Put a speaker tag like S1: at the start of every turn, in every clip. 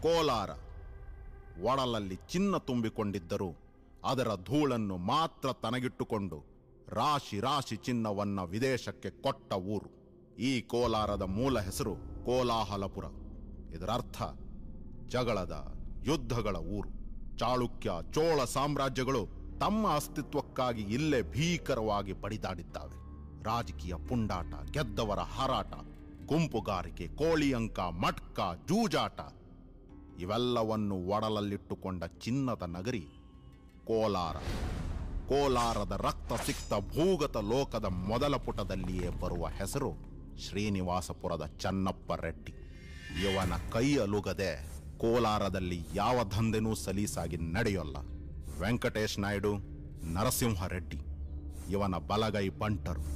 S1: ಕೋಲಾರ ಒಡಲಲ್ಲಿ ಚಿನ್ನ ತುಂಬಿಕೊಂಡಿದ್ದರೂ ಅದರ ಧೂಳನ್ನು ಮಾತ್ರ ತನಗಿಟ್ಟುಕೊಂಡು ರಾಶಿ ರಾಶಿ ಚಿನ್ನವನ್ನ ವಿದೇಶಕ್ಕೆ ಕೊಟ್ಟ ಊರು ಈ ಕೋಲಾರದ ಮೂಲ ಹೆಸರು ಕೋಲಾಹಲಪುರ ಇದರರ್ಥ ಜಗಳದ ಯುದ್ಧಗಳ ಊರು ಚಾಳುಕ್ಯ ಚೋಳ ಸಾಮ್ರಾಜ್ಯಗಳು ತಮ್ಮ ಅಸ್ತಿತ್ವಕ್ಕಾಗಿ ಇಲ್ಲೇ ಭೀಕರವಾಗಿ ಬಡಿದಾಡಿದ್ದಾವೆ ರಾಜಕೀಯ ಪುಂಡಾಟ ಗೆದ್ದವರ ಹಾರಾಟ ಗುಂಪುಗಾರಿಕೆ ಕೋಳಿಯಂಕ ಮಟ್ಕ ಜೂಜಾಟ ಇವೆಲ್ಲವನ್ನು ಒಡಲಲ್ಲಿಟ್ಟುಕೊಂಡ ಚಿನ್ನದ ನಗರಿ ಕೋಲಾರ ಕೋಲಾರದ ರಕ್ತ ಸಿಕ್ತ ಭೂಗತ ಲೋಕದ ಮೊದಲ ಪುಟದಲ್ಲಿಯೇ ಬರುವ ಹೆಸರು ಶ್ರೀನಿವಾಸಪುರದ ಚನ್ನಪ್ಪ ರೆಡ್ಡಿ ಇವನ ಕೈ ಅಲುಗದೆ ಕೋಲಾರದಲ್ಲಿ ಯಾವ ದಂಧೆನೂ ಸಲೀಸಾಗಿ ನಡೆಯೋಲ್ಲ ವೆಂಕಟೇಶ್ ನಾಯ್ಡು ನರಸಿಂಹ ರೆಡ್ಡಿ ಇವನ ಬಲಗೈ ಬಂಟರು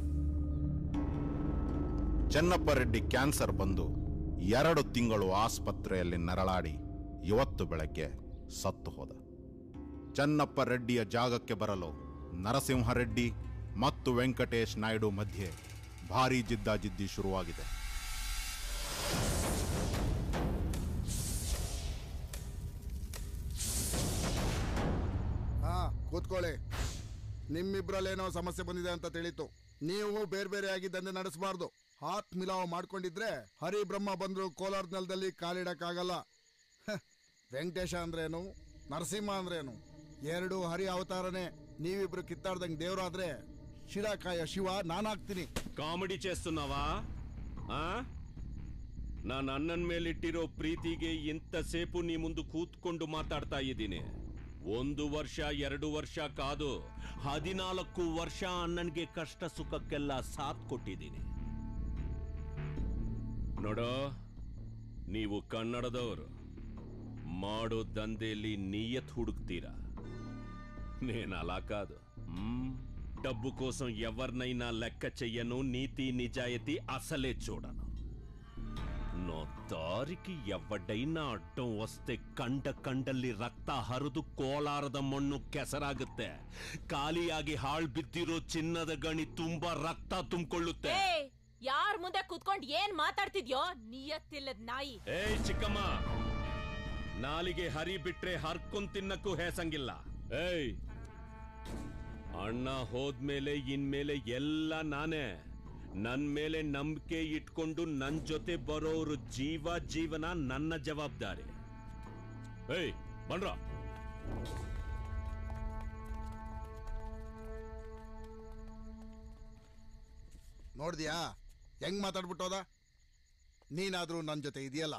S1: ಚೆನ್ನಪ್ಪ ರೆಡ್ಡಿ ಕ್ಯಾನ್ಸರ್ ಬಂದು ಎರಡು ತಿಂಗಳು ಆಸ್ಪತ್ರೆಯಲ್ಲಿ ನರಳಾಡಿ ಇವತ್ತು ಬೆಳಗ್ಗೆ ಸತ್ತು ಹೋದ ಚನ್ನಪ್ಪ ರೆಡ್ಡಿಯ ಜಾಗಕ್ಕೆ ಬರಲು ನರಸಿಂಹರೆಡ್ಡಿ ಮತ್ತು ವೆಂಕಟೇಶ್ ನಾಯ್ಡು ಮಧ್ಯೆ ಭಾರೀ ಜಿದ್ದಾಜಿದ್ದಿ ಶುರುವಾಗಿದೆ
S2: ಹಾ ಕೂತ್ಕೊಳ್ಳಿ ನಿಮ್ಮಿಬ್ರಲ್ಲೇನೋ ಸಮಸ್ಯೆ ಬಂದಿದೆ ಅಂತ ತಿಳಿತು ನೀವು ಬೇರೆ ಬೇರೆ ಆಗಿ ದಂಧೆ ನಡೆಸಬಾರ್ದು ಹಾತ್ ಮಿಲಾವ್ ಮಾಡ್ಕೊಂಡಿದ್ರೆ ಹರಿ ಬ್ರಹ್ಮ ಬಂದ್ರು ಕೋಲಾರ ನೆಲದಲ್ಲಿ ಕಾಲಿಡಕ್ಕಾಗಲ್ಲ ಹ, ವೆಂಕಟೇಶ ಅಂದ್ರೇನು ನರಸಿಂಹ ಅಂದ್ರೇನು ಎರಡು ಹರಿ ಅವತಾರನೇ ನೀವಿಬ್ರು ಕಿತ್ತಾಡ್ದಂಗೆ ದೇವ್ರಾದ್ರೆ ಶಿರಾಕಾಯ ಶಿವ ನಾನಾಗ್ತೀನಿ
S3: ಕಾಮಿಡಿ చేస్తున్నావా ఆ ನಾನು ಅಣ್ಣನ ಮೇಲಿಟ್ಟಿರೋ ಪ್ರೀತಿಗೆ ಇಂತಸೇಪು ನೀ ಮುಂದೆ ಕೂತ್ಕೊಂಡು ಮಾತಾಡ್ತಾ ಇದ್ದೀನಿ ಒಂದು ವರ್ಷ ಎರಡು ವರ್ಷ ಕಾದು ಹದಿನಾಲ್ಕು ವರ್ಷ ಅಣ್ಣನ್ಗೆ ಕಷ್ಟ ಸುಖಕ್ಕೆಲ್ಲ ಸಾಥ್ ಕೊಟ್ಟಿದ್ದೀನಿ ನೋಡೋ ನೀವು ಕನ್ನಡದವರು ಮಾಡೋ ದಂಧೆಯಲ್ಲಿ ನಿಯತ್ ಹುಡುಕ್ತೀರಾ నేను అలా కాదు మ్మ్. డబ్బు కోసం ఎవరినైనా లెక్క చెయ్యను నీతి నిజాయితీ అసలే చూడను నా దారికి ఎవడైనా అడ్డం వస్తే ಕಂಡ ಕಂಡಲ್ಲಿ ರಕ್ತ ಹರಿದು ಕೋಲಾರದ ಮಣ್ಣು ಕೆಸರಾಗುತ್ತೆ ಖಾಲಿಯಾಗಿ ಹಾಳ್ ಬಿದ್ದಿರೋ ಚಿನ್ನದ ಗಣಿ ತುಂಬಾ ರಕ್ತ ತುಂಬಿಕೊಳ್ಳುತ್ತೆ
S4: ಏ ಯಾರ್ ಮುಂದೆ ಕುತ್ಕೊಂಡ್ ಏನ್ ಮಾತಾಡ್ತಿದ್ಯೋ ನಿಯತ್ತಿಲ್ಲದ್ ನಾಯಿ
S3: ಏಯ್ ಚಿಕ್ಕಮ್ಮ ನಾಲಿಗೆ ಹರಿ ಬಿಟ್ರೆ ಹರ್ಕೊಂಡ್ ತಿನ್ನಕ್ಕೂ ಹೇಸಂಗಿಲ್ಲ ಏಯ್ ಅಣ್ಣ ಹೋದ್ಮೇಲೆ ಇನ್ಮೇಲೆ ಎಲ್ಲ ನಾನೇ ನನ್ ಮೇಲೆ ನಂಬಿಕೆ ಇಟ್ಕೊಂಡು ನನ್ ಜೊತೆ ಬರೋರು ಜೀವ ಜೀವನ ನನ್ನ ಜವಾಬ್ದಾರಿ ಏಯ್ ಬನ್ರ
S2: ನೋಡ್ದ್ಯಾ ಹೆಂಗ್ ಮಾತಾಡ್ಬಿಟ್ಟೋದ ನೀನಾದ್ರೂ ನನ್ನ ಜೊತೆ ಇದೆಯಲ್ಲ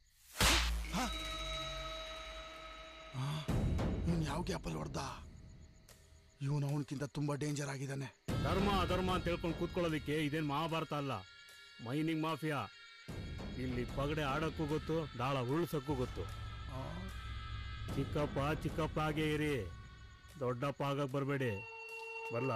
S2: ಇವನು ಯಾವ ಗ್ಯಾಪಲ್ಲಿ ಹೊಡ್ದ ಇವನು ಅವನಕ್ಕಿಂತ ತುಂಬಾ ಡೇಂಜರ್ ಆಗಿದ್ದಾನೆ
S5: ಧರ್ಮ ಅಧರ್ಮ ಅಂತ ಹೇಳ್ಕೊಂಡು ಕೂತ್ಕೊಳ್ಳೋದಕ್ಕೆ ಇದೇನ್ ಮಹಾಭಾರತ ಅಲ್ಲ ಮೈನಿಂಗ್ ಮಾಫಿಯಾ ಇಲ್ಲಿ ಪಗಡೆ ಆಡಕ್ಕೂ ಗೊತ್ತು ದಾಳ ಉಳ್ಸಕ್ಕೂ ಗೊತ್ತು ಚಿಕ್ಕಪ್ಪ ಚಿಕ್ಕಪ್ಪ ಹಾಗೆ ಇರಿ ದೊಡ್ಡಪ್ಪ ಆಗಕ್ ಬರಬೇಡಿ ಬರ್ಲಾ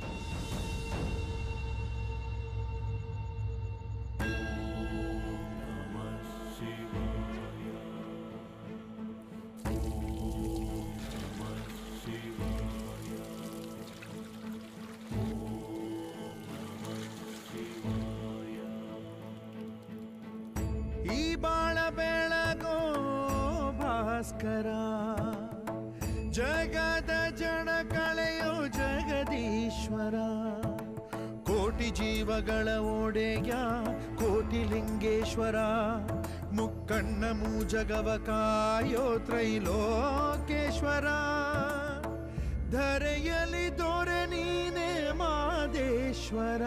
S6: ಈ ಬಾಳ ಬೆಳಗೋ ಭಾಸ್ಕರ ಜಗದ ಜನ ಕಳೆಯೋ ಜಗದೀಶ್ವರ ಕೋಟಿ ಜೀವಗಳ ಒಡೆಯ ಕೋಟಿ ಲಿಂಗೇಶ್ವರ ಮುಕ್ಕಣ್ಣ ಮೂಜಗವ ಕಾಯೋ ತ್ರೈಲೋಕೇಶ್ವರ ಧರೆಯಲಿ ದೊರೆ ನೀನೇ ಮಾದೇಶ್ವರ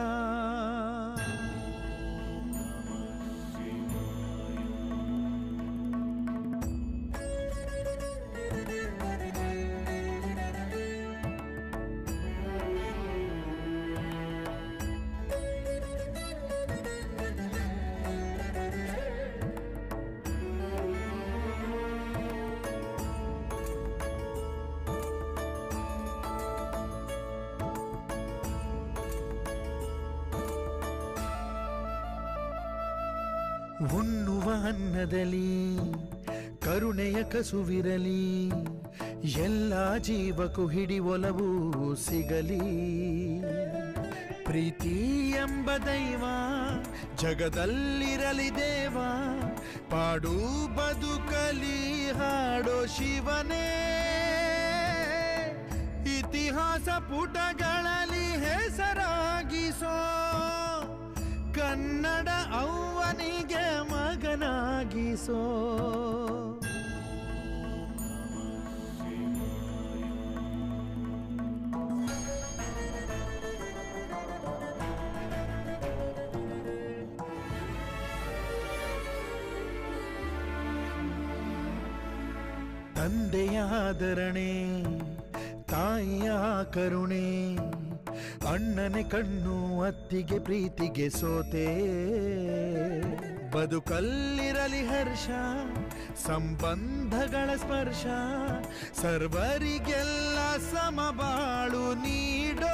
S6: ಉಣ್ಣುವ ಅನ್ನದಲ್ಲಿ ಕರುಣೆಯ ಕಸುವಿರಲಿ ಎಲ್ಲ ಜೀವಕ್ಕೂ ಹಿಡಿಒಲವು ಸಿಗಲಿ ಪ್ರೀತಿ ಎಂಬ ದೈವ ಜಗದಲ್ಲಿರಲಿ ದೇವ ಪಾಡು ಬದುಕಲಿ ಹಾಡೋ ಶಿವನೇ ಇತಿಹಾಸ ಪುಟಗಳಲ್ಲಿ ಹೆಸರಾಗಿಸೋ ಕನ್ನಡ ಅವ್ವನಿಗೆ ಮಗನಾಗಿಸೋ ತಂದೆಯ ಆದರಣೆ ತಾಯಿಯ ಕರುಣೆ ಅಣ್ಣನೆ ಕಣ್ಣು ಅತ್ತಿಗೆ ಪ್ರೀತಿಗೆ ಸೋತೆ ಬದುಕಲ್ಲಿರಲಿ ಹರ್ಷ ಸಂಬಂಧಗಳ ಸ್ಪರ್ಶ ಸರ್ವರಿಗೆಲ್ಲ ಸಮಬಾಳು ನೀಡೋ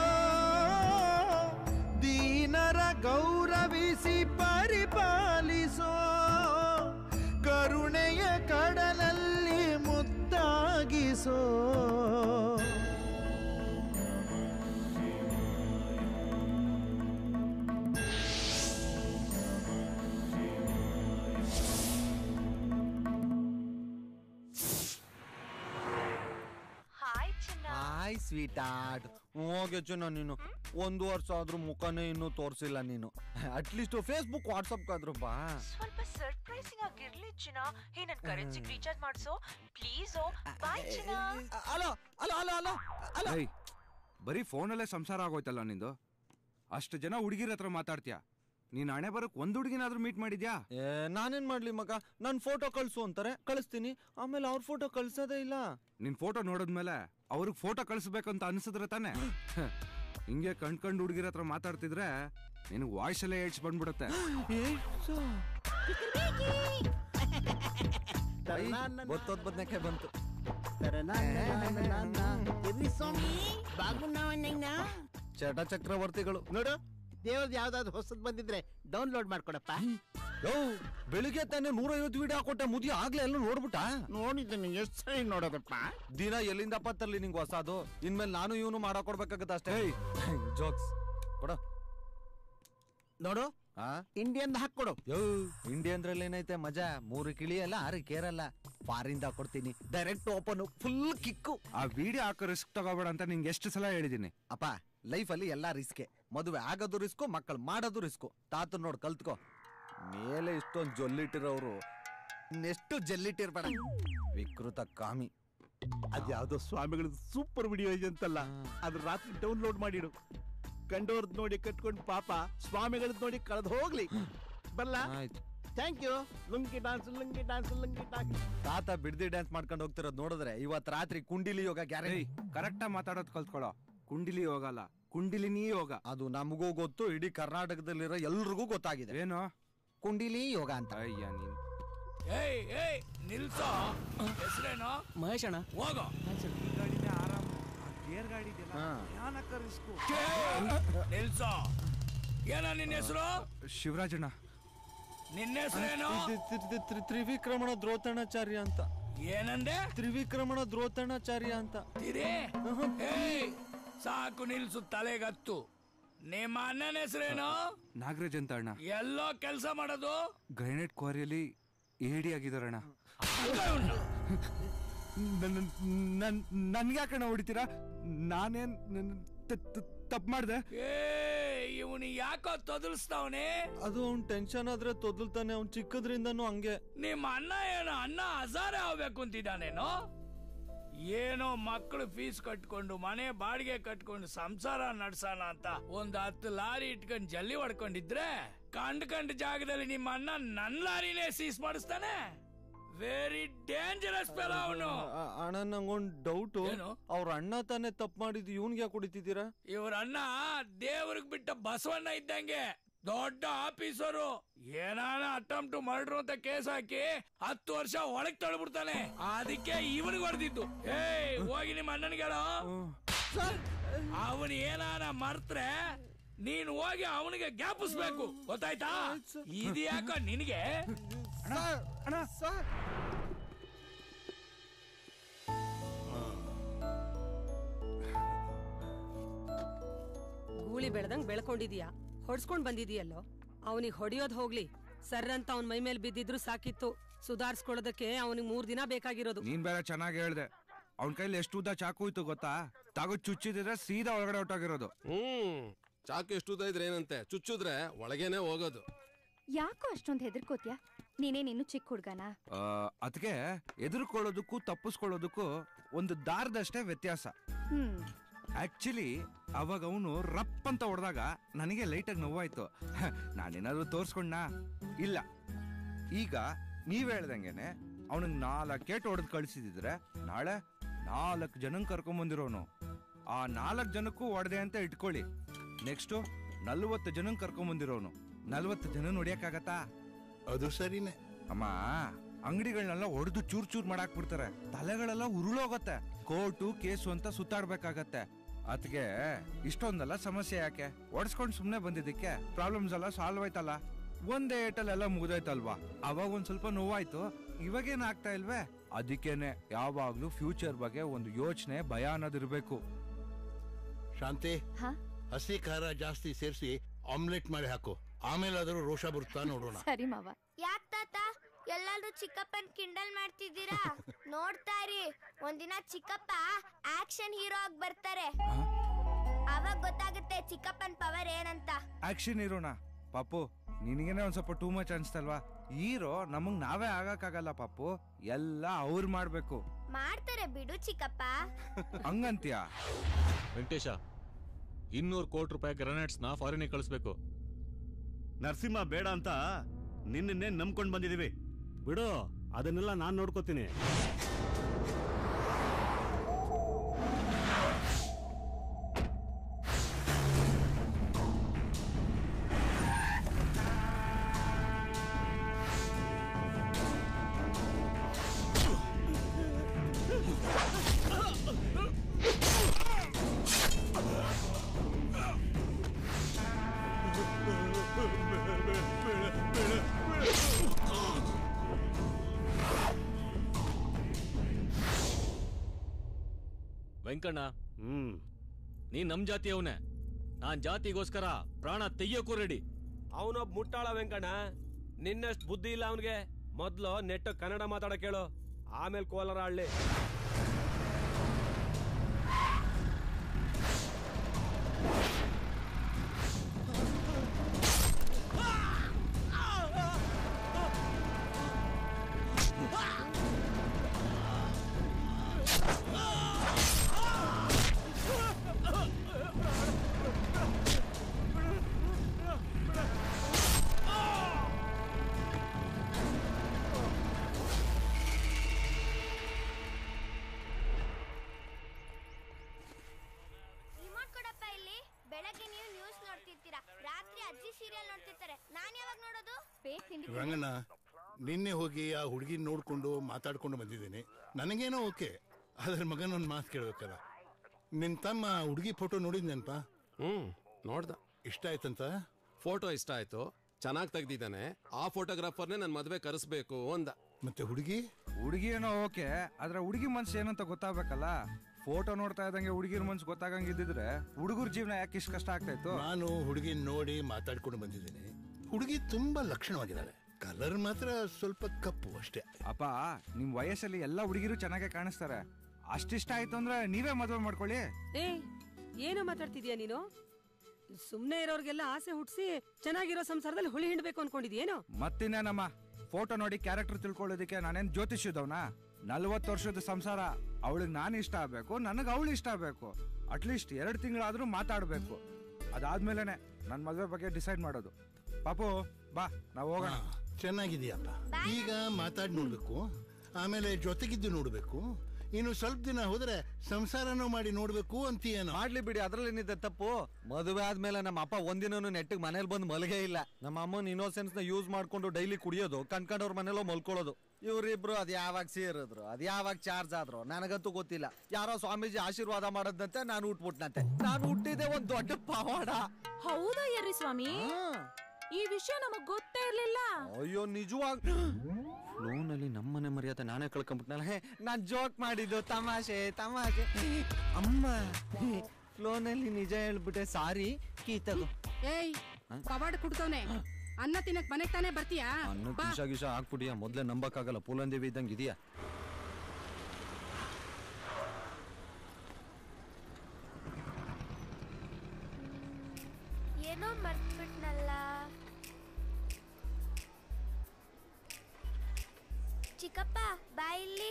S6: ದೀನರ ಗೌರವಿಸಿ ಪರಿಪಾಲಿಸೋ ಕರುಣೆಯ ಕಡಲಲ್ಲಿ ಮುತ್ತಾಗಿಸೋ
S7: ಹಾಯ್ ಚಿನ್ನ
S8: ಹಾಯ್ ಸ್ವೀಟ್ ಆರ್ಟ್ ಹೋಗೆ ಚಿನ್ನ ನೀನು ಒಂದು ವರ್ಷ ಆದ್ರೂ ಮುಖನೇ ಇನ್ನೂ ತೋರಿಸಿಲ್ಲ ನೀನು ಅಟ್ಲೀಸ್ಟ್ ಫೇಸ್ಬುಕ್ ವಾಟ್ಸಪ್ ಆದ್ರೂ ಬಾ
S7: ಸ್ವಲ್ಪ ಸರ್ಪ್ರೈಸಿಂಗ್ ಆಗಿರ್ಲಿ ಚಿನ್ನ ಹೇ ನನ್ ಕರೆನ್ಸಿಗೆ ರೀಚಾರ್ಜ್ ಮಾಡ್ಸೋ ಪ್ಲೀಸ್ ಬಾಯ್ ಚಿನ್ನ
S8: hello hello hello hello hello
S9: ಏಯ್ ಬರೀ ಫೋನಲ್ಲೇ ಸಂಸಾರ ಆಗೋಯ್ತಲ್ಲ ನಿಂದು ಅಷ್ಟು ಜನ ಹುಡುಗಿರ ಹತ್ರ ಮಾತಾಡ್ತೀಯ ನೀನ್ ಹಣೆ ಬರಕ್ ಒಂದ್ ಹುಡುಗಿನಾದ್ರೂ ಮೀಟ್ ಮಾಡಿದ್ಯಾ
S8: ಏ ನಾನೇನ್ ಮಾಡ್ಲಿ ಮಗ ನನ್ ಫೋಟೋ ಕಳ್ಸು ಅಂತಾರೆ ಕಳಿಸ್ತೀನಿ ಆಮೇಲೆ ಅವ್ರ ಫೋಟೋ ಕಳ್ಸೋದೇ ಇಲ್ಲ
S9: ನಿನ್ ಫೋಟೋ ನೋಡಿದ್ಮೇಲೆ ಅವ್ರಿಗೆ ಫೋಟೋ ಕಳಿಸ್ಬೇಕಂತ ಅನ್ಸಿದ್ರೆ ತಾನೆ ಹಿಂಗೆ ಕಣ್ ಕಂಡು ಹುಡುಗಿರ ಹತ್ರ ಮಾತಾಡ್ತಿದ್ರೆ ನಿನಗೆ ವಾಯ್ಸ್ ಎಲ್ಲ ಏಡ್ಸ್ ಬಂದ್ಬಿಡುತ್ತೆ
S8: ಗೊತ್ತೋದ್ ಬದ್ನೆಕಾಯ್ ಬಂತು ಚಟ ಚಕ್ರವರ್ತಿಗಳು
S10: ನೋಡು ದೇವ್ರದ್ದು ಯಾವ್ದಾದ್ರು ಹೊಸದ್ ಬಂದಿದ್ರೆ ಡೌನ್ಲೋಡ್ ಮಾಡ್ಕೊಡಪ್ಪ
S8: ಯೋ ಬೆಳಿಗ್ಗೆ ತಾನೆ ನೂರೈವತ್ತು ವಿಡಿಯೋ ಹಾಕೊಟ್ಟೆ ಮುದಿ ಆಗ್ಲೇ ಎಲ್ಲ ನೋಡ್ಬಿಟ್ಟ
S10: ನೋಡಿದ್ದೀನಿ ಎಷ್ಟು ಸರಿ ನೋಡೋದಪ್ಪ
S8: ದಿನ ಎಲ್ಲಿಂದ ಪತ್ತರ್ಲಿ ನಿಂಗೆ ಹೊಸದು ಇನ್ಮೇಲೆ ನಾನು ಇವನು ಮಾಡಕ್ ಕೊಡ್ಬೇಕಾಗತ್ತೆ ಅಷ್ಟೇ ಜೋಕ್ಸ್ ಕೊಡ
S10: ನೋಡು
S8: ಆ
S10: ಇಂಡಿಯನ್ ಹಾಕೊಡು
S8: ಯೋ ಇಂಡಿಯನ್ದ್ರಲ್ಲಿ ಏನೈತೆ ಮಜಾ ಮೂರು ಕಿಳಿಯಲ್ಲ ಆರು ಕೇರಲ್ಲ ಫಾರಿಂದ ಕೊಡ್ತೀನಿ ಡೈರೆಕ್ಟ್ ಓಪನ್ ಫುಲ್ ಕಿಕ್ಕು
S9: ಆ ವಿಡಿಯೋ ಹಾಕೋ ರಿಸ್ಕ್ ತಗೋಬೇಡ ಅಂತ ನಿಂಗೆ ಎಷ್ಟು ಸಲ ಹೇಳಿದೀನಿ
S8: ಅಪ್ಪ ಲೈಫಲ್ಲಿ ಎಲ್ಲಾ ರಿಸ್ಕೆ ಮದುವೆ ಆಗೋದು ರಿಸ್ಕು ಮಕ್ಕಳು ಮಾಡೋದು ರಿಸ್ಕು ತಾತ ನೋಡ್ ಕಲ್ತ್ಕೋ ಮೇಲೆ ಇಷ್ಟೊಂದು ಜೊಲ್ಲಿಟ್ಟಿರೋರು ಇನ್ನೆಷ್ಟು ಜಲ್ಲಿಟ್ಟಿರ್ಬೇಡ ವಿಕೃತ ಕಾಮಿ
S10: ಅದ್ಯಾವ್ದೋ ಸ್ವಾಮಿಗಳ ಸೂಪರ್ ವಿಡಿಯೋ ಇದೆ ಅಂತಲ್ಲ ಅದ್ರ ರಾತ್ರಿ ಡೌನ್ಲೋಡ್ ಮಾಡಿಡು ಕಂಡೋರ್ದ್ ನೋಡಿ ಕಟ್ಕೊಂಡ್ ಪಾಪ ಸ್ವಾಮಿಗಳದ್ ನೋಡಿ ಕಳೆದು ಹೋಗ್ಲಿ ಬಲ್ಲ
S8: ಆಯ್ತು
S10: thank you lungi dance lungi dance lungi dance
S8: ತಾತ ಬಿಡ್ದಿ ಡ್ಯಾನ್ಸ್ ಮಾಡ್ಕೊಂಡು ಹೋಗ್ತಿರೋದ್ ನೋಡಿದ್ರೆ ಇವತ್ ರಾತ್ರಿ ಕುಂಡಿಲಿ ಯೋಗ
S9: ಏಯ್
S8: ಗ್ಯಾರಂಟಿ
S9: ಕರೆಕ್ಟಾಗಿ ಮಾತಾಡೋದು ಕಲ್ತ್ಕೊಳ್ಳೋ ಕುಂಡಿಲಿ ಹೋಗಲ್ಲ ಕುಂಡಿಲಿನಿ ಯೋಗ
S8: ಅದು ನಮಗೂ ಗೊತ್ತು ಇಡೀ ಕರ್ನಾಟಕದಲ್ಲಿರೋ ಎಲ್ರಿಗೂ ಗೊತ್ತಾಗಿದೆ
S9: ಏನು
S8: ಕುಂಡಿಲಿ ಯೋಗ ಅಂತ
S9: ಅಯ್ಯ ನೀನ್
S11: ಏಯ್ ಏಯ್ ನಿಲ್ಸೋ ಹೆಸರೇನು
S10: ಮಹೇಶ್ ಅಣ್ಣ
S11: ಹೋಗೋ ನಿಲ್ಸೋ ಏನ ನಿನ್ನ ಹೆಸರು
S9: ಶಿವರಾಜಣ್ಣ
S11: ನಿನ್ನ ಹೆಸರೇನು
S8: ತ್ರಿ- ತ್ರಿ- ತ್ರಿ- ತ್ರಿ- ತ್ರಿವಿಕ್ರಮಣ ದ್ರೋತಣಾಚಾರ್ಯ ಅಂತ
S11: ಏನಂದೆ
S8: ತ್ರಿವಿಕ್ರಮಣ ದ್ರೋತಣಾಚಾರ್ಯ ಅಂತ
S11: ತಿರೇ ಏಯ್ ಸಾಕು ನಿಲ್ಸು ತಲೆಗತ್ತು ನಿಮ್ಮ ಅಣ್ಣನ ಹೆಸರೇನು
S9: ನಾಗರಾಜ್ ಅಂತ ಅಣ್ಣ
S11: ಎಲ್ಲೋ ಕೆಲಸ ಮಾಡೋದು
S9: ಗ್ರೈನೇಟ್ ಕ್ವಾರಿಯಲ್ಲಿ ಏಡಿ ಆಗಿದಾರಣ್ಣ ನನ್ಗೆ ಯಾಕಣ್ಣ ಹೊಡಿತೀರಾ ನಾನೇನ್ ತಪ್ಪು ಮಾಡ್ದೆ
S11: ಏ ಇವನು ಯಾಕೋ ತೊದಲ್ಸ್ತಾವನೆ
S8: ಅದು ಅವ್ನ್ ಟೆನ್ಷನ್ ಆದ್ರೆ ತೊದಲ್ತಾನೆ ಅವ್ನ್ ಚಿಕ್ಕದ್ರಿಂದನೂ ಹಂಗೆ
S11: ನಿಮ್ಮ ಅಣ್ಣ ಏನೋ ಅಣ್ಣ ಹಜಾರೆ ಆಗ್ಬೇಕು ಅಂತಿದ್ದಾನೇನೋ ಏನೋ ಮಕ್ಕಳು ಫೀಸ್ ಕಟ್ಕೊಂಡು ಮನೆ ಬಾಡಿಗೆ ಕಟ್ಕೊಂಡು ಸಂಸಾರ ನಡ್ಸೋಣ ಅಂತ ಒಂದ್ ಹತ್ತು ಲಾರಿ ಇಟ್ಕೊಂಡು ಜಲ್ಲಿ ಹೊಡ್ಕೊಂಡಿದ್ರೆ ಕಂಡ್ ಕಂಡ್ ಜಾಗದಲ್ಲಿ ನಿಮ್ಮ ಅಣ್ಣ ನನ್ ಲಾರಿನೇ ಸೀಸ್ ಮಾಡಿಸ್ತಾನೆ ವೆರಿ ಡೇಂಜರಸ್ ಫೆಲ ಅವನು
S8: ಆ- ಅಣ್ಣ ನಂಗೊಂದ್ ಡೌಟ್
S11: ಏನು?
S8: ಅವ್ರ ಅಣ್ಣ ತಾನೇ ತಪ್ಪು ಮಾಡಿದ್ದು ಇವ್ನ್ಗೆ ಯಾಕೆ ಹೊಡಿತಿದ್ದೀರಾ
S11: ಇವ್ರ ಅಣ್ಣ ದೇವ್ರಿಗೆ ಬಿಟ್ಟ ಬಸವಣ್ಣ ಇದ್ದಂಗೆ ದೊಡ್ಡ ಆಫೀಸರು ಏನಾನ ಅಟೆಂಪ್ಟ್ ಮರ್ಡ್ರು ಅಂತ ಕೇಸ್ ಹಾಕಿ ಹತ್ತು ವರ್ಷ ಒಳಗ್ ತಳ್ಬಿಡ್ತಾನೆ ಅದಕ್ಕೆ ಇವನಿಗೆ ಹೊಡೆದಿದ್ದು ಏಯ್ ಹೋಗಿ ನಿಮ್ಮ ಅಣ್ಣನಿಗೆ ಹೇಳೋ ಅವನ್ ಏನಾನ ಮರ್ತ್ರೆ ನೀನ್ ಹೋಗಿ ಅವನಿಗೆ ಜ್ಞಾಪಿಸ್ಬೇಕು ಗೊತ್ತಾಯ್ತಾ ಇದು ಯಾಕೋ ನಿನಗೆ
S9: ಅಣ್ಣ
S12: ಗೂಳಿ ಬೆಳೆದಂಗ್ ಬೆಳ್ಕೊಂಡಿದೀಯ ಹೊಡ್ಸ್ಕೊಂಡ್ ಬಂದಿದೀಯಲ್ಲೋ ಅವನಿಗೆ ಹೊಡಿಯೋದ್ ಹೋಗ್ಲಿ ಸರ್ ಅಂತ ಅವನ್ ಮೈ ಮೇಲೆ ಬಿದ್ದಿದ್ರು ಸಾಕಿತ್ತು ಸುಧಾರಿಸ್ಕೊಳ್ಳೋದಕ್ಕೆ ಅವನಿಗೆ ಮೂರ್ ದಿನ ಬೇಕಾಗಿರೋದು
S9: ನೀನ್ ಬೇರೆ ಚೆನ್ನಾಗಿ ಹೇಳ್ದೆ ಅವನ ಕೈಲಿ ಎಷ್ಟು ಉದ್ದ ಚಾಕು ಇತ್ತು ಗೊತ್ತಾ ತಾಗೋ ಚುಚ್ಚಿದ್ರೆ ಸೀದಾ ಒಳಗಡೆ ಹೊಟ್ಟೋಗಿರೋದು
S13: ಹ್ಮ್ ಚಾಕು ಎಷ್ಟು ಉದ್ದ ಇದ್ರೆ ಏನಂತೆ ಚುಚ್ಚಿದ್ರೆ ಒಳಗೇನೆ ಹೋಗೋದು
S14: ಯಾಕೋ ಅಷ್ಟೊಂದು ಹೆದರ್ಕೋತ್ಯಾ ನೀನೇನ್ ಇನ್ನು ಚಿಕ್ಕ ಹುಡ್ಗನ
S9: ಅದಕ್ಕೆ ಎದುರ್ಕೊಳ್ಳೋದಕ್ಕೂ ತಪ್ಪಿಸ್ಕೊಳ್ಳೋದಕ್ಕೂ ಒಂದು ದಾರದಷ್ಟೇ ವ್ಯತ್ಯಾಸ
S14: ಹ್ಮ್
S9: ಆಕ್ಚುಲಿ ಅವಾಗ ಅವನು ರಪ್ ಅಂತ ಹೊಡೆದಾಗ ನನಗೆ ಲೈಟಾಗಿ ನೋವಾಯ್ತು ನಾನೇನಾದ್ರು ತೋರ್ಸ್ಕೊಂಡ್ನಾ ಇಲ್ಲ ಈಗ ನೀವ್ ಹೇಳ್ದಂಗೆನೆ ಅವನಿಗೆ ನಾಲ್ಕು ಕೇಟ್ ಹೊಡೆದು ಕಳಿಸಿದ್ರೆ ನಾಳೆ ನಾಲ್ಕು ಜನಂಗ್ ಕರ್ಕೊಂಬಂದಿರೋನು ಆ ನಾಲ್ಕು ಜನಕ್ಕೂ ಹೊಡೆದೆ ಅಂತ ಇಟ್ಕೊಳ್ಳಿ ನೆಕ್ಸ್ಟು ನಲ್ವತ್ತು ಜನಂಗ್ ಕರ್ಕೊಂಬಂದಿರೋನು ನಲ್ವತ್ತು ಜನ ನೋಡಿಯಕ್ಕಾಗತ್ತಾ
S15: ಅದು ಸರಿನೇ
S9: ಅಮ್ಮ ಅಂಗಡಿಗಳನ್ನೆಲ್ಲ ಹೊಡೆದು ಚೂರ್ ಚೂರ್ ಮಾಡಾಕ್ ಬಿಡ್ತಾರೆ ತಲೆಗಳೆಲ್ಲ ಉರುಳೋಗತ್ತೆ ಕೋರ್ಟು ಕೇಸು ಅಂತ ಸುತ್ತಾಡ್ಬೇಕಾಗತ್ತೆ ಅದಕ್ಕೆ ಇಷ್ಟೊಂದೆಲ್ಲ ಸಮಸ್ಯೆ ಯಾಕೆ ಒಡ್ಸ್ಕೊಂಡ್ ಸುಮ್ನೆ ಬಂದಿದ್ದಕ್ಕೆ ಪ್ರಾಬ್ಲಮ್ಸ್ ಎಲ್ಲ ಸಾಲ್ವ್ ಆಯ್ತಲ್ಲ ಒಂದೇ ಏಟಲ್ಲೆಲ್ಲ ಮುಗ್ದೋಯ್ತಲ್ವಾ ಅವಾಗ ಒಂದ್ ಸ್ವಲ್ಪ ನೋವಾಯ್ತು ಇವಾಗೇನ್ ಆಗ್ತಾ ಇಲ್ವೇ ಅದಕ್ಕೇನೆ ಯಾವಾಗ್ಲೂ ಫ್ಯೂಚರ್ ಬಗ್ಗೆ ಒಂದು ಯೋಚನೆ ಭಯ ಅನ್ನೋದಿರ್ಬೇಕು
S15: ಶಾಂತಿ
S14: ಹಾ
S15: ಹಸಿ ಖಾರ ಜಾಸ್ತಿ ಸೇರಿಸಿ ಆಮ್ಲೆಟ್ ಮಾಡಿ ಹಾಕು ಆಮೇಲಾದ್ರೂ ರೋಷ ಬರುತ್ತಾ ನೋಡೋಣ
S14: ಸರಿ ಮಾವ
S16: ಯಾಕ್ ತಾತ ಎಲ್ಲಾದ್ರೂ ಚಿಕ್ಕಪ್ಪನ್ ಕಿಂಡಲ್ ಮಾಡ್ತಿದ್ದೀರಾ ನೋಡ್ತಾ ಇರಿ ಒಂದಿನ ಚಿಕ್ಕಪ್ಪ ಆಕ್ಷನ್ ಹೀರೋ ಆಗಿ ಬರ್ತಾರೆ ಅವಾಗ ಗೊತ್ತಾಗುತ್ತೆ ಚಿಕ್ಕಪ್ಪನ್ ಪವರ್ ಏನಂತ
S9: ಆಕ್ಷನ್ ಇರೋಣ ಪಾಪು ನಿನಗೇನೆ ಒಂದ್ ಸ್ವಲ್ಪ ಟೂ ಮಚ್ ಅನ್ಸ್ತಲ್ವಾ ಹೀರೋ ನಮಗ್ ನಾವೇ ಆಗಕ್ಕಾಗಲ್ಲ ಪಾಪು ಎಲ್ಲ ಅವ್ರು ಮಾಡ್ಬೇಕು
S16: ಮಾಡ್ತಾರೆ ಬಿಡು ಚಿಕ್ಕಪ್ಪ
S9: ಹಂಗಂತ್ಯಾ
S17: ವೆಂಕಟೇಶ ಇನ್ನೂರು ಕೋಟಿ ರೂಪಾಯಿ ಗ್ರನೇಡ್ಸ್ನ ಫಾರಿನಿಗೆ ಕಳಿಸ್ಬೇಕು
S5: ನರಸಿಂಹ ಬೇಡ ಅಂತ ನಿನ್ನೆ ನಂಬ್ಕೊಂಡ್ ಬಂದಿದೀವಿ ಬಿಡು ಅದನ್ನೆಲ್ಲ ನಾನ್ ನೋಡ್ಕೋತೀನಿ
S17: ವೆಂಕಣ್ಣ
S5: ಹ್ಮ್
S17: ನೀನ್ ನಮ್ ಜಾತಿಯವನೇ ನಾನ್ ಜಾತಿಗೋಸ್ಕರ ಪ್ರಾಣ ತೆಯ್ಯೋಕ್ಕೂ ರೆಡಿ
S18: ಅವನೊಬ್ಬ ಮುಟ್ಟಾಳ ವೆಂಕಣ್ಣ ನಿನ್ನಷ್ಟು ಬುದ್ಧಿ ಇಲ್ಲ ಅವನಿಗೆ ಮೊದ್ಲು ನೆಟ್ ಕನ್ನಡ ಮಾತಾಡಕ್ ಹೇಳು ಆಮೇಲೆ ಕೋಲಾರ ಹಳ್ಳಿ
S16: ರಿಮೋಟ್ ಕೊಡಪ್ಪ ಇಲ್ಲಿ ಬೆಳಗ್ಗೆ ನೀವು ನ್ಯೂಸ್ ನೋಡ್ತಿರ್ತೀರಾ ರಾತ್ರಿ ಅಜ್ಜಿ ಸೀರಿಯಲ್ ನೋಡ್ತಿರ್ತಾರೆ ನಾನ್ ಯಾವಾಗ ನೋಡೋದು
S15: ರಂಗಣ್ಣ ನಿನ್ನೆ ಹೋಗಿ ಆ ಹುಡುಗಿ ನೋಡ್ಕೊಂಡು ಮಾತಾಡ್ಕೊಂಡು ಬಂದಿದ್ದೀನಿ ನನಗೇನೋ ಓಕೆ ಆದ್ರೆ ಮಗನ ಒಂದು ಮಾತು ಕೇಳ್ಬೇಕಲ್ಲ ನಿನ್ ತಮ್ಮ ಹುಡುಗಿ ಫೋಟೋ ನೋಡಿದ್ನಪ್ಪ
S13: ಹ್ಮ್ ನೋಡ್ದ
S15: ಇಷ್ಟ ಆಯ್ತಂತ
S13: ಫೋಟೋ ಇಷ್ಟ ಆಯ್ತು ಚೆನ್ನಾಗಿ ತೆಗ್ದಿದ್ದಾನೆ ಆ ಫೋಟೋಗ್ರಾಫರ್ನೇ ನನ್ನ ಮದ್ವೆ ಕರೆಸ್ಬೇಕು ಅಂದ
S15: ಮತ್ತೆ ಹುಡುಗಿ
S9: ಹುಡುಗಿ ಏನೋ ಓಕೆ ಆದ್ರೆ ಹುಡುಗಿ ಮನ್ಸು ಏನಂತ ಗೊತ್ತಾಗ್ಬೇಕಲ್ಲ ಫೋಟೋ ನೋಡ್ತಾ ಇದ್ದಂಗೆ ಹುಡುಗಿರ್ ಮನ್ಸು ಗೊತ್ತಾಗಂಗ್ ಇದ್ದಿದ್ರೆ ಹುಡುಗರ ಜೀವನ ಯಾಕೆ ಇಷ್ಟು ಕಷ್ಟ ಆಗ್ತಾ ಇತ್ತು
S15: ನಾನು ಹುಡುಗಿ ನೋಡಿ ಮಾತಾಡ್ಕೊಂಡು ಬಂದಿದ್ದೀನಿ ಹುಡುಗಿ ತುಂಬಾ ಲಕ್ಷಣವಾಗಿದ್ದಾಳೆ ಕಲರ್ ಮಾತ್ರ ಸ್ವಲ್ಪ ಕಪ್ಪು ಅಷ್ಟೇ
S9: ಅಪ್ಪ ನಿಮ್ ವಯಸ್ಸಲ್ಲಿ ಎಲ್ಲ ಹುಡುಗಿರು ಚೆನ್ನಾಗೆ ಕಾಣಿಸ್ತಾರೆ ಅಷ್ಟಿಷ್ಟ ಆಯ್ತು ಅಂದ್ರೆ ನೀವೇ ಮದುವೆ ಮಾಡ್ಕೊಳ್ಳಿ
S12: ಏ ಏನೋ ಮಾತಾಡ್ತಿದ್ಯಾ ನೀನು ಸುಮ್ನೆ ಇರೋರ್ಗೆಲ್ಲ ಆಸೆ ಹುಟ್ಸಿ ಚೆನ್ನಾಗಿರೋ ಸಂಸಾರದಲ್ಲಿ ಹುಳಿ ಹಿಂಡ್ಬೇಕು ಅನ್ಕೊಂಡಿದ್ಯೇನೋ
S9: ಮತ್ತಿನ್ನೇನಮ್ಮ ಫೋಟೋ ನೋಡಿ ಕ್ಯಾರೆಕ್ಟರ್ ತಿಳ್ಕೊಳ್ಳೋದಕ್ಕೆ ನಾನೇನ್ ಜ್ಯೋತಿಷ್ಯದವನ ನಲ್ವತ್ತು ವರ್ಷದ ಸಂಸಾರ ಅವಳಿಗೆ ನಾನು ಇಷ್ಟ ಆಗ್ಬೇಕು ನನಗೆ ಅವಳು ಇಷ್ಟ ಆಗ್ಬೇಕು ಅಟ್ಲೀಸ್ಟ್ ಎರಡು ತಿಂಗಳಾದ್ರೂ ಮಾತಾಡ್ಬೇಕು ಅದಾದ್ಮೇಲೆನೆ ನನ್ನ ಮದುವೆ ಬಗ್ಗೆ ಡಿಸೈಡ್ ಮಾಡೋದು ಪಾಪು ಬಾ ನಾವು ಹೋಗೋಣ
S15: ಚೆನ್ನಾಗಿದೆಯಪ್ಪ ಈಗ ಮಾತಾಡಿ ನೋಡ್ಬೇಕು ಆಮೇಲೆ ಜೊತೆಗಿದ್ದು ನೋಡ್ಬೇಕು ಇನ್ನು ಸ್ವಲ್ಪ ದಿನ ಹೋದ್ರೆ ಸಂಸಾರನೂ ಮಾಡಿ ನೋಡ್ಬೇಕು ಅಂತೀಯೇನೋ
S8: ಮಾಡ್ಲಿ ಬಿಡಿ ಅದ್ರಲ್ಲಿ ಏನಿದೆ ತಪ್ಪು ಮದುವೆ ಆದ್ಮೇಲೆ ನಮ್ಮ ಅಪ್ಪ ಒಂದಿನೂ ನೆಟ್ಟಿಗೆ ಮನೇಲಿ ಬಂದು ಮಲಗೇ ಇಲ್ಲ ನಮ್ಮ ಅಮ್ಮನ ಇನ್ನೋಸೆನ್ಸ್ ನ ಯೂಸ್ ಮಾಡ್ಕೊಂಡು ಡೈಲಿ ಕುಡಿಯೋದು ಕಣ್ಕಂಡವ್ರ ಮನೇಲೋ ಮಲ್ಕೊಳ್ಳೋದು ಇವ್ರಿಬ್ರು ಅದ್ ಯಾವಾಗ ಸೇರಿದ್ರು ಅದ್ ಯಾವಾಗ ಚಾರ್ಜ್ ಆದ್ರು ನನಗಂತೂ ಗೊತ್ತಿಲ್ಲ ಯಾರೋ ಸ್ವಾಮೀಜಿ ಆಶೀರ್ವಾದ ಮಾಡದಂತೆ ನಾನು ಹುಟ್ಬಿಟ್ನಂತೆ ನಾನು ಹುಟ್ಟಿದೆ ಒಂದ್ ದೊಡ್ಡ ಪವಾಡ
S4: ಹೌದಾ ಯರಿ ಸ್ವಾಮಿ ಈ ವಿಷಯ ನಮಗ್ ಗೊತ್ತೇ ಇರ್ಲಿಲ್ಲ
S8: ಅಯ್ಯೋ ನಿಜವಾಗ್ ಫ್ಲೋನಲ್ಲಿ ನಮ್ಮನೆ ಮರ್ಯಾದೆ ನಾನೇ ಕಳ್ಕೊಂಡ್ಬಿಟ್ನಲ್ಲ ಹೇ ನಾನ್ ಜೋಕ್ ಮಾಡಿದ್ದು ತಮಾಷೆ ತಮಾಷೆ ಅಮ್ಮ ಫ್ಲೋನಲ್ಲಿ ನಿಜ ಹೇಳ್ಬಿಟ್ಟೆ ಸಾರಿ ಕೀ ತಗೋ
S19: ಏಯ್ ಕಬಾಡ್ ಕುಡ್ತವ್ನೆ
S12: ಅನ್ನ ತಿನ್ನಕ್ ಮನೆಗ್ ತಾನೇ ಬರ್ತೀಯಾ
S8: ಅನ್ನ
S12: ಬಾ
S8: ಗಿಶ ಗಿಶ ಹಾಕ್ಬಿಡಿಯ ಮೊದ್ಲೇ ನಂಬಕ್ಕಾಗಲ್ಲ ಪೂಲಂದೇವಿ ಇದ್ದಂಗೆ ಇದೆಯಾ
S16: ಏನೋ ಮರ್ತ್ಬಿಟ್ನಲ್ಲ ಚಿಕ್ಕಪ್ಪ ಬಾ ಇಲ್ಲಿ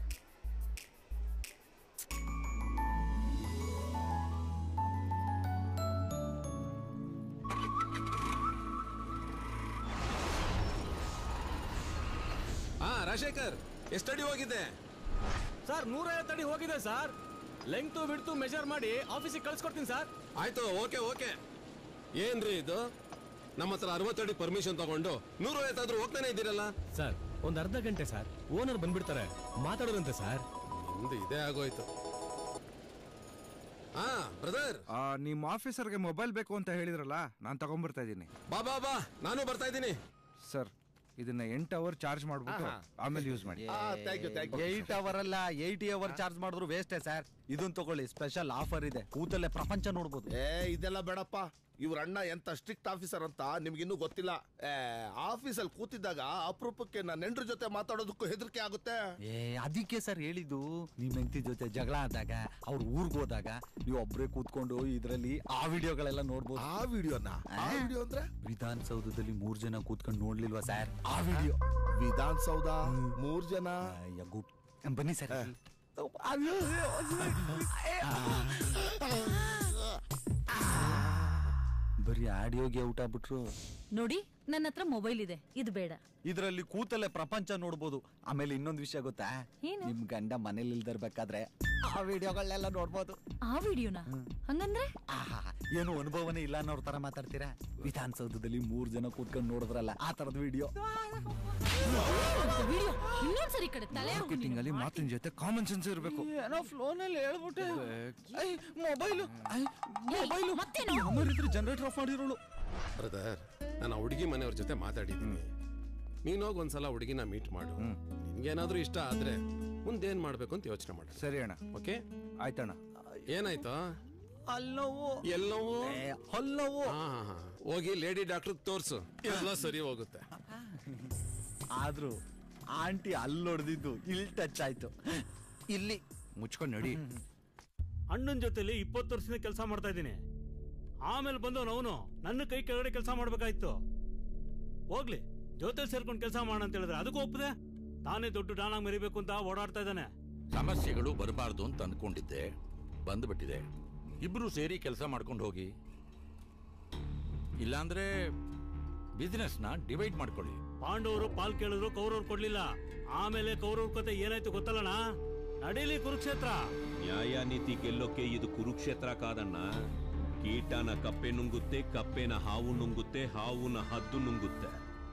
S13: ಹಾ ರಾಜಶೇಖರ್ ಎಷ್ಟಡಿ ಹೋಗಿದೆ
S17: ಸರ್ ನೂರೈವತ್ತು ಅಡಿ ಹೋಗಿದೆ ಸರ್ ಲೆಂಗ್ತು ಬಿಡ್ತು ಮೆಜರ್ ಮಾಡಿ ಆಫೀಸಿಗೆ ಕಳ್ಸ್ಕೊಡ್ತೀನಿ ಸರ್
S13: ಆಯ್ತು ಓಕೆ ಓಕೆ ಏನ್ರಿ ಇದು ನಮ್ಮ ಹತ್ರ ಅರವತ್ತಡಿ ಪರ್ಮಿಷನ್ ತಗೊಂಡು ನೂರ ಐವತ್ತಾದ್ರೂ ಹೋಗ್ತಾನೆ ಇದ್ದೀರಲ್ಲ
S17: ಸರ್ ಒಂದ್ ಅರ್ಧ ಗಂಟೆ ಸರ್ ಓನರ್ ಬಂದ್ಬಿಡ್ತಾರೆ ಮಾತಾಡೋದಂತೆ ಸರ್
S13: ನಿಮ್ದು ಇದೇ ಆಗೋಯ್ತು ಹಾ ಬ್ರದರ್
S9: ನಿಮ್ಮ ಆಫೀಸರ್ಗೆ ಮೊಬೈಲ್ ಬೇಕು ಅಂತ ಹೇಳಿದ್ರಲ್ಲ ನಾನು ತಗೊಂಡ್ಬರ್ತಾ ಇದ್ದೀನಿ
S13: ಬಾ ಬಾ ಬಾ ನಾನು ಬರ್ತಾ ಇದ್ದೀನಿ
S9: ಸರ್ ಇದನ್ನ ಎಂಟು ಅವರ್ ಚಾರ್ಜ್ ಮಾಡ್ಬಿಟ್ಟು
S8: ಆಹಾ.
S9: ಆಮೇಲೆ ಯೂಸ್ ಮಾಡಿ
S8: ಏಟ್ ಅವರ್ ಅಲ್ಲ ಏಯ್ಟಿ ಅವರ್ ಚಾರ್ಜ್ ಮಾಡಿದ್ರು ವೇಸ್ಟೇ ಸರ್ ಇದನ್ನ ತಗೊಳ್ಳಿ ಸ್ಪೆಷಲ್ ಆಫರ್ ಇದೆ ಕೂತಲ್ಲೇ ಪ್ರಪಂಚ ನೋಡ್ಬೋದು
S10: ಏ ಇದೆಲ್ಲ ಬೇಡಪ್ಪ ಇವ್ರ ಅಣ್ಣ ಎಂತ ಸ್ಟ್ರಿಕ್ಟ್ ಆಫೀಸರ್ ಅಂತ ನಿಮ್ಗಿನ್ನೂ ಗೊತ್ತಿಲ್ಲ ಏ ಆಫೀಸಲ್ಲಿ ಕೂತಿದ್ದಾಗ ಅಪರೂಪಕ್ಕೆ ನನ್ನ ನೆಂಟ್ರ ಜೊತೆ ಮಾತಾಡೋದಕ್ಕೂ ಹೆದರಿಕೆ ಆಗುತ್ತೆ
S8: ಏ ಅದಕ್ಕೆ ಸರ್ ಹೇಳಿದ್ದು ನಿಮ್ ಹೆಂಡತಿ ಜೊತೆ ಜಗಳ ಆದಾಗ ಅವ್ರ ಊರ್ಗ್ ಹೋದಾಗ ನೀವು ಒಬ್ರೇ ಕೂತ್ಕೊಂಡು ಇದ್ರಲ್ಲಿ ಆ ವಿಡಿಯೋಗಳೆಲ್ಲ ನೋಡ್ಬೋದು
S10: ಆ ವಿಡಿಯೋನ ಆ ವಿಡಿಯೋ ಅಂದ್ರೆ
S8: ವಿಧಾನಸೌಧದಲ್ಲಿ ಮೂರ್ ಜನ ಕೂತ್ಕೊಂಡು ನೋಡ್ಲಿಲ್ವಾ ಸರ್ ಆ ವಿಡಿಯೋ
S10: ವಿಧಾನಸೌಧ ಮೂರ್ ಜನ
S8: ಬನ್ನಿ ಸರ್ ಬರೀ ಆಡಿಯೋಗೆ ಔಟ್ ಆಗ್ಬಿಟ್ರು
S19: ನೋಡಿ ನನ್ನ ಹತ್ರ ಮೊಬೈಲ್ ಇದೆ ಇದು ಬೇಡ
S8: ಇದ್ರಲ್ಲಿ ಕೂತಲ್ಲೇ ಪ್ರಪಂಚ ನೋಡ್ಬೋದು ಆಮೇಲೆ ಇನ್ನೊಂದು ವಿಷಯ ಗೊತ್ತಾ
S19: ಏನು?
S8: ನಿಮ್ ಗಂಡ ಮನೇಲಿ ಇಲ್ದಿರ್ಬೇಕಾದ್ರೆ ಆ ವಿಡಿಯೋಗಳನ್ನೆಲ್ಲ ನೋಡ್ಬೋದು
S19: ಆ ವಿಡಿಯೋನ ಹಂಗಂದ್ರೆ
S8: ಆಹಾ ಏನು ಅನುಭವನೇ ಇಲ್ಲ ಅನ್ನೋರ್ ತರ ಮಾತಾಡ್ತೀರಾ ವಿಧಾನಸೌಧದಲ್ಲಿ ಮೂರ್ ಜನ ಕೂತ್ಕೊಂಡು ನೋಡಿದ್ರಲ್ಲ ಆ ತರದ ವಿಡಿಯೋ
S19: ವಿಡಿಯೋ ಇನ್ನೊಂದ್ಸರಿ ಈ ಕಡೆ ತಲೆ
S9: ಮಾರ್ಕೆಟಿಂಗ್ ಅಲ್ಲಿ ಮಾತಿನ ಜೊತೆ ಕಾಮನ್ ಸೆನ್ಸ್ ಇರಬೇಕು
S8: ಏನೋ ಫ್ಲೋನಲ್ಲಿ ಹೇಳ್ಬಿಟ್ಟೆ ಮೊಬೈಲು ಮೊಬೈಲು
S19: ಮತ್ತೇನು
S8: ಇದ್ರೆ ಜನರೇಟರ್ ಆಫ್ ಮಾಡಿರೋಳು
S13: ಬ್ರದರ್ ನಾನು ಹುಡುಗಿ ಮನೆಯವ್ರ ಜೊತೆ ಮಾತಾಡಿದ್ದೀನಿ ನೀನು ಹೋಗಿ ಒಂದ್ಸಲ ಹುಡುಗಿನ ಮೀಟ್ ಮಾಡು ನಿನ್ಗೇನಾದ್ರೂ ಇಷ್ಟ ಆದ್ರೆ ಮುಂದೇನ್ ಮಾಡ್ಬೇಕು ಅಂತ ಯೋಚನೆ ಮಾಡ
S9: ಸರಿ ಅಣ್ಣ
S13: ಓಕೆ
S9: ಆಯ್ತಣ್ಣ
S13: ಏನಾಯ್ತು
S8: ಅಲ್ಲೋವು
S13: ಎಲ್ಲವೂ
S8: ಹಲ್ಲವು
S13: ಹೋಗಿ ಲೇಡಿ ಡಾಕ್ಟರ್ ತೋರ್ಸು ಎಲ್ಲ ಸರಿ ಹೋಗುತ್ತೆ
S8: ಆದ್ರೂ ಆಂಟಿ ಅಲ್ಲೊಡ್ದಿದ್ದು ಇಲ್ಲಿ ಟಚ್ ಆಯ್ತು ಇಲ್ಲಿ
S9: ಮುಚ್ಕೊಂಡು ನಡಿ
S5: ಅಣ್ಣನ ಜೊತೆಲಿ ಇಪ್ಪತ್ತು ವರ್ಷದಿಂದ ಕೆಲಸ ಮಾಡ್ತಾ ಇದ್ದೀನಿ ಆಮೇಲೆ ಬಂದವನು ಅವನು ನನ್ನ ಕೈ ಕೆಳಗಡೆ ಕೆಲಸ ಮಾಡ್ಬೇಕಾಯ್ತು ಹೋಗ್ಲಿ ಜೊತೆ ಸೇರ್ಕೊಂಡು ಕೆಲಸ ಮಾಡೋಣ ಅಂತ ಹೇಳಿದ್ರೆ ಅದಕ್ಕೂ ಒಪ್ಪದೆ ತಾನೇ ದೊಡ್ಡ ಡಾನಾಗ್ ಮೆರಿಬೇಕು ಅಂತ ಓಡಾಡ್ತಾ ಇದ್ದಾನೆ
S20: ಸಮಸ್ಯೆಗಳು ಬರಬಾರ್ದು ಅಂತ ಅಂದ್ಕೊಂಡಿದ್ದೆ ಬಂದ್ಬಿಟ್ಟಿದೆ ಇಬ್ರು ಸೇರಿ ಕೆಲಸ ಮಾಡ್ಕೊಂಡು ಹೋಗಿ ಇಲ್ಲಾಂದ್ರೆ ಬಿಸ್ನೆಸ್ನ ಡಿವೈಡ್ ಮಾಡ್ಕೊಳ್ಳಿ
S5: ಪಾಂಡವರು ಪಾಲ್ ಕೇಳಿದ್ರು ಕೌರವ್ರು ಕೊಡ್ಲಿಲ್ಲ ಆಮೇಲೆ ಕೌರವ್ರ ಕತೆ ಏನಾಯ್ತು ಗೊತ್ತಲ್ಲಣ್ಣ ನಡೀಲಿ ಕುರುಕ್ಷೇತ್ರ
S3: ನ್ಯಾಯ ನೀತಿ ಗೆಲ್ಲೋಕೆ ಇದು ಕುರುಕ್ಷೇತ್ರ ಕಾದಣ್ಣ ಕೀಟನ ಕಪ್ಪೆ ನುಂಗುತ್ತೆ ಕಪ್ಪೆನ ಹಾವು ನುಂಗುತ್ತೆ ಹಾವುನ ಹದ್ದು ನುಂಗುತ್ತೆ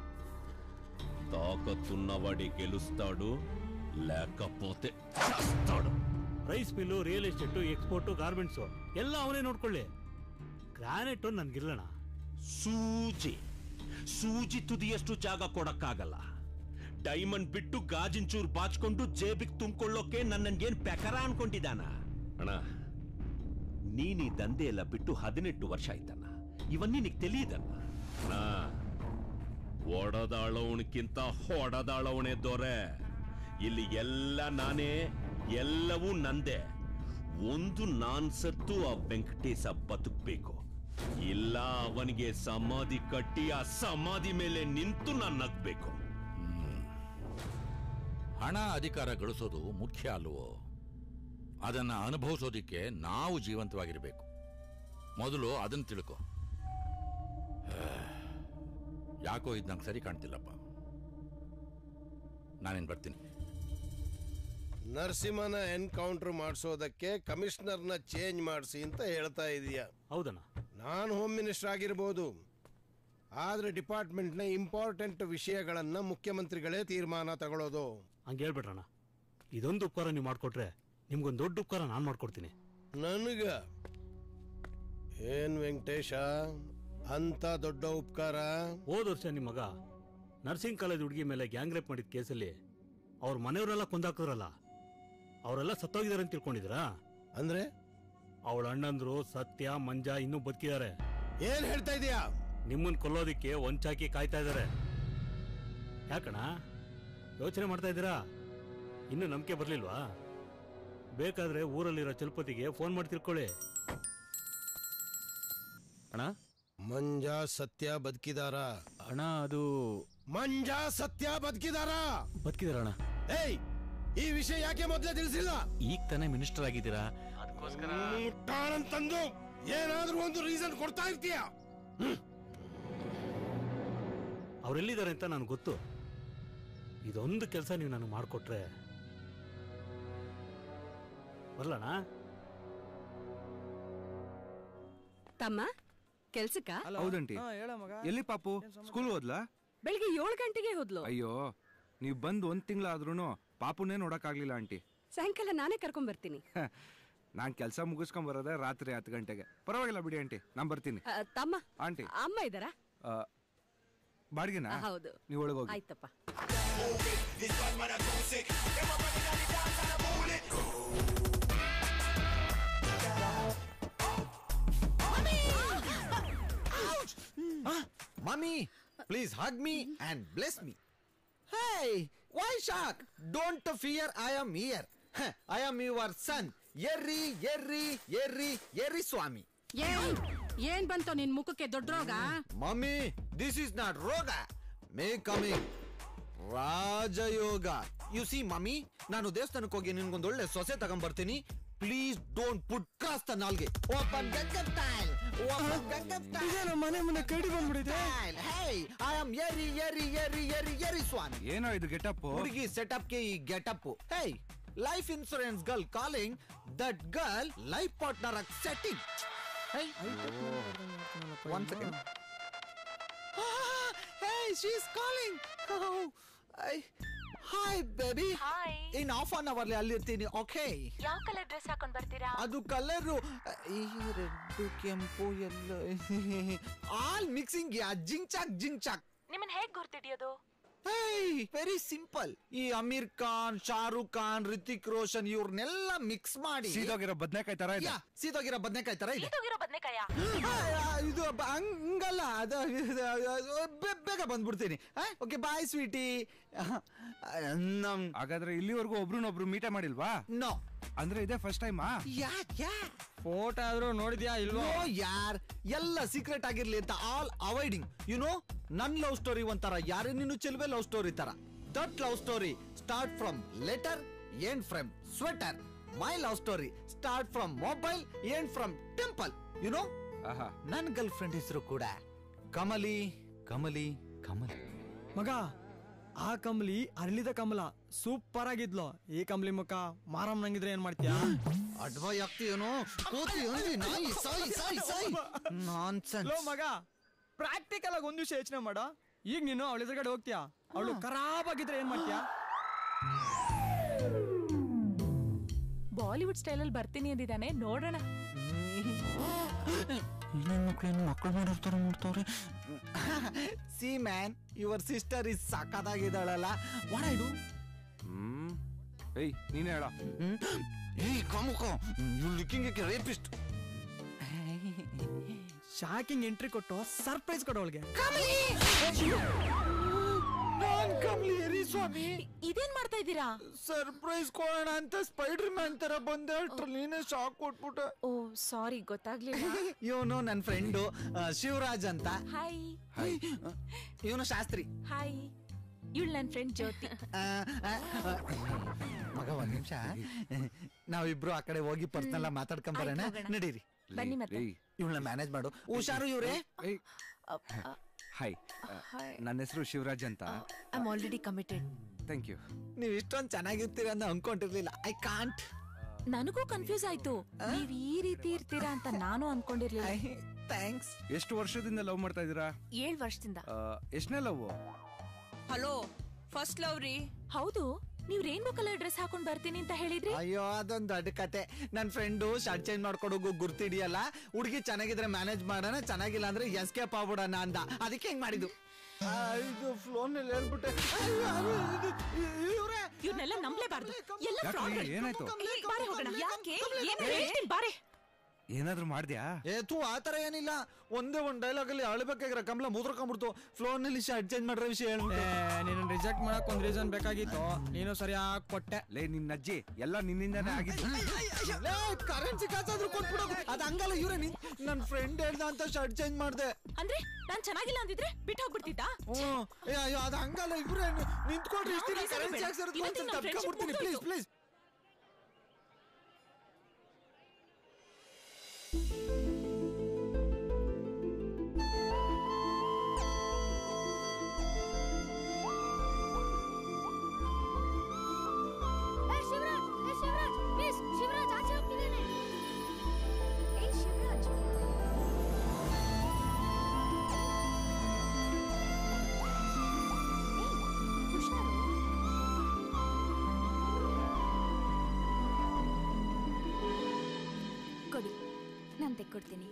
S3: తాకత్తున్నవాడి గెలుస్తాడు లేకపోతే చేస్తాడు
S5: rice mill real estate export garments ಎಲ್ಲ ಅವನೇ ನೋಡ್ಕೊಳ್ಳಿ ಗ್ರಾನೈಟ್ ನನ್ಗಿಲ್ಲಣ್ಣ
S3: ಸೂಜಿ ಸೂಜಿ ತುದಿಯಷ್ಟು ಜಾಗ ಕೊಡಕ್ಕಾಗಲ್ಲ ಡೈಮಂಡ್ ಬಿಟ್ಟು ಗಾಜಿನ ಚೂರು ಬಾಚ್ಕೊಂಡು ಜೇಬಿಗೆ ತುಂಬಿಕೊಳ್ಳೋಕೆ ನನ್ನನ್ಗೇನ್ ಪೆಕರ ಅನ್ಕೊಂಡಿದ್ದಾನ ಅಣ್ಣ ನೀನ್ ಈ ದಂಧೆ ಎಲ್ಲ ಬಿಟ್ಟು ಹದಿನೆಂಟು ವರ್ಷ ಆಯ್ತಣ್ಣ ಇವನ್ ನಿನಗ್ ತಿಳಿಯದಣ್ಣ ಅಣ್ಣ ಒಡದಾಳವಣಕ್ಕಿಂತ ಹೊಡದಾಳವಣೆ ದೊರೆ ಇಲ್ಲಿ ಎಲ್ಲ ನಾನೇ ಎಲ್ಲವೂ ನಂದೆ ಒಂದು ನಾನ್ ಸತ್ತು ಆ ವೆಂಕಟೇಶ ಬದುಕ್ಬೇಕು ಇಲ್ಲ ಅವನಿಗೆ ಸಮಾಧಿ ಕಟ್ಟಿ ಆ ಸಮಾಧಿ ಮೇಲೆ ನಿಂತು ನಾನು ನಗ್ಬೇಕು
S20: ಹಣ ಅಧಿಕಾರ ಗಳಿಸೋದು ಮುಖ್ಯ ಅಲ್ವೋ ಅದನ್ನ ಅನುಭವಿಸೋದಿಕ್ಕೆ ನಾವು ಜೀವಂತವಾಗಿರ್ಬೇಕು ಮೊದಲು ಅದನ್ನ ತಿಳ್ಕೊ ಹಾ, ಯಾಕೋ ಇದು ನಂಗೆ ಸರಿ ಕಾಣ್ತಿಲ್ಲಪ್ಪ ನಾನೇನು ಬರ್ತೀನಿ
S21: ನರಸಿಂಹನ ಎನ್ಕೌಂಟರ್ ಮಾಡಿಸೋದಕ್ಕೆ ಕಮಿಷನರ್ನ ಚೇಂಜ್ ಮಾಡಿಸಿ ಅಂತ ಹೇಳ್ತಾ ಇದೀಯ
S5: ಹೌದಣ್ಣ
S21: ನಾನು ಹೋಮ್ ಮಿನಿಸ್ಟರ್ ಆಗಿರ್ಬೋದು ಆದ್ರೆ ಡಿಪಾರ್ಟ್ಮೆಂಟ್ನ ಇಂಪಾರ್ಟೆಂಟ್ ವಿಷಯಗಳನ್ನ ಮುಖ್ಯಮಂತ್ರಿಗಳೇ ತೀರ್ಮಾನ ತಗೊಳ್ಳೋದು
S5: ಹಂಗೆ ಹೇಳ್ಬಿಟ್ರಣ್ಣ ಇದೊಂದು ಉಪಕಾರ ನೀವು ಮಾಡ್ಕೊಟ್ರೆ ನಿಮ್ಗೊಂದು ದೊಡ್ಡ ಉಪಕಾರ ನಾನು ಮಾಡ್ಕೊಡ್ತೀನಿ
S21: ನನಗ ಏನ್ ವೆಂಕಟೇಶ ಅಂತ ದೊಡ್ಡ ಉಪಕಾರ
S5: ಹೋದ ವರ್ಷ ನಿಮ್ಮ ಮಗ ನರ್ಸಿಂಗ್ ಕಾಲೇಜ್ ಹುಡುಗಿ ಮೇಲೆ ಗ್ಯಾಂಗ್ ರೇಪ್ ಮಾಡಿದ ಕೇಸಲ್ಲಿ ಅವ್ರ ಮನೆಯವರೆಲ್ಲ ಕೊಂದಾಕಿದ್ರಲ್ಲ ಅವರೆಲ್ಲ ಸತ್ತೋಗಿದ್ದಾರೆ ಅಂತ ತಿಳ್ಕೊಂಡಿದ್ದೀರಾ
S21: ಅಂದ್ರೆ
S5: ಅವಳ ಅಣ್ಣಂದ್ರು ಸತ್ಯ ಮಂಜ ಇನ್ನೂ ಬದುಕಿದ್ದಾರೆ
S21: ಏನ್ ಹೇಳ್ತಾ ಇದೀಯಾ
S5: ನಿಮ್ಮನ್ ಕೊಲ್ಲೋದಿಕ್ಕೆ ಒಂಚಾಕಿ ಕಾಯ್ತಾ ಇದ್ದಾರೆ ಯಾಕಣ ಯೋಚನೆ ಮಾಡ್ತಾ ಇದ್ದೀರಾ ಇನ್ನು ನಂಬಿಕೆ ಬರ್ಲಿಲ್ವಾ ಬೇಕಾದ್ರೆ ಊರಲ್ಲಿರೋ ಚಲಪತಿಗೆ ಫೋನ್ ಮಾಡಿ ತಿಳ್ಕೊಳ್ಳಿ
S17: ಅಣ್ಣ
S21: ಮಂಜ ಸತ್ಯ ಬದುಕಿದಾರ
S17: ಅಣ್ಣ ಅದು
S21: ಮಂಜ ಸತ್ಯ ಬದುಕಿದಾರ
S17: ಬದುಕಿದಾರ ಅಣ್ಣ
S21: ಏಯ್ ಈ ವಿಷಯ ಯಾಕೆ ಮೊದಲೇ ತಿಳಿಸಿಲ್ಲ
S17: ಈಗ ತಾನೇ ಮಿನಿಸ್ಟರ್ ಆಗಿದ್ದೀರಾ
S21: ತಂದು ಏನಾದ್ರೂ ಒಂದು ರೀಸನ್ ಕೊಡ್ತಾ ಇರ್ತೀಯ
S5: ಅವರೆಲ್ಲಿದ್ದಾರೆ ಅಂತ ನನಗೆ ಗೊತ್ತು ಇದೊಂದು ಕೆಲಸ ನೀವು ನನಗೆ ಮಾಡಿಕೊಟ್ರೆ ಬರ್ಲಣ್ಣ
S12: ತಮ್ಮ ಕೆಲ್ಸಕ್ಕ
S9: ಹೌದಂಟಿ ಎಲ್ಲಿ ಪಾಪು ಸ್ಕೂಲ್ ಹೋದ್ಲಾ
S12: ಬೆಳಿಗ್ಗೆ ಏಳು ಗಂಟೆಗೆ ಹೋದ್ಲು
S9: ಅಯ್ಯೋ ನೀವ್ ಬಂದ್ ಒಂದ್ ತಿಂಗಳಾದ್ರೂ ಪಾಪುನೇ ನೋಡಕ್ಕಾಗ್ಲಿಲ್ಲ ಆಂಟಿ
S12: ಸಾಯಂಕಾಲ ನಾನೇ ಕರ್ಕೊಂಡ್ ಬರ್ತೀನಿ
S9: ನಾನ್ ಕೆಲಸ ಮುಗಿಸ್ಕೊಂಡ್ ಬರೋದೇ ರಾತ್ರಿ ಹತ್ತು ಗಂಟೆಗೆ ಪರವಾಗಿಲ್ಲ ಬಿಡಿ ಆಂಟಿ ನಾನ್ ಬರ್ತೀನಿ
S12: ಆ, ತಮ್ಮ
S9: ಆಂಟಿ
S12: ಅಮ್ಮ ಇದ್ದಾರಾ
S9: ಆ, ಬಾಡಿಗೆನಾ
S12: ಆ, ಹೌದು
S9: ನೀವು ಒಳಗೋಗಿ
S12: ಆಯ್ತಪ್ಪ
S8: Mommy, please hug me and bless me. Hey, why shock? Don't fear, I am here. Huh, I am your son, Yerri, Yerri, Yerri, Yerri Swami.
S12: ಏನ್ ಏನ್ ಬಂತು ನಿನ್ ಮುಖಕ್ಕೆ ದೊಡ್ಡ ರೋಗ
S8: Mommy, this is not Roga. May coming. ರಾಜಯೋಗ you see mummy ನಾನು ದೇವಸ್ಥಾನಕ್ಕೆ ಹೋಗಿ ನಿನ್ಗೊಂದು ಒಳ್ಳೆ ಸೊಸೆ ತಗೊಂಡ್ಬರ್ತೀನಿ please don't put cross the ನಾಲ್ಗೆ open Gangnam style open Gangnam style
S6: ಮನೆ ಮುಂದೆ ಕಡಿ ಬಂದ್ಬಿಟ್ಟಿದೆ
S8: ಹೇ ಐ ಆಮ್ ಎರಿ ಎರಿ ಎರಿ ಎರಿ ಎರಿ ಸ್ವಾಮಿ
S9: ಏನೋ ಇದು ಗೆಟಪ್
S8: ಹುಡುಗಿ ಸೆಟಪ್ ಗೆ ಈ getup hey life insurance girl calling that girl life partner setting one second hey she is calling hi baby
S7: hi
S8: in half an ಅವರ್ಲಿ ಅಲ್ಲಿರ್ತೀನಿ ಓಕೆ
S7: ಯಾವ ಕಲರ್ ಡ್ರೆಸ್ ಹಾಕೊಂಡ್ ಬರ್ತೀರಾ
S8: ಅದು ಕಲರು ಈ ರೆಡ್ ಕೆಂಪು ಎಲ್ಲ ಆಲ್ ಮಿಕ್ಸಿಂಗ್ ಯಾ ಜಿಂಗ್ ಚಾಕ್ ಜಿಂಗ್ ಚಾಕ್
S7: ನಿಮ್ಮನ್ ಹೇಗ್ ಗುರ್ತಿಡಿಯೋದು
S8: ವೆರಿ ಸಿಂಪಲ್ ಈ ಅಮೀರ್ ಖಾನ್ ಶಾರುಖ್ ಖಾನ್ ರಿತಿಕ್ ರೋಷನ್ ಇವ್ರನ್ನೆಲ್ಲ ಮಿಕ್ಸ್ ಮಾಡಿ
S9: ಸೀದೋಗಿರೋ ಬದ್ನೆಕಾಯಿ ತರ ಇದೆ
S8: ಯಾ, ಸೀದೋಗಿರೋ ಬದನೆಕಾಯಿ ತರ ಇದೆ
S7: ಸೀದೋಗಿರೋ ಬದ್ನೆಕಾಯ
S8: ಆ, ಆ, ಇದು ಬ- ಹಂಗಲ್ಲ ಅದು ಅದು- ಅದು- ಬೇ- ಬೇಗ ಬಂದ್ಬಿಡ್ತೀನಿ ಓಕೆ ಬಾಯ್ ಸ್ವೀಟಿ ನಮ್
S9: ಹಾಗಾದ್ರೆ ಇಲ್ಲಿವರೆಗೂ ಒಬ್ರನ್ನೊಬ್ರು ಮೀಟ ಮಾಡಿಲ್ವಾ
S8: ನೋ
S9: ಅಂದ್ರೆ ಇದೇ ಫಸ್ಟ್ ಟೈಮಾ
S6: ಫೋಟೋ ಆದ್ರೂ ನೋಡಿದ್ಯಾ ಇಲ್ವೋ
S8: ನೋ ಯಾರ್ ಎಲ್ಲ ಸೀಕ್ರೆಟ್ ಆಗಿರ್ಲಿ ಅಂತ ಆಲ್ ಅವಾಯ್ಡಿಂಗ್ ಯು ನೋ ನನ್ ಲವ್ ಸ್ಟೋರಿ ಒಂಥರ ಯಾರೇ ನೀನು ಚೆಲುವೆ ಲವ್ ಸ್ಟೋರಿ ತರ that love story start from letter and from sweater my love story start from mobile and from temple you know ನನ್ ಗರ್ಲ್ ಫ್ರೆಂಡ್ ಹೆಸರು ಕೂಡ ಕಮಲಿ ಕಮಲಿ ಕಮಲಿ
S6: ಮಗ ಆ ಕಂಬಳಿ ಅರಳಿದ ಕಮಲ ಸೂಪರ್ ಆಗಿದ್ಲು ಈ ಕಂಬಳಿ ಮುಖ ಮಾರಮ್ ನಂಗಿದ್ರೆ ಏನ್ ಮಾಡ್ತೀಯಾ
S8: ಅಡ್ವಾಯ್ ಆಗ್ತೀಯೇನೋ ಕೂತಿ ಅಂದಿ ನಾಯಿ ಸಾಯಿ ಸಾಯಿ ಸಾಯಿ ನಾನ್ಸೆನ್ಸ್
S6: ಲೋ ಮಗ ಪ್ರಾಕ್ಟಿಕಲ್ ಆಗಿ ಒಂದ್ ವಿಷಯ ಯೋಚನೆ ಮಾಡ ಈಗ ನೀನು ಅವಳ ಎದುರುಗಡೆ ಹೋಗ್ತೀಯಾ ಅವಳು ಖರಾಬ್ ಆಗಿದ್ರೆ ಏನ್ ಮಾಡ್ತೀಯಾ
S4: ಬಾಲಿವುಡ್ ಸ್ಟೈಲಲ್ಲಿ ಬರ್ತೀನಿ ಅಂದಿದ್ದಾನೆ ನೋಡೋಣ
S8: ಮಕ್ಕಳೇನು ಮಕ್ಕಳು ಮಾಡಿರ್ತಾರೆ ನೋಡ್ತಾವ್ರೆ see man your sister is ಸಾಕಾಗಿದ್ದಾಳಲ್ಲ ವಾಟ್ ಐ ಡು
S9: ಹ್ಮ್ ಏಯ್ ನೀನೇ ಹೇಳ
S8: ಏಯ್ ಕಾಮುಕ you looking a rapist
S6: shocking entry ಕೊಟ್ಟು ಸರ್ಪ್ರೈಸ್ ಕೊಡು ಅವಳಿಗೆ
S8: ನಾನ್ ಕಮ್ಲಿ ಎರಿ ಸ್ವಾಮಿ
S4: ಇದೇನ್ ಮಾಡ್ತಾ ಇದ್ದೀರಾ
S8: ಸರ್ಪ್ರೈಸ್ ಕೊಡೋಣ ಅಂತ ಸ್ಪೈಡರ್ ಮ್ಯಾನ್ ತರ ಬಂದೆ ಅಷ್ಟ್ರಲ್ಲಿ ನೀನೇ ಶಾಕ್ ಕೊಟ್ಬಿಟ್ಟೆ
S4: ಓ ಸಾರಿ ಗೊತ್ತಾಗ್ಲಿಲ್ಲ
S8: ಇವನು ನನ್ನ ಫ್ರೆಂಡು ಶಿವರಾಜ್ ಅಂತ
S4: ಹಾಯ್
S8: ಇವನು ಶಾಸ್ತ್ರಿ
S4: ಹಾಯ್ ಇವಳು ನನ್ನ ಫ್ರೆಂಡ್ ಜ್ಯೋತಿ
S8: ಆ, ಆ, ಆ. ಮಗ ಒಂದ್ ನಿಮಿಷ ನಾವಿಬ್ರು ಆ ಕಡೆ ಹೋಗಿ ಪರ್ಸನಲ್ ಮಾತಾಡ್ಕೊಂಡ್ ಬರೋಣ
S4: ಆಯ್ತ್ ಹೋಗೋಣ.
S8: ನಡೀರಿ
S4: ಬನ್ನಿ ಮತ್ತೆ.
S8: ಇವಳನ್ನ ಮ್ಯಾನೇಜ್ ಮಾಡು ಹುಷಾರು ಇವ್ರೆ
S9: ಹಾಯ್ ನನ್ನ ಹೆಸರು ಶಿವರಾಜ್ ಅಂತ
S4: I am already committed
S9: thank you
S8: ನೀವ್ ಇಷ್ಟೊಂದ್ ಚೆನ್ನಾಗಿರ್ತೀರ ಅಂತ ಅನ್ಕೊಂಡಿರ್ಲಿಲ್ಲ ಐ ಕಾಂಟ್
S4: ನನಗೂ ಕನ್ಫ್ಯೂಸ್ ಆಯ್ತು ನೀವ್ ಈ ರೀತಿ ಇರ್ತೀರಾ ಅಂತ ನಾನು ಅನ್ಕೊಂಡಿರ್ಲಿಲ್ಲ
S8: ಥ್ಯಾಂಕ್ಸ್
S9: ಎಷ್ಟು ವರ್ಷದಿಂದ ಲವ್ ಮಾಡ್ತಾ ಇದೀರಾ
S4: ಏಳ್ ವರ್ಷದಿಂದ
S9: ಆ, ಎಷ್ಟನೇ ಲವ್
S4: ಹಲೋ ಫಸ್ಟ್ ಲವ್ ರೀ ಹೌದು ನೀವ್ ರೇನ್ಬೋ ಕಲರ್ ಡ್ರೆಸ್ ಹಾಕೊಂಡ್ ಬರ್ತೀನಿ ಅಂತ ಹೇಳಿದ್ರಿ
S8: ಅಯ್ಯೋ ಅದೊಂದ್ ದೊಡ್ಡ ಕತೆ ನನ್ ಫ್ರೆಂಡು ಶರ್ಟ್ ಚೇಂಜ್ ಮಾಡ್ಕೊಡೋಗು ಗುರ್ತಿಡಿಯಲ್ಲ ಹುಡುಗಿ ಚೆನ್ನಾಗಿದ್ರೆ ಮ್ಯಾನೇಜ್ ಮಾಡೋಣ ಚೆನ್ನಾಗಿಲ್ಲ ಅಂದ್ರೆ ಎಸ್ಕೇಪ್ ಆಗ್ಬಿಡೋಣ ಅಂದ ಅದಕ್ಕೆ ಹೆಂಗ್ ಮಾಡಿದ್ದು ಆ, ಇದು ಫ್ಲೋನ್ ಹೇಳ್ಬಿಟ್ಟೆ ಅಯ್ಯೋ, ಅದು ಇದು, ಇವ್ರೇ
S4: ಇವ್ರನ್ನೆಲ್ಲ ನಂಬಲೇಬಾರ್ದು ಎಲ್ಲ
S9: ಯಾಕೆ?
S4: fraud ಗಳು.
S9: ಏನಾಯ್ತು?
S4: ಏ, ಬಾರೆ ಹೋಗೋಣ ಯಾಕೆ ಏನ್ ಹೇಳ್ತೀನಿ ಬಾರೆ
S9: ಏನಾದ್ರೂ ಮಾಡ್ದ್ಯಾ
S8: ಏ ತೂ ಆ ಥರ ಏನಿಲ್ಲ ಒಂದೇ ಒಂದು ಡೈಲಾಗ್ ಅಲ್ಲಿ ಅಳ್ಬೇಕಾಗಿರೋ ಕಮಲ ಮುದ್ರಕೊಂಡ್ಬಿಡ್ತು ಫ್ಲೋ ನಲ್ಲಿ ಅಡ್ಜಸ್ಟ್ ಮಾಡ್ರೆ ವಿಷಯ ಹೇಳ್ಬಿಟ್ಟು
S6: ನೀನು ರಿಜೆಕ್ಟ್ ಮಾಡಕ್ ಒಂದ್ ರೀಸನ್ ಬೇಕಾಗಿತ್ತು ನೀನು ಸರಿಯಾಗಿ ಕೊಟ್ಟೆ
S9: ಲೇ ನಿನ್ನ ಅಜ್ಜಿ ಎಲ್ಲ ನಿನ್ನಿಂದಾನೇ ಆಗಿದ್ದು
S8: ಕರೆನ್ಸಿ ಕಾಸಾದ್ರೂ ಕೊಟ್ಬಿಡೋ ಅದ್ ಹಂಗಲ್ಲ ಇವ್ರೆ ನಿನ್ ನನ್ ಫ್ರೆಂಡ್ ಹೇಳ್ದ ಅಂತ ಶರ್ಟ್ ಚೇಂಜ್ ಮಾಡ್ದೆ
S4: ಅಂದ್ರೆ ನಾನ್ ಚೆನ್ನಾಗಿಲ್ಲ ಅಂದಿದ್ರೆ ಬಿಟ್ಟು ಹೋಗ್ಬಿಡ್ತಿದ್ದ
S8: ಹ್ಮ್ ಏ ಅಯ್ಯೋ ಅದ್ ಹಂಗಲ್ಲ ಇವ್ರೆ ನಿಂತ್ಕೊಡ್ರಿ ಇಷ್ಟು
S4: ಯಾವ reason
S8: ಕರೆನ್ಸಿ
S4: ಬೇಡ.
S8: ಹಾಕ್ಸಿರೋದು
S4: ಇವತ್ತಿಗೆ
S8: ಅಂತ
S4: ನಾವ್ friendship
S8: ತಪ್ಕೊಂಡ್ಬಿಡ್ತೀನಿ ಪ್ಲೀಸ್
S4: ಮುಗ್ದೋಯ್ತು.
S8: ಪ್ಲೀಸ್
S16: ಏ ಶಿವರಾಜ್ ಏ ಶಿವರಾಜ್ ಪ್ಲೀಸ್ ಶಿವರಾಜ್ ಆಚೆ ಹೋಗ್ತಿದ್ದಾನೆ ಏ ಶಿವರಾಜ್ ಹುಷಾರು
S14: ಕೊಡಿ ನಾನು ತೆಕ್ಕೊಡ್ತೀನಿ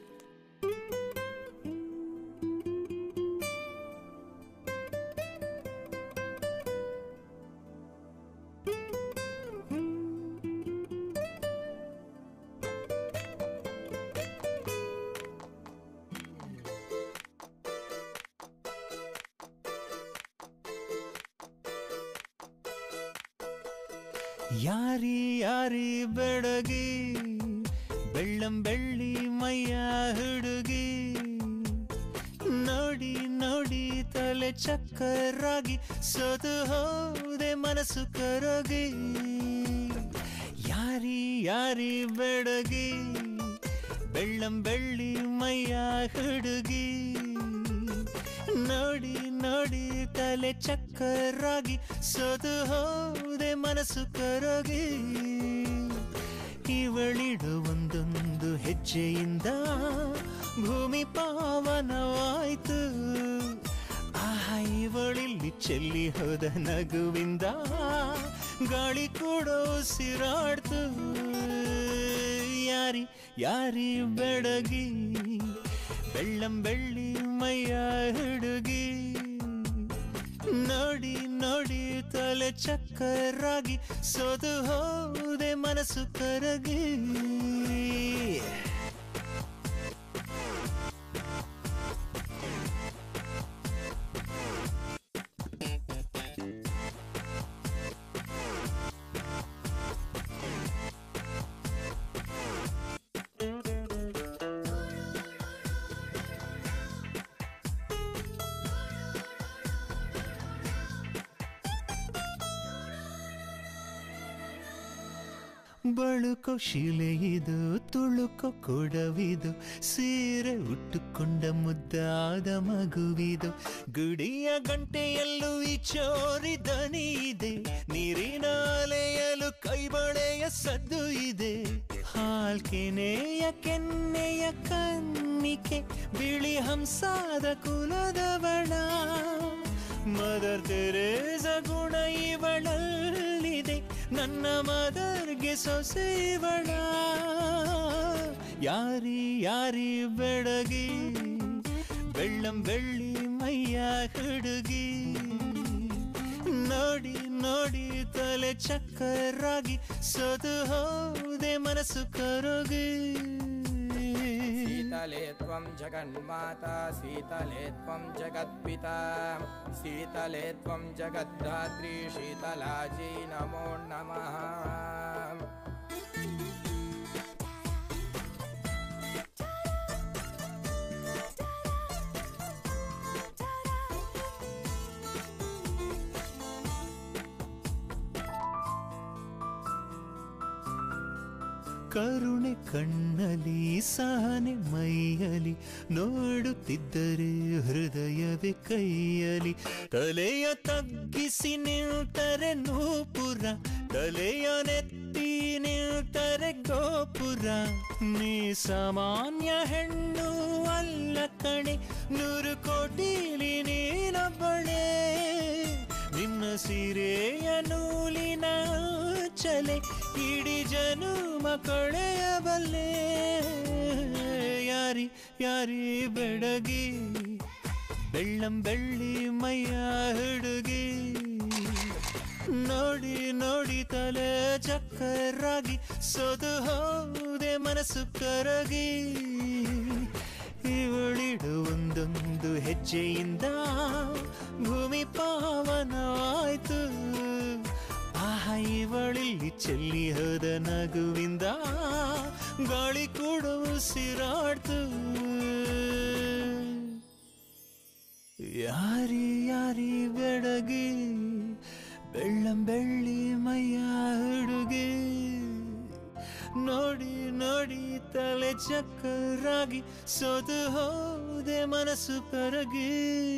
S1: ಯಾರಿ ಯಾರಿ ಬೆಡಗಿ ಬೆಳ್ಳಂ ಬೆಳ್ಳಿ ಮೈಯ ಹುಡುಗಿ ನೋಡಿ ನೋಡಿ ತಲೆ ಚಕ್ಕರಾಗಿ ಸೋತು ಹೋದೆ ಮನಸ್ಸು ಕರಗಿ ಯಾರಿ ಯಾರಿ ಬೆಡಗಿ ಬೆಳ್ಳಂ ಬೆಳ್ಳಿ ಮೈಯ ಹುಡುಗಿ ನೋಡಿ ನೋಡಿ ತಲೆ ಚಕ್ಕರಾಗಿ ಸೋತು ಹೋದೆ ಮನಸ್ಸು ಕರಗಿ ಇವಳಿಡು ಒಂದೊಂದು ಹೆಜ್ಜೆಯಿಂದ ಭೂಮಿ ಪಾವನವಾಯ್ತು ಆಹ ಇವಳಿಲ್ಲಿ ಚೆಲ್ಲಿ ಹೋದ ನಗುವಿಂದ ಗಾಳಿ ಕೂಡ ಉಸಿರಾಡ್ತು ಯಾರಿ ಯಾರಿ ಬೆಡಗಿ ಬೆಳ್ಳಂ ಬೆಳ್ಳಿ ಮೈಯ ಹುಡುಗಿ ನೋಡಿ ನೋಡಿ ತಲೆ ಚಕ್ಕರಾಗಿ ಸೋದು ಹೋದೆ ಮನಸ್ಸು ಕರಗಿ ಬಳುಕೋ ಶಿಲೆ ಇದು ತುಳುಕೋ ಕೊಡವಿದು ಸೀರೆ ಉಟ್ಟುಕೊಂಡ ಮುದ್ದಾದ ಮಗುವಿದು ಗುಡಿಯ ಗಂಟೆಯಲ್ಲೂ ಈ ಚೋರಿ ದನಿ ಇದೆ ನೀರಿನ ಅಲೆಯಲು ಕೈಬಳೆಯ ಸದ್ದು ಇದೆ ಹಾಲ್ಕೆನೆಯ ಕೆನ್ನೆಯ ಕನ್ನಿಕೆ ಬಿಳಿ ಹಂಸಾದ ಕುಲದವಳ ಮದರ್ ತೆರೇಸ ಗುಣ ಇವಳಲ್ಲಿದೆ ನನ್ನ ಮದರ್ಗೆ ಸೊಸೆವಳ ಯಾರಿ ಯಾರಿ ಬೆಡಗಿ ಬೆಳ್ಳಂ ಬೆಳ್ಳಿ ಮೈಯ ಹುಡುಗಿ ನೋಡಿ ನೋಡಿ ತಲೆ ಚಕ್ಕರಾಗಿ ಸೋದು ಹೋದೆ ಮನಸ್ಸು ಕರಗಿ
S22: शीतले त्वं जगन्माता शीतले त्वं जगत्पिता शीतले त्वं जगद्धात्री शीतलाजी नमो नमः
S1: ಕರುಣೆ ಕಣ್ಣಲಿ ಸಹನೆ ಮೈಯಲಿ ನೋಡುತ್ತಿದ್ದರೆ ಹೃದಯವೇ ಕೈಯಲಿ ತಲೆಯ ತಗ್ಗಿಸಿ ನಿಂತರೆ ನೂಪುರ ತಲೆಯ ನೆತ್ತಿ ನಿಂತರೆ ಗೋಪುರ ನೀ ಸಾಮಾನ್ಯ ಹೆಣ್ಣು ಅಲ್ಲ ಕಣೆ ನೂರು ಕೋಟಿಲಿ ನೀನೊಬ್ಬಳೆ ನಿನ್ನ ಸೀರೆಯ ನೂಲಿನ ಚಲೆ ಇಡೀ ಜನುಮ ಕಳೆಯಬಲ್ಲೆ ಯಾರಿ ಯಾರಿ ಬೆಡಗಿ ಬೆಳ್ಳಂ ಬೆಳ್ಳಿ ಮೈಯ ಹುಡುಗಿ ನೋಡಿ ನೋಡಿ ತಲೆ ಚಕ್ಕರಾಗಿ ಸೋದು ಹೋದೆ ಮನ ಮನಸ್ಸು ಕರಗಿ ಇವಳಿಡು ಒಂದೊಂದು ಹೆಜ್ಜೆಯಿಂದ ಭೂಮಿ ಪಾವನವಾಯ್ತು ಆಹ ಇವಳಿಲ್ಲಿ ಚೆಲ್ಲಿ ಹೋದ ನಗುವಿಂದ ಗಾಳಿ ಕೂಡ ಉಸಿರಾಡ್ತು ಯಾರಿ ಯಾರಿ ಬೆಡಗಿ ಬೆಳ್ಳಂ ಬೆಳ್ಳಿ ಮೈಯ ಹುಡುಗಿ ನೋಡಿ ನೋಡಿ ತಲೆ ಚಕ್ಕರಾಗಿ ಸೋತು ಹೋದೆ ಮನಸ್ಸು ಕರಗಿ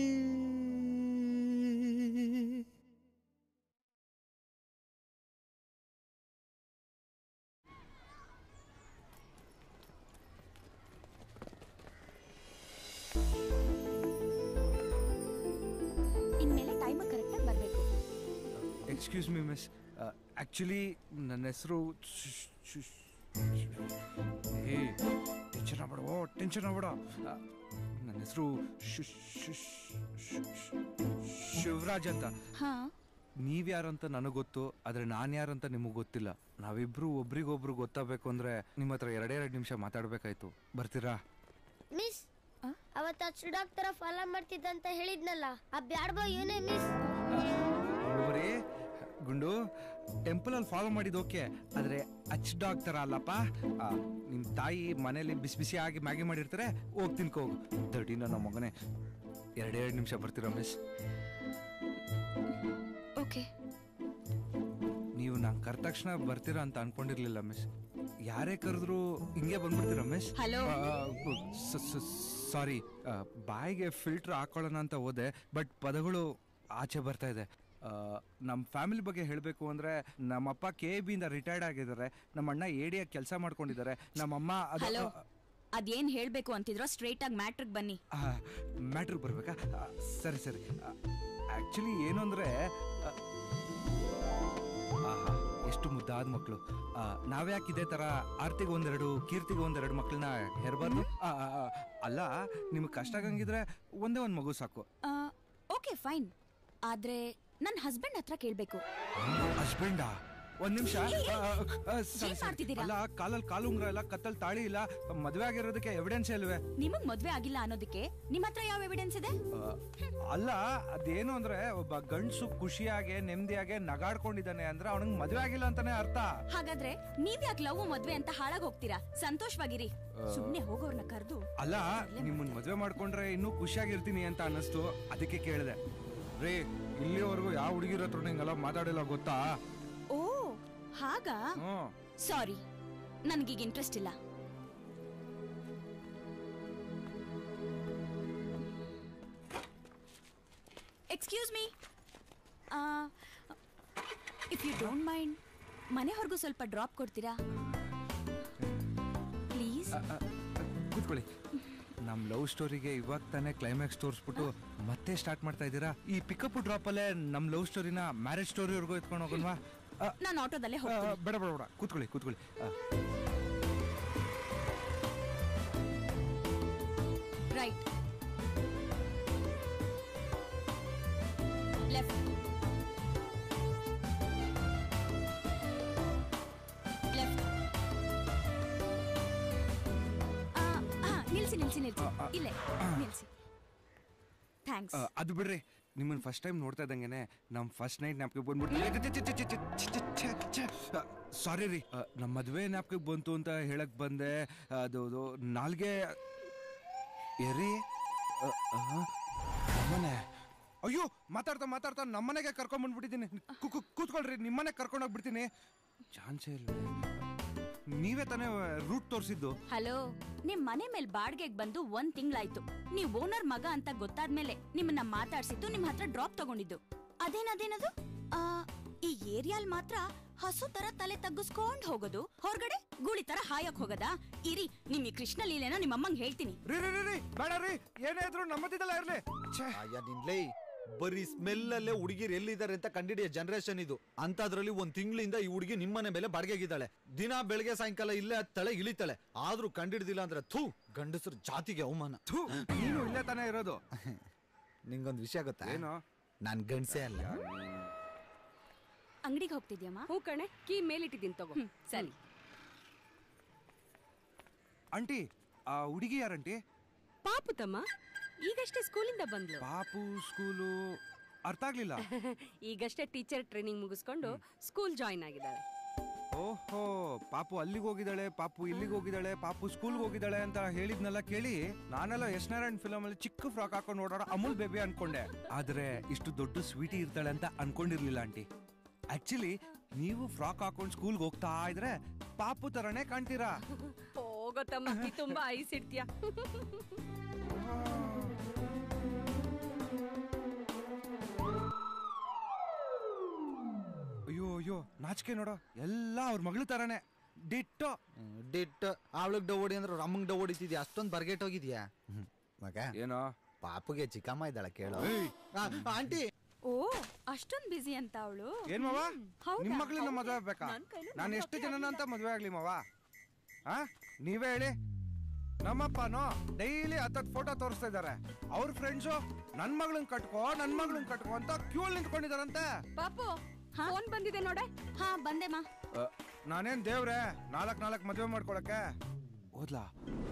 S14: ಇನ್ಮೇಲೆ ಟೈಮ್ ಕರೆಕ್ಟಾಗಿ ಬರಬೇಕು
S9: ಎಕ್ಸ್ಕ್ಯೂಸ್ ಮಿ ಮಿಸ್ ಆ್ಯಕ್ಚುಲಿ ನನ್ನ ಹೆಸರು ಏ ಟೆನ್ಷನ್ ಆಗ್ಬೇಡ ಟೆನ್ಷನ್ ಆಗ್ಬೇಡ ಆ, ನನ್ನ ಹೆಸರು ಶಿವರಾಜ್ ಅಂತ
S14: ಹಾ
S9: ನೀವ್ಯಾರಂತ ನನಗೆ ಗೊತ್ತು ಆದರೆ ನಾನು ಯಾರಂತ ನಿಮಗೆ ಗೊತ್ತಿಲ್ಲ ನಾವಿಬ್ರು ಒಬ್ರಿಗೊಬ್ರು ಗೊತ್ತಾಗಬೇಕು ಅಂದರೆ ನಿಮ್ಮ ಹತ್ರ ಎರಡೇ ಎರಡು ನಿಮಿಷ ಮಾತಾಡಬೇಕಾಯ್ತು ಬರ್ತೀರಾ
S16: ಮಿಸ್ ಅವತ್ತ ಅಚ್ಚು ಡಾಕ್ಟರ್ ಫಾಲೋ ಮಾಡ್ತಿದ್ದಂತ ಹೇಳಿದ್ನಲ್ಲ ಆ ಬ್ಯಾಡ್ ಬಾಯ್ ಇವನೇ ಮಿಸ್
S9: ಬರೀ ಗುಂಡು ಟೆಂಪಲಲ್ಲಿ ಫಾಲೋ ಮಾಡಿದ್ದು ಓಕೆ ಆದರೆ ಅಚ್ ಡಾಗ್ ಥರ ಅಲ್ಲಪ್ಪ ಆ, ನಿಮ್ ತಾಯಿ ಮನೇಲಿ ಬಿಸಿ ಬಿಸಿಯಾಗಿ ಮ್ಯಾಗಿ ಮಾಡಿರ್ತಾರೆ ಹೋಗಿ ತಿನ್ಕೋ ಹೋಗು ದಡಿನ ನಮ್ಮ ಮಗನೇ ಎರಡೆರಡು ನಿಮಿಷ ಬರ್ತೀರಾ ಮಿಸ್
S14: ಓಕೆ
S9: ನೀವು ನಂಗೆ ಕರೆದ ತಕ್ಷಣ ಬರ್ತೀರಾ ಅಂತ ಅನ್ಕೊಂಡಿರ್ಲಿಲ್ಲ ಮಿಸ್ ಯಾರೇ ಕರೆದ್ರು ಹಿಂಗೆ ಬಂದ್ಬಿಡ್ತೀರಾ ಮಿಸ್
S14: Hello?
S9: ಸಾರಿ ಬಾಯಿಗೆ ಫಿಲ್ಟರ್ ಹಾಕೊಳ್ಳೋಣ ಅಂತ ಹೋದೆ ಬಟ್ ಪದಗಳು ಆಚೆ ಬರ್ತಾ ಇದೆ ನಮ್ಮ ಫ್ಯಾಮಿಲಿ ಬಗ್ಗೆ ಹೇಳಬೇಕು ಅಂದರೆ ನಮ್ಮಪ್ಪ ಕೆ ಬಿಯಿಂದ ರಿಟೈರ್ಡ್ ಆಗಿದ್ದಾರೆ ನಮ್ಮ ಅಣ್ಣ ಎಡಿಯಾಗಿ ಕೆಲಸ ಮಾಡ್ಕೊಂಡಿದ್ದಾರೆ ನಮ್ಮಮ್ಮ ಅದು
S2: ಹಲೋ ಅದೇನ್ ಹೇಳ್ಬೇಕು ಅಂತಿದ್ರೋ ಸ್ಟ್ರೈಟ್ ಆಗಿ ಮ್ಯಾಟ್ರಿಗ್ ಬನ್ನಿ
S9: ಮ್ಯಾಟ್ರ್ ಬರ್ಬೇಕಾ ಆ, ಸರಿ ಸರಿ ಆ್ಯಕ್ಚುಲಿ ಏನು ಅಂದರೆ ಆಹಾ ಎಷ್ಟು ಮುದ್ದಾದ ಮಕ್ಕಳು ನಾವ್ಯಾಕೆ ಇದೇ ಥರ ಆರ್ತಿಗೆ ಒಂದೆರಡು ಕೀರ್ತಿಗೆ ಒಂದೆರಡು ಮಕ್ಕಳನ್ನ ಹೆರಬಾರ್ದು ಅಲ್ಲ ನಿಮಗೆ ಕಷ್ಟ ಆಗಂಗಿದ್ರೆ ಒಂದೇ ಒಂದು ಮಗು ಸಾಕು
S2: ಓಕೆ ಫೈನ್ ಆದ್ರೆ ನನ್ನ ಹಸ್ಬೆಂಡ್ ಹತ್ರ ಕೇಳ್ಬೇಕು
S9: ಹಸ್ಬೆಂಡಾ ಒಂದ್ ನಿಮಿಷ
S2: ಏನ್ ಮಾಡ್ತಿದ್ದೀರಾ?
S9: ಅಲ್ಲ ಕಾಲಲ್ಲಿ ಕಾಲು ಉಂಗ್ರ ಇಲ್ಲ ಕತ್ತಲ್ಲಿ ತಾಳಿ ಇಲ್ಲ ಮದುವೆ ಆಗಿರೋದಕ್ಕೆ ಎವಿಡೆನ್ಸ್ ಇಲ್ವೇ
S2: ನಿಮಗ್ ಮದ್ವೆ ಆಗಿಲ್ಲ ಅನ್ನೋದಕ್ಕೆ ನಿಮ್ ಹತ್ರ ಯಾವ ಎವಿಡೆನ್ಸ್ ಇದೆ
S9: ಆ, ಅಲ್ಲ ಅದೇನು ಅಂದ್ರೆ ಒಬ್ಬ ಗಂಡ್ಸು ಖುಷಿಯಾಗೆ ನೆಮ್ಮದಿಯಾಗೆ ನಗಾಡ್ಕೊಂಡಿದ್ದಾನೆ ಅಂದ್ರೆ ಅವನಿಗೆ ಮದುವೆ ಆಗಿಲ್ಲ ಅಂತಾನೆ ಅರ್ಥ
S2: ಹಾಗಾದ್ರೆ ನೀವ್ ಯಾಕೆ ಲವ್ ಮದ್ವೆ ಅಂತ ಹಾಳಾಗ್ ಹೋಗ್ತೀರಾ ಸಂತೋಷವಾಗಿರಿ
S9: ಆ.
S2: ಸುಮ್ನೆ ಹೋಗೋರ್ನ ಕರೆದು
S9: ಅಲ್ಲ ನಿಮ್ಮನ್ನ ಮದುವೆ ಮಾಡ್ಕೊಂಡ್ರೆ ಇನ್ನೂ ಖುಷಿಯಾಗಿರ್ತೀನಿ ಅಂತ ಅನ್ನಿಸ್ತು ಅದಕ್ಕೆ ಕೇಳಿದೆ ರೀ ಇಲ್ಲಿವರೆಗೂ ಯಾವ ಹುಡುಗಿರ ಹತ್ರ ಹಿಂಗೆಲ್ಲ ಮಾತಾಡಿಲ್ಲ ಗೊತ್ತಾ
S2: ಓ ಹಾಗಾ
S9: ಹ್ಮ್
S2: ಸಾರಿ ನನ್ಗೀಗ ಇಂಟ್ರೆಸ್ಟ್ ಇಲ್ಲ excuse me if you don't mind ಮನೆವರೆಗೂ ಸ್ವಲ್ಪ ಡ್ರಾಪ್ ಕೊಡ್ತೀರಾ ಪ್ಲೀಸ್
S9: ಆ, ಆ, ಕೂತ್ಕೊಳ್ಳಿ ನಮ್ಮ ಲವ್ ಸ್ಟೋರಿಗೆ ಇವಾಗ ತಾನೇ ಕ್ಲೈಮ್ಯಾಕ್ಸ್ ತೋರಿಸ್ಬಿಟ್ಟು ಮತ್ತೆ ಸ್ಟಾರ್ಟ್ ಮಾಡ್ತಾ ಇದ್ದೀರಾ ಈ ಪಿಕಪ್ ಡ್ರಾಪ್ ಅಲ್ಲೇ ನಮ್ಮ ಲವ್ ಸ್ಟೋರಿನ ಮ್ಯಾರೇಜ್ ಸ್ಟೋರಿವರೆಗೂ ಎತ್ಕೊಂಡು ಹೋಗೋಣವಾ ಆ,
S2: ನಾನು ಆಟೋದಲ್ಲೇ
S9: ಆ,
S2: ಹೋಗ್ತೀನಿ
S9: ಬೇಡ ಬೇಡ ಬೇಡ ಕೂತ್ಕೊಳ್ಳಿ ಕೂತ್ಕೊಳ್ಳಿ ಆ,
S2: ರೈಟ್ ಲೆಫ್ಟ್ ಲೆಫ್ಟ್ ನಿಲ್ಸಿ ನಿಲ್ಸಿ ನಿಲ್ಸಿ ಇಲ್ಲೇ ನಿಲ್ಸಿ ಥ್ಯಾಂಕ್ಸ್
S9: ಆ, ಅದು ಬಿಡ್ರಿ ನಿಮ್ಮನ್ನ ಫಸ್ಟ್ ಟೈಮ್ ನೋಡ್ತಾ ಇದ್ದಂಗೆನೆ ನಮ್ಮ ಫಸ್ಟ್ ನೈಟ್ ಜ್ಞಾಪಕ ಬಂದ್ಬಿಟ್ಟು ಸಾರಿ ರೀ ಆ, ನಮ್ಮ ಮದುವೆ ಜ್ಞಾಪಕಕ್ಕೆ ಬಂತು ಅಂತ ಹೇಳಕ್ ಬಂದೆ ಅದು ಅದು ನಾಲ್ಗೆ ಎರಿ ಆ, ಆ, ನಮ್ಮನೆ ಅಯ್ಯೋ ಮಾತಾಡ್ತಾ ಮಾತಾಡ್ತಾ ನಮ್ಮನೆಗೆ ಕರ್ಕೊಂಡ್ ಬಂದ್ಬಿಟ್ಟಿದ್ದೀನಿ ಕು- ಕು- ಕೂತ್ಕೊಳ್ರಿ ನಿಮ್ಮನೆ ಕರ್ಕೊಂಡು ಹೋಗ್ಬಿಡ್ತೀನಿ ಚಾನ್ಸೇ ಇಲ್ಲ ನೀವೇ ತಾನೇ ರೂಟ್ ತೋರಿಸಿದ್ದು
S2: ಹಲೋ ನಿಮ್ ಮನೆ ಮೇಲ್ ಬಾಡ್ಗೆಗ್ ಬಂದು ಒಂದ್ ತಿಂಗ್ಳಾಯ್ತು ನೀವ್ ಓನರ್ ಮಗ ಅಂತ ಗೊತ್ತಾದ್ಮೇಲೆ ನಿಮ್ಮನ್ನ ಮಾತಾಡ್ಸಿದ್ದು ನಿಮ್ ಹತ್ರ ಡ್ರಾಪ್ ತಗೊಂಡಿದ್ದು ಅದೇನದೇನದು ಆ, ಈ ಏರಿಯಾಲ್ ಮಾತ್ರ ಹಸು ತರ ತಲೆ ತಗ್ಗಿಸ್ಕೊಂಡ್ ಹೋಗೋದು ಹೊರಗಡೆ ಗೂಳಿ ತರ ಹಾಯಕ್ ಹೋಗದಾ ಇರಿ ನಿಮ್ ಈ ಕೃಷ್ಣ ಲೀಲೆನ ನಿಮ್ಮ ಅಮ್ಮಂಗ್ ಹೇಳ್ತೀನಿ
S9: ರೀ ರೀ ರೀ ರೀ ಬೇಡ ರೀ ಏನೇ ಇದ್ರು ನಮ್ಮದಿದ್ದಲ್ಲ ಇರ್ಲಿ
S8: ಅಯ್ಯ ನಿನ್ಲೇ ಬರೀ ಸ್ಮೆಲ್ ಅಲ್ಲೇ ಹುಡುಗಿರು ಎಲ್ಲಿದ್ದಾರೆ ಅಂತ ಕಂಡಿಡಿಯ ಜನರೇಷನ್ ಇದು ಅಂತದ್ರಲ್ಲಿ ಒಂದ್ ತಿಂಗಳಿಂದ ಈ ಹುಡುಗಿ ನಿಮ್ಮನೆ ಮೇಲೆ ಬಾಡಿಗೆಗಿದ್ದಾಳೆ ದಿನ ಬೆಳಗ್ಗೆ ಸಾಯಂಕಾಲ ಇಲ್ಲೇ ಹತ್ತಾಳೆ ಇಳಿತಾಳೆ ಆದ್ರೂ ಕಂಡಿಡ್ದಿಲ್ಲ ಅಂದ್ರೆ ಥೂ ಗಂಡಸರು ಜಾತಿಗೆ ಅವಮಾನ
S9: ಥೂ ನೀನು ಇಲ್ಲೇ ತಾನೇ ಇರೋದು
S8: ನಿಂಗೊಂದ್ ವಿಷಯ ಗೊತ್ತಾ
S9: ಏನು
S8: ನಾನ್ ಗಂಡ್ಸೇ ಅಲ್ಲ
S2: ಅಂಗಡಿಗೆ ಹೋಗ್ತಿದ್ಯಮ್ಮ
S12: ಹೂ ಕಣೆ ಕೀ ಮೇಲಿಟ್ಟಿದ್ದೀನಿ ತಗೋ
S2: ಸರಿ
S9: ಆಂಟಿ ಆ ಹುಡುಗಿ ಯಾರಂಟಿ
S12: ಪಾಪು ತಮ್ಮ ಈಗಷ್ಟೇ ಸ್ಕೂಲಿಂದ ಬಂದ್ಲು
S9: ಪಾಪು ಸ್ಕೂಲು ಅರ್ಥ ಆಗ್ಲಿಲ್ಲ
S12: ಈಗಷ್ಟೇ ಟೀಚರ್ ಟ್ರೈನಿಂಗ್ ಮುಗಿಸ್ಕೊಂಡು ಸ್ಕೂಲ್ ಜಾಯಿನ್ ಆಗಿದ್ದಾಳೆ
S9: ಓಹೋ ಪಾಪು ಅಲ್ಲಿಗೆ ಹೋಗಿದ್ದಾಳೆ ಪಾಪು ಇಲ್ಲಿಗೆ ಹೋಗಿದ್ದಾಳೆ ಪಾಪು ಸ್ಕೂಲ್ಗೆ ಹೋಗಿದ್ದಾಳೆ ಅಂತ ಹೇಳಿದ್ನೆಲ್ಲ ಕೇಳಿ ನಾನೆಲ್ಲ ಎಸ್ ನಾರಾಯಣ್ ಫಿಲಮ್ ಅಲ್ಲಿ ಚಿಕ್ಕ ಫ್ರಾಕ್ ಹಾಕೊಂಡು ಓಡಾಡೋ ಅಮೂಲ್ ಬೇಬಿ ಅನ್ಕೊಂಡೆ ಆದ್ರೆ ಇಷ್ಟು ದೊಡ್ಡ ಸ್ವೀಟಿ ಇರ್ತಾಳೆ ಅಂತ ಅನ್ಕೊಂಡಿರ್ಲಿಲ್ಲ ಆಂಟಿ ಆಕ್ಚುಲಿ ನೀವು ಫ್ರಾಕ್ ಹಾಕೊಂಡು ಸ್ಕೂಲ್ಗೆ ಹೋಗ್ತಾ ಇದ್ರೆ ಪಾಪು ತರನೇ ಕಾಣ್ತೀರಾ
S12: ಹೋಗೋ ತಮ್ಮ ನೀ ತುಂಬಾ ಐಸ್ ಇಡ್ತೀಯ
S9: ಅಯ್ಯೋ ಅಯ್ಯೋ ನಾಚಿಕೆ ನೋಡೋ ಎಲ್ಲ ಅವ್ರ ಮಗಳು ತರನೇ ಡಿಟ್ಟೋ
S8: ಡಿಟ್ ಅವಳಿಗೆ ಡವೋಡಿ ಅಂದ್ರೆ ರಮ್ಮಂಗ್ ಡವೋಡಿತಿದ್ಯಾ ಅಷ್ಟೊಂದು ಬರ್ಗೆಟ್ ಹೋಗಿದ್ಯಾ ಮಗ
S9: ಏನೋ
S8: ಪಾಪುಗೆ ಚಿಕ್ಕಮ್ಮ ಇದ್ದಾಳ ಕೇಳು ಆ, ಆಂಟಿ
S2: ಓ ಅಷ್ಟೊಂದ್ ಬಿಸಿ ಅಂತ ಅವಳು
S9: ಏನ್ ಮಾವ
S2: ಹೌದಾ?
S9: ನಿಮ್ ಮಗಳನ್ನ ಮದ್ವೆ ಆಗ್ಬೇಕಾ
S2: ನನ್ ಕೈಲೂ
S9: ನಾನು
S2: ಮದ್ವೆ
S9: ಎಷ್ಟು
S2: ಆಗ್ಲೇ
S9: ಜನನ ಅಂತ ಮದ್ವೆ ಆಗ್ಲಿ ಮಾವ ಆ ನೀವೇ ಹೇಳಿ ನಮ್ಮಪ್ಪನೋ ಡೈಲಿ ಹತ್ತತ್ ಫೋಟೋ ತೋರಿಸ್ತಾ ಇದಾರೆ ಅವ್ರ ಫ್ರೆಂಡ್ಸು ನನ್ ಮಗಳನ್ ಕಟ್ಕೋ ನನ್ ಮಗಳನ್ ಕಟ್ಕೋ ಅಂತ ಕ್ಯೂ ಅಲ್ಲಿ ನಿಂತ್ಕೊಂಡಿದಾರಂತೆ
S12: ಪಾಪು ಫೋನ್ ಬಂದಿದೆ ನೋಡೆ
S2: ಹಾ ಬಂದೆ ಮಾ
S9: ಅ, ನಾನೇನ್ ದೇವ್ರೆ ನಾಲ್ಕ್ ನಾಲ್ಕ್ ಮದ್ವೆ ಮಾಡ್ಕೊಳಕ್ಕೆ ಓದ್ಲಾ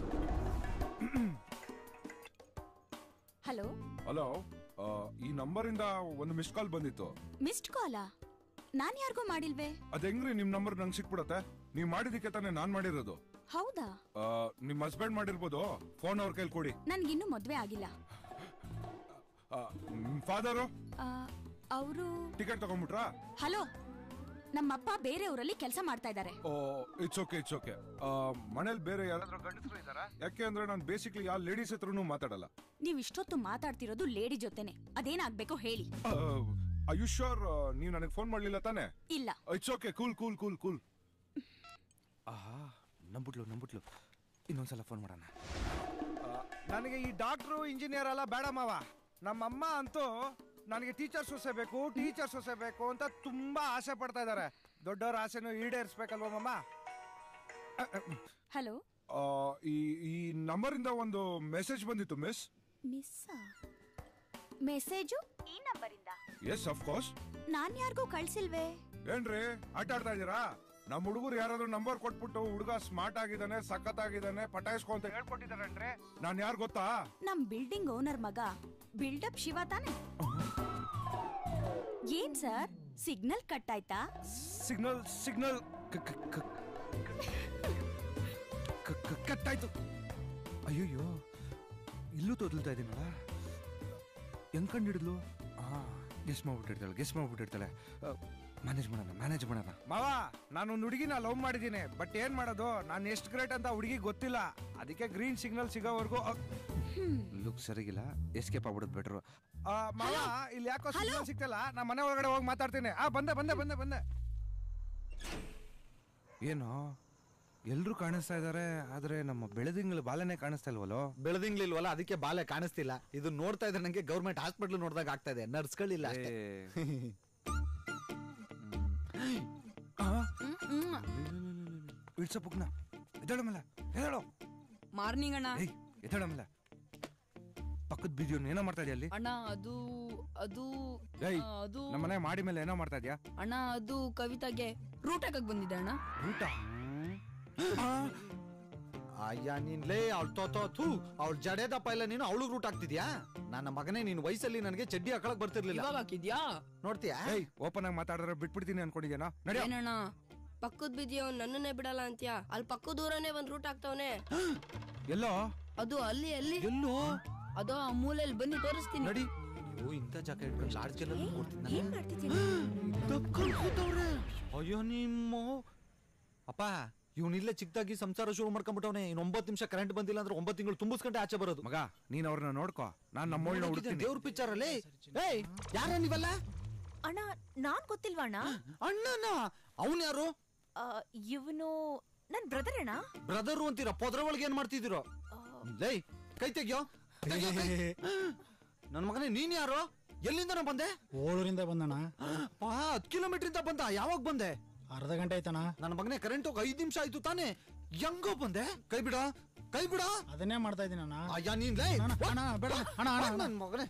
S2: ಹಲೋ
S11: ಹಲೋ ಆ, ಈ ನಂಬರಿಂದ ಒಂದು ಮಿಸ್ ಕಾಲ್ ಬಂದಿತ್ತು
S2: ಮಿಸ್ಡ್ ಕಾಲಾ ನಾನ್ ಯಾರಿಗೂ ಮಾಡಿಲ್ವೇ
S11: ಅದ್ ಹೆಂಗ್ರಿ ನಿಮ್ ನಂಬರ್ ನಂಗೆ ಸಿಕ್ಬಿಡತ್ತೆ ನೀವ್ ಮಾಡಿದಕ್ಕೆ ತಾನೇ ನಾನ್ ಮಾಡಿರೋದು
S2: ಹೌದಾ
S11: ಆ, ನಿಮ್ ಹಸ್ಬೆಂಡ್ ಮಾಡಿರ್ಬೋದು ಫೋನ್ ಅವ್ರ ಕೈಲಿ ಕೊಡಿ
S2: ನನ್ಗಿನ್ನೂ ಮದ್ವೆ ಆಗಿಲ್ಲ
S11: ಫಾದರು
S2: ಅವರು
S11: ಟಿಕೆಟ್ ತಗೊಂಡ್ಬಿಟ್ರಾ
S2: ಹಲೋ ನಮ್ಮಪ್ಪ ಬೇರೆ ಊರಲ್ಲಿ ಕೆಲಸ ಮಾಡ್ತಾ ಇದ್ದಾರೆ
S11: ಓ ಇಟ್ಸ್ ಓಕೆ ಇಟ್ಸ್ ಓಕೆ ಮನೇಲಿ ಬೇರೆ ಯಾರಾದ್ರೂ ಗಂಡಸರು ಇದಾರಾ ಯಾಕೆ ಅಂದ್ರೆ ನಾನು ಬೇಸಿಕ್ಲಿ ಯಾವ ಲೇಡೀಸ್ ಹತ್ರನೂ ಮಾತಾಡಲ್ಲ
S2: ನೀವ್ ಇಷ್ಟೊತ್ತು ಮಾತಾಡ್ತಿರೋದು ಲೇಡಿ ಜೊತೆನೆ ಅದೇನಾಗ್ಬೇಕೋ ಹೇಳಿ
S11: ಆಯುಷ್ವರ್ ನೀವು ನನಗೆ ಫೋನ್ ಮಾಡ್ಲಿಲ್ಲ ತಾನೇ
S2: ಇಲ್ಲ
S11: it's okay cool cool cool cool
S9: ಆಹಾ ನಂಬಿಟ್ಲು ನಂಬಿಟ್ಲು ಇನ್ನೊಂದ್ಸಲ ಫೋನ್ ಮಾಡೋಣ ನನಗೆ ಈ ಡಾಕ್ಟ್ರು ಇಂಜಿನಿಯರ್ ಎಲ್ಲ ಬೇಡ ಮಾವ ನಮ್ಮಮ್ಮ ಅಂತೂ ನನಗೆ ಟೀಚರ್ ಸೊಸೆ ಬೇಕು ಟೀಚರ್ ಸೊಸೆ ಬೇಕು ಅಂತ ತುಂಬಾ ಆಸೆ ಪಡ್ತಾ ಇದ್ದಾರೆ ದೊಡ್ಡವ್ರ ಆಸೆನೂ ಈಡೇರಿಸ್ಬೇಕಲ್ವಾ ಮಮ್ಮ
S2: ಹಲೋ
S11: ಆ, ಈ ಈ ನಂಬರಿಂದ ಒಂದು ಮೆಸೇಜ್ ಬಂದಿತ್ತು ಮಿಸ್
S2: ಮಿಸ್ ಮೆಸೇಜು ಈ ನಂಬರಿಂದ
S11: ಎಸ್ ಅಫ್ ಕೋರ್ಸ್
S2: ನಾನ್ ಯಾರಿಗೂ ಕಳ್ಸಿಲ್ವೇ
S11: ಏನ್ರಿ ಆಟ ಆಡ್ತಾ ಇದೀರಾ ನಮ್ಮ ಹುಡುಗರು ಯಾರಾದ್ರೂ ನಂಬರ್ ಕೊಟ್ಬಿಟ್ಟು ಹುಡುಗ ಸ್ಮಾರ್ಟ್ ಆಗಿದ್ದಾನೆ ಸಖತ್ ಆಗಿದ್ದಾನೆ ಪಟಾಯಿಸ್ಕೊ ಅಂತ ಹೇಳ್ಕೊಟ್ಟಿದಾರೇನ್ರಿ ನಾನ್ ಯಾರು ಗೊತ್ತಾ
S2: ನಮ್ ಬಿಲ್ಡಿಂಗ್ ಓನರ್ ಮಗ ಬಿಲ್ಡಪ್ ಶಿವ ತಾನೆ ಏನ್ ಸರ್ ಸಿಗ್ನಲ್ ಕಟ್ ಆಯ್ತಾ
S9: ಸಿಗ್ನಲ್ ಸಿಗ್ನಲ್ ಕಟ್ಟಾಯ್ತು ಅಯ್ಯಯ್ಯೋ ಇಲ್ಲೂ ತೊದಲ್ತಾ ಇದೀನಲ್ಲ ಹೆಂಗ್ ಕಂಡಿಡಿದ್ಲು ಹಾ ಗೆಸ್ ಮಾಡ್ಬಿಟ್ಟಿರ್ತಾಳೆ ಗೆಸ್ ಮಾಡ್ಬಿಟ್ಟಿರ್ತಾಳೆ ಮ್ಯಾನೇಜ್ ಮಾಡೋಣ ಮ್ಯಾನೇಜ್ ಮಾಡೋಣ ಮಾವ ನಾನು ಒಂದು ಹುಡುಗಿನ ಲವ್ ಮಾಡಿದ್ದೀನಿ ಬಟ್ ಏನ್ ಮಾಡೋದು ನಾನು ಎಷ್ಟು ಗ್ರೇಟ್ ಅಂತ ಹುಡುಗಿ ಗೊತ್ತಿಲ್ಲ ಅದಕ್ಕೆ ಗ್ರೀನ್ ಸಿಗ್ನಲ್ ಸಿಗೋವರೆಗೂ ಲುಕ್ ಸರಿಗಿಲ್ಲ ಎಸ್ಕೇಪ್ ಆಗ್ಬಿಡೋದು ಬೆಟ್ರು ಮಾವ ಇಲ್ಲಿ ಯಾಕೋ ಸಿಗ್ನಲ್ ಸಿಗ್ತಲ್ಲ ನಾ ಮನೆ ಒಳಗಡೆ ಹೋಗಿ ಮಾತಾಡ್ತೀನಿ ಆ ಬಂದೆ ಬಂದೆ ಬಂದೆ ಬಂದೆ ಏನು ಎಲ್ರು ಕಾಣಿಸ್ತಾ ಇದಾರೆ ಆದ್ರೆ ನಮ್ಮ ಬೆಳೆದಿಂಗ್ಳ ಬಾಲನೆ ಕಾಣಿಸ್ತಾ ಇಲ್ವಲ್ಲೋ
S8: ಬೆಳೆದಿಂಗ್ಲಿಲ್ವಲ್ಲ ಅದಕ್ಕೆ ಬಾಲೆ ಕಾಣಿಸ್ತಿಲ್ಲ ಇದು ನೋಡ್ತಾ ಇದ್ರೆ ನಂಗೆ ಗೌರ್ಮೆಂಟ್ ಹಾಸ್ಪಿಟಲ್ ನೋಡಿದಾಗ ಆಗ್ತಾ ಇದೆ ನರ್ಸ್ಗಳಿಲ್ಲ ಅಷ್ಟೇ.
S9: ಇಡ್ಸಪ್ಪಕ್ನ ಎದ್ದೇಳು ಮಲ್ಲ ಎದ್ದೇಳು
S18: ಮಾರ್ನಿಂಗ್ ಅಣ್ಣ
S9: ಏಯ್ ಎದ್ದೇಳು ಮಲ್ಲ ಪಕ್ಕದ ಬೀದಿಯವ್ನು ಏನೋ ಮಾಡ್ತಾ ಇದೆಯಾ ಅಲ್ಲಿ
S18: ಅಣ್ಣ ಅದು ಅದು
S9: ಏಯ್
S18: ಆ, ಅದು
S9: ನಮ್ಮನೆ ಮಾಡಿ ಮೇಲೆ ಏನೋ ಮಾಡ್ತಾ ಇದೆಯಾ
S18: ಅಣ್ಣ ಅದು ಕವಿತಾಗೆ ರೂಟ್ ಹಾಕಕ್ ಬಂದಿದೆ ಅಣ್ಣ
S9: ಊಟ
S8: ಅಯ್ಯ ನೀನ್ ಲೇ ಅವಳು ತೋ ತೋ ಥೂ ಅವಳು ಜಡೇದಪ್ಪ ಇಲ್ಲ ನೀನು ಅವಳಿಗೆ ರೂಟ್ ಆಗ್ತಿದ್ಯಾ ನನ್ನ ಮಗನೇ ನೀನ್ ವಯಸ್ಸಲ್ಲಿ ನನಗೆ ಚಡ್ಡಿ ಹಾಕೊಳಕ್ ಬರ್ತಿರ್ಲಿಲ್ಲ
S18: ಇವಾಗ ಹಾಕಿದ್ಯಾ
S8: ನೋಡ್ತೀಯಾ
S9: ಏಯ್ ಓಪನ್ ಆಗಿ ಮಾತಾಡಿದ್ರೆ ಬಿಟ್ಬಿಡ್ತೀನಿ ಅನ್ಕೊಂಡಿದ್ಯಾನೋ ನಡಿ
S18: ಏನಣ್ಣ ಪಕ್ಕದ ಬಿದ್ದಿ ಅವ್ನ್ ನನ್ನನ್ನೇ ಬಿಡಲ್ಲ ಅಂತ್ಯಾ ಅಲ್ಲಿ ಪಕ್ಕದ ದೂರನೇ ಒಂದ್ ರೂಟ್ ಹಾಕ್ತವನೆ
S9: ಎಲ್ಲೋ
S18: ಅದು ಅಲ್ಲಿ ಅಲ್ಲಿ
S8: ಎಲ್ಲೋ
S18: ಅದು ಆ ಮೂಲೆಯಲ್ಲಿ ಬನ್ನಿ ತೋರಿಸ್ತೀನಿ
S8: ನಡಿ ಅಯ್ಯೋ ಇಂಥ ಜಾಗ ಇಟ್ಕೊಂಡು ಲಾಡ್ಜ್ ಎಲ್ಲ
S2: ಏನ್ ಮಾಡ್ತಿದ್ದೀನಿ
S8: ಅಯ್ಯೋ ನಿಮ್ಮ ಅಪ್ಪ ಇವನಿಲ್ಲ ಚಿಕ್ಕದಾಗಿ ಸಂಸಾರ ಶುರು ಮಾಡ್ಕೊಂಡ್ಬಿಟ್ಟವನೆ ಇನ್ ಒಂಬತ್ತು ನಿಮಿಷ ಕರೆಂಟ್ ಬಂದಿಲ್ಲ ಅಂದ್ರೆ ಒಂಬತ್ತು ತಿಂಗಳು ತುಂಬಿಸ್ಕೊಂಡೆ ಆಚೆ ಬರೋದು
S9: ಮಗ ನೀನ್ ಅವ್ರನ್ನ ನೋಡ್ಕೋ ನಾನ್ ನಮ್ಮೋಳ್ನ ಹುಡುಕ್ತೀನಿ
S8: ದೇವ್ರ ಪಿಕ್ಚರ್ ಅಲ್ಲಿ ಏಯ್ ಯಾರ ನೀವಲ್ಲ
S4: ಅಣ್ಣ ನಾನ್ ಗೊತ್ತಿಲ್ವಾ ಅಣ್ಣ
S8: ಅಣ್ಣನ ಅವನ್ ಯಾರು
S4: ಇವನು ನನ್ ಬ್ರದರ್ ಅಣ್ಣ
S8: ಬ್ರದರ್ ಅಂತೀರ ಪೊದ್ರ ಒಳಗೆ ಏನ್ ಮಾಡ್ತಿದ್ದೀರೋ ಲೇ ಕೈ ತೆಗ್ಯೋ ನನ್ನ ಮಗನೇ ನೀನ್ ಯಾರು ಎಲ್ಲಿಂದ ಬಂದೆ
S23: ಓಳೂರಿಂದ ಬಂದಣ
S8: ಹತ್ತು ಕಿಲೋಮೀಟರ್ ಇಂದ ಬಂದ ಯಾವಾಗ ಬಂದೆ
S23: ಅರ್ಧ ಗಂಟೆ ಆಯ್ತಣ
S8: ನನ್ನ ಮಗನೇ ಕರೆಂಟ್ ಹೋಗಿ ಐದ್ ನಿಮಿಷ ಆಯ್ತು ತಾನೇ ಹೆಂಗೋ ಬಂದೆ ಕೈ ಬಿಡ ಕೈ ಬಿಡ
S23: ಅದನ್ನೇ ಮಾಡ್ತಾ ಇದ್ದೀನಿ ಅಣ್ಣ
S8: ಅಯ್ಯ ನೀನ್ ಲೇ
S23: ಅಣ್ಣ, ಅಣ್ಣ, ಬೇಡ, ಅಣ್ಣ, ಅಣ್ಣ, ಅಣ್ಣ.
S8: ನನ್ ಮಗನೇ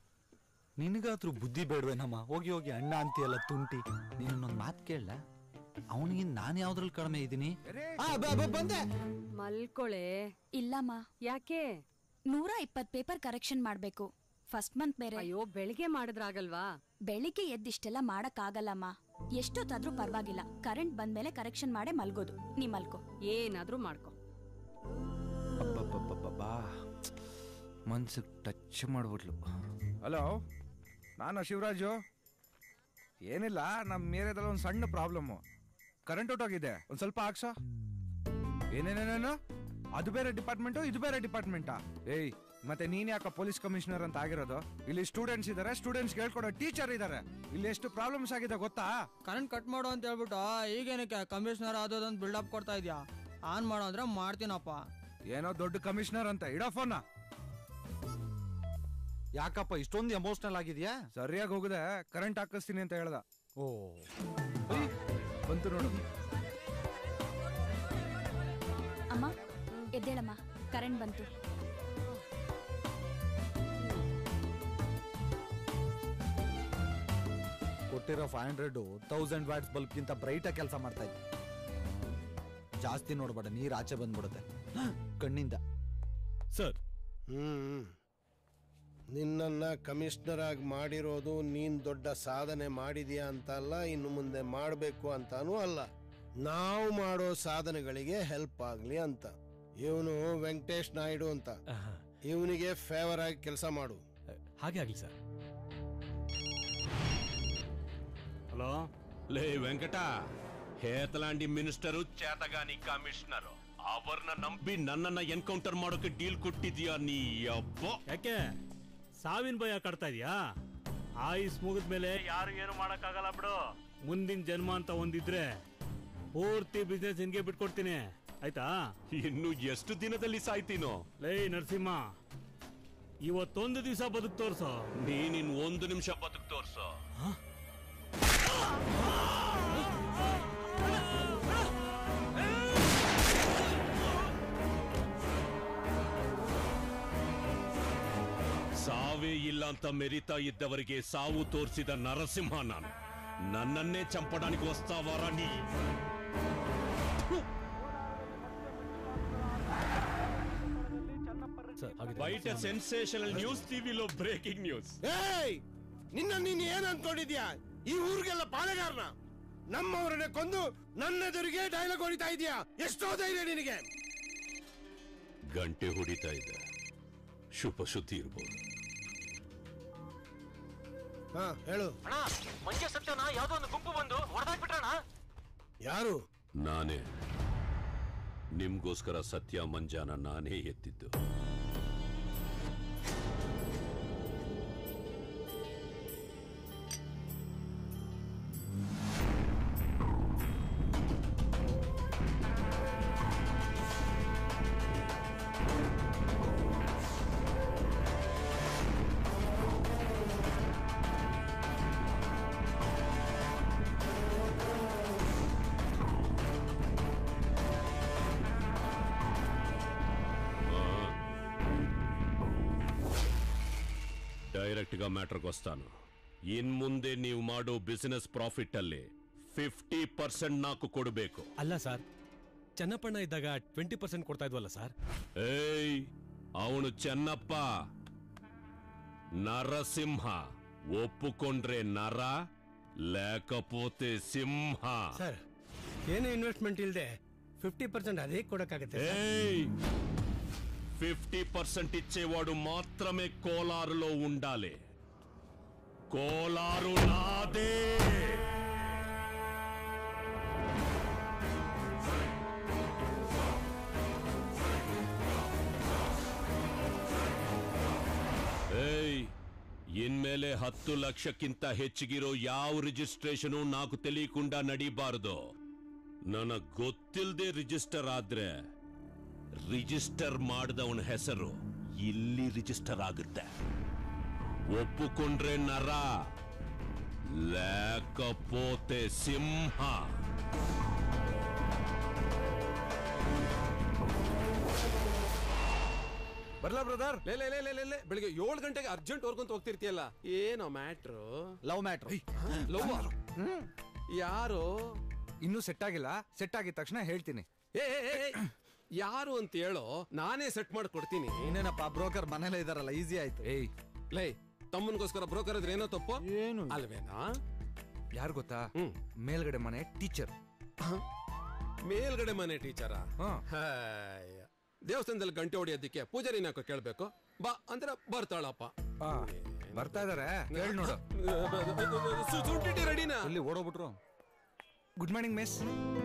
S8: ನಿನಗಾದ್ರೂ ಬುದ್ಧಿ ಬೇಡ್ವೇನಮ್ಮ ಹೋಗಿ ಹೋಗಿ ಅಣ್ಣ ಅಂತೀಯಲ್ಲ ತುಂಟಿ ನೀನೊಂದ್ ಮಾತು ಕೇಳ ಅವನಿಗೆ ನಾನು ಯಾವ್ದ್ರಲ್ಲಿ ಕಡಿಮೆ ಇದ್ದೀನಿ
S6: ಬಂದೆ
S12: ಮಲ್ಕೊಳೆ
S2: ಇಲ್ಲಮ್ಮ
S12: ಯಾಕೆ
S2: ನೂರ ಇಪ್ಪತ್ ಪೇಪರ್ ಕರೆಕ್ಷನ್ ಮಾಡ್ಬೇಕು ಫಸ್ಟ್ ಮಂತ್ ಬೇರೆ
S12: ಅಯ್ಯೋ ಬೆಳಿಗ್ಗೆ ಮಾಡಿದ್ರಾಗಲ್ವಾ
S2: ಬೆಳಿಗ್ಗೆ ಎದ್ದಿಷ್ಟೆಲ್ಲ ಮಾಡಕ್ ಆಗಲ್ಲಮ್ಮ ಎಷ್ಟೊತ್ತಾದ್ರೂ ಪರವಾಗಿಲ್ಲ ಕರೆಂಟ್ ಬಂದ್ಮೇಲೆ ಕರೆಕ್ಷನ್ ಮಾಡೇ ಮಲ್ಗೋದು ನೀ ಮಲ್ಕೋ
S12: ಏನಾದ್ರೂ ಮಾಡ್ಕೊ
S9: ಅಬ್ಬಬ್ಬಬ್ಬಬ್ಬಾ ಮನ್ಸಿಗೆ ಟಚ್ ಮಾಡ್ಬಿಟ್ಲು ಹಲೋ ನಾನು ಶಿವರಾಜು ಏನಿಲ್ಲ ನಮ್ಮ ಏರಿಯಾದಲ್ಲಿ ಒಂದು ಸಣ್ಣ ಪ್ರಾಬ್ಲಮ್ಮು ಕರೆಂಟ್ ಹೊಟ್ಟೋಗಿದೆ ಒಂದು ಸ್ವಲ್ಪ ಹಾಕ್ಸ ಏನೇನೇನೇನು ಅದು ಬೇರೆ ಡಿಪಾರ್ಟ್ಮೆಂಟು ಇದು ಬೇರೆ ಡಿಪಾರ್ಟ್ಮೆಂಟಾ ಏಯ್ ಮತ್ತೆ ನೀನ್ ಯಾಕ ಪೊಲೀಸ್ ಕಮಿಷನರ್ ಅಂತ ಆಗಿರೋದು ಇಲ್ಲಿ ಸ್ಟೂಡೆಂಟ್ಸ್ ಇದಾರೆ ಸ್ಟೂಡೆಂಟ್ಸ್ ಹೇಳ್ಕೊಡೋ ಟೀಚರ್ ಇದಾರೆ ಇಲ್ಲಿ ಎಷ್ಟು ಪ್ರಾಬ್ಲಮ್ಸ್ ಆಗಿದೆ ಗೊತ್ತಾ
S6: ಕರೆಂಟ್ ಕಟ್ ಮಾಡು ಅಂತ ಹೇಳ್ಬಿಟ್ಟು ಈಗೇನಕ್ಕೆ ಕಮಿಷನರ್ ಆದೋದೊಂದು ಬಿಲ್ಡಪ್ ಕೊಡ್ತಾ ಇದ್ಯಾ ಆನ್ ಮಾಡೋ ಅಂದ್ರೆ ಮಾಡ್ತೀನಪ್ಪ
S9: ಏನೋ ದೊಡ್ಡ ಕಮಿಷನರ್ ಅಂತ ಇಡೋ ಫೋನ
S8: ಯಾಕಪ್ಪ ಇಷ್ಟೊಂದು ಎಮೋಷನಲ್ ಆಗಿದ್ಯಾ
S9: ಸರಿಯಾಗಿ ಹೋಗಿದೆ ಕರೆಂಟ್ ಹಾಕಿಸ್ತೀನಿ ಅಂತ ಹೇಳ್ದ
S8: ಓ
S9: ಬಂತು ನೋಡು
S2: ಅಮ್ಮ ಎದ್ದೇಳಮ್ಮ ಕರೆಂಟ್ ಬಂತು
S8: ಕೊಟ್ಟಿರೋ ಫೈವ್ ಹಂಡ್ರೆಡ್ ತೌಸಂಡ್ ವ್ಯಾಟ್ಸ್ ಬಲ್ಬ್ಗಿಂತ ಬ್ರೈಟಾಗಿ ಕೆಲಸ ಮಾಡ್ತಾ ಇದ್ದೆ ಜಾಸ್ತಿ ನೋಡ್ಬೇಡ ನೀರು ಆಚೆ ಬಂದ್ಬಿಡುತ್ತೆ ಕಣ್ಣಿಂದ
S13: ಸರ್
S21: ಹ್ಮ್ ನಿನ್ನನ್ನ ಕಮಿಷನರ್ ಆಗಿ ಮಾಡಿರೋದು ನೀನ್ ದೊಡ್ಡ ಸಾಧನೆ ಮಾಡಿದ್ಯಾ ಅಂತ ಅಲ್ಲ ಇನ್ನು ಮುಂದೆ ಮಾಡಬೇಕು ಅಂತಾನೂ ಅಲ್ಲ ನಾವು ಮಾಡೋ ಸಾಧನೆಗಳಿಗೆ ಹೆಲ್ಪ್ ಆಗ್ಲಿ ಅಂತ ಇವನು ವೆಂಕಟೇಶ್ ನಾಯ್ಡು ಅಂತ ಇವನಿಗೆ ಫೇವರ್ ಆಗಿ ಕೆಲಸ ಮಾಡು
S17: ಹಾಗೆ ಆಗ್ಲಿ ಸರ್
S5: ಹಲೋ
S3: ಲೇ ವೆಂಕಟ ಹೇತಲಾಂಡಿ ಮಿನಿಸ್ಟರು ചേതಗಾನಿ ಕಮಿಷನರ್ ಅವ್ರನ್ನ ನಂಬಿ ನನ್ನನ್ನ ಎನ್ಕೌಂಟರ್ ಮಾಡೋಕೆ ಡೀಲ್ ಕೊಟ್ಟಿದ್ಯಾ ನೀ ಅಬ್ಬೋ
S5: ಯಾಕೆ ಸಾವಿನ ಭಯ ಕಾಡ್ತಾ ಇದೀಯಾ ಆಯುಸ್ ಮುಗಿದ್ಮೇಲೆ ಯಾರು ಏನು ಮಾಡಕ್ಕಾಗಲ್ಲ ಬಿಡು ಮುಂದಿನ ಜನ್ಮ ಅಂತ ಒಂದಿದ್ರೆ ಪೂರ್ತಿ ಬಿಸ್ನೆಸ್ ನಿನ್ಗೆ ಬಿಟ್ಕೊಡ್ತೀನಿ ಆಯ್ತಾ
S3: ಇನ್ನು ಎಷ್ಟು ದಿನದಲ್ಲಿ ಸಾಯ್ತೀನೋ
S5: ಲೈ ನರಸಿಂಹ ಇವತ್ತೊಂದು ದಿವಸ ಬದುಕ್ ತೋರ್ಸೋ
S3: ನೀನಿನ್ ಒಂದು ನಿಮಿಷ ಬದುಕ್ ತೋರ್ಸೋ ಸಾವೇ ಇಲ್ಲ ಅಂತ ಮೆರಿತಾ ಇದ್ದವರಿಗೆ ಸಾವು ತೋರಿಸಿದ ನರಸಿಂಹ ನಾನು ನನ್ನನ್ನೇ ಚಂಪడానికి వస్తావారా ನೀ ಬಯట ಸೆನ್ಸೇಷನಲ್ ನ್ಯೂಸ್ ಟಿವಿలో ಬ್ರೇಕಿಂಗ್ ನ್ಯೂಸ್
S21: ಏಯ್ ನಿನ್ನ ನೀನ್ ಏನ್ ಅನ್ಕೊಂಡಿದ್ಯಾ ಈ ಊರಿಗೆಲ್ಲ ಪಾಳೆಗಾರನ ನಮ್ಮವರನ್ನೇ ಕೊಂದು ನನ್ನೆದುರಿಗೆ ಡೈಲಾಗ್ ಹೊಡಿತಾ ಇದೀಯಾ ಎಷ್ಟೋ ಧೈರ್ಯ ನಿನಗೆ
S3: ಗಂಟೆ ಹೊಡಿತಾ ಇದೆ ಶುಭ ಸುದ್ದಿ ಇರ್ಬೋದು
S21: ಹಾ ಹೇಳು
S10: ಅಣ್ಣ ಮಂಜ ಸತ್ಯನ ಯಾವ್ದೋ ಒಂದು ಗುಂಪು ಬಂದು ಹೊಡೆದಾಕ್ಬಿಟ್ರಣ
S21: ಯಾರು
S3: ನಾನೇ ನಿಮ್ಗೋಸ್ಕರ ಸತ್ಯ ಮಂಜಾನ ನಾನೇ ಎತ್ತಿದ್ದು డైరెక్ట్ గా మ్యాటర్కి వస్తాను ಇನ್ ಮುಂದೆ ನೀವು ಮಾಡೋ ಬಿಸಿನೆಸ್ ಪ್ರಾಫಿಟ್ ಅಲ್ಲಿ ಫಿಫ್ಟಿ ಪರ್ಸೆಂಟ್ ನಾಕು ಕೊಡಬೇಕು
S17: ಅಲ್ಲ ಸರ್ ಚೆನ್ನಪ್ಪಣ್ಣ ಇದ್ದಾಗ ಟ್ವೆಂಟಿ ಪರ್ಸೆಂಟ್ ಕೊಡ್ತಾ ಇದ್ವಲ್ಲ ಸರ್
S3: ಏಯ್ ಅವನು ಚೆನ್ನಪ್ಪ ನರಸಿಂಹ ಒಪ್ಪುಕೊಂಡ್ರೆ ನರ లేకపోతే సింహ
S10: ಸರ್ ಏನು ಇನ್ವೆಸ್ಟ್ಮೆಂಟ್ ಇಲ್ಲದೆ ಫಿಫ್ಟಿ ಪರ್ಸೆಂಟ್ ಅದೇ ಕೊಡಕ್ಕಾಗತ್ತೆ
S3: ఏయ్ ఫిఫ్టీ పర్సెంట్ ఇచ్చేవాడు మాత్రమే కోలారులో ఉండాలి కోలారు నాదే ಏಯ್ ಇನ್ಮೇಲೆ ಹತ್ತು ಲಕ್ಷಕ್ಕಿಂತ ಹೆಚ್ಚಿಗಿರೋ ಯಾವ ರಿಜಿಸ್ಟ್ರೇಷನು ನಾಕು తెలియకుండా ನಡೀಬಾರದು ನನಗ್ ಗೊತ್ತಿಲ್ದೆ ರಿಜಿಸ್ಟರ್ ಆದ್ರೆ ರಿಜಿಸ್ಟರ್ ಮಾಡಿದವನ ಹೆಸರು ಇಲ್ಲಿ ರಿಜಿಸ್ಟರ್ ಆಗುತ್ತೆ ಒಪ್ಪುಕೊಂಡ್ರೆ ನರ లేకపోతే సింహ
S13: ಬರ್ಲಾ ಬ್ರದರ್ ಲೇ ಲೇ ಲೇ ಲೇ ಲೇ, ಲೇ ಬೆಳಿಗ್ಗೆ ಏಳು ಗಂಟೆಗೆ ಅರ್ಜೆಂಟ್ ವರ್ಗಂತ ಹೋಗ್ತಿರ್ತೀಯಲ್ಲ ಏನೋ ಮ್ಯಾಟ್ರು
S8: ಲವ್ ಮ್ಯಾಟ್ರ್
S13: ಲವ್ ಯಾರು
S9: ಇನ್ನೂ ಸೆಟ್ ಆಗಿಲ್ಲ ಸೆಟ್ ಆಗಿದ ತಕ್ಷಣ ಹೇಳ್ತೀನಿ
S13: ಏ ಏ, ಏ, ಏ, ಯಾರು ಅಂತ ಹೇಳೋ ನಾನೇ ಸೆಟ್ ಮಾಡಿ ಕೊಡ್ತೀನಿ
S8: ಇನ್ನೇನಪ್ಪ ಬ್ರೋಕರ್ ಮನೇಲೆ ಇದಾರಲ್ಲ ಈಸಿ ಆಯ್ತು
S13: ಏಯ್ ಲೈ ತಮ್ಮನ್ಗೋಸ್ಕರ ಬ್ರೋಕರ್ ಇದ್ರೆ ಏನೋ ತಪ್ಪು
S8: ಏನು
S13: ಅಲ್ವೇನಾ
S9: ಯಾರು ಗೊತ್ತಾ ಮೇಲ್ಗಡೆ ಮನೆ ಟೀಚರ್
S13: ಮೇಲ್ಗಡೆ ಮನೆ ಟೀಚರ ದೇವಸ್ಥಾನದಲ್ಲಿ ಗಂಟೆ ಹೊಡಿಯೋದಕ್ಕೆ ಪೂಜಾರಿನ ಯಾಕೋ ಕೇಳ್ಬೇಕು ಬಾ ಅಂದ್ರೆ ಬರ್ತಾಳಪ್ಪ
S9: ಬರ್ತಾ ಇದಾರೆ ಹೇಳ್ ನೋಡು
S13: ಸುಂಟಿಟಿ ರೆಡಿನಾ
S8: ಇಲ್ಲಿ ಓಡೋಗ್ಬಿಟ್ರು
S9: ಗುಡ್ ಮಾರ್ನಿಂಗ್ ಮಿಸ್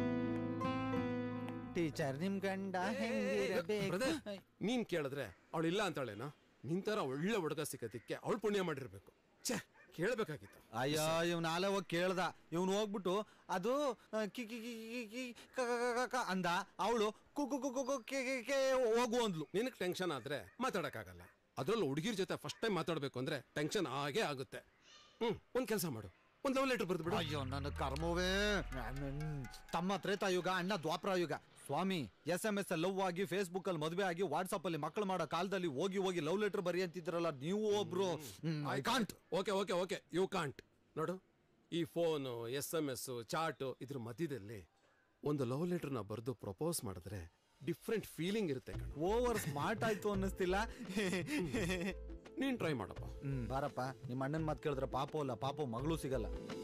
S8: ಟೀಚರ್ ನಿಮ್ ಗಂಡ
S13: ಬ್ರದರ್ ನೀನ್ ಕೇಳಿದ್ರೆ ಅವಳು ಇಲ್ಲ ಅಂತಾಳೇನೋ ನಿಂತರ ಒಳ್ಳೆ ಹುಡುಗ ಸಿಗೋದಿಕ್ಕೆ ಅವಳು ಪುಣ್ಯ ಮಾಡಿರ್ಬೇಕು ಛೇ ಕೇಳ್ಬೇಕಾಗಿತ್ತು
S8: ಅಯ್ಯೋ ಇವ್ನ ನಾಳೆ ಹೋಗಿ ಕೇಳ್ದ ಇವ್ನು ಹೋಗ್ಬಿಟ್ಟು ಅದು ಆ, ಕಿ ಕಿ ಕಿ ಕಿ ಕಿ ಕ ಕ ಕ ಕ ಕ ಅಂದ ಅವಳು ಕು ಕು ಕು ಕು ಕು ಕೆ ಕೆ ಕೆ ಹೋಗು ಅಂದ್ಲು
S13: ನಿನಗೆ ಟೆನ್ಷನ್ ಆದ್ರೆ ಮಾತಾಡಕ್ಕಾಗಲ್ಲ ಅದ್ರಲ್ಲೂ ಹುಡುಗಿರ್ ಜೊತೆ ಫಸ್ಟ್ ಟೈಮ್ ಮಾತಾಡ್ಬೇಕು ಅಂದ್ರೆ ಟೆನ್ಷನ್ ಆಗೇ ಆಗುತ್ತೆ ಹ್ಮ್ ಒಂದ್ ಕೆಲಸ ಮಾಡು ಒಂದ್ ಲವ್ ಲೆಟರ್ ಬರ್ದು ಬಿಡು
S8: ಅಯ್ಯೋ ನನ್ನ ಕರ್ಮವೇ ತಮ್ಮ ತ್ರೇತಾಯುಗ ಅಣ್ಣ ದ್ವಾಪರ ಯುಗ ಸ್ವಾಮಿ ಎಸ್ ಎಂ ಎಸ್ ಲವ್ ಆಗಿ ಫೇಸ್ಬುಕ್ ಅಲ್ಲಿ ಮದುವೆ ಆಗಿ ವಾಟ್ಸ್ಆಪ್ ಅಲ್ಲಿ ಮಕ್ಕಳು ಮಾಡೋ ಕಾಲದಲ್ಲಿ ಹೋಗಿ ಹೋಗಿ ಲವ್ ಲೆಟರ್ ಬರಿ ಅಂತಿದ್ರಲ್ಲ ನೀವು ಒಬ್ರು I can't
S13: okay okay okay you can't ನೋಡು ಈ phone S M S chat ಇದ್ರ ಮಧ್ಯದಲ್ಲಿ ಒಂದು ಲವ್ ಲೆಟರ್ನ ಬರೆದು ಪ್ರಪೋಸ್ ಮಾಡಿದ್ರೆ ಡಿಫ್ರೆಂಟ್ ಫೀಲಿಂಗ್ ಇರುತ್ತೆ ಕಣ
S8: ಓವರ್ ಸ್ಮಾರ್ಟ್ ಆಯ್ತು ಅನ್ನಿಸ್ತಿಲ್ಲ
S13: ನೀನ್ ಟ್ರೈ ಮಾಡಪ್ಪ
S8: ಹ್ಮ್ ಬಾರಪ್ಪ ನಿಮ್ಮ ಅಣ್ಣನ ಮಾತು ಕೇಳಿದ್ರೆ ಪಾಪು ಅಲ್ಲ ಪಾಪು ಮಗಳು ಸಿಗಲ್ಲ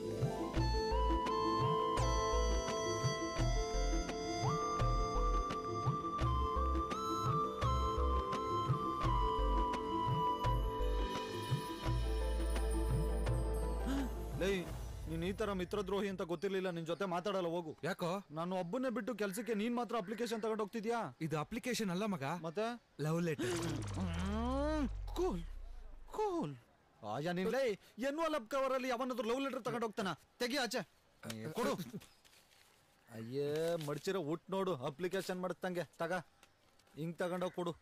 S8: ಲೈ ನೀನ್ ಈ ತರ ಮಿತ್ರದ್ರೋಹಿ ಅಂತ ಗೊತ್ತಿರ್ಲಿಲ್ಲ ನಿನ್ ಜೊತೆ ಮಾತಾಡಲ್ಲ ಹೋಗು
S9: ಯಾಕೋ
S8: ನಾನು ಒಬ್ಬನೇ ಬಿಟ್ಟು ಕೆಲ್ಸಕ್ಕೆ ನೀನ್ ಮಾತ್ರ ಅಪ್ಲಿಕೇಶನ್ ತಗೊಂಡು ಹೋಗ್ತಿದ್ಯಾ
S9: ಇದು ಅಪ್ಲಿಕೇಶನ್ ಅಲ್ಲ ಮಗ
S8: ಮತ್ತೆ
S9: ಲವ್ ಲೆಟರ್
S8: ಕೂಲ್ ಕೂಲ್ ಆಯಾ ನಿಲ್ಲೇ ಎನ್ವಲಪ್ ಕವರ್ ಅಲ್ಲಿ ಯಾವನಾದ್ರೂ ಲವ್ ಲೆಟರ್ ತಗೊಂಡು ಹೋಗ್ತಾನ ತೆಗಿ ಆಚೆ ಏ, ಕೊಡು ಅಯ್ಯೇ ಮಡ್ಚಿರೋ ಊಟ ನೋಡು ಅಪ್ಲಿಕೇಶನ್ ಮಾಡಿಸ್ತಂಗೆ ತಗ ಹಿಂಗ್ ತಗೊಂಡೋಗಿ ಕೊಡು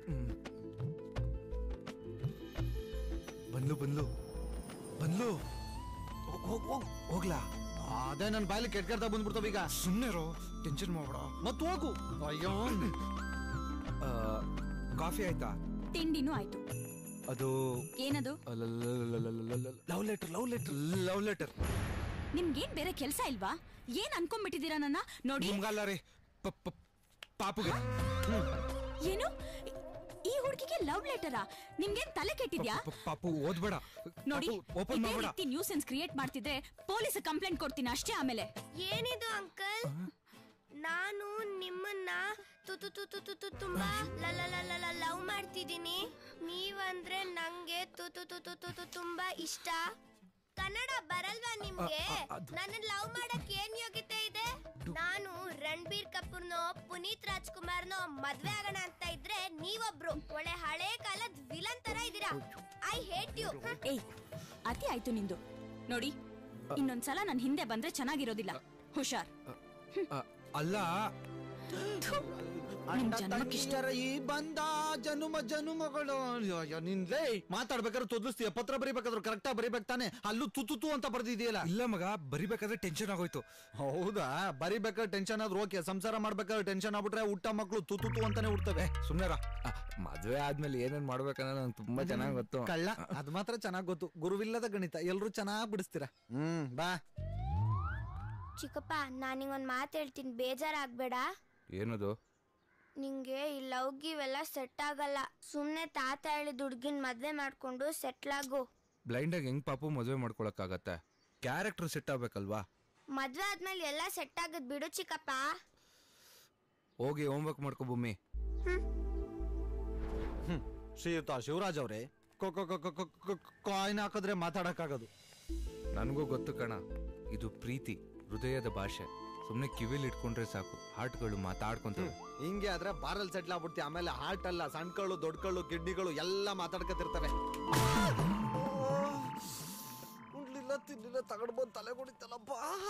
S9: ಬಂದ್ಲು ಬಂದ್ಲು ಬಂದ್ಲು ಹೋಗ್ಲಾ
S8: ಅದೇ ನನ್ನ ಬಾಯಲ್ಲಿ ಕೆಟ್ಟ ಕೆಟ್ಟ ಬಂದ್ಬಿಡ್ತಾವ ಈಗ
S9: ಸುಮ್ಮನೆ ಟೆನ್ಷನ್ ಮಾಡ್ಬೇಡ
S8: ಮತ್ ಹೋಗು ಅಯ್ಯೋ
S9: ಕಾಫಿ ಆಯ್ತಾ
S2: ತಿಂಡಿನೂ ಆಯ್ತು
S9: ಅದು
S2: ಏನದು
S9: love letter love letter love letter
S2: ನಿಮ್ಗೇನ್ ಬೇರೆ ಕೆಲ್ಸ ಇಲ್ವಾ ಏನ್ ಅನ್ಕೊಂಡ್ಬಿಟ್ಟಿದೀರಾ ನನ್ನ ನೋಡಿ
S9: ನಿಮ್ಗಲ್ಲ ರೀ ಪ- ಪ- ಪಾಪುಗೆ
S2: ಏನು ಈ ಹುಡುಗಿಗೆ ಲವ್ ಲೆಟರಾ ನಿಮ್ಗೇನ್ ತಲೆ ಕೆಟ್ಟಿದ್ಯಾ
S9: ಪ- ಪಾಪು ಓದ್ಬೇಡ
S2: ನೋಡಿ
S9: ಓಪನ್
S2: ಇದೇ
S9: ಮಾಡ್ಬೇಡ
S2: ರೀತಿ ನ್ಯೂಸೆನ್ಸ್ ಕ್ರಿಯೇಟ್ ಮಾಡ್ತಿದ್ರೆ ಪೊಲೀಸ್ ಕಂಪ್ಲೇಂಟ್ ಕೊಡ್ತೀನಿ ಅಷ್ಟೇ ಆಮೇಲೆ
S16: ಏನಿದು ಅಂಕಲ್ ನಾನು ನಿಮ್ಮನ್ನ ತು ತು ತು ತು ತು ತು ತುಂಬಾ ಲವ್ ಮಾಡ್ತಿದ್ದೀನಿ ನೀವಂದ್ರೆ ನಂಗೆ ತು ತು ತು ತು ತು ತು ತುಂಬಾ ಇಷ್ಟ ಕನ್ನಡ ಬರಲ್ವಾ ನಿಮ್ಗೆ ನನ್ನ ಲವ್ ಮಾಡಕ್ ಏನ್ ಯೋಗ್ಯತೆ ಇದೆ ನಾನು ರಣಬೀರ್ ಕಪೂರ್ನೋ ಪುನೀತ್ ರಾಜ್ಕುಮಾರ್ನೋ ಮದ್ವೆ ಆಗೋಣ ಅಂತ ಇದ್ರೆ ನೀವೊಬ್ರು ಒಳ್ಳೆ ಹಳೆ ಕಾಲದ ವಿಲನ್ ತರ ಇದೀರಾ ಐ ಹೇಟ್ ಯು
S2: ಏಯ್ ಅತಿ ಆಯ್ತು ನಿಂದು ನೋಡಿ ಇನ್ನೊಂದ್ಸಲ ನನ್ ಹಿಂದೆ ಬಂದ್ರೆ ಚೆನ್ನಾಗಿರೋದಿಲ್ಲ ಹುಷಾರ್
S9: ಅಲ್ಲ
S2: ನಿಮ್ ಜನ್ಮಕ್ಕಿಷ್ಟ
S8: ತಂಗಿಯರ ಈ ಬಂದ ಜನುಮ ಜನುಮಗಳು ಅಯ್ಯೋ, ನಿನ್ ಲೇ ಮಾತಾಡ್ಬೇಕಾದ್ರೆ ತೊದಲಿಸ್ತೀಯ ಪತ್ರ ಬರಿಬೇಕಾದ್ರೆ ಕರೆಕ್ಟಾ ಬರಿಬೇಕು ತಾನೆ ಅಲ್ಲೂ ತುತು ಅಂತ ಬರ್ದಿದೆಯಲ್ಲ
S9: ಇಲ್ಲ ಮಗ ಬರಿಬೇಕಾದ್ರೆ ಟೆನ್ಷನ್ ಆಗೋಯ್ತು
S8: ಹೌದಾ ಬರಿಬೇಕಾದ್ರೆ ಟೆನ್ಷನ್ ಆದ್ರೂ ಓಕೆ ಸಂಸಾರ ಮಾಡ್ಬೇಕಾದ್ರೆ ಟೆನ್ಷನ್ ಆಗ್ಬಿಟ್ರೆ ಹುಟ್ಟ ಮಕ್ಳು ತುತು ಅಂತಾನೆ ಹುಡ್ತವೆ
S9: ಸುಮ್ನೆರ ಮದ್ವೆ ಆದ್ಮೇಲೆ ಏನೇನ್ ಮಾಡ್ಬೇಕನ್ನೋ ನಂಗೆ ತುಂಬಾ ಚೆನ್ನಾಗಿ ಗೊತ್ತು
S8: ಕಳ್ಳ ಅದ್ ಮಾತ್ರ ಚೆನ್ನಾಗ್ ಗೊತ್ತು ಗುರುವಿಲ್ಲದ ಗಣಿತ ಎಲ್ರು ಚೆನ್ನಾಗ್ ಬಿಡಿಸ್ತೀರ ಹ್ಮ್ ಬಾ
S16: ಚಿಕ್ಕಪ್ಪ ನಾನಿಗೊಂದ್ ಮಾತು ಹೇಳ್ತೀನಿ ಬೇಜಾರಾಗ್ಬೇಡ
S9: ಏನದು
S16: ನಿಂಗೆ ಈ ಲವ್ ಗಿವೆಲ್ಲ ಸೆಟ್ ಆಗಲ್ಲ ಸುಮ್ನೆ ತಾತ ಹೇಳಿದ ಹುಡ್ಗಿನ್ ಮದ್ವೆ ಮಾಡ್ಕೊಂಡು ಸೆಟ್ಲ್ ಆಗು
S9: ಬ್ಲೈಂಡ್ ಆಗಿ ಹೆಂಗ್ ಪಾಪು ಮದ್ವೆ ಮಾಡ್ಕೊಳಕ್ಕಾಗತ್ತೆ ಕ್ಯಾರೆಕ್ಟರ್ ಸೆಟ್ ಆಗ್ಬೇಕಲ್ವಾ
S16: ಮದ್ವೆ ಆದ್ಮೇಲೆ ಎಲ್ಲ ಸೆಟ್ ಆಗದ್ ಬಿಡು ಚಿಕ್ಕಪ್ಪ
S9: ಹೋಗಿ ಹೋಮ್ವರ್ಕ್ ಮಾಡ್ಕೋ ಭೂಮಿ
S8: ಹ್ಮ್ ಶ್ರೀಯುತ ಶಿವರಾಜ್ ಅವ್ರೆ ಕಾಯಿನ್ ಹಾಕಿದ್ರೆ ಮಾತಾಡಕ್ಕಾಗೋದು
S9: ನನಗೂ ಗೊತ್ತು ಕಣ ಇದು ಪ್ರೀತಿ ಹೃದಯದ ಭಾಷೆ ಸುಮ್ನೆ ಕಿವಿಲಿ ಇಟ್ಕೊಂಡ್ರೆ ಸಾಕು ಹಾರ್ಟ್ಗಳು ಮಾತಾಡ್ಕೊಂತವೆ
S8: ಹಿಂಗೆ ಆದ್ರೆ ಬಾರಲ್ ಸೆಟ್ಲ್ ಆಗ್ಬಿಡ್ತಿ ಆಮೇಲೆ ಹಾರ್ಟ್ ಅಲ್ಲ ಸಣ್ಣ ಕಳ್ಳು ದೊಡ್ಡ ಕಳ್ಳು ಕಿಡ್ನಿಗಳು ಎಲ್ಲ ಮಾತಾಡ್ಕತಿರ್ತವೆ ಉಣ್ಲಿಲ್ಲ ತಿನ್ಲಿಲ್ಲ ತಗೊಂಡ್ ಬಂದ್ ತಲೆ ಕುಡಿತಲ್ಲಪ್ಪ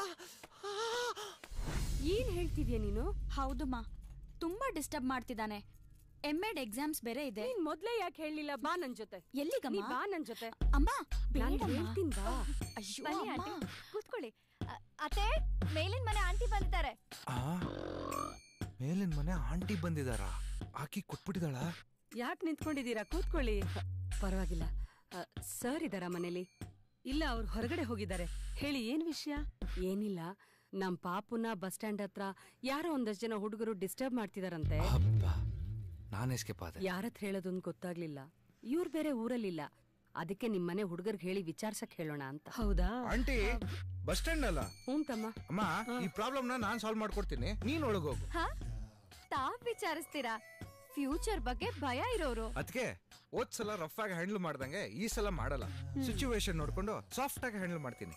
S12: ಏನ್ ಹೇಳ್ತಿದ್ಯಾ ನೀನು
S2: ಹೌದು ಮಾ ತುಂಬಾ ಡಿಸ್ಟರ್ಬ್ ಮಾಡ್ತಿದ್ದಾನೆ ಎಂ ಎಡ್ ಎಕ್ಸಾಮ್ಸ್ ಬೇರೆ ಇದೆ
S12: ನೀನ್ ಮೊದ್ಲೇ ಯಾಕೆ ಹೇಳಿಲ್ಲ ಬಾ ನನ್ ಜೊತೆ
S2: ಎಲ್ಲಿಗಮ್ಮ?
S12: ನೀ ಬಾ ನನ್ ಜೊತೆ
S2: ಅಮ್ಮ
S12: ನಾನ್
S2: ಬೇಡಮ್ಮ.
S12: ಹೇಳ್ತೀನಿ ಬಾ
S2: ಅಯ್ಯೋ
S14: ಬನ್ನಿ
S2: ಅಮ್ಮ.
S14: ಆಂಟಿ ಕೂತ್ಕೊಳ್ಳಿ ಅ- ಅತ್ತೆ ಮೇಲಿನ ಮನೆ ಆಂಟಿ ಬಂದಿದ್ದಾರೆ
S9: ಆ ಮೇಲಿನ ಮನೆ ಆಂಟಿ ಬಂದಿದಾರ ಆಕಿ ಕೊಟ್ಬಿಟ್ಟಿದಾಳ
S12: ಯಾಕೆ ನಿಂತ್ಕೊಂಡಿದ್ದೀರಾ ಕೂತ್ಕೊಳ್ಳಿ ಪರವಾಗಿಲ್ಲ ಸರ್ ಇದಾರ ಮನೇಲಿ ಇಲ್ಲ ಅವ್ರು ಹೊರಗಡೆ ಹೋಗಿದ್ದಾರೆ ಹೇಳಿ ಏನ್ ವಿಷಯ ಏನಿಲ್ಲ ನಮ್ ಪಾಪುನ ಬಸ್ ಸ್ಟ್ಯಾಂಡ್ ಹತ್ರ ಯಾರೋ ಒಂದಷ್ಟು ಜನ ಹುಡುಗರು ಡಿಸ್ಟರ್ಬ್ ಮಾಡ್ತಿದಾರಂತೆ
S9: ನಾನು ಎಸ್ಕೇಪ್ ಆದೆ
S12: ಯಾರ ಹತ್ರ ಹೇಳೋದು ಅಂತ ಗೊತ್ತಾಗ್ಲಿಲ್ಲ ಇವ್ರು ಬೇರೆ ಊರಲ್ಲಿಲ್ಲ ಅದಕ್ಕೆ ನಿಮ್ಮನೆ ಹುಡುಗರ್ಗೆ ಹೇಳಿ ವಿಚಾರ್ಸಕ್ ಹೇಳೋಣ ಅಂತ ಹೌದಾ
S9: ಆಂಟಿ ಬಸ್ ಸ್ಟ್ಯಾಂಡ್ ಅಲ್ಲ
S12: ಹ್ಞೂ ತಮ್ಮ
S9: ಅಮ್ಮ ಈ ಪ್ರಾಬ್ಲಮ್ ನ ನಾನ್ ಸಾಲ್ವ್ ಮಾಡ್ಕೊಡ್ತೀನಿ ನೀನ್ ಒಳಗೋಗು
S14: ಹಾ ತಾವ್ ವಿಚಾರಿಸ್ತೀರಾ ಫ್ಯೂಚರ್ ಬಗ್ಗೆ ಭಯ ಇರೋರು
S9: ಅದಕ್ಕೆ ಹೋದ್ ಸಲ ರಫ್ ಆಗಿ ಹ್ಯಾಂಡಲ್ ಮಾಡ್ದಂಗೆ ಈ ಸಲ ಮಾಡಲ್ಲ ಸಿಚುವೇಶನ್ ನೋಡ್ಕೊಂಡು ಸಾಫ್ಟ್ ಆಗಿ ಹ್ಯಾಂಡಲ್ ಮಾಡ್ತೀನಿ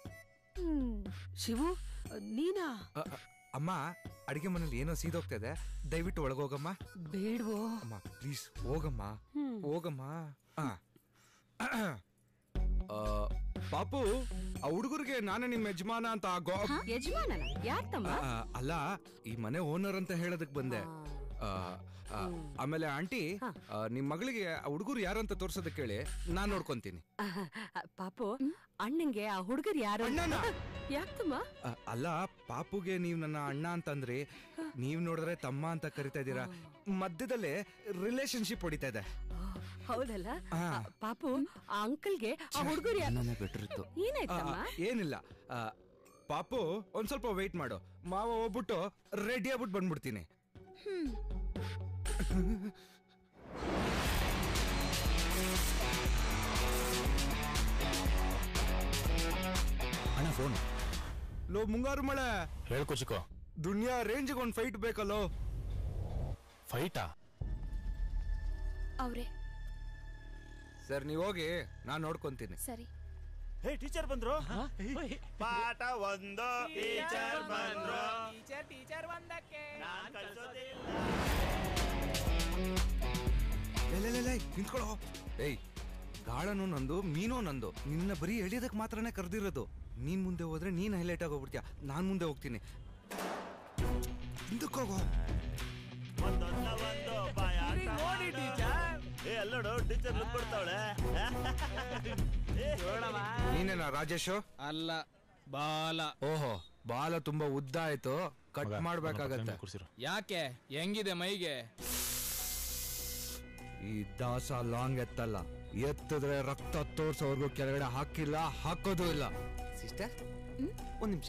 S12: ಶಿವು ನೀನಾ
S9: ಅ, ಅ, ಅಮ್ಮ ಅಡಿಗೆ ಮನೇಲಿ ಏನೋ ಸೀದೋಗ್ತಾ ಇದೆ ದಯವಿಟ್ಟು ಒಳಗೋಗಮ್ಮ
S12: ಬೇಡ್ವೋ
S9: ಅಮ್ಮ ಪ್ಲೀಸ್ ಹೋಗಮ್ಮ
S12: ಹ್ಮ್.
S9: ಹೋಗಮ್ಮ ಆ. ಆ, ಪಾಪು ಆ ಹುಡುಗರಿಗೆ ನಾನೇ ನಿಮ್ಮ ಯಜಮಾನ ಅಂತ ಗೋ
S12: ಯಜಮಾನನ ಯಾರ್ ತಮ್ಮ
S9: ಆ, ಅಲ್ಲ ಈ ಮನೆ ಓನರ್ ಅಂತ ಹೇಳೋದಕ್ ಬಂದೆ ಆ, ಆ, ಆಮೇಲೆ ಆಂಟಿ ಆ, ನಿಮ್ ಮಗಳಿಗೆ ಆ ಹುಡುಗರು ಯಾರು ಅಂತ ತೋರ್ಸೋದಕ್ಕೆ ಹೇಳಿ ನಾನ್ ನೋಡ್ಕೊಂತೀನಿ
S12: ಆಹ್, ಪಾಪು ಅಣ್ಣಂಗೆ ಆ ಹುಡುಗರು ಯಾರು ಯಾಕ್ ತಮ್ಮ
S9: ಆ, ಅಲ್ಲ ಪಾಪುಗೆ ನೀವ್ ನನ್ನ ಅಣ್ಣ ಅಂತಂದ್ರಿ ನೀವ್ ನೋಡಿದ್ರೆ ತಮ್ಮ ಅಂತ ಕರಿತಾ ಇದ್ದೀರಾ ಮಧ್ಯದಲ್ಲೇ ರಿಲೇಶನ್ಶಿಪ್ ಹೊಡಿತಾ ಇದೆ
S12: ಹೌದಲ್ಲ
S9: ಆ.
S12: ಆ, ಪಾಪು ಆ ಅಂಕಲ್ಗೆ ಆ ಹುಡುಗರು ಯಾರು
S9: ನನ್ನೇ ಬೆಟರ್ ಇತ್ತು
S12: ಏನಾಯ್ತಮ್ಮ
S9: ಆ, ಏನಿಲ್ಲ ಆ, ಪಾಪು ಒಂದ್ ಸ್ವಲ್ಪ ವೆಯ್ಟ್ ಮಾಡು ಮಾವ ಹೋಗ್ಬಿಟ್ಟು ರೆಡಿ ಆಗ್ಬಿಟ್ಟು ಬಂದ್ಬಿಡ್ತೀನಿ
S17: ಅಣ್ಣ ಫೋನ್
S9: ಲೋ ಮುಂಗಾರು ಮಳೆ
S17: ಹೇಳ್ಕೊ ಚಿಕ್ಕೋ
S9: ದುನಿಯಾ ರೇಂಜ್ಗೆ ಒಂದ್ ಫೈಟ್ ಬೇಕಲ್ಲೋ
S17: ಫೈಟಾ
S14: ಅವ್ರೆ
S9: ಸರ್ ನೀವ್ ಹೋಗಿ ನಾನ್ ನೋಡ್ಕೊಂತೀನಿ
S14: ಸರಿ
S15: ಹೇ ಟೀಚರ್ ಬಂದ್ರು ಪಾಠ ಒಂದು ಟೀಚರ್ ಬಂದ್ರು
S22: ಟೀಚರ್ ಟೀಚರ್ ಒಂದಕ್ಕೆ
S15: ನಾನ್ ಕಳ್ಸೋದೇ
S9: ಲೇ, ಲೇ, ಲೇ, ಲೇ, ನಿಂತ್ಕೊಳ್ಳೋ ಏಯ್ ಗಾಳನು ನಂದು ಮೀನೋ ನಂದು ನಿನ್ನ ಬರೀ ಎಳಿಯೋದಕ್ ಮಾತ್ರನೇ ಕರೆದಿರೋದು ನೀನ್ ಮುಂದೆ ಹೋದ್ರೆ ನೀನ್ ಹೈಲೈಟ್ ಆಗೋಗ್ಬಿಡ್ತೀಯ ನಾನ್ ಮುಂದೆ ಹೋಗ್ತೀನಿ ಹಿಂದಕ್ಕೆ ಹೋಗೋ
S15: ಒಂದೊಂದ ಒಂದು ಪಾಯಾಟ
S22: ನೋಡಿ ಟೀಚರ್
S15: ಏ ಅಲ್ಲೋಡು ಟೀಚರ್ ಲುಕ್ ಕೊಡ್ತಾವಳೆ
S9: ನೀನೇನಾ ರಾಜೇಶ್
S17: ಅಲ್ಲ ಬಾಲ
S9: ಓಹೋ ಬಾಲ ತುಂಬಾ ಉದ್ದ ಆಯ್ತು ಕಟ್ ಮಾಡ್ಬೇಕಾಗತ್ತೆ
S17: ಯಾಕೆ ಹೆಂಗಿದೆ ಮೈಗೆ
S9: ಈ ದಾಸ ಲಾಂಗ್ ಎತ್ತಲ್ಲ ಎತ್ತಿದ್ರೆ ರಕ್ತ ತೋರ್ಸೋರ್ಗು ಕೆಳಗಡೆ ಹಾಕಿಲ್ಲ ಹಾಕೋದು ಇಲ್ಲ ಸಿಸ್ಟರ್ ಒಂದ್ ನಿಮಿಷ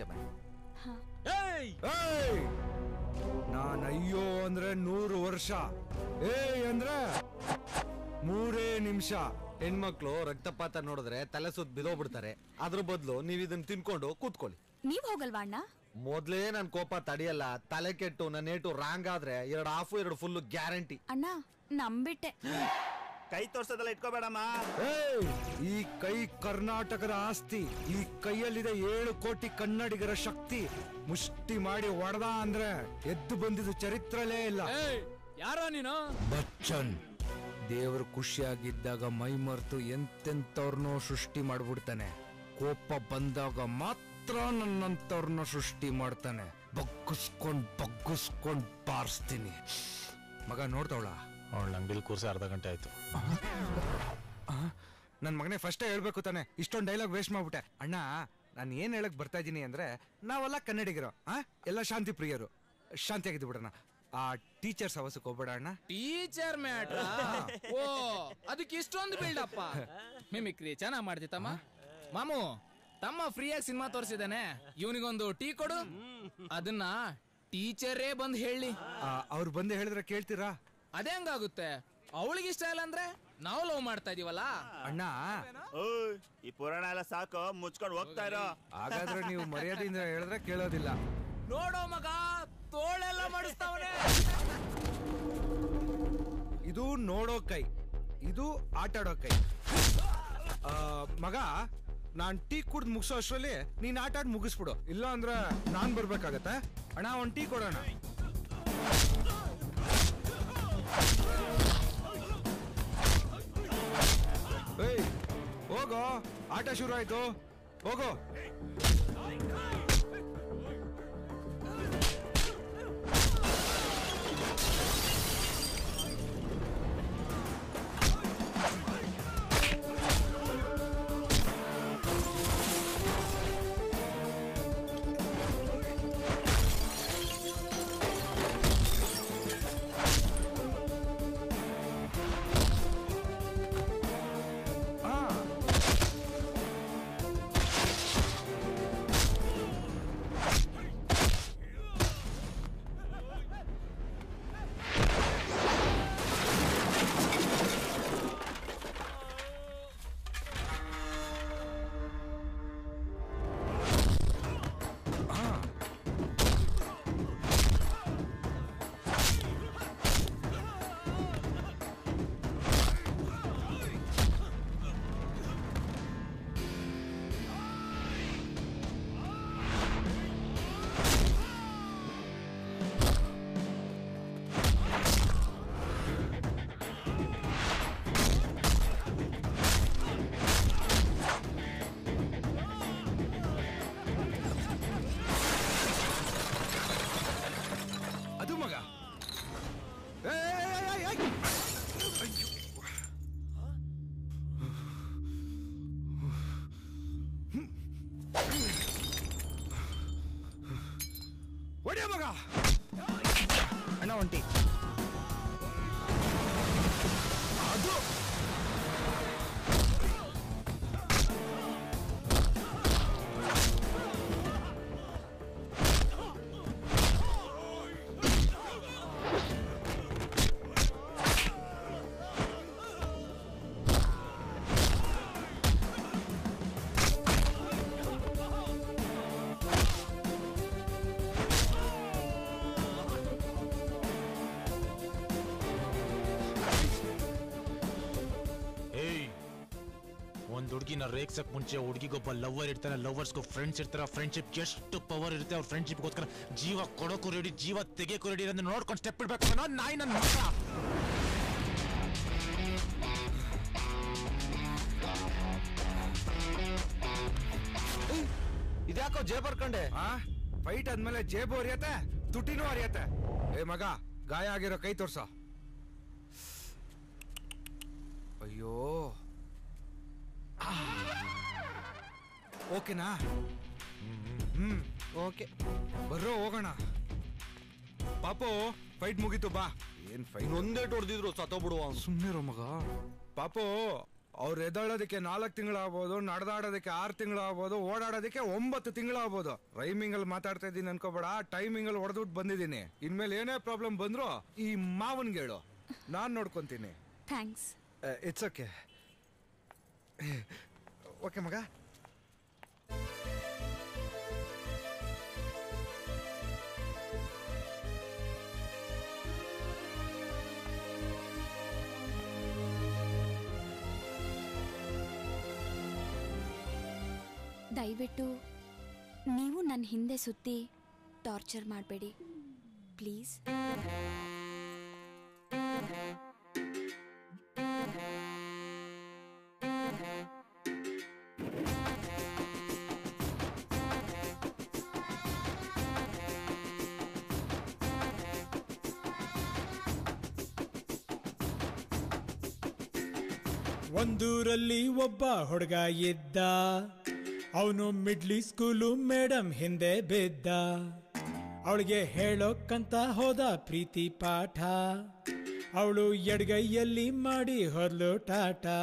S9: ನಾನ್ ಅಯ್ಯೋ ಅಂದ್ರೆ ನೂರು ವರ್ಷ ಏಯ್ ಅಂದ್ರೆ ಮೂರೇ ನಿಮಿಷ
S8: ಹೆಣ್ಮಕ್ಳು ರಕ್ತಪಾತ ನೋಡಿದ್ರೆ ತಲೆ ಸುತ್ತ ಬಿದೋಗ್ಬಿಡ್ತಾರೆ ಅದ್ರ ಬದಲು ನೀವ್ ಇದನ್ನ ತಿನ್ಕೊಂಡು ಕೂತ್ಕೊಳ್ಳಿ
S2: ನೀವ್ ಹೋಗಲ್ವಾ ಅಣ್ಣ
S8: ಮೊದ್ಲೇ ನನ್ ಕೋಪ ತಡಿಯಲ್ಲ ತಲೆ ಕೆಟ್ಟು ನನ್ನ ಏಟು ರಾಂಗ್ ಆದ್ರೆ ಎರಡು ಹಾಫು ಎರಡು ಫುಲ್ ಗ್ಯಾರಂಟಿ
S2: ಅಣ್ಣ ನಂಬಿಟ್ಟೆ
S15: ಕೈ ತೋರ್ಸೋದೆಲ್ಲ ಇಟ್ಕೋಬೇಡಮ್ಮ
S9: ಏಯ್! ಈ ಕೈ ಕರ್ನಾಟಕದ ಆಸ್ತಿ ಈ ಕೈಯಲ್ಲಿದೆ ಏಳು ಕೋಟಿ ಕನ್ನಡಿಗರ ಶಕ್ತಿ ಮುಷ್ಟಿ ಮಾಡಿ ಒಡೆದ ಅಂದ್ರೆ ಎದ್ದು ಬಂದಿದ್ದು ಚರಿತ್ರಲೇ ಇಲ್ಲ
S17: ಯಾರೋ ನೀನು
S9: ಬಚ್ಚನ್ ದೇವರು ಖುಷಿಯಾಗಿದ್ದಾಗ ಮೈ ಮರೆತು ಎಂತೆಂತವ್ರನ್ನೋ ಸೃಷ್ಟಿ ಮಾಡ್ಬಿಡ್ತಾನೆ ಕೋಪ ಬಂದಾಗ ಮಾತ್ರ ನನ್ನಂತವ್ರನ್ನ ಸೃಷ್ಟಿ ಮಾಡ್ತಾನೆ ಬಗ್ಗಿಸ್ಕೊಂಡ್ ಬಗ್ಗಿಸ್ಕೊಂಡ್ ಬಾರಿಸ್ತೀನಿ ಮಗ ನೋಡ್ತಾವಳ
S17: ಅವಳ ಅಂಗಡಿಲಿ ಕೂರ್ಸಿ ಅರ್ಧ ಗಂಟೆ ಆಯ್ತು
S9: ನನ್ ಮಗನೇ ಫಸ್ಟೇ ಹೇಳ್ಬೇಕು ತಾನೆ ಇಷ್ಟೊಂದು ಡೈಲಾಗ್ ವೇಸ್ಟ್ ಮಾಡ್ಬಿಟ್ಟೆ ಅಣ್ಣ ನಾನು ಏನ್ ಹೇಳಕ್ ಬರ್ತಾ ಇದೀನಿ ಅಂದ್ರೆ ನಾವೆಲ್ಲ ಕನ್ನಡಿಗರು ಆ ಎಲ್ಲ ಶಾಂತಿ ಪ್ರಿಯರು ಶಾಂತಿಯಾಗಿದ್ದು ಬಿಡೋಣ ಆ ಟೀಚರ್ಸ್ ಹವಸಕ್ಕೆ ಹೋಗ್ಬೇಡ ಅಣ್ಣ
S17: ಟೀಚರ್ ಮ್ಯಾಟ್ರ ಓ ಅದಕ್ಕೆ ಇಷ್ಟೊಂದು ಬಿಲ್ಡಪ್ಪ ಮಿಮಿಕ್ರಿ ಚೆನ್ನಾಗ್ ಮಾಡ್ತಿ ತಮ್ಮ ಮಾಮು ತಮ್ಮ ಫ್ರೀಯಾಗಿ ಸಿನಿಮಾ ತೋರಿಸಿದಾನೆ ಇವನಿಗೊಂದು ಟೀ ಕೊಡು ಅದನ್ನ ಟೀಚರೇ ಬಂದು ಹೇಳಿ
S9: ಅವ್ರು ಬಂದು ಹೇಳಿದ್ರೆ ಕೇಳ್ತೀರಾ
S17: ಅದೇ ಹಂಗಾಗುತ್ತೆ ಅವಳಿಗೆ ಇಷ್ಟ ಇಲ್ಲ ಅಂದ್ರೆ ನಾವು ಲವ್ ಮಾಡ್ತಾ ಇದೀವಲ್ಲ
S9: ಅಣ್ಣ
S15: ಓಯ್ ಈ ಪುರಾಣ ಎಲ್ಲ ಸಾಕು ಮುಚ್ಕೊಂಡು ಹೋಗ್ತಾ ಇರೋ
S9: ಹಾಗಾದ್ರೆ ನೀವು ಮರ್ಯಾದೆಯಿಂದ ಹೇಳಿದ್ರೆ ಕೇಳೋದಿಲ್ಲ
S17: ನೋಡೋ ಮಗ ತೋಳೆಲ್ಲ ಮಾಡಿಸ್ತಾವನೆ
S9: ಇದು ನೋಡೋ ಕೈ ಇದು ಆಟ ಆಡೋ ಕೈ ಆ, ಮಗ ನಾನ್ ಟೀ ಕುಡ್ದು ಮುಗಿಸೋ ಅಷ್ಟರಲ್ಲಿ ನೀನ್ ಆಟ ಆಡ್ ಮುಗಿಸ್ಬಿಡು ಇಲ್ಲ ಅಂದ್ರೆ ನಾನ್ ಬರ್ಬೇಕಾಗತ್ತೆ ಅಣ್ಣ ಒಂದ್ ಟೀ ಕೊಡೋಣ ಏಯ್ ಹೋಗೋ ಆಟ ಶುರು ಆಯ್ತು ಹೋಗೋ ಹೊಡಿಯ ಮಗ ಅಣ್ಣ ಒಂಟಿ ಅದು
S7: ಏಯ್ ಒಂದ್ ಹುಡುಗಿನ ರೇಗ್ಸಕ್ ಮುಂಚೆ ಹುಡುಗಿಗೊಬ್ಬ ಲವರ್ ಇರ್ತಾನೆ ಲವರ್ಸ್ಗೂ ಫ್ರೆಂಡ್ಸ್ ಇರ್ತಾರ ಫ್ರೆಂಡ್ಶಿಪ್ ಎಷ್ಟು ಪವರ್ ಇರುತ್ತೆ ಅವ್ರ ಫ್ರೆಂಡ್ಶಿಪ್ಗೋಸ್ಕರ ಜೀವ ಕೊಡೋಕು ರೆಡಿ ಜೀವ ತೆಗೆಯಕ್ಕೂ ರೆಡಿ ಅಂದ್ರೆ ನೋಡ್ಕೊಂಡು ಸ್ಟೆಪ್ ಇಡ್ಬೇಕು ಅನ್ನೋ ನಾಯಿ ನನ್ನ ಮಗ
S9: ಇದ್ಯಾಕೋ ಜೇ ಬರ್ಕೊಂಡೆ ಆ ಫೈಟ್ ಆದ್ಮೇಲೆ ಜೇಬು ಹರಿಯತ್ತೆ ತುಟಿನೂ ಹರಿಯತ್ತೆ ಏ ಮಗ ಗಾಯ ಆಗಿರೋ ಕೈ ತೋರ್ಸ ಅಯ್ಯೋ ಆ. ಓಕೆನಾ ಹ್ಮ್ ಓಕೆ ಬರ್ರೋ ಹೋಗೋಣ ಪಾಪು ಫೈಟ್ ಮುಗೀತು ಬಾ ಏನ್ ಫೈಟ್
S8: ಒಂದೇ ಹೊಡೆದಿದ್ರು ಸತ್ತೋಗ್ಬಿಡುವ
S9: ಸುಮ್ಮನೆ ಮಗ ಪಾಪು ಅವ್ರು ಎದ್ದಾಳೋದಕ್ಕೆ ನಾಲ್ಕು ತಿಂಗಳಾಗ್ಬೋದು ನಡೆದಾಡೋದಕ್ಕೆ ಆರು ತಿಂಗಳಾಗ್ಬೋದು ಓಡಾಡೋದಕ್ಕೆ ಒಂಬತ್ತು ತಿಂಗಳಾಗ್ಬೋದು ರೈಮಿಂಗ್ ಅಲ್ಲಿ ಮಾತಾಡ್ತಾ ಇದ್ದೀನಿ ಅನ್ಕೋಬೇಡ ಟೈಮಿಂಗ್ ಅಲ್ಲಿ ಹೊಡೆದ್ಬಿಟ್ಟು ಬಂದಿದ್ದೀನಿ ಇನ್ಮೇಲೆ ಏನೇ ಪ್ರಾಬ್ಲಮ್ ಬಂದ್ರು ಈ ಮಾವನ್ಗೆ ಹೇಳು ನಾನ್ ನೋಡ್ಕೊಂತೀನಿ
S2: ಥ್ಯಾಂಕ್ಸ್
S9: ಇಟ್ಸ್ ಓಕೆ ಓಕೆ ಮಗ
S2: ದಯವಿಟ್ಟು ನೀವು ನನ್ನ ಹಿಂದೆ ಸುತ್ತಿ ಟಾರ್ಚರ್ ಮಾಡಬೇಡಿ ಪ್ಲೀಸ್
S1: ಒಂದೂರಲ್ಲಿ ಒಬ್ಬ ಹುಡುಗ ಇದ್ದ ಅವನು ಮಿಡ್ಲಿ ಸ್ಕೂಲು ಮೇಡಮ್ ಹಿಂದೆ ಬಿದ್ದ ಅವಳಿಗೆ ಹೇಳೋಕ್ಕಂತ ಹೋದ ಪ್ರೀತಿ ಪಾಠ ಅವಳು ಎಡಗೈಯಲ್ಲಿ ಮಾಡಿ ಹೊದ್ಲು ಟಾಟಾ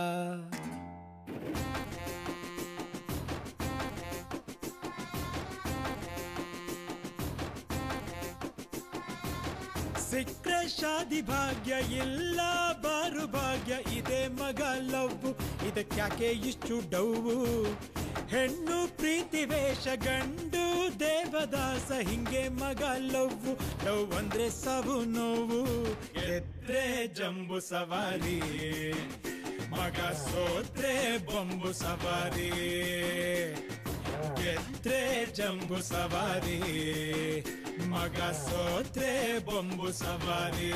S1: ಸಿಕ್ರೆ ಶಾದಿ ಭಾಗ್ಯ ಇಲ್ಲ ಬಾರು ಭಾಗ್ಯ ಇದೆ ಮಗ ಲವ್ ಇದಕ್ಯಾಕೆ ಇಷ್ಟು ಡೌವು ಹೆಣ್ಣು ಪ್ರೀತಿ ವೇಷ ಗಂಡು ದೇವದಾಸ ಹಿಂಗೆ ಮಗ ಲವ್ ಲವ್ ಅಂದ್ರೆ ಸಾವು ನೋವು ಎದ್ರೆ ಜಂಬು ಸವಾರಿ ಮಗ ಸೋತ್ರೆ ಬೊಂಬು ಸವಾರಿ ಗೆದ್ರೆ ಜಂಬು ಸವಾರಿ ಮಗ ಸೋತ್ರೆ ಬೊಂಬು ಸವಾರಿ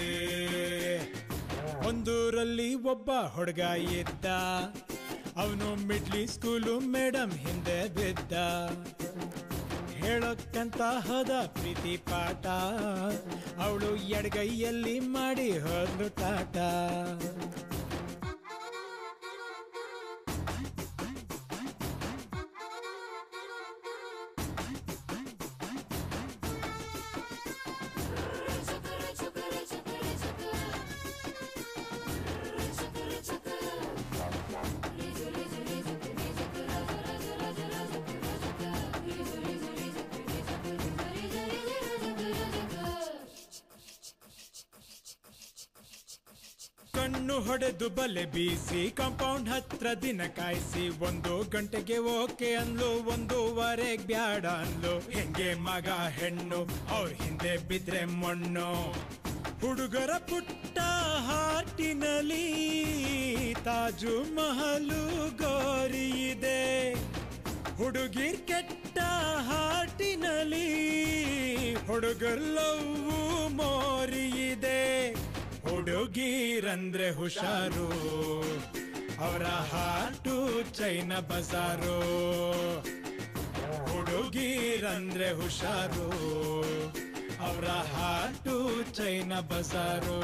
S1: ಒಂದೂರಲ್ಲಿ ಒಬ್ಬ ಹುಡುಗ ಇದ್ದ ಅವನು ಮಿಡ್ಲಿ ಸ್ಕೂಲು ಮೇಡಮ್ ಹಿಂದೆ ಬಿದ್ದ ಹೇಳೋಕ್ಕಂತ ಹೋದ ಪ್ರೀತಿ ಪಾಠ ಅವಳು ಎಡಗೈಯಲ್ಲಿ ಮಾಡಿ ಹೋದ್ಲು ಟಾಟಾ ಕಣ್ಣು ಹೊಡೆದು ಬಲೆ ಬೀಸಿ ಕಾಂಪೌಂಡ್ ಹತ್ರ ದಿನ ಕಾಯಿಸಿ ಒಂದು ಗಂಟೆಗೆ ಓಕೆ ಅನ್ಲು ಒಂದೂವರೆಗ್ ಬ್ಯಾಡ ಅನ್ಲು ಹೆಂಗೆ ಮಗ ಹೆಣ್ಣು ಅವ್ರ ಹಿಂದೆ ಬಿದ್ರೆ ಮಣ್ಣು ಹುಡುಗರ ಪುಟ್ಟ ಹಾಟಿನಲ್ಲಿ ತಾಜು ಮಹಲು ಗೋರಿ ಇದೆ ಹುಡುಗಿರ್ ಕೆಟ್ಟ ಹಾಟಿನಲ್ಲಿ ಹುಡುಗರ್ ಲವ್ವು ಮೋರಿ ಇದೆ ಹುಡುಗೀರಂದ್ರೆ ಹುಷಾರು ಅವರ ಹಾಟು ಚೈನ ಬಜಾರು ಹುಡುಗೀರಂದ್ರೆ ಹುಷಾರು ಅವರ ಹಾಟು ಚೈನ ಬಜಾರು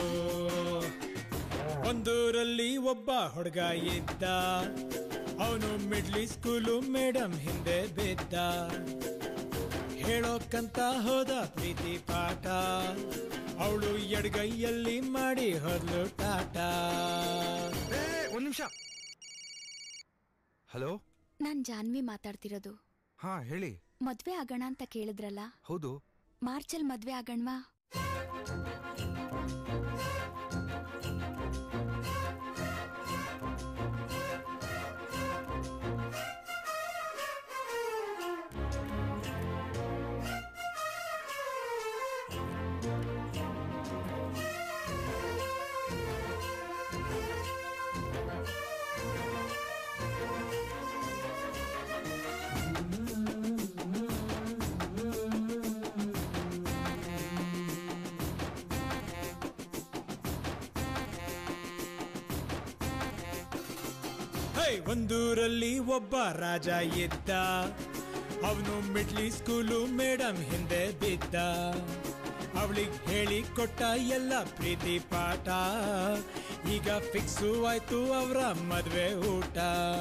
S1: ಒಂದೂರಲ್ಲಿ ಒಬ್ಬ ಹುಡುಗ ಇದ್ದ ಅವನು ಮಿಡ್ಲಿ ಸ್ಕೂಲು ಮೇಡಮ್ ಹಿಂದೆ ಬಿದ್ದ ಹೇಳೋ ಕೇಳೋಕ್ಕಂತ ಹೋದ ಪ್ರೀತಿ ಪಾಠ ಅವಳು ಎಡಗೈಯಲ್ಲಿ ಮಾಡಿ ಹೊದ್ಲು ಟಾಟಾ
S9: ಒಂದ್ ನಿಮಿಷ ಹಲೋ
S11: ನಾನ್ ಜಾನ್ವಿ ಮಾತಾಡ್ತಿರೋದು
S9: ಹಾ ಹೇಳಿ
S11: ಮದ್ವೆ ಆಗೋಣ ಅಂತ ಕೇಳಿದ್ರಲ್ಲ
S9: ಹೌದು
S11: ಮಾರ್ಚಲ್ ಮದ್ವೆ ಆಗೋಣವಾ
S1: ಹೇ ಒಂದೂರಲ್ಲಿ ಒಬ್ಬ ರಾಜ ಇದ್ದ ಅವನು ಮಿಡ್ಲಿ ಸ್ಕೂಲು ಮೇಡಮ್ ಹಿಂದೆ ಬಿದ್ದ ಅವಳಿಗೆ ಹೇಳಿ ಕೊಟ್ಟ ಎಲ್ಲ ಪ್ರೀತಿ ಪಾಠ ಈಗ ಫಿಕ್ಸು ಆಯ್ತು ಅವರ ಮದ್ವೆ ಊಟ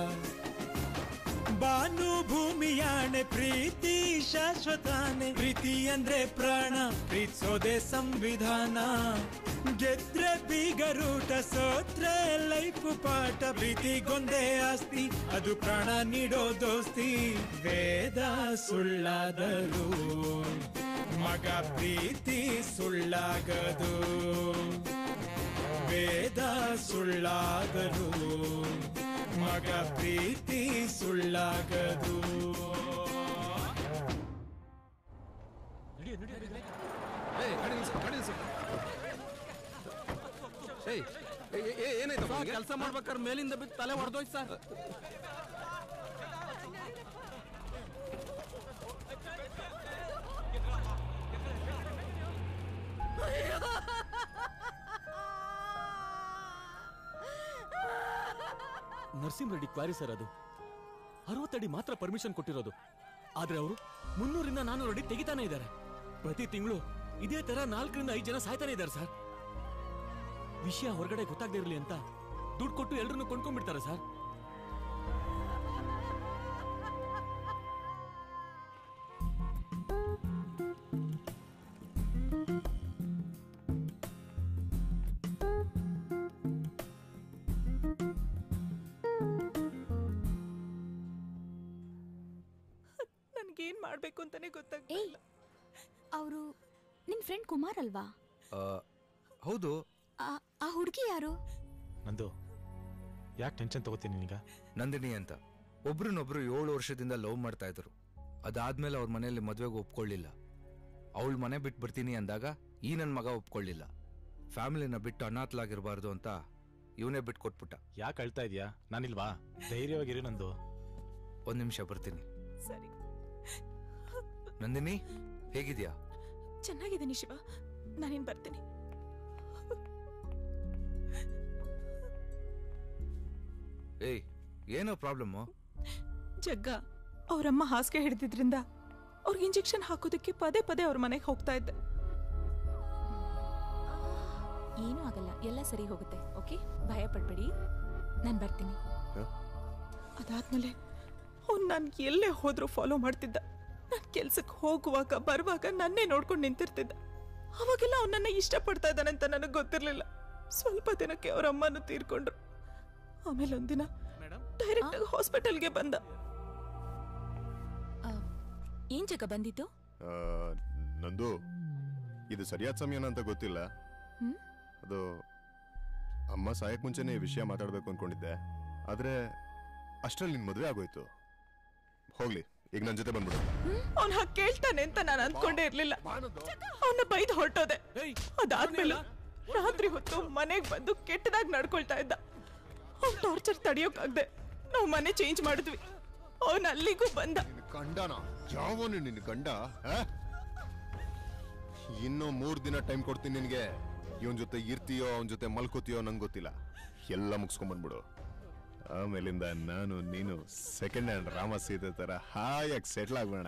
S1: ಬಾನು ಭೂಮಿಯಾಣೆ ಪ್ರೀತಿ ಶಾಶ್ವತಾನೆ ಪ್ರೀತಿ ಅಂದ್ರೆ ಪ್ರಾಣ ಪ್ರೀತಿಸೋದೆ ಸಂವಿಧಾನ ಗೆದ್ರೆ ಬೀಗರೂಟ ಸೋತ್ರೆ ಲೈಫ್ ಪಾಠ ಪ್ರೀತಿಗೊಂದೇ ಆಸ್ತಿ ಅದು ಪ್ರಾಣ ನೀಡೋ ದೋಸ್ತಿ ವೇದ ಸುಳ್ಳಾದರು ಮಗ ಪ್ರೀತಿ ಸುಳ್ಳಾಗದು ವೇದ ಸುಳ್ಳಾದರು ಮಗ ಪ್ರೀತಿ ಸುಳ್ಳಾಗದು
S19: ಕೆಲಸ ಮಾಡ್ಬೇಕಾದ್ರೆ ಮೇಲಿಂದ ಬಿದ್ದು ತಲೆ ಹೊಡೆದೋಯ್ತು sir
S20: Narasimha Reddy quarry sir ಅದು ಅರವತ್ತಡಿ ಮಾತ್ರ ಪರ್ಮಿಷನ್ ಕೊಟ್ಟಿರೋದು ಆದ್ರೆ ಅವರು ಮುನ್ನೂರಿಂದ ನಾನೂರು ಅಡಿ ತೆಗಿತಾನೆ ಇದ್ದಾರೆ ಪ್ರತಿ ತಿಂಗಳು ಇದೇ ತರ ನಾಲ್ಕರಿಂದ ಐದು ಜನ ಸಾಯ್ತಾನೆ ಇದ್ದಾರೆ ಸರ್ ವಿಷಯ ಹೊರಗಡೆ ಗೊತ್ತಾಗದೇ ಇರಲಿ ಅಂತ ದುಡ್ಡು ಕೊಟ್ಟು ಎಲ್ಲರನ್ನು ಕೊಂಡ್ಕೊಂಡ್ಬಿಡ್ತಾರೆ ಸರ್
S4: ನನ್ಗೇನ್ ಮಾಡ್ಬೇಕು ಅಂತಾನೆ ಗೊತ್ತಾಗ
S2: ಏಯ್ ಅವರು ನಿನ್ ಫ್ರೆಂಡ್ ಕುಮಾರ್ ಅಲ್ವಾ
S9: ಆ, ಹೌದು
S2: ಆ- ಆ ಹುಡುಗಿ ಯಾರು
S7: ನಂದು ಯಾಕೆ ಟೆನ್ಷನ್ ತಗೋತೀನಿ ನೀನೀಗ
S9: ನಂದಿನಿ ಅಂತ ಒಬ್ರನ್ನೊಬ್ರು ಏಳು ವರ್ಷದಿಂದ ಲವ್ ಮಾಡ್ತಾ ಇದ್ರು ಅದಾದ್ಮೇಲೆ ಅವ್ರ ಮನೆಯಲ್ಲಿ ಮದ್ವೆಗೆ ಒಪ್ಕೊಳ್ಳಿಲ್ಲ ಅವಳ ಮನೆ ಬಿಟ್ಟು ಬರ್ತೀನಿ ಅಂದಾಗ ಈ ನನ್ನ ಮಗ ಒಪ್ಕೊಳ್ಳಿಲ್ಲ ಫ್ಯಾಮಿಲಿನ ಬಿಟ್ಟು ಅನಾಥಲಾಗಿರ್ಬಾರ್ದು ಅಂತ ಇವನೇ ಬಿಟ್ಟು ಕೊಟ್ಬಿಟ್ಟ
S7: ಯಾಕೆ ಅಳ್ತಾ ಇದೀಯಾ ನಾನಿಲ್ವಾ ಧೈರ್ಯವಾಗಿರಿ ನಂದು
S9: ಒಂದ್ ನಿಮಿಷ ಬರ್ತೀನಿ
S4: ಸರಿ
S9: ನಂದಿನಿ ಹೇಗಿದ್ಯಾ
S4: ಚೆನ್ನಾಗಿದ್ದೀನಿ ಶಿವ ನಾನಿನ್ ಬರ್ತೀನಿ
S9: ಏಯ್ ಏನೋ ಪ್ರಾಬ್ಲಮ್ಮು
S4: ಜಗ್ಗ ಅವರಮ್ಮ ಹಾಸಿಗೆ ಹಿಡಿದಿದ್ರಿಂದ ಅವ್ರಿಗೆ ಇಂಜೆಕ್ಷನ್ ಹಾಕೋದಕ್ಕೆ ಪದೇ ಪದೇ ಅವ್ರ ಮನೆಗೆ ಹೋಗ್ತಾ ಇದ್ದೆ ಏನೂ ಆಗಲ್ಲ ಎಲ್ಲ ಸರಿ ಹೋಗುತ್ತೆ ಓಕೆ ಭಯ ಪಡ್ಬೇಡಿ ನಾನು ಬರ್ತೀನಿ ಅದಾದ್ಮೇಲೆ ಅವ್ನು ನಾನು ಎಲ್ಲೇ ಹೋದ್ರೂ ಫಾಲೋ ಮಾಡ್ತಿದ್ದ ನಾನು ಕೆಲ್ಸಕ್ಕೆ ಹೋಗುವಾಗ ಬರುವಾಗ ನನ್ನೇ ನೋಡ್ಕೊಂಡು ನಿಂತಿರ್ತಿದ್ದ ಅವಾಗೆಲ್ಲ ಅವನನ್ನ ಇಷ್ಟಪಡ್ತಾ ಇದ್ದಾನೆ ಅಂತ ನನಗೆ ಗೊತ್ತಿರಲಿಲ್ಲ ಸ್ವಲ್ಪ ದಿನಕ್ಕೆ ಅವ್ರ ಅಮ್ಮನೂ ತೀರ್ಕೊಂಡ್ರು ಆಮೇಲೆ ಒಂದಿನ ಡೈರೆಕ್ಟ್ ಆಗಿ ಹಾಸ್ಪಿಟಲ್ಗೆ ಬಂದ ಏನ್ ಜಗ ಬಂದಿದ್ದು
S24: ಆ, ನಂದು ಇದು ಸರಿಯಾದ ಸಮಯನ ಅಂತ ಗೊತ್ತಿಲ್ಲ
S4: ಹ್ಮ್?
S24: ಅದು ಅಮ್ಮ ಸಾಯಕ್ ಮುಂಚೆನೆ ಈ ವಿಷಯ ಮಾತಾಡ್ಬೇಕು ಅನ್ಕೊಂಡಿದ್ದೆ ಆದ್ರೆ ಅಷ್ಟ್ರಲ್ಲಿ ನಿನ್ ಮದುವೆ ಆಗೋಯ್ತು ಹೋಗ್ಲಿ ಈಗ ನನ್ನ ಜೊತೆ ಬಂದ್ಬಿಡು
S4: ಅವ್ನ ಹಾಗೆ ಕೇಳ್ತಾನೆ ಅಂತ ನಾನು ಅಂದ್ಕೊಂಡೇ ಇರ್ಲಿಲ್ಲ ಅವನ ಬೈದ್ ಹೊರಟೋದೆ ಅದಾದ್ಮೇಲೆ ರಾತ್ರಿ ಹೊತ್ತು ಮನೆಗ್ ಬಂದು ಕೆಟ್ಟದಾಗಿ ನಡ್ಕೊಳ್ತಾ ಇದ್ದ ಅವ್ನ್ ಟಾರ್ಚರ್ ತಡಿಯೋಕಾಗ್ದೆ ನಾವು ಮನೆ ಚೇಂಜ್ ಮಾಡಿದ್ವಿ ಅವನ್ ಅಲ್ಲಿಗೂ ಬಂದ
S24: ಗಂಡನ ಯಾವನು ನಿನ್ನ ಗಂಡ ಆ? ಇನ್ನೂ ಮೂರ್ ದಿನ ಟೈಮ್ ಕೊಡ್ತೀನಿ ನಿನ್ಗೆ ಇವನ್ ಜೊತೆ ಇರ್ತೀಯೋ ಅವನ ಜೊತೆ ಮಲ್ಕೋತೀಯೋ ನಂಗೆ ಗೊತ್ತಿಲ್ಲ ಎಲ್ಲ ಮುಗಿಸ್ಕೊಂಡ್ ಬಂದ್ಬಿಡು ಆಮೇಲಿಂದ ನಾನು ನೀನು ಸೆಕೆಂಡ್ ಹ್ಯಾಂಡ್ ರಾಮ ಸೀತೆ ತರ ಹಾಯಾಗಿ ಸೆಟ್ಲ್ ಆಗೋಣ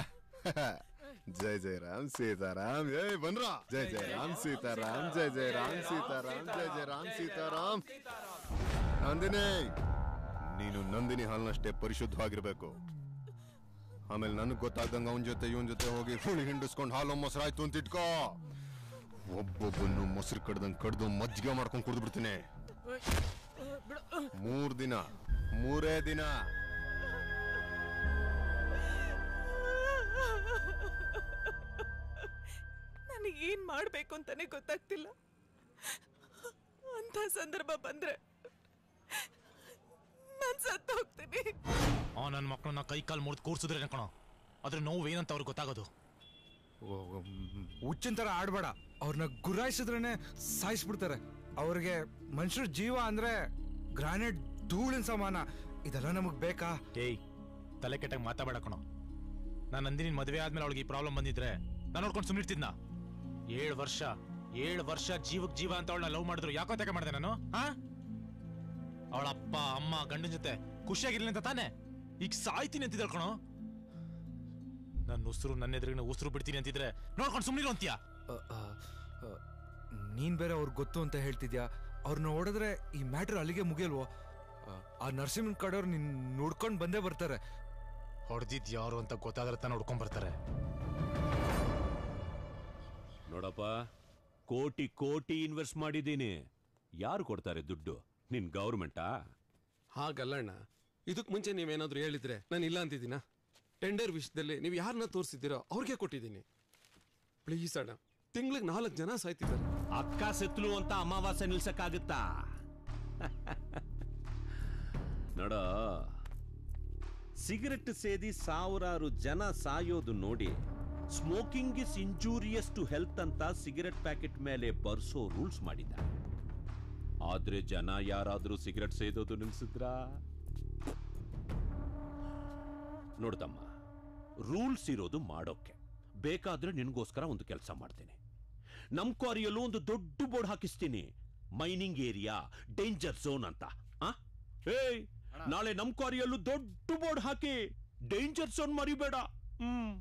S24: ಜೈ ಜೈ ರಾಮ್ ಸೀತಾರಾಮ್ ಏ ಬಂದ್ರ ಜೈ ಜೈ ರಾಮ್ ಸೀತಾರಾಮ್ ಜೈ ಜೈ ರಾಮ್ ಸೀತಾರಾಮ್ ಜೈ ಜೈ ರಾಮ್ ಸೀತಾರಾಮ್ ನಂದಿನಿ ನೀನು ನಂದಿನಿ ಹಾಲ್ನಷ್ಟೇ ಪರಿಶುದ್ಧವಾಗಿರ್ಬೇಕು ಆಮೇಲೆ ನನಗೆ ಗೊತ್ತಾಗ್ದಂಗೆ ಅವನ ಜೊತೆ ಇವನ್ ಜೊತೆ ಹೋಗಿ ಹುಳಿ ಹಿಂಡಿಸ್ಕೊಂಡು ಹಾಲು ಮೊಸರಾಯ್ತು ಅಂತ ಇಟ್ಕೋ ಒಬ್ಬೊಬ್ಬನ್ನು ಮೊಸರು ಕಡ್ದಂಗೆ ಕಡ್ದು ಮಜ್ಜಿಗೆ ಮಾಡ್ಕೊಂಡು ಕುಡಿದು ಬಿಡ್ತೀನಿ ಮೂರ್ ದಿನ ಮೂರೇ ದಿನ
S4: ನನಗೇನ್ ಮಾಡ್ಬೇಕು ಅಂತಾನೆ ಗೊತ್ತಾಗ್ತಿಲ್ಲ ಅಂತ ಸಂದರ್ಭ ಬಂದ್ರೆ ನಾನ್ ಸತ್ತು ಹೋಗ್ತೀನಿ
S7: ಆ ನನ್ನ ಮಕ್ಕಳನ್ನ ಕೈ ಕಾಲು ಮುರಿದು ಕೂರ್ಸಿದ್ರೆ ಕಣೋ ಅದ್ರ ನೋವು ಏನಂತ ಅವ್ರಿಗೆ ಗೊತ್ತಾಗೋದು
S9: ಹುಚ್ಚಿನ ಥರ ಆಡ್ಬೇಡ ಅವ್ರನ್ನ ಗುರಾಯಿಸಿದ್ರೇನೆ ಸಾಯಿಸ್ಬಿಡ್ತಾರೆ ಅವ್ರಿಗೆ ಮನುಷ್ಯರ ಜೀವ ಅಂದ್ರೆ ಗ್ರಾನೈಟ್ ಧೂಳಿನ ಸಮಾನ ಇದೆಲ್ಲ ನಮಗ್ ಬೇಕಾ
S7: ಏಯ್ ತಲೆ ಕೆಟ್ಟಾಗ ಮಾತಾಡ ಕಣೋ ನಾನು ನಂದಿನಿ ಮದುವೆ ಆದ್ಮೇಲೆ ಅವಳಿಗೆ ಈ ಪ್ರಾಬ್ಲಮ್ ಬಂದಿದ್ರೆ ನಾನು ನೋಡ್ಕೊಂಡು ಸುಮ್ಮನಿರ್ತಿದ್ನ ಏಳು ವರ್ಷ ಏಳು ವರ್ಷ ಜೀವಕ್ ಜೀವ ಅಂತ ಅವಳನ್ನ ಲವ್ ಮಾಡಿದ್ರು ಯಾಕೋ ತಕ ಮಾಡಿದೆ ನಾನು ಹಾ ಅವಳ ಅಪ್ಪ ಅಮ್ಮ ಗಂಡನ ಜೊತೆ ಖುಷಿಯಾಗಿರ್ಲಿ ಅಂತ ತಾನೆ ಈಗ ಸಾಯ್ತೀನಿ ಅಂತಿದ್ದಾಳ್ ಕಣೋ ನನ್ನ ಉಸಿರು ನನ್ನ ಎದುರಿನ ಉಸಿರು ಬಿಡ್ತೀನಿ ಅಂತಿದ್ರೆ ನೋಡ್ಕೊಂಡು ಸುಮ್ಮನಿರು ಅಂತೀಯ
S9: ನೀನ್ ಬೇರೆ ಅವ್ರಿಗೆ ಗೊತ್ತು ಅಂತ ಹೇಳ್ತಿದ್ಯಾ ಅವ್ರನ್ನ ಹೊಡೆದ್ರೆ ಈ ಮ್ಯಾಟ್ರ್ ಅಲ್ಲಿಗೆ ಮುಗಿಯಲ್ವೋ ಆ, ಆ ನರಸಿಂಹನ್ ಕಡೆಯವ್ರು ನಿನ್ ನೋಡ್ಕೊಂಡ್ ಬಂದೇ ಬರ್ತಾರೆ
S7: ಹೊಡೆದಿದ್ ಯಾರು ಅಂತ ಗೊತ್ತಾದ್ರೆ ತಾನೆ ನೋಡ್ಕೊಂಡ್ ಬರ್ತಾರೆ
S3: ನೋಡಪ್ಪ ಕೋಟಿ ಕೋಟಿ ಇನ್ವೆಸ್ಟ್ ಮಾಡಿದ್ದೀನಿ ಯಾರು ಕೊಡ್ತಾರೆ ದುಡ್ಡು ನಿನ್ ಗೌರ್ಮೆಂಟಾ
S13: ಹಾಗಲ್ಲಣ್ಣ ಇದಕ್ ಮುಂಚೆ ನೀವೇನಾದ್ರೂ ಹೇಳಿದ್ರೆ ನಾನು ಇಲ್ಲ ಅಂತಿದ್ದೀನ ಟೆಂಡರ್ ವಿಷಯದಲ್ಲಿ ನೀವು ಯಾರನ್ನ ತೋರಿಸಿದ್ದೀರೋ ಅವ್ರಿಗೆ ಕೊಟ್ಟಿದ್ದೀನಿ ಪ್ಲೀಸ್ ಅಣ್ಣ ತಿಂಗ್ಳಿಗೆ ನಾಲ್ಕು ಜನ ಸಾಯ್ತಿದ್ದಾರೆ
S3: ಅಕ್ಕ ಸೆತ್ಲು ಅಂತ ಅಮಾವಾಸ್ಯೆ ನಿಲ್ಸಕ್ಕಾಗುತ್ತಾ ನೋಡ ಸಿಗರೆಟ್ ಸೇದಿ ಸಾವಿರಾರು ಜನ ಸಾಯೋದು ನೋಡಿ smoking is injurious to health ಅಂತ ಸಿಗರೆಟ್ ಪ್ಯಾಕೆಟ್ ಮೇಲೆ ಬರ್ಸೋ ರೂಲ್ಸ್ ಮಾಡಿದ್ದಾರೆ ಆದ್ರೆ ಜನ ಯಾರಾದ್ರೂ ಸಿಗರೆಟ್ ಸೇದೋದು ನಿಲ್ಸಿದ್ರಾ ನೋಡ್ತಮ್ಮ ರೂಲ್ಸ್ ಇರೋದು ಮಾಡೋಕೆ ಬೇಕಾದ್ರೆ ನಿನ್ಗೋಸ್ಕರ ಒಂದು ಕೆಲಸ ಮಾಡ್ತೀನಿ ನಮ್ ಕ್ವಾರಿಯಲ್ಲೂ ಒಂದು ದೊಡ್ಡ ಬೋರ್ಡ್ ಹಾಕಿಸ್ತೀನಿ ಮೈನಿಂಗ್ ಏರಿಯಾ ಡೇಂಜರ್ ಝೋನ್ ಅಂತ ಆ? ಏಯ್ ನಾಳೆ ನಮ್ ಕ್ವಾರಿಯಲ್ಲೂ ದೊಡ್ಡ ಬೋರ್ಡ್ ಹಾಕಿ ಡೇಂಜರ್ ಝೋನ್ ಮರಿಬೇಡ ಹ್ಮ್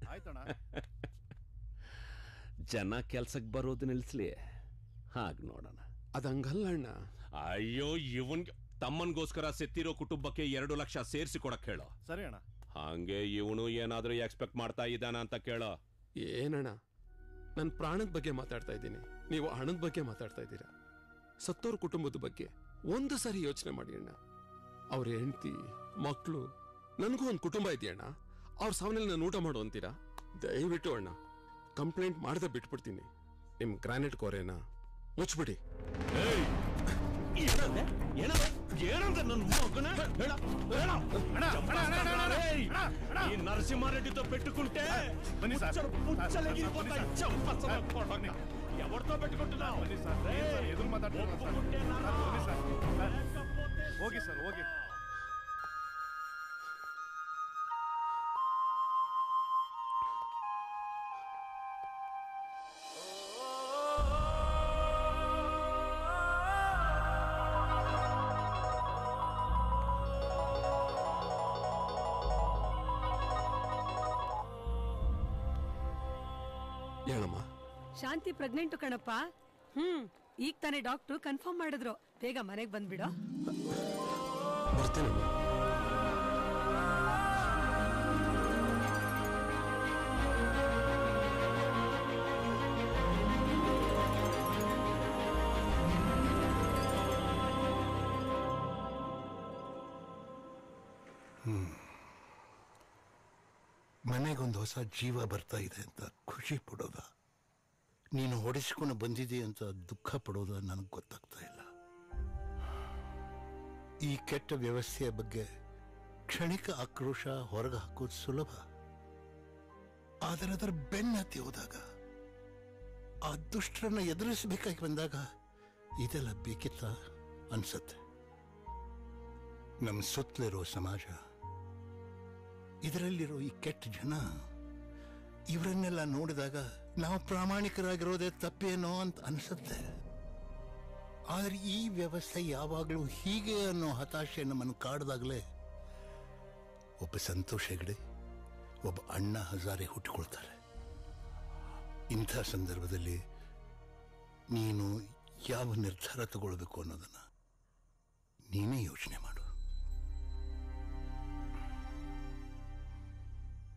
S3: ಜನ ಕೆಲ್ಸಕ್ಕೆ ಬರೋದು ನಿಲ್ಸ್ಲಿ ಹಾಗ್ ನೋಡೋಣ
S13: ಅದಂಗಲ್ಲ ಅಣ್ಣ
S3: ಅಯ್ಯೋ ಇವನ್ಗೆ ತಮ್ಮನ್ಗೋಸ್ಕರ ಸೆತ್ತಿರೋ ಕುಟುಂಬಕ್ಕೆ ಎರಡು ಲಕ್ಷ ಸೇರಿಸಿ ಕೊಡಕ್ ಹೇಳೋ
S5: ಸರಿ ಅಣ್ಣ
S3: ಹಂಗೆ ಇವನು ಏನಾದ್ರೂ ಎಕ್ಸ್ಪೆಕ್ಟ್ ಮಾಡ್ತಾ ಇದ್ದಾನ ಅಂತ ಕೇಳೋ
S13: ಏನಣ್ಣ ನನ್ನ ಪ್ರಾಣದ ಬಗ್ಗೆ ಮಾತಾಡ್ತಾ ಇದ್ದೀನಿ ನೀವು ಹಣದ ಬಗ್ಗೆ ಮಾತಾಡ್ತಾ ಇದ್ದೀರಾ ಸತ್ತೋರ್ ಕುಟುಂಬದ ಬಗ್ಗೆ ಒಂದು ಸರಿ ಯೋಚನೆ ಮಾಡಿ ಅಣ್ಣ ಅವ್ರ ಹೆಂಡತಿ ಮಕ್ಕಳು ನನಗೂ ಒಂದು ಕುಟುಂಬ ಇದೆಯಣ್ಣ ಅವ್ರ ಸಾವನಲ್ಲಿ ನಾನು ಊಟ ಮಾಡು ಅಂತೀರಾ ದಯವಿಟ್ಟು ಅಣ್ಣ ಕಂಪ್ಲೇಂಟ್ ಮಾಡದೆ ಬಿಟ್ಬಿಡ್ತೀನಿ ನಿಮ್ ಗ್ರಾನೈಟ್ ಕೋರೆನ ಮುಚ್ಬಿಡಿ
S3: ಏನಂದೆ ಏನಂದೆ ಏನಂದೆ ನನ್ನ ಮಗನ ಹೇಳ ಹೇಳ ಏಯ್, ಈ నరసింహారెడ్డితో పెట్టుకుంటే పుచ్చలు పుచ్చలెగిరిపోతాయి చంపసల కొడక. ఎవరితో పెట్టుకుంటున్నావు
S5: ఎదురు మాట్లాడుతున్నారు సార్.
S3: ఒప్పుకుంటేనా?
S5: సార్, ಹೋಗಿ ಸರ್ ಸರ್ ಹೋಗಿ ಸರ್ ಹೋಗಿ
S13: ಹೇಳಮ್ಮ
S12: ಶಾಂತಿ ಪ್ರೆಗ್ನೆಂಟು ಕಣಪ್ಪ ಹ್ಮ್ ಈಗ ತಾನೇ ಡಾಕ್ಟ್ರು ಕನ್ಫರ್ಮ್ ಮಾಡಿದ್ರು ಬೇಗ ಮನೆಗೆ ಬಂದ್ಬಿಡು
S13: ಬರ್ತೀನಮ್ಮ
S6: ಮನೆಗೊಂದು ಹೊಸ ಜೀವ ಬರ್ತಾ ಇದೆ ಅಂತ ಖುಷಿ ಪಡೋದ ನೀನು ಹೊಡೆಸ್ಕೊಂಡು ಬಂದಿದೆ ಅಂತ ದುಃಖ ಪಡೋದ ನನಗೆ ಗೊತ್ತಾಗ್ತಾ ಇಲ್ಲ ಈ ಕೆಟ್ಟ ವ್ಯವಸ್ಥೆಯ ಬಗ್ಗೆ ಕ್ಷಣಿಕ ಆಕ್ರೋಶ ಹೊರಗೆ ಹಾಕೋದು ಸುಲಭ ಆದರೆ ಅದರ ಬೆನ್ನ ಹತ್ತಿ ಹೋದಾಗ ಆ ದುಷ್ಟರನ್ನ ಎದುರಿಸಬೇಕಾಗಿ ಬಂದಾಗ ಇದೆಲ್ಲ ಬೇಕಿತ್ತ ಅನ್ಸತ್ತೆ ನಮ್ಮ ಸುತ್ತಲಿರೋ ಸಮಾಜ ಇದರಲ್ಲಿರೋ ಈ ಕೆಟ್ಟ ಜನ ಇವರನ್ನೆಲ್ಲ ನೋಡಿದಾಗ ನಾವು ಪ್ರಾಮಾಣಿಕರಾಗಿರೋದೇ ತಪ್ಪೇನೋ ಅಂತ ಅನಿಸುತ್ತೆ ಆದರೆ ಈ ವ್ಯವಸ್ಥೆ ಯಾವಾಗಲೂ ಹೀಗೆ ಅನ್ನೋ ಹತಾಶೆ ನಮ್ಮನ್ನು ಕಾಡ್ದಾಗಲೇ ಒಬ್ಬ ಸಂತೋಷ್ ಹೆಗಡೆ ಒಬ್ಬ ಅಣ್ಣ ಹಜಾರೆ ಹುಟ್ಟಿಕೊಳ್ತಾರೆ ಇಂಥ ಸಂದರ್ಭದಲ್ಲಿ ನೀನು ಯಾವ ನಿರ್ಧಾರ ತಗೊಳ್ಬೇಕು ಅನ್ನೋದನ್ನ ನೀನೇ ಯೋಚನೆ ಮಾಡು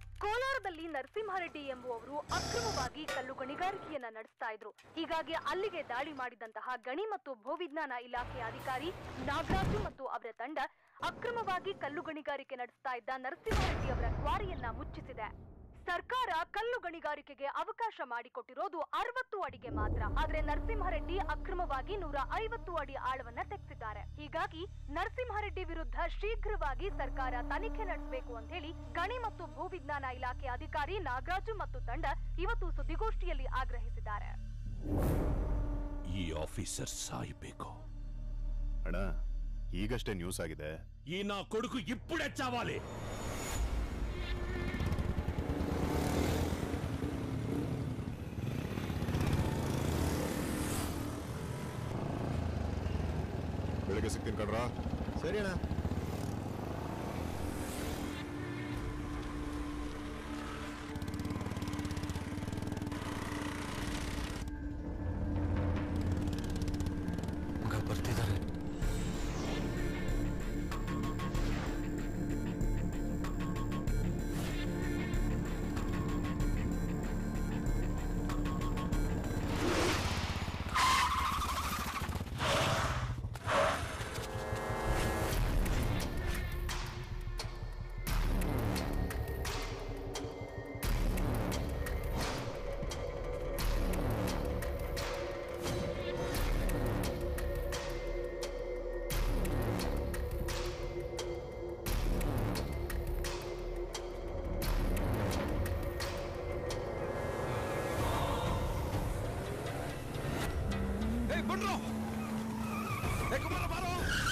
S10: ಸ್ಥಳದಲ್ಲಿ ನರಸಿಂಹಾರೆಡ್ಡಿ ಎಂಬುವವರು ಅಕ್ರಮವಾಗಿ ಕಲ್ಲು ಗಣಿಗಾರಿಕೆಯನ್ನ ನಡೆಸ್ತಾ ಇದ್ರು ಹೀಗಾಗಿ ಅಲ್ಲಿಗೆ ದಾಳಿ ಮಾಡಿದಂತಹ ಗಣಿ ಮತ್ತು ಭೂವಿಜ್ಞಾನ ಇಲಾಖೆಯ ಅಧಿಕಾರಿ ನಾಗರಾಜು ಮತ್ತು ಅವರ ತಂಡ ಅಕ್ರಮವಾಗಿ ಕಲ್ಲು ಗಣಿಗಾರಿಕೆ ನಡೆಸ್ತಾ ಇದ್ದ ನರಸಿಂಹಾರೆಡ್ಡಿ ಅವರ ಕ್ವಾರಿಯನ್ನ ಮುಚ್ಚಿಸಿದೆ ಸರ್ಕಾರ ಕಲ್ಲು ಗಣಿಗಾರಿಕೆಗೆ ಅವಕಾಶ ಮಾಡಿಕೊಟ್ಟಿರೋದು ಅರವತ್ತು ಅಡಿಗೆ ಮಾತ್ರ ಆದ್ರೆ ನರಸಿಂಹಾರೆಡ್ಡಿ ಅಕ್ರಮವಾಗಿ ನೂರ ಐವತ್ತು ಅಡಿ ಆಳವನ್ನ ತೆಗೆಸಿದ್ದಾರೆ ಹೀಗಾಗಿ ನರಸಿಂಹಾರೆಡ್ಡಿ ವಿರುದ್ಧ ಶೀಘ್ರವಾಗಿ ಸರ್ಕಾರ ತನಿಖೆ ನಡೆಸಬೇಕು ಅಂತ ಹೇಳಿ ಗಣಿ ಮತ್ತು ಭೂವಿಜ್ಞಾನ ಇಲಾಖೆ ಅಧಿಕಾರಿ ನಾಗರಾಜು ಮತ್ತು ತಂಡ ಇವತ್ತು ಸುದ್ದಿಗೋಷ್ಠಿಯಲ್ಲಿ ಆಗ್ರಹಿಸಿದ್ದಾರೆ
S3: ಈ ಆಫೀಸರ್ ಸಾಯ್ಬೇಕು
S24: ಅಣ್ಣ ಈಗಷ್ಟೇ ನ್ಯೂಸ್ ಆಗಿದೆ
S3: ಈ ನಾ కొడుకు ఇప్పుడే చావాలి
S24: ಬೆಳಗ್ಗೆ ಸಿಗ್ತೀನಿ ಕಣ್ರ
S6: ಸರಿ ಅಣ್ಣ
S18: ಮಗ ಬರ್ತಿದ್ದಾರೆ
S9: ಏ ಬಂದ್ರು ಏ ಕುಮಾರ ಬಾರೋ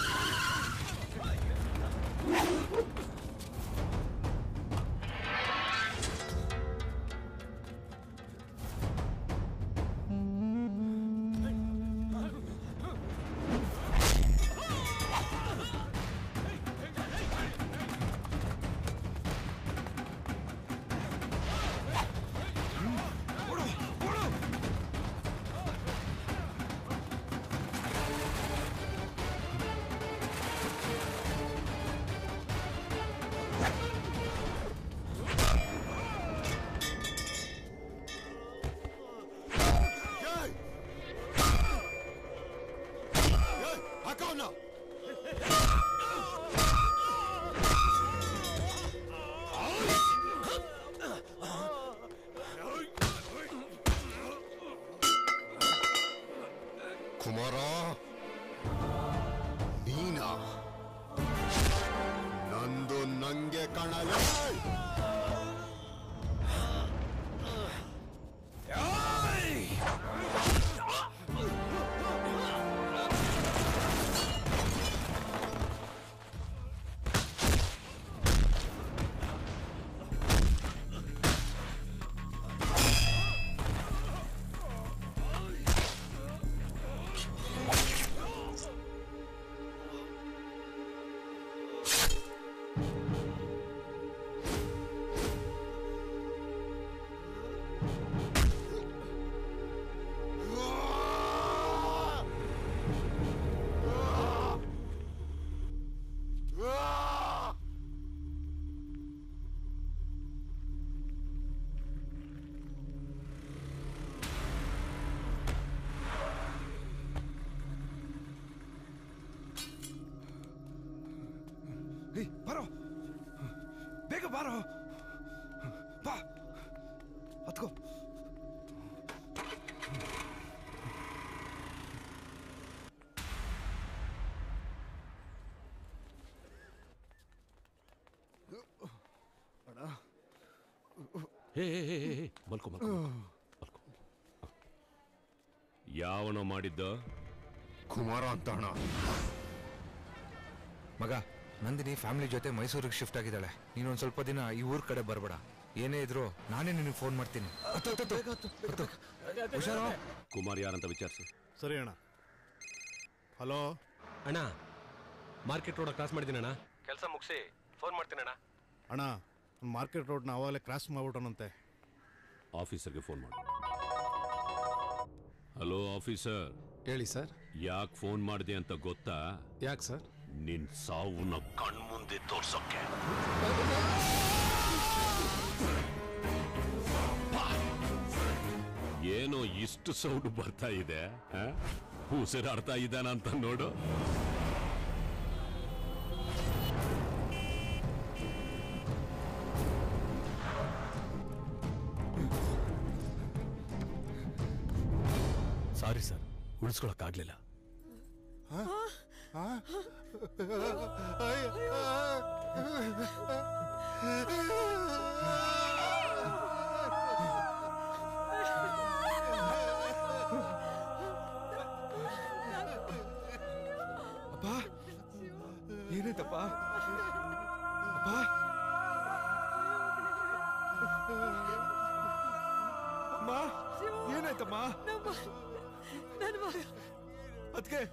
S24: ಹಾಕವನ್ನ ಕುಮಾರ ನೀನಾ ನಂದು ನಂಗೆ ಕಾಣಲ್ಲ
S9: ಏಯ್ ಬಾರೋ ಬೇಗ ಬಾರೋ ಬಾ ಹತ್ಕೋ
S3: ಹೇ ಹೇ, ಹೇ, ಹೇ, ಹೇ, ಮಲ್ಕೊ ಮಲ್ಕೊ ಮಲ್ಕೊ. ಯಾವನೋ ಮಾಡಿದ್ದ
S24: ಕುಮಾರ ಅಂತ ಅಣ್ಣ
S9: ಮಗ ನಂದಿನಿ ಫ್ಯಾಮಿಲಿ ಜೊತೆ ಮೈಸೂರಿಗೆ ಶಿಫ್ಟ್ ಆಗಿದ್ದಾಳೆ ನೀನೊಂದ್ ಸ್ವಲ್ಪ ದಿನ ಈ ಊರ್ ಕಡೆ ಬರ್ಬೇಡ ಏನೇ ಇದ್ರು ನಾನೇ ನಿನಗೆ ಫೋನ್ ಮಾಡ್ತೀನಿ ಹತ್ತು, ಹತ್ತು, ಹತ್ತು. ಹತ್ತು. ಹುಷಾರು
S3: ಕುಮಾರ್ ಯಾರಂತ ವಿಚಾರಿಸು
S5: ಸರಿ ಅಣ್ಣ ಹಲೋ
S20: ಅಣ್ಣ ಮಾರ್ಕೆಟ್ ರೋಡ್ ಕ್ರಾಸ್ ಮಾಡಿದ್ದೀನಿ ಅಣ್ಣ ಕೆಲಸ ಮುಗಿಸಿ ಫೋನ್ ಮಾಡ್ತೀನಿ ಅಣ್ಣ
S5: ಅಣ್ಣ ಮಾರ್ಕೆಟ್ ರೋಡ್ನ ಅವಾಗಲೇ ಕ್ರಾಸ್ ಮಾಡ್ಬಿಟ್ಟನಂತೆ
S3: ಆಫೀಸರ್ಗೆ ಫೋನ್ ಮಾಡು ಹಲೋ ಆಫೀಸರ್
S13: ಹೇಳಿ ಸರ್
S3: ಯಾಕೆ ಫೋನ್ ಮಾಡಿದೆ ಅಂತ ಗೊತ್ತಾ
S13: ಯಾಕೆ ಸರ್
S3: ನಿನ್ ಸಾವುನ ಕಣ್ಮುಂದೆ ತೋರ್ಸೋಕೆ ಇಷ್ಟು ಸೌಂಡ್ ಬರ್ತಾ ಇದೆ ಆ? ಉಸಿರಾಡ್ತಾ ಇದ್ದಾನಂತ ನೋಡು
S20: ಸಾರಿ ಸರ್ ಉಳಿಸ್ಕೊಳಕ್ಕಾಗ್ಲಿಲ್ಲ
S9: ಅಪ್ಪ ಏನಾಯ್ತಪ್ಪ ಅಪ್ಪ ಅಮ್ಮ ಏನಾಯ್ತಮ್ಮ
S12: ನನ್ನ ಮಗ
S9: ಅದಕ್ಕೆ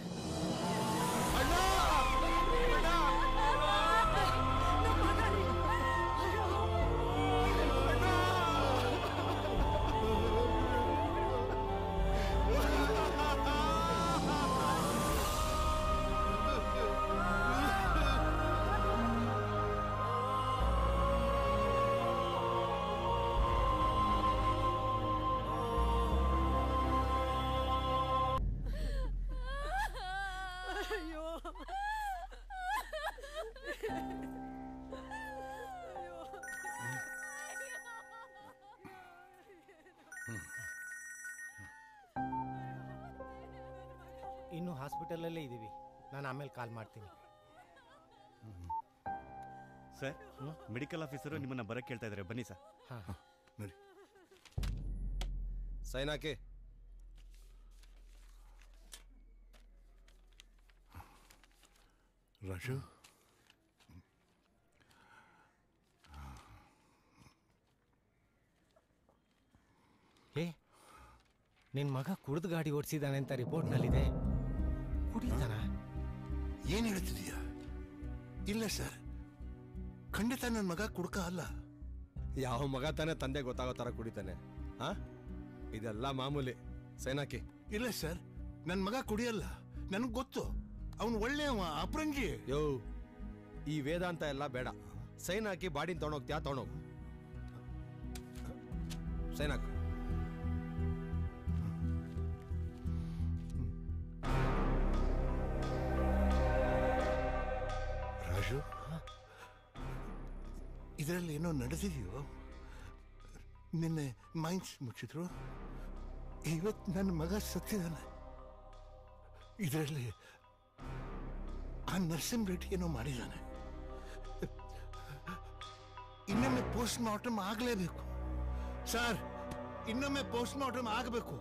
S12: ಅಯ್ಯೋ
S16: ಇನ್ನು ಹಾಸ್ಪಿಟಲಲ್ಲೇ ಇದ್ದೀವಿ ನಾನು ಆಮೇಲೆ ಕಾಲ್ ಮಾಡ್ತೀನಿ
S15: ಸರ್ ಮೆಡಿಕಲ್ ಆಫೀಸರು ನಿಮ್ಮನ್ನ ಬರಕ್ಕೆ ಕೇಳ್ತಾ ಇದ್ದಾರೆ ಬನ್ನಿ ಸರ್
S16: ಹಾಂ
S18: ಸೈನ್ ಹಾಕಿ
S6: ರಾಜು
S16: ಏ ನಿನ್ನ ಮಗ ಕುಡಿದು ಗಾಡಿ ಓಡಿಸಿದಾನೆ ಅಂತ ರಿಪೋರ್ಟ್ನಲ್ಲಿದೆ ಕುಡಿತಾನ
S6: ಏನ್ ಹೇಳ್ತಿದೀಯ ಇಲ್ಲ ಸರ್ ಖಂಡಿತ ನನ್ನ ಮಗ ಕುಡ್ಕ ಅಲ್ಲ
S18: ಯಾವ ಮಗ ತಾನೇ ತಂದೆ ಗೊತ್ತಾಗೋ ಥರ ಕುಡಿತಾನೆ ಹಾ ಇದೆಲ್ಲ ಮಾಮೂಲಿ ಸೈನ್ ಹಾಕಿ
S6: ಇಲ್ಲ ಸರ್ ನನ್ನ ಮಗ ಕುಡಿಯಲ್ಲ ನನಗೆ ಗೊತ್ತು ಅವನು ಒಳ್ಳೆಯವ ಅಪ್ರಂಗಿ
S18: ಯೋ ಈ ವೇದಾಂತ ಎಲ್ಲ ಬೇಡ ಸೈನ್ ಹಾಕಿ ಬಾಡಿನ ತೊಗೊಂಡೋಗ್ತೀಯಾ ತೊಗೊಂಡೋಗು ಸೈನ್ ಹಾಕು
S6: ರಾಜು ಇದರಲ್ಲಿ ಏನೋ ನಡೆದಿದೆಯೋ ನಿನ್ನೆ ಮೈನ್ಸ್ ಮುಚ್ಚಿದ್ರು ಇವತ್ತು ನನ್ನ ಮಗ ಸತ್ತಿದ್ದಾನೆ ಇದರಲ್ಲಿ ಆ ನರಸಿಂಹ ರೆಡ್ಡಿ ಏನೋ ಮಾಡಿದ್ದಾನೆ ಇನ್ನೊಮ್ಮೆ ಪೋಸ್ಟ್ ಮಾರ್ಟಮ್ ಆಗಲೇಬೇಕು ಸರ್ ಇನ್ನೊಮ್ಮೆ ಪೋಸ್ಟ್ ಮಾರ್ಟಮ್ ಆಗಬೇಕು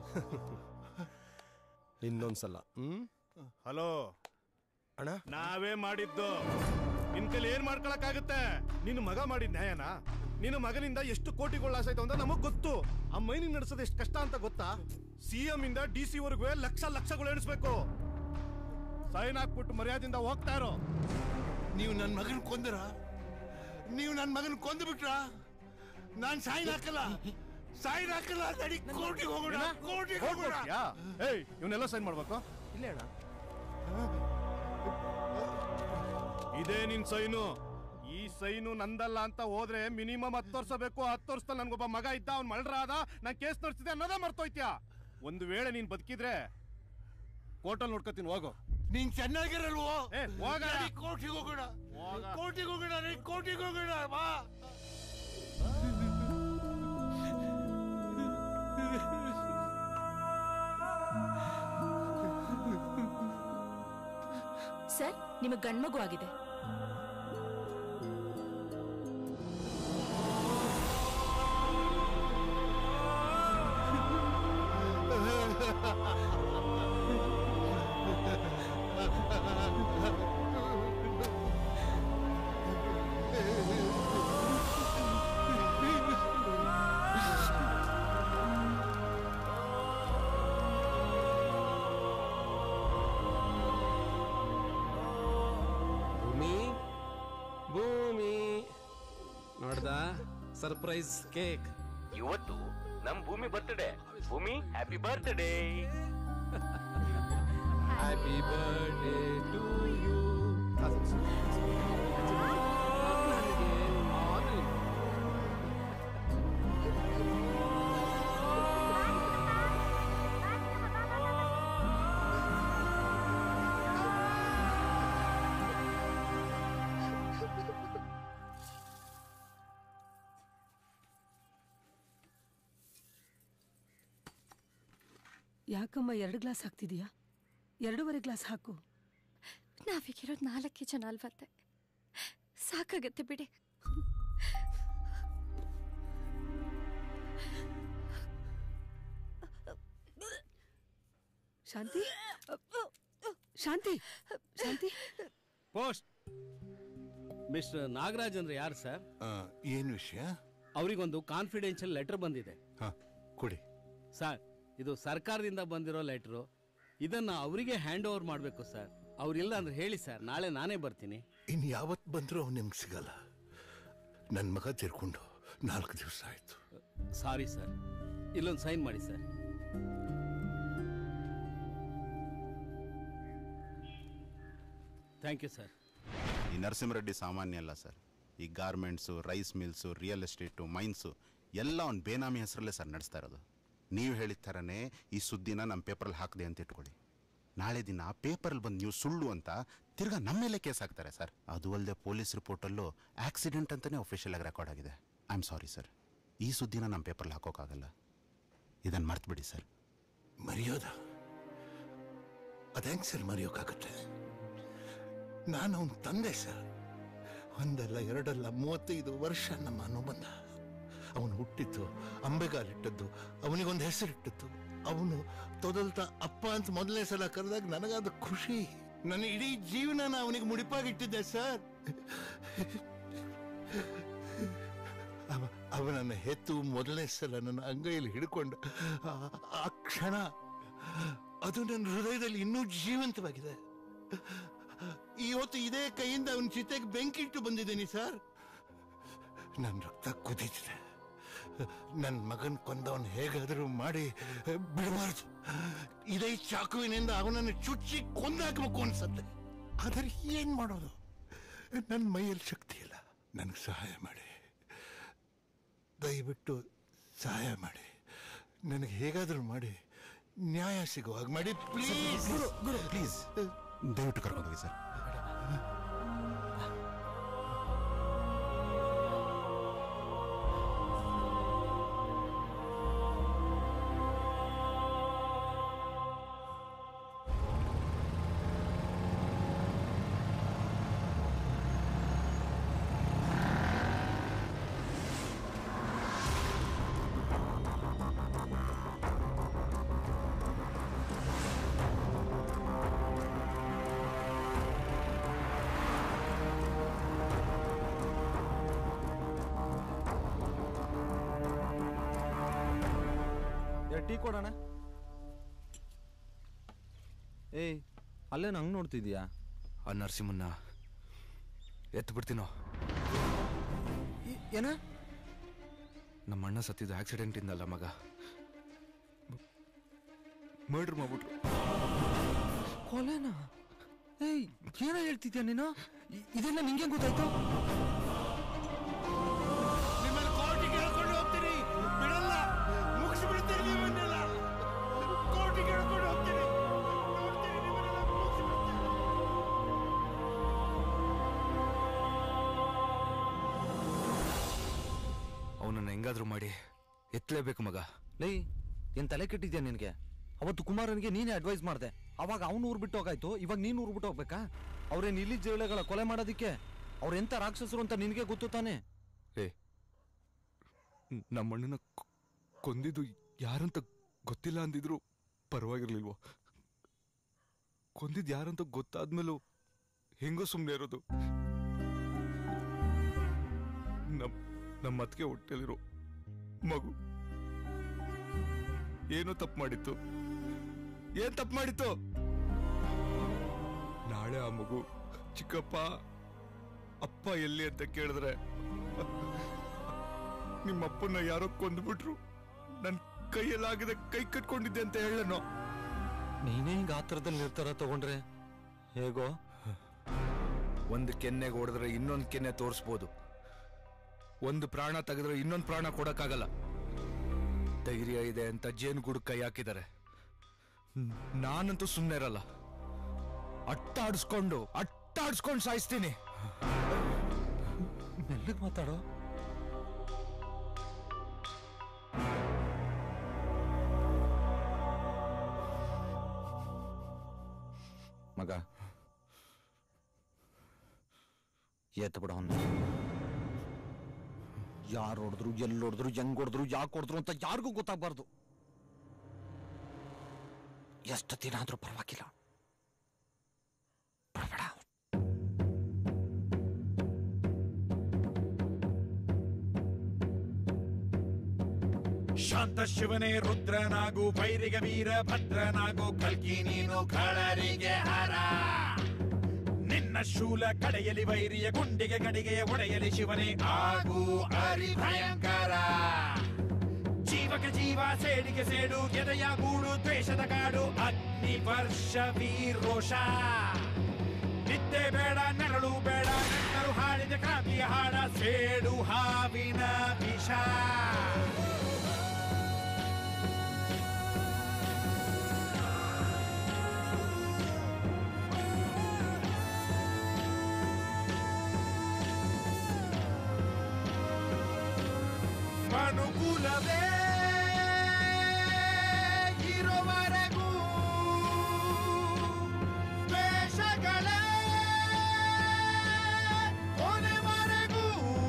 S18: ಇನ್ನೊಂದ್ಸಲ ಹ್ಮ್
S24: ಹಲೋ
S18: ಅಣ್ಣ
S24: ನಾವೇ ಮಾಡಿದ್ದು ನಿನ್ ಕೈಲಿ ಏನ್ ಮಾಡ್ಕೊಳಕ್ಕಾಗುತ್ತೆ ನಿನ್ನ ಮಗ ಮಾಡಿದ ನ್ಯಾಯನ ನಿನ್ನ ಮಗನಿಂದ ಎಷ್ಟು ಕೋಟಿಗಳು ಲಾಸ್ ಆಯ್ತು ಅಂತ ನಮಗ್ ಗೊತ್ತು ಆ ಮೈನಿಂಗ್ ನಡೆಸೋದು ಎಷ್ಟು ಕಷ್ಟ ಅಂತ ಗೊತ್ತಾ ಸಿಎಂ ಇಂದ ಡಿ ಸಿ ವರ್ಗೂ ಲಕ್ಷ ಲಕ್ಷಗಳು ಎಣಿಸ್ಬೇಕು ಸೈನ್ ಹಾಕ್ಬಿಟ್ಟು ಮರ್ಯಾದಿಂದ ಹೋಗ್ತಾ ಇರೋ
S6: ನೀವು ನನ್ನ ಮಗನ ಕೊಂದರ ನೀವು ನನ್ನ ಮಗನ ಕೊಂದು ಬಿಟ್ರ ನಾನು ಸಾಯಿನ್ ಹಾಕಲ್ಲ ಸಾಯಿನ್ ಹಾಕಲ್ಲ ನಡಿ ಕೋರ್ಟಿಗೆ ಹೋಗೋಣ ಕೋರ್ಟಿಗೆ ಹೋಗೋಣ
S24: ಹೋಗ್ಬಿಟ್ಯಾ? ಏಯ್ ಇವನ್ನೆಲ್ಲ ಸೈನ್ ಮಾಡ್ಬೇಕು
S18: ಇಲ್ಲೇ ಅಣ್ಣ
S24: ಇದೇ ನಿನ್ ಸೈನು ಈ ಸೈನು ನಂದಲ್ಲ ಅಂತ ಹೋದ್ರೆ ಮಿನಿಮಮ್ ಹತ್ತು ವರ್ಷ ಬೇಕು ಹತ್ತು ವರ್ಷದಲ್ಲಿ ನನ್ಗೊಬ್ಬ ಮಗ ಇದ್ದ ಅವ್ನ್ ಮಳ್ರ ಆದ ನಾನ್ ಕೇಸ್ ತೋರಿಸಿದೆ ಅನ್ನೋದೇ ಮರ್ತೋಯ್ತ್ಯಾ ಒಂದು ವೇಳೆ ನೀನ್ ಬದುಕಿದ್ರೆ ಕೋರ್ಟಲ್ ನೋಡ್ಕೊತೀನಿ ಹೋಗು
S6: ನೀನ್ ಚೆನ್ನಾಗಿರಲ್ವೋ
S24: ಏ ಹೋಗ
S6: ನಡಿ ಕೋರ್ಟಿಗೆ ಹೋಗೋಣ ಕೋರ್ಟಿಗೆ ಹೋಗೋಣ ನಡಿ ಕೋರ್ಟಿಗೆ ಹೋಗೋಣ ಬಾ
S4: ಸರ್ ನಿಮಗೆ ಗಂಡ್ಮಗು ಆಗಿದೆ
S13: ಭೂಮಿ ಭೂಮಿ ನೋಡ್ದ ಸರ್ಪ್ರೈಸ್ ಕೇಕ್
S20: ಇವತ್ತು ನಮ್ Bhoomi birthday Bhoomi happy birthday
S13: happy birthday to you
S12: ಯಾಕಮ್ಮ ಎರಡು ಗ್ಲಾಸ್ ಹಾಕ್ತಿದೀಯಾ ಎರಡೂವರೆ ಗ್ಲಾಸ್ ಹಾಕು
S11: ನಾವೀಗಿರೋದು ನಾಲ್ಕೇ ಜನ ಅಲ್ವತ್ತೆ ಸಾಕಾಗತ್ತೆ ಬಿಡಿ
S12: ಶಾಂತಿ ಶಾಂತಿ ಶಾಂತಿ
S19: ಪೋಸ್ಟ್ ಮಿಸ್ಟರ್ ನಾಗರಾಜ್ ಅಂದ್ರೆ ಯಾರು ಸರ್
S6: ಏನು ವಿಷಯ
S19: ಅವರಿಗೊಂದು ಕಾನ್ಫಿಡೆನ್ಷಿಯಲ್ ಲೆಟರ್ ಬಂದಿದೆ
S6: ಹಾ ಕೊಡಿ
S19: ಸರ್ ಇದು ಸರ್ಕಾರದಿಂದ ಬಂದಿರೋ ಲೆಟ್ರು ಇದನ್ನ ಅವರಿಗೆ ಹ್ಯಾಂಡ್ ಓವರ್ ಮಾಡಬೇಕು ಸರ್ ಅವ್ರಿಲ್ಲ ಅಂದ್ರೆ ಹೇಳಿ ಸರ್ ನಾಳೆ ನಾನೇ ಬರ್ತೀನಿ
S6: ಇನ್ನು ಯಾವತ್ತು ಬಂದರೂ ಅವ್ನು ನಿಮ್ಗೆ ಸಿಗಲ್ಲ ನನ್ನ ಮಗ ತೀರ್ಕೊಂಡು ನಾಲ್ಕು ದಿವಸ ಆಯ್ತು
S19: ಸಾರಿ ಸರ್ ಇಲ್ಲೊಂದು ಸೈನ್ ಮಾಡಿ ಸರ್ ಥ್ಯಾಂಕ್ ಯು ಸರ್
S14: ಈ ನರಸಿಂಹರೆಡ್ಡಿ ಸಾಮಾನ್ಯ ಅಲ್ಲ ಸರ್ ಈ garments rice mills real estate mines ಎಲ್ಲ ಅವ್ನು ಬೇನಾಮಿ ಹೆಸರಲ್ಲೇ ಸರ್ ನಡೆಸ್ತಾ ಇರೋದು ನೀವು ಹೇಳಿದ ಥರನೇ ಈ ಸುದ್ದಿನ ನಮ್ಮ ಪೇಪರಲ್ಲಿ ಹಾಕಿದೆ ಅಂತ ಇಟ್ಕೊಳ್ಳಿ ನಾಳೆ ದಿನ ಪೇಪರಲ್ಲಿ ಬಂದು ನೀವು ಸುಳ್ಳು ಅಂತ ತಿರ್ಗಾ ನಮ್ಮ ಮೇಲೆ ಕೇಸ್ ಹಾಕ್ತಾರೆ ಸರ್ ಅದು ಅಲ್ಲದೆ ಪೊಲೀಸ್ ರಿಪೋರ್ಟಲ್ಲೂ ಆಕ್ಸಿಡೆಂಟ್ ಅಂತಲೇ ಅಫಿಷಿಯಲ್ ಆಗಿ ರೆಕಾರ್ಡ್ ಆಗಿದೆ ಐ ಆಮ್ ಸಾರಿ ಸರ್ ಈ ಸುದ್ದಿನ ನಮ್ಮ ಪೇಪರಲ್ಲಿ ಹಾಕೋಕ್ಕಾಗಲ್ಲ ಇದನ್ನು ಮರ್ತ್ಬಿಡಿ ಸರ್
S6: ಮರೆಯೋದ ಅದ್ಯಾಂಗ್ ಸರ್ ಮರೆಯೋಕ್ಕಾಗತ್ತೆ ನಾನು ಅವನ ತಂದೆ ಸರ್ ಒಂದಲ್ಲ ಎರಡಲ್ಲ ಮೂವತ್ತೈದು ವರ್ಷ ನಮ್ಮ ಅನುಬಂಧ ಅವನು ಹುಟ್ಟಿದ್ದು ಅಂಬೆಗಾಲಿಟ್ಟದ್ದು ಅವನಿಗೊಂದು ಹೆಸರಿಟ್ಟದ್ದು ಅವನು ತೊದಲ್ತಾ ಅಪ್ಪ ಅಂತ ಮೊದಲನೇ ಸಲ ಕರೆದಾಗ ನನಗಾದ ಖುಷಿ ನನ್ನ ಇಡೀ ಜೀವನನ ಅವನಿಗೆ ಮುಡಿಪಾಗಿಟ್ಟಿದ್ದೆ ಸರ್ ಅವ- ಅವನನ್ನು ಹೆತ್ತು ಮೊದಲನೇ ಸಲ ನನ್ನ ಅಂಗೈಯಲ್ಲಿ ಹಿಡ್ಕೊಂಡು ಆ- ಆ ಕ್ಷಣ ಅದು ನನ್ನ ಹೃದಯದಲ್ಲಿ ಇನ್ನೂ ಜೀವಂತವಾಗಿದೆ ಇವತ್ತು ಇದೇ ಕೈಯಿಂದ ಅವನ ಚಿತೆಗೆ ಬೆಂಕಿ ಇಟ್ಟು ಬಂದಿದ್ದೀನಿ ಸರ್ ನನ್ನ ರಕ್ತ ಕುದೀತಿದೆ ನನ್ನ ಮಗನ್ ಕೊಂದವನ್ ಹೇಗಾದರೂ ಮಾಡಿ ಬಿಡಬಾರ್ದು ಇದೇ ಚಾಕುವಿನಿಂದ ಅವನನ್ನು ಚುಚ್ಚಿ ಕೊಂದಾಕಬೇಕು ಅನ್ಸತ್ತೆ ಆದರೆ ಏನ್ ಮಾಡೋದು ನನ್ನ ಮೈಯಲ್ಲಿ ಶಕ್ತಿ ಇಲ್ಲ ನನಗೆ ಸಹಾಯ ಮಾಡಿ ದಯವಿಟ್ಟು ಸಹಾಯ ಮಾಡಿ ನನಗೆ ಹೇಗಾದರೂ ಮಾಡಿ ನ್ಯಾಯ ಸಿಗುವಾಗ ಮಾಡಿ ಪ್ಲೀಸ್
S14: ಗುರು ಗುರು ಪ್ಲೀಸ್ ದಯವಿಟ್ಟು ಕರ್ಕೊಂಡು ಹೋಗಿ ಸರ್
S8: ಎರಡು ಟೀ ಕೊಡೋಣ ಏಯ್ ಅಲ್ಲೇ ನಂಗೆ ನೋಡ್ತಿದ್ಯಾ
S9: ಆ ನರಸಿಂಹನ್ನ ಎತ್ತು ಬಿಡ್ತೀನೋ
S8: ಏನ
S9: ನಮ್ಮ ಅಣ್ಣ ಸತ್ತಿದ್ದು ಆಕ್ಸಿಡೆಂಟ್ ಇಂದಲ್ಲ ಮಗ ಮರ್ಡರ್ ಮಾಡ್ಬಿಟ್ರು
S8: ಕೊಲೆನಾ ಏಯ್ ಏನೋ ಹೇಳ್ತಿದ್ಯಾ ನೀನು ಇ- ಇದೆಲ್ಲ ನಿಂಗೆ ಗೊತ್ತಾಯ್ತು
S6: ನಿಮ್ಮನ್ನ ಕೋರ್ಟಿಗೆ ಹೇಳ್ಕೊಂಡು ಹೋಗ್ತೀನಿ ಬಿಡಲ್ಲ ಮುಗಿಸ್ಬಿಡ್ತೀನಿ ನಿಮ್ಮನ್ನೆಲ್ಲ ಕೋರ್ಟಿಗೆ ಹೇಳ್ಕೊಂಡು ಹೋಗ್ತೀನಿ ನೋಡ್ತೀನಿ ನಿಮ್ಮನ್ನೆಲ್ಲ ಮುಗಿಸ್ಬಿಡ್ತೀನಿ.
S9: ಅವನನ್ನ ಹೆಂಗಾದ್ರೂ ಮಾಡಿ ಎತ್ತಲೇಬೇಕು ಮಗ
S8: ಲೇ ಏನ್ ತಲೆ ಕೆಟ್ಟಿದ್ಯಾ ನಿನಗೆ ಅವತ್ತು ಕುಮಾರನಿಗೆ ನೀನೇ ಅಡ್ವೈಸ್ ಮಾಡ್ದೆ ಅವಾಗ ಅವನು ಊರ್ ಬಿಟ್ಟು ಹೋಗಾಯ್ತು ಇವಾಗ ನೀನು ಊರ್ ಬಿಟ್ಟು ಹೋಗ್ಬೇಕಾ ಅವ್ರೇನ್ ಇಲ್ಲಿ ಜೇಳೆಗಳ ಕೊಲೆ ಮಾಡೋದಿಕ್ಕೆ ಅವ್ರ ಎಂತ ರಾಕ್ಷಸರು ಅಂತ ನಿನಗೆ ಗೊತ್ತು ತಾನೆ
S9: ಏ ನಮ್ಮ ಅಣ್ಣನ ಕೊ- ಕೊಂದಿದ್ದು ಯಾರಂತ ಗೊತ್ತಿಲ್ಲ ಅಂದಿದ್ರು ಪರವಾಗಿರ್ಲಿಲ್ವೋ ಕೊಂದಿದ್ದು ಯಾರಂತ ಗೊತ್ತಾದ್ಮೇಲೂ ಹೆಂಗೋ ಸುಮ್ಮನೆ ಇರೋದು ನಮ್ ನಮ್ಮ ಅತ್ತಿಗೆ ಹೊಟ್ಟೆಲಿರೋ ಮಗು ಏನೋ ತಪ್ಪು ಮಾಡಿತ್ತು ಏನ್ ತಪ್ಪು ಮಾಡಿತ್ತು ನಾಳೆ ಆ ಮಗು ಚಿಕ್ಕಪ್ಪ ಅಪ್ಪ ಎಲ್ಲಿ ಅಂತ ಕೇಳಿದ್ರೆ ನಿಮ್ಮ ಅಪ್ಪನ ಯಾರೋ ಕೊಂದ್ಬಿಟ್ರು ನನ್ ಕೈಯಲ್ಲಾಗದೆ ಕೈ ಕಟ್ಕೊಂಡಿದ್ದೆ ಅಂತ ಹೇಳನೋ
S8: ನೀನೇ ಹಿಂಗ ಆತರದಲ್ಲಿ ನಿರ್ಧಾರ ತಗೊಂಡ್ರೆ ಹೇಗೋ
S9: ಒಂದು ಕೆನ್ನೆಗೆ ಹೊಡೆದ್ರೆ ಇನ್ನೊಂದು ಕೆನ್ನೆ ತೋರಿಸ್ಬೋದು ಒಂದು ಪ್ರಾಣ ತೆಗೆದ್ರೆ ಇನ್ನೊಂದು ಪ್ರಾಣ ಕೊಡಕ್ಕಾಗಲ್ಲ ಧೈರ್ಯ ಇದೆ ಅಂತ ಜೇನುಗೂಡು ಕೈ ಹಾಕಿದ್ದಾರೆ ಹ್ಮ್, ನಾನಂತೂ ಸುಮ್ಮನೆ ಇರಲ್ಲ ಅಟ್ಟಾಡಿಸ್ಕೊಂಡು ಅಟ್ಟಾಡಿಸ್ಕೊಂಡು ಸಾಯಿಸ್ತೀನಿ
S8: ಮೆಲ್ಲಗ್ ಮಾತಾಡೋ ಮಗ ಎತ್ತ ಬಿಡ ಅವನ್ನ ಯಾರು ಹೊಡೆದ್ರು ಎಲ್ಲಿ ಹೊಡೆದ್ರು ಹೆಂಗ್ ಹೊಡೆದ್ರು ಯಾಕೆ ಹೊಡೆದ್ರು ಅಂತ ಯಾರಿಗೂ ಗೊತ್ತಾಗ್ಬಾರ್ದು ಎಷ್ಟು ದಿನ ಆದ್ರೂ ಪರವಾಗಿಲ್ಲ
S17: ಶಾಂತ ಶಿವನೇ ರುದ್ರನಾಗು ಭೈರಿಗೆ ವೀರ ಭದ್ರನಾಗು ಕಲ್ಕಿ ನೀನು ಕಳರಿಗೆ ಹರ ನಿನ್ನ ಶೂಲ ಕಡೆಯಲಿ ವೈರಿಯ ಗುಂಡಿಗೆ ಗಡಿಗೆಯ ಒಡೆಯಲಿ ಶಿವನೇ ಆಗು ಅರಿ ಭಯಂಕರ ಜೀವಕ್ಕೆ ಜೀವ ಸೇಡಿಗೆ ಸೇಡು ಎದೆಯ ಗೂಡು ದ್ವೇಷದ ಕಾಡು ಅಗ್ನಿ ವರ್ಷ ವೀರೋಷ ನಿದ್ದೆ ಬೇಡ ನೆರಳು ಬೇಡ ನೆಟ್ಟರು ಹಾಡಿದ ಕ್ರಾಂತಿಯ ಹಾಡ ಸೇಡು ಹಾವಿನ ವಿಷ ಮನುಕುಲವೇ ಇರುವರೆಗೂ ದ್ವೇಷಗಳೇ ಕೊನೆವರೆಗೂ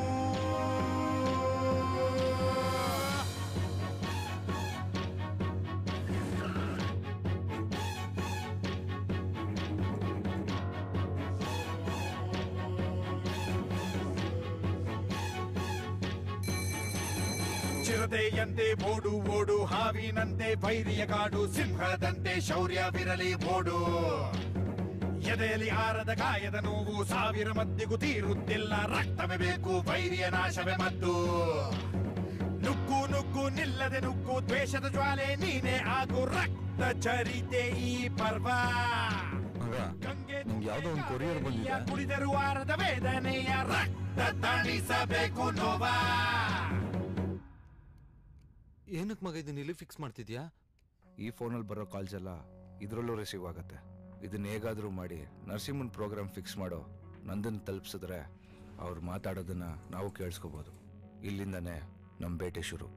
S17: ಚಿರತೆಯಂತೆ ಓಡು ಓಡು ಹಾವಿನಂತೆ ವೈರಿಯ ಕಾಡು ಸಿಂಹದಂತೆ ಶೌರ್ಯವಿರಲಿ ಓಡು ಎದೆಯಲ್ಲಿ ಆರದ ಗಾಯದ ನೋವು ಸಾವಿರ ಮದ್ದಿಗೂ ತೀರುತ್ತಿಲ್ಲ ರಕ್ತವೇ ಬೇಕು ವೈರಿಯ ನಾಶವೇ ಮದ್ದು ನುಗ್ಗು ನುಗ್ಗು ನಿಲ್ಲದೆ ನುಗ್ಗು ದ್ವೇಷದ ಜ್ವಾಲೆ ನೀನೇ ಆಗು ರಕ್ತ ಚರಿತೆ ಈ ಪರ್ವ
S8: ಮಗ ನಿಮ್ಗೆ ಯಾವ್ದೋ ಒಂದು ಕೊರಿಯರ್ ಬಂದಿದೆ
S17: ಕುಡಿದರು ಆರದ ವೇದನೆಯ ರಕ್ತ ತಣಿಸಬೇಕು ನೋವಾ
S9: ಏನಕ್ಕೆ ಮಗ ಇದನ್ನ ಇಲ್ಲಿ ಫಿಕ್ಸ್ ಮಾಡ್ತಿದ್ಯಾ ಈ ಫೋನಲ್ಲಿ ಬರೋ ಕಾಲ್ಸ್ ಎಲ್ಲ ಇದರಲ್ಲೂ ರಿಸೀವ್ ಆಗತ್ತೆ ಇದನ್ನ ಹೇಗಾದ್ರೂ ಮಾಡಿ ನರಸಿಂಹನ್ ಪ್ರೋಗ್ರಾಮ್ ಫಿಕ್ಸ್ ಮಾಡೋ ನಂದನ್ ತಲುಪಿಸಿದ್ರೆ ಅವ್ರು ಮಾತಾಡೋದನ್ನ ನಾವು ಕೇಳಿಸ್ಕೋಬಹುದು ಇಲ್ಲಿಂದಾನೇ ನಮ್ಮ ಬೇಟೆ ಶುರು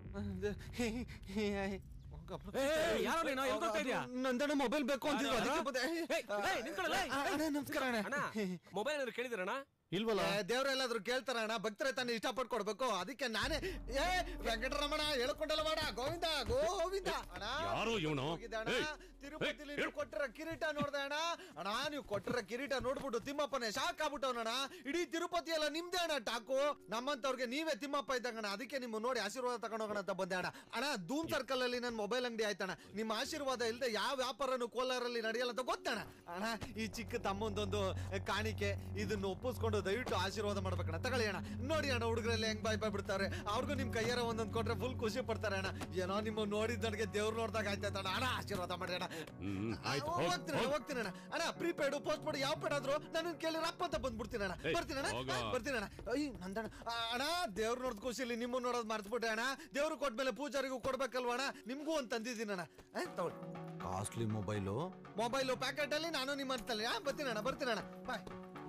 S20: ಯಾರೋ ನೀನು ಎಲ್ಲಿ ಹೋಗ್ತಾ ಇದೀಯಾ
S9: ನಂದನ ಮೊಬೈಲ್ ಬೇಕು ಅಂತಿದ್ರು ಅದಕ್ಕೆ ಬಂದೆ.
S20: ಅಣ್ಣ ನಮಸ್ಕಾರ ಅಣ್ಣ ಮೊಬೈಲ್ ಏನಾದ್ರು ಕೇಳಿದ್ರಣ್ಣ
S8: ಇಲ್ವಲ್ಲ ದೇವ್ರೆಲ್ಲಾದ್ರೂ ಕೇಳ್ತಾರ ಅಣ್ಣ ಭಕ್ತರೆ ತಾನೇ ಇಷ್ಟಪಟ್ಟು ಕೊಡ್ಬೇಕು ಅದಕ್ಕೆ ನಾನೇ ಏ ವೆಂಕಟರಮಣ ಹೇಳ್ಕೊಂಡಲ್ಲ ಮಾಡ ಗೋವಿಂದ ಗೋವಿಂದ ಅಣ್ಣ
S3: ಯಾರು ಇವ್ನು?
S8: ಹೋಗಿದ್ದೆ ಅಣ್ಣ.
S3: ಏಯ್,
S8: ತಿರುಪತಿಲಿ ನೀವು ಕೊಟ್ಟಿರೋ ಕಿರೀಟ ನೋಡ್ದೆ ಅಣ್ಣ ಅಣ್ಣ ನೀವು ಕೊಟ್ಟಿರೋ ಕಿರೀಟ ನೋಡ್ಬಿಟ್ಟು ತಿಮ್ಮಪ್ಪನೇ ಶಾಕ್ ಆಗ್ಬಿಟ್ಟವನಣ್ಣ ಇಡೀ ತಿರುಪತಿ ಎಲ್ಲ ನಿಮ್ದೇ ಅಣ್ಣ ಟಾಕು ನಮ್ಮಂತವ್ರಿಗೆ ನೀವೇ ತಿಮ್ಮಪ್ಪ ಇದ್ದಂಗಣ್ಣ ಅದಕ್ಕೆ ನಿಮ್ಮ ನೋಡಿ ಆಶೀರ್ವಾದ ತಗೊಂಡೋಗೋಣ ಅಂತ ಬಂದೆ ಅಣ್ಣ ಅಣ್ಣ ಧೂಮ್ ಸರ್ಕಲ್ ಅಲ್ಲಿ ನನ್ನ ಮೊಬೈಲ್ ಅಂಗಡಿ ಆಯ್ತಣ್ಣ ನಿಮ್ಮ ಆಶೀರ್ವಾದ ಇಲ್ಲದೆ ಯಾವ ವ್ಯಾಪಾರನು ಕೋಲಾರಲ್ಲಿ ನಡೆಯಲ್ಲ ಅಂತ ಗೊತ್ತಣ್ಣ ಅಣ್ಣ ಈ ಚಿಕ್ಕ ತಮ್ಮಂದೊಂದು ಕಾಣಿಕೆ ಇದನ್ನ ಒಪ್ಪಿಸ್ಕೊಂಡು ದಯವಿಟ್ಟು ಆಶೀರ್ವಾದ ಮಾಡ್ಬೇಕಣ್ಣ ತಗೊಳ್ಳಿ ಅಣ್ಣ ನೋಡಿ ಅಣ್ಣ ಹುಡುಗರೆಲ್ಲ ಹೆಂಗ್ ಬಾಯ್ ಬಾಯ್ ಬಿಡ್ತಾರೆ ಅವ್ರಿಗೂ ನಿಮ್ ಕೈಯಾರ ಒಂದೊಂದು ಕೊಟ್ರೆ ಫುಲ್ ಖುಷಿ ಪಡ್ತಾರೆ ಅಣ್ಣ ಏನೋ ನಿಮ್ಮ ನೋಡಿದ್ದನಿಗೆ ದೇವ್ರು ನೋಡ್ದಾಗ ಆಯ್ತಾಯ್ತಣ್ಣ ಅಣ್ಣ ಆಶೀರ್ವಾದ ಮಾಡಿ ಅಣ್ಣ
S3: ಹ್ಮ್ ಆಯ್ತು ಹೋಗ್,
S8: ಹೋಗ್ತೀನಿ ಅಣ್ಣ,
S3: ಹೋಗ್.
S8: ಹೋಗ್ತೀನಿ ಅಣ್ಣ ಅಣ್ಣ ಪ್ರೀಪೇಡ್ ಪೋಸ್ಟ್ ಪೇಡ್ ಯಾವ ಪೇಡ್ ಆದ್ರೂ ನನ್ನ ಕೇಳಿ ರಪ್ಪ ಅಂತ ಬಂದ್ಬಿಡ್ತೀನಿ ಅಣ್ಣ
S3: ಏಯ್,
S8: ಬರ್ತೀನಿ ಅಣ್ಣ
S3: ಹೋಗ.
S8: ಆ, ಬರ್ತೀನಿ ಅಣ್ಣ ಅಯ್ಯ ನಂದಣ್ಣ ಆ, ಅಣ್ಣ ದೇವ್ರು ನೋಡ್ದ ಖುಷಿಲಿ ನಿಮ್ಮ ನೋಡೋದು ಮರ್ತ್ಬಿಟ್ಟೆ ಅಣ್ಣ ದೇವ್ರು ಕೊಟ್ಮೇಲೆ ಪೂಜಾರಿಗೂ ಕೊಡ್ಬೇಕಲ್ವ ಅಣ್ಣ ನಿಮ್ಗೂ ಒಂದು ತಂದಿದ್ದೀನಿ ಅಣ್ಣ ಆ, ತಗೊಳ್ಳಿ
S9: ಕಾಸ್ಟ್ಲಿ ಮೊಬೈಲು
S8: ಮೊಬೈಲು ಪ್ಯಾಕೆಟ್ ಅಲ್ಲಿ ನಾನು ನಿಮ್ಮ ಅಂತಲ್ಲಿ ಆ, ಬರ್ತೀನಿ ಅಣ್ಣ ಬರ್ತೀನಿ ಅಣ್ಣ ಬಾಯ್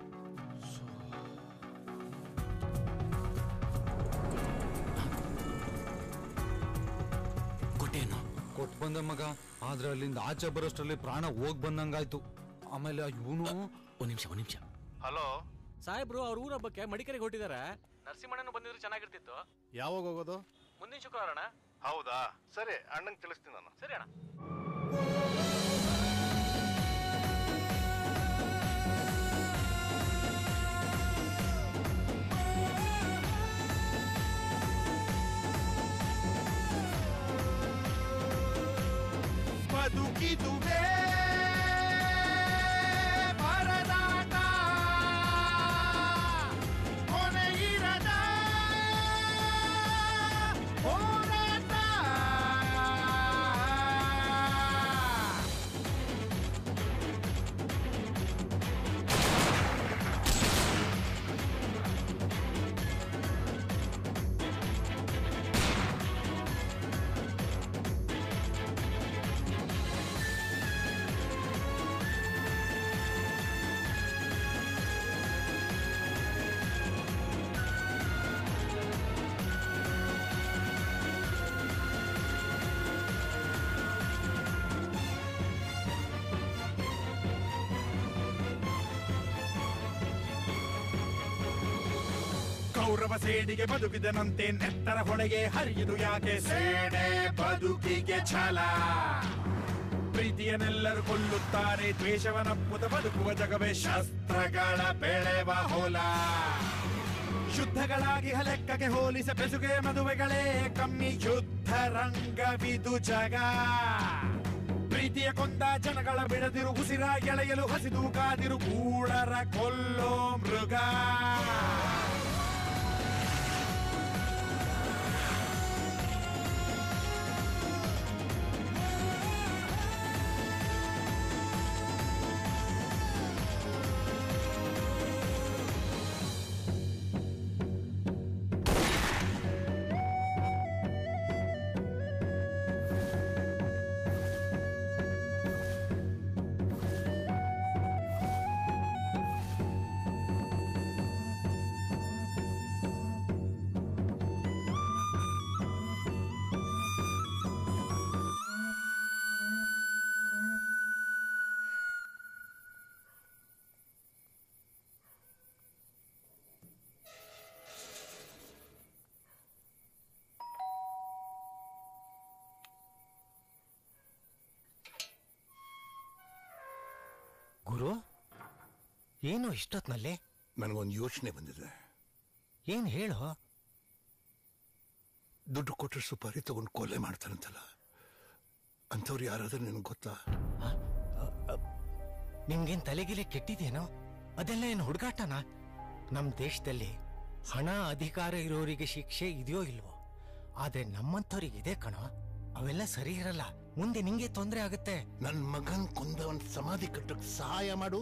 S20: ಕೊಟ್ಟೇನು
S9: ಕೊಟ್ಟು ಬಂದೆ ಮಗ ಆದ್ರೆ ಅಲ್ಲಿಂದ ಆಚೆ ಬರೋಷ್ಟರಲ್ಲಿ ಪ್ರಾಣ ಹೋಗ್ ಬಂದಂಗಾಯ್ತು ಆಮೇಲೆ ಇವನು
S20: ಒಂದ್ ನಿಮಿಷ ಒಂದ್ ನಿಮಿಷ
S6: ಹಲೋ
S20: ಸಾಹೇಬ್ರು ಅವ್ರ ಊರ ಹಬ್ಬಕ್ಕೆ ಮಡಿಕೇರಿಗೆ ಹೊಟ್ಟಿದ್ದಾರೆ ನರಸಿಂಹಣ್ಣನು ಬಂದಿದ್ರೆ ಚೆನ್ನಾಗಿರ್ತಿತ್ತು
S5: ಯಾವಾಗ ಹೋಗೋದು
S20: ಮುಂದಿನ ಶುಕ್ರವಾರ ಅಣ್ಣ
S6: ಹೌದಾ ಸರಿ ಅಣ್ಣಂಗೆ ತಿಳಿಸ್ತೀನಿ ನಾನು
S20: ಸರಿ ಅಣ್ಣ
S17: ಬದುಕಿದುವೆ ಪರದಾಟ ಕೊನೆಯಿರದ ಹೋರಾಟ ಗೌರವ ಸೇಡಿಗೆ ಬದುಕಿದನಂತೆ ನೆತ್ತರ ಹೊಳೆಗೆ ಹರಿಯುದು ಯಾಕೆ ಸೇನೆ ಬದುಕಿಗೆ ಛಲ ಪ್ರೀತಿಯನ್ನೆಲ್ಲರೂ ಕೊಲ್ಲುತ್ತಾರೆ ದ್ವೇಷವನಪ್ಪುತ ಬದುಕುವ ಜಗವೇ ಶಸ್ತ್ರಗಳ ಬೆಳೆವ ಹೊಲ ಶುದ್ಧಗಳಾಗಿ ಲೆಕ್ಕಕ್ಕೆ ಹೋಲಿಸ ಬೆಸುಗೆ ಮದುವೆಗಳೇ ಕಮ್ಮಿ ಯುದ್ಧ ರಂಗವಿದು ಜಗ ಪ್ರೀತಿಯ ಕೊಂದ ಜನಗಳ ಬಿಡದಿರು ಉಸಿರ ಎಳೆಯಲು ಹಸಿದು ಕಾದಿರು ಗೂಳರ ಕೊಲ್ಲೋ ಮೃಗ
S16: ಗುರು ಏನು ಇಷ್ಟೊತ್ನಲ್ಲಿ
S6: ನನಗೊಂದು ಯೋಚನೆ ಬಂದಿದೆ
S16: ಏನು ಹೇಳು
S6: ದುಡ್ಡು ಕೊಟ್ಟರೆ ಸುಪಾರಿ ತಗೊಂಡು ಕೊಲೆ ಮಾಡ್ತಾರಂತಲ್ಲ ಅಂಥವ್ರು ಯಾರಾದ್ರೂ ನಿನಗೆ ಗೊತ್ತಾ
S16: ನಿಮ್ಗೇನ್ ತಲೆಗಿಲೆ ಕೆಟ್ಟಿದೇನೋ ಅದೆಲ್ಲ ಏನು ಹುಡುಗಾಟನಾ ನಮ್ ದೇಶದಲ್ಲಿ ಹಣ ಅಧಿಕಾರ ಇರೋರಿಗೆ ಶಿಕ್ಷೆ ಇದೆಯೋ ಇಲ್ವೋ ಆದ್ರೆ ನಮ್ಮಂಥವ್ರಿಗೆ ಇದೆ ಕಣೋ ಅವೆಲ್ಲ ಸರಿ ಇರಲ್ಲ ಮುಂದೆ ನಿಂಗೆ ತೊಂದರೆ ಆಗುತ್ತೆ
S6: ನನ್ನ ಮಗನ್ ಕೊಂದವನ್ ಸಮಾಧಿ ಕಟ್ಟಕ್ ಸಹಾಯ ಮಾಡು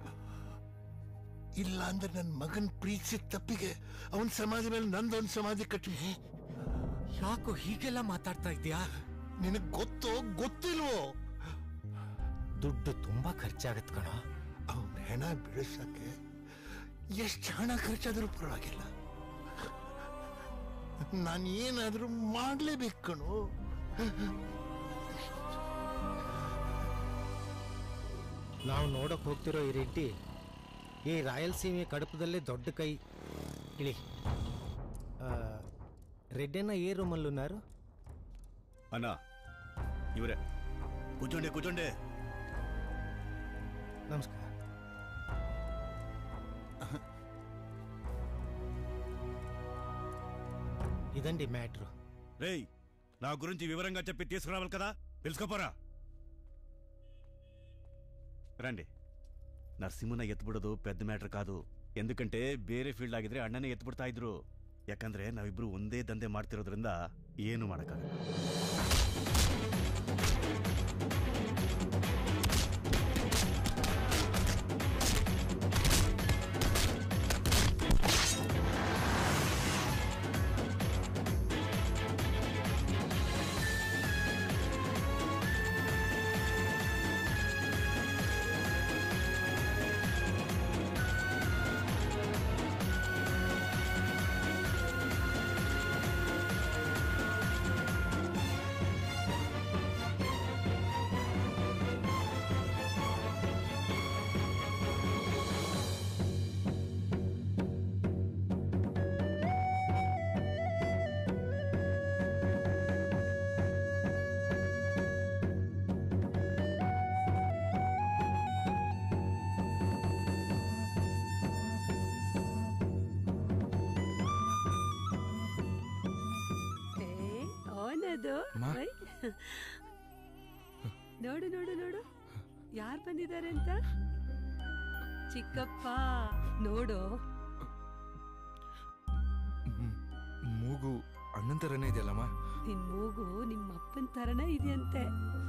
S6: ಇಲ್ಲ ಅಂದ್ರೆ ನನ್ನ ಮಗನ್ ಪ್ರೀತಿಸಿದ ತಪ್ಪಿಗೆ ಅವನ್ ಸಮಾಧಿ ಮೇಲೆ ನಂದೊಂದು ಸಮಾಧಿ ಕಟ್ಟಿ
S16: ಯಾಕೋ ಹೀಗೆಲ್ಲ ಮಾತಾಡ್ತಾ ಇದ್ಯಾ
S6: ನಿನಗ್ ಗೊತ್ತೋ ಗೊತ್ತಿಲ್ವೋ
S16: ದುಡ್ಡು ತುಂಬಾ ಖರ್ಚಾಗತ್ ಕಣ
S6: ಅವನ್ ಹೆಣ ಬಿಡಿಸಕ್ಕೆ ಎಷ್ಟು ಹಣ ಖರ್ಚಾದ್ರೂ ಪರವಾಗಿಲ್ಲ ನಾನು ಏನಾದ್ರೂ ಮಾಡ್ಲೇಬೇಕು ಕಣೋ
S16: ನಾವು ನೋಡಕ್ ಹೋಗ್ತಿರೋ ಈ ರೆಡ್ಡಿ ಈ ರಾಯಲಸೀಮೆ ಕಡಪದಲ್ಲೇ ದೊಡ್ಡ ಕೈ ಇಳಿ ಆ, ರೆಡ್ಡಿನ ఏ రూమಲ್ಲಿ ఉన్నారు
S1: ಅಣ್ಣ ಇವರೇ ಕೂತ್ಕೊಂಡೆ ಕೂತ್ಕೊಂಡೆ
S16: నమస్కారం ఇదండి మ్యాటర్
S1: రేయ్ నా గురించి వివరంగా చెప్పి తీసుకురావాలి కదా పిలుచుకోపోరా రండి ನರಸಿಂಹನ ಎತ್ಬಿಡೋದು ಪೆದ್ದ ಮ್ಯಾಟ್ರ್ ಕಾದು ಎಂದುಕಂటే ಬೇರೆ ಫೀಲ್ಡ್ ಆಗಿದ್ರೆ ಅಣ್ಣನೇ ಎತ್ಬಿಡ್ತಾ ಇದ್ರು ಯಾಕಂದ್ರೆ ನಾವಿಬ್ರು ಒಂದೇ ದಂಧೆ ಮಾಡ್ತಿರೋದ್ರಿಂದ ಏನು ಮಾಡಕ್ಕಾಗಲ್ಲ
S12: ಅವನದು
S9: ಅಮ್ಮ.
S12: ಓಯ್. ನೋಡು ನೋಡು ನೋಡು ಯಾರು ಬಂದಿದ್ದಾರೆ ಅಂತ ಚಿಕ್ಕಪ್ಪ ನೋಡು
S9: ಮೂಗು ಅಣ್ಣನ ಥರನೇ ಇದೆಯಲ್ಲಮ್ಮ
S12: ನಿನ್ ಮೂಗು ನಿಮ್ಮ ಅಪ್ಪನ ತರನೇ ಇದೆಯಂತೆ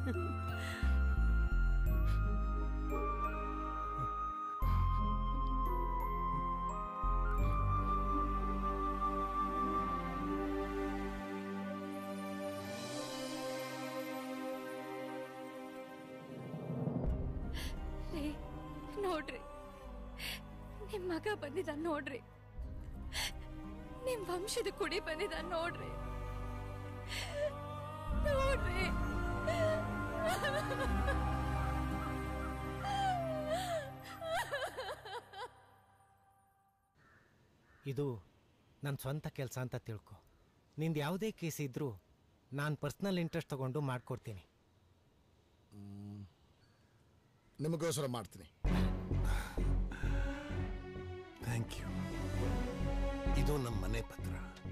S11: ರೀ ನೋಡ್ರಿ ನಿಮ್ ಮಗ ಬಂದಿದ ನೋಡ್ರಿ ನಿಮ್ ವಂಶದ ಕುಡಿ ಬಂದಿದ ನೋಡ್ರಿ ನೋಡ್ರಿ
S16: ಇದು ನನ್ನ ಸ್ವಂತ ಕೆಲಸ ಅಂತ ತಿಳ್ಕೊ ನಿಂದು ಯಾವುದೇ ಕೇಸ್ ಇದ್ದರೂ ನಾನು ಪರ್ಸ್ನಲ್ ಇಂಟ್ರೆಸ್ಟ್ ತಗೊಂಡು ಮಾಡ್ಕೊಡ್ತೀನಿ
S2: ನಿಮಗೋಸ್ಕರ ಮಾಡ್ತೀನಿ
S6: ಥ್ಯಾಂಕ್ ಯು ಇದು ನಮ್ಮ ಮನೆ ಪತ್ರ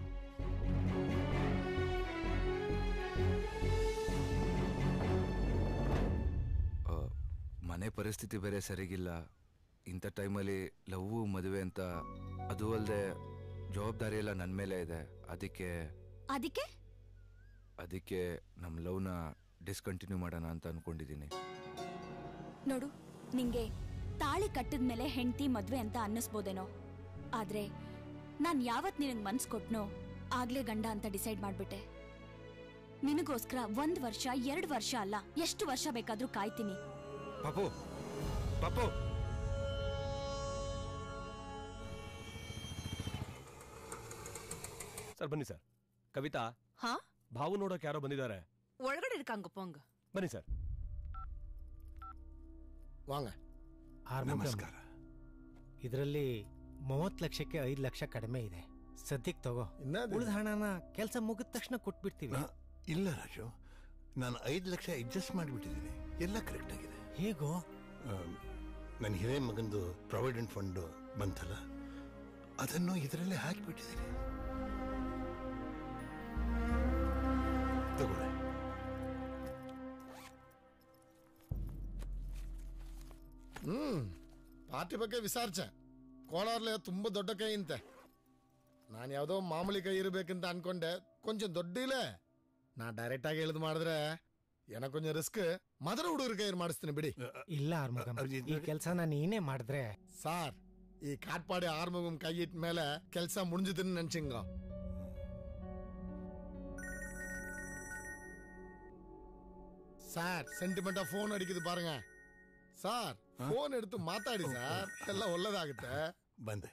S9: ಆ, ಮನೆ ಪರಿಸ್ಥಿತಿ ಬೇರೆ ಸರಿಗಿಲ್ಲ ಇಂಥ ಟೈಮಲ್ಲಿ ಲವ್ವು ಮದುವೆ ಅಂತ ಅದು ಅಲ್ಲದೆ ಜವಾಬ್ದಾರಿ ಎಲ್ಲ ನನ್ನ ಮೇಲೆ ಇದೆ ಅದಕ್ಕೆ
S11: ಅದಕ್ಕೆ
S9: ಅದಕ್ಕೆ ನಮ್ಮ ಲವ್ನ ಡಿಸ್ಕಂಟಿನ್ಯೂ ಮಾಡೋಣ ಅಂತ ಅನ್ಕೊಂಡಿದ್ದೀನಿ
S11: ನೋಡು ನಿಂಗೆ ತಾಳಿ ಕಟ್ಟಿದ್ಮೇಲೆ ಹೆಂಡತಿ ಮದ್ವೆ ಅಂತ ಅನ್ನಿಸ್ಬೋದೇನೋ ಆದ್ರೆ ನಾನ್ ಯಾವತ್ ನಿನಗ್ ಮನ್ಸ್ ಕೊಟ್ನೋ ಆಗ್ಲೇ ಗಂಡ ಅಂತ ಡಿಸೈಡ್ ಮಾಡ್ಬಿಟ್ಟೆ ನಿನಗೋಸ್ಕರ ಒಂದ್ ವರ್ಷ ಎರಡ್ ವರ್ಷ ಅಲ್ಲ ಎಷ್ಟು ವರ್ಷ ಬೇಕಾದ್ರೂ ಕಾಯ್ತೀನಿ
S18: ಪಾಪು ಪಾಪು ಸರ್ ಬನ್ನಿ ಸರ್ ಕವಿತಾ
S21: ಹಾ
S18: ಭಾವು ನೋಡೋಕೆ ಯಾರೋ ಬಂದಿದ್ದಾರೆ
S21: ಒಳಗಡೆ ಇರ್ಕಾಂಗ ಪೊಂಗ
S18: ಬನ್ನಿ ಸರ್
S2: ವಾಂಗ
S6: ನಮಸ್ಕಾರ
S16: ಇದರಲ್ಲಿ ಮೂವತ್ತು ಲಕ್ಷಕ್ಕೆ ಐದು ಲಕ್ಷ ಕಡಿಮೆ ಇದೆ ಸದ್ಯಕ್ಕೆ ತಗೋ ಉಳಿದ ಹಣನ ಕೆಲಸ ಮುಗಿದ ತಕ್ಷಣ ಕೊಟ್ಬಿಡ್ತೀವಿ
S6: ಇಲ್ಲ ರಾಜು ನಾನು ಐದು ಲಕ್ಷ ಅಡ್ಜಸ್ಟ್ ಮಾಡಿಬಿಟ್ಟಿದ್ದೀನಿ ಎಲ್ಲ ಕರೆಕ್ಟ್ ಆಗಿದೆ
S16: ಹೇಗೋ
S6: ನನ್ನ ಹಿರೇ ಮಗಂದು ಪ್ರಾವಿಡೆಂಟ್ ಫಂಡ್ ಬಂತಲ್ಲ ಅದನ್ನು ಇದರಲ್ಲೇ ಹಾಕಿಬಿಟ್ಟಿದ್ದೀನಿ ತಗೊಳ್ಳಿ
S2: ಹ್ಮ್ ಪಾರ್ಟಿ ಬಗ್ಗೆ ವಿಚಾರ್ಚೆ ಕೋಲಾರ್ಲೆ ತುಂಬ ದೊಡ್ಡ ಕೈ ಅಂತೆ ನಾನು ಯಾವುದೋ ಮಾಮೂಲಿ ಕೈ ಇರಬೇಕಂತ ಅನ್ಕೊಂಡೆ ಕೊಂಚ ದೊಡ್ಡ ಇಲ್ಲೇ ನಾ ಡೈರೆಕ್ಟ್ ಆಗಿ ಹೇಳಿದ್ ಮಾಡಿದ್ರೆ ಏನೋ ಕೊಂಚ ರಿಸ್ಕ್ ಮದರ ಹುಡುಗರ ಕೈ ಮಾಡಿಸ್ತೀನಿ ಬಿಡಿ
S16: ಇಲ್ಲ ಆರ್ಮುಗಂ ಈ ಕೆಲಸನ ನೀನೇ ಮಾಡಿದ್ರೆ
S2: ಸಾರ್ ಈ ಕಾಟ್ಪಾಡಿ ಆರ್ಮುಗಂ ಕೈ ಇಟ್ಟ ಮೇಲೆ ಕೆಲಸ ಮುಣಿಜಿದ್ದೀನಿ ನೆನ್ಸಿಂಗ சார் சென்டிமெண்டா ஃபோன் அடிக்குது பாருங்க சார் ஃபோன் எடுத்து மாத்தாடி சார் எல்லாம் ಒಳ್ಳೇದಾಗುತ್ತೆ
S6: ಬಂದೆ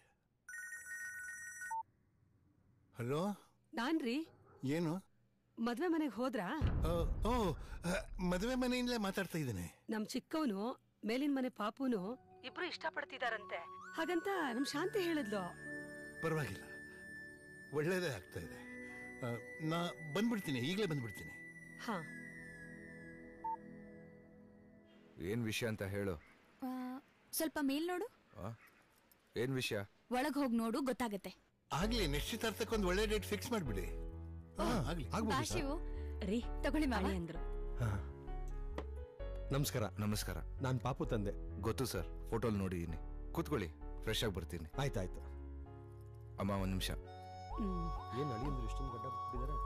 S6: ಹಲೋ
S12: ನಾನ್ರಿ
S6: ಏನು
S12: ಮದ್ವೆ ಮನೆಗೆ ಹೋದ್ರಾ
S6: ಓ, ಓ ಆ, ಮದುವೆ ಮನೆಯಿಂದಲೇ ಮಾತಾಡ್ತಾ ಇದ್ದೇನೆ
S12: ನಮ್ ಚಿಕ್ಕವನು ಮೇಲಿನ ಮನೆ ಪಾಪುನು ಇಬ್ರು ಇಷ್ಟಪಡ್ತಿದಾರಂತೆ ಹಾಗಂತ ನಮ್ ಶಾಂತಿ ಹೇಳಿದ್ಲು
S6: ಪರವಾಗಿಲ್ಲ ಒಳ್ಳೇದೇ ಆಗ್ತಾ ಇದೆ ಆ, ನಾ ಬಂದ್ಬಿಡ್ತೀನಿ ಈಗಲೇ ಬಂದ್ಬಿಡ್ತೀನಿ
S12: ಹಾ
S9: ಏನ್ ವಿಷಯ ಅಂತ ಹೇಳು
S11: ಆ, ಸ್ವಲ್ಪ ಮೇಲ್ ನೋಡು
S9: ಆ? ಏನ್ ವಿಷಯ
S11: ಒಳಗ್ ಹೋಗ್ ನೋಡು ಗೊತ್ತಾಗತ್ತೆ
S6: ಆಗ್ಲಿ ನಿಶ್ಚಿತಾರ್ಥಕ್ಕೊಂದು ಒಳ್ಳೆ ಡೇಟ್ ಫಿಕ್ಸ್ ಮಾಡಿಬಿಡಿ ಆಗ್ಲಿ
S11: ಬಾ ಶಿವು ರೀ ತಗೊಳ್ಳಿ ಮಾಡಿ ಅಂದ್ರು
S18: ನಮಸ್ಕಾರ
S9: ನಮಸ್ಕಾರ
S18: ನಾನು ಪಾಪು ತಂದೆ
S9: ಗೊತ್ತು ಸರ್ ಫೋಟೋಲ್ ನೋಡಿದ್ದೀನಿ ಕೂತ್ಕೊಳ್ಳಿ ಫ್ರೆಶ್ ಆಗಿ ಬರ್ತೀನಿ
S18: ಆಯ್ತಾಯ್ತು
S9: ಅಮ್ಮ ಒಂದ್ ನಿಮಿಷ
S18: ಏನು ಅಳಿಯಂದ್ರು ಇಷ್ಟೊಂದು ಗಡ್ಡ ಬಿಟ್ಟಿದ್ದಾರೆ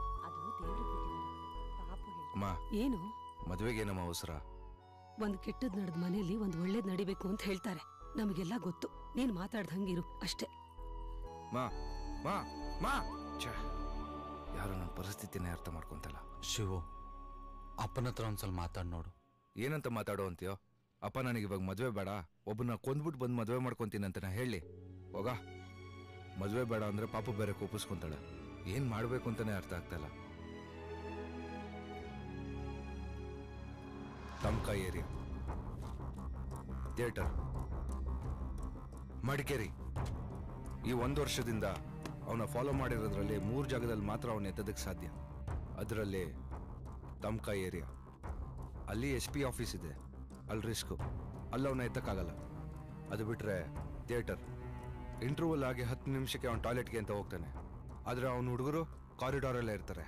S9: ಅಮ್ಮ
S12: ಏನು
S9: ಮದ್ವೆಗೇನಮ್ಮ ಅವಸರ
S12: ಒಂದ್ ಕೆಟ್ಟದ್ ನಡೆದ ಮನೇಲಿ ಒಂದ್ ಒಳ್ಳೇದ್ ನಡಿಬೇಕು ಅಂತ ಹೇಳ್ತಾರೆ ನಮಗೆಲ್ಲ ಗೊತ್ತು ನೀನ್ ಮಾತಾಡ್ದಂಗಿರು ಅಷ್ಟೇ
S9: ಮಾ ಮಾ ಮಾ ಛೆ, ಯಾರು ನನ್ನ ಪರಿಸ್ಥಿತಿನೇ ಅರ್ಥ ಮಾಡ್ಕೊಂತಲ್ಲ
S8: ಶಿವು ಅಪ್ಪನ ಹತ್ರ ಒಂದ್ಸಲ ಮಾತಾಡ್ ನೋಡು
S9: ಏನಂತ ಮಾತಾಡೋ ಅಂತೀಯೋ ಅಪ್ಪ ನನಗೆ ಇವಾಗ ಮದ್ವೆ ಬೇಡ ಒಬ್ಬನ ಕೊಂದ್ಬಿಟ್ಟು ಬಂದು ಮದ್ವೆ ಮಾಡ್ಕೊಂತೀನಿ ಅಂತ ನಾ ಹೇಳಿ ಹೋಗ ಮದ್ವೆ ಬೇಡ ಅಂದ್ರೆ ಪಾಪ ಬೇರೆ ಕೋಪಿಸ್ಕೊಂತಾಳೆ ಏನ್ ಮಾಡ್ಬೇಕು ಅಂತಾನೆ ಅರ್ಥ ಆಗ್ತಲ್ಲ ತಮ್ಕ ಏರಿಯಾ ಥಿಯೇಟರ್ ಮಡಿಕೇರಿ ಈ ಒಂದು ವರ್ಷದಿಂದ ಅವನ ಫಾಲೋ ಮಾಡಿರೋದ್ರಲ್ಲಿ ಮೂರು ಜಾಗದಲ್ಲಿ ಮಾತ್ರ ಅವನ ಎತ್ತದಕ್ಕೆ ಸಾಧ್ಯ ಅದರಲ್ಲಿ ತಮ್ಕ ಏರಿಯಾ ಅಲ್ಲಿ ಎಸ್ ಪಿ ಆಫೀಸ್ ಇದೆ ಅಲ್ಲಿ ರಿಸ್ಕು ಅಲ್ಲಿ ಅವನ ಎತ್ತಕ್ಕಾಗಲ್ಲ ಅದು ಬಿಟ್ರೆ ಥಿಯೇಟರ್ ಇಂಟರ್ವಲ್ ಆಗಿ ಹತ್ತು ನಿಮಿಷಕ್ಕೆ ಅವನ ಟಾಯ್ಲೆಟ್ಗೆ ಅಂತ ಹೋಗ್ತಾನೆ ಆದರೆ ಅವನ ಹುಡುಗರು ಕಾರಿಡಾರಲ್ಲೇ ಇರ್ತಾರೆ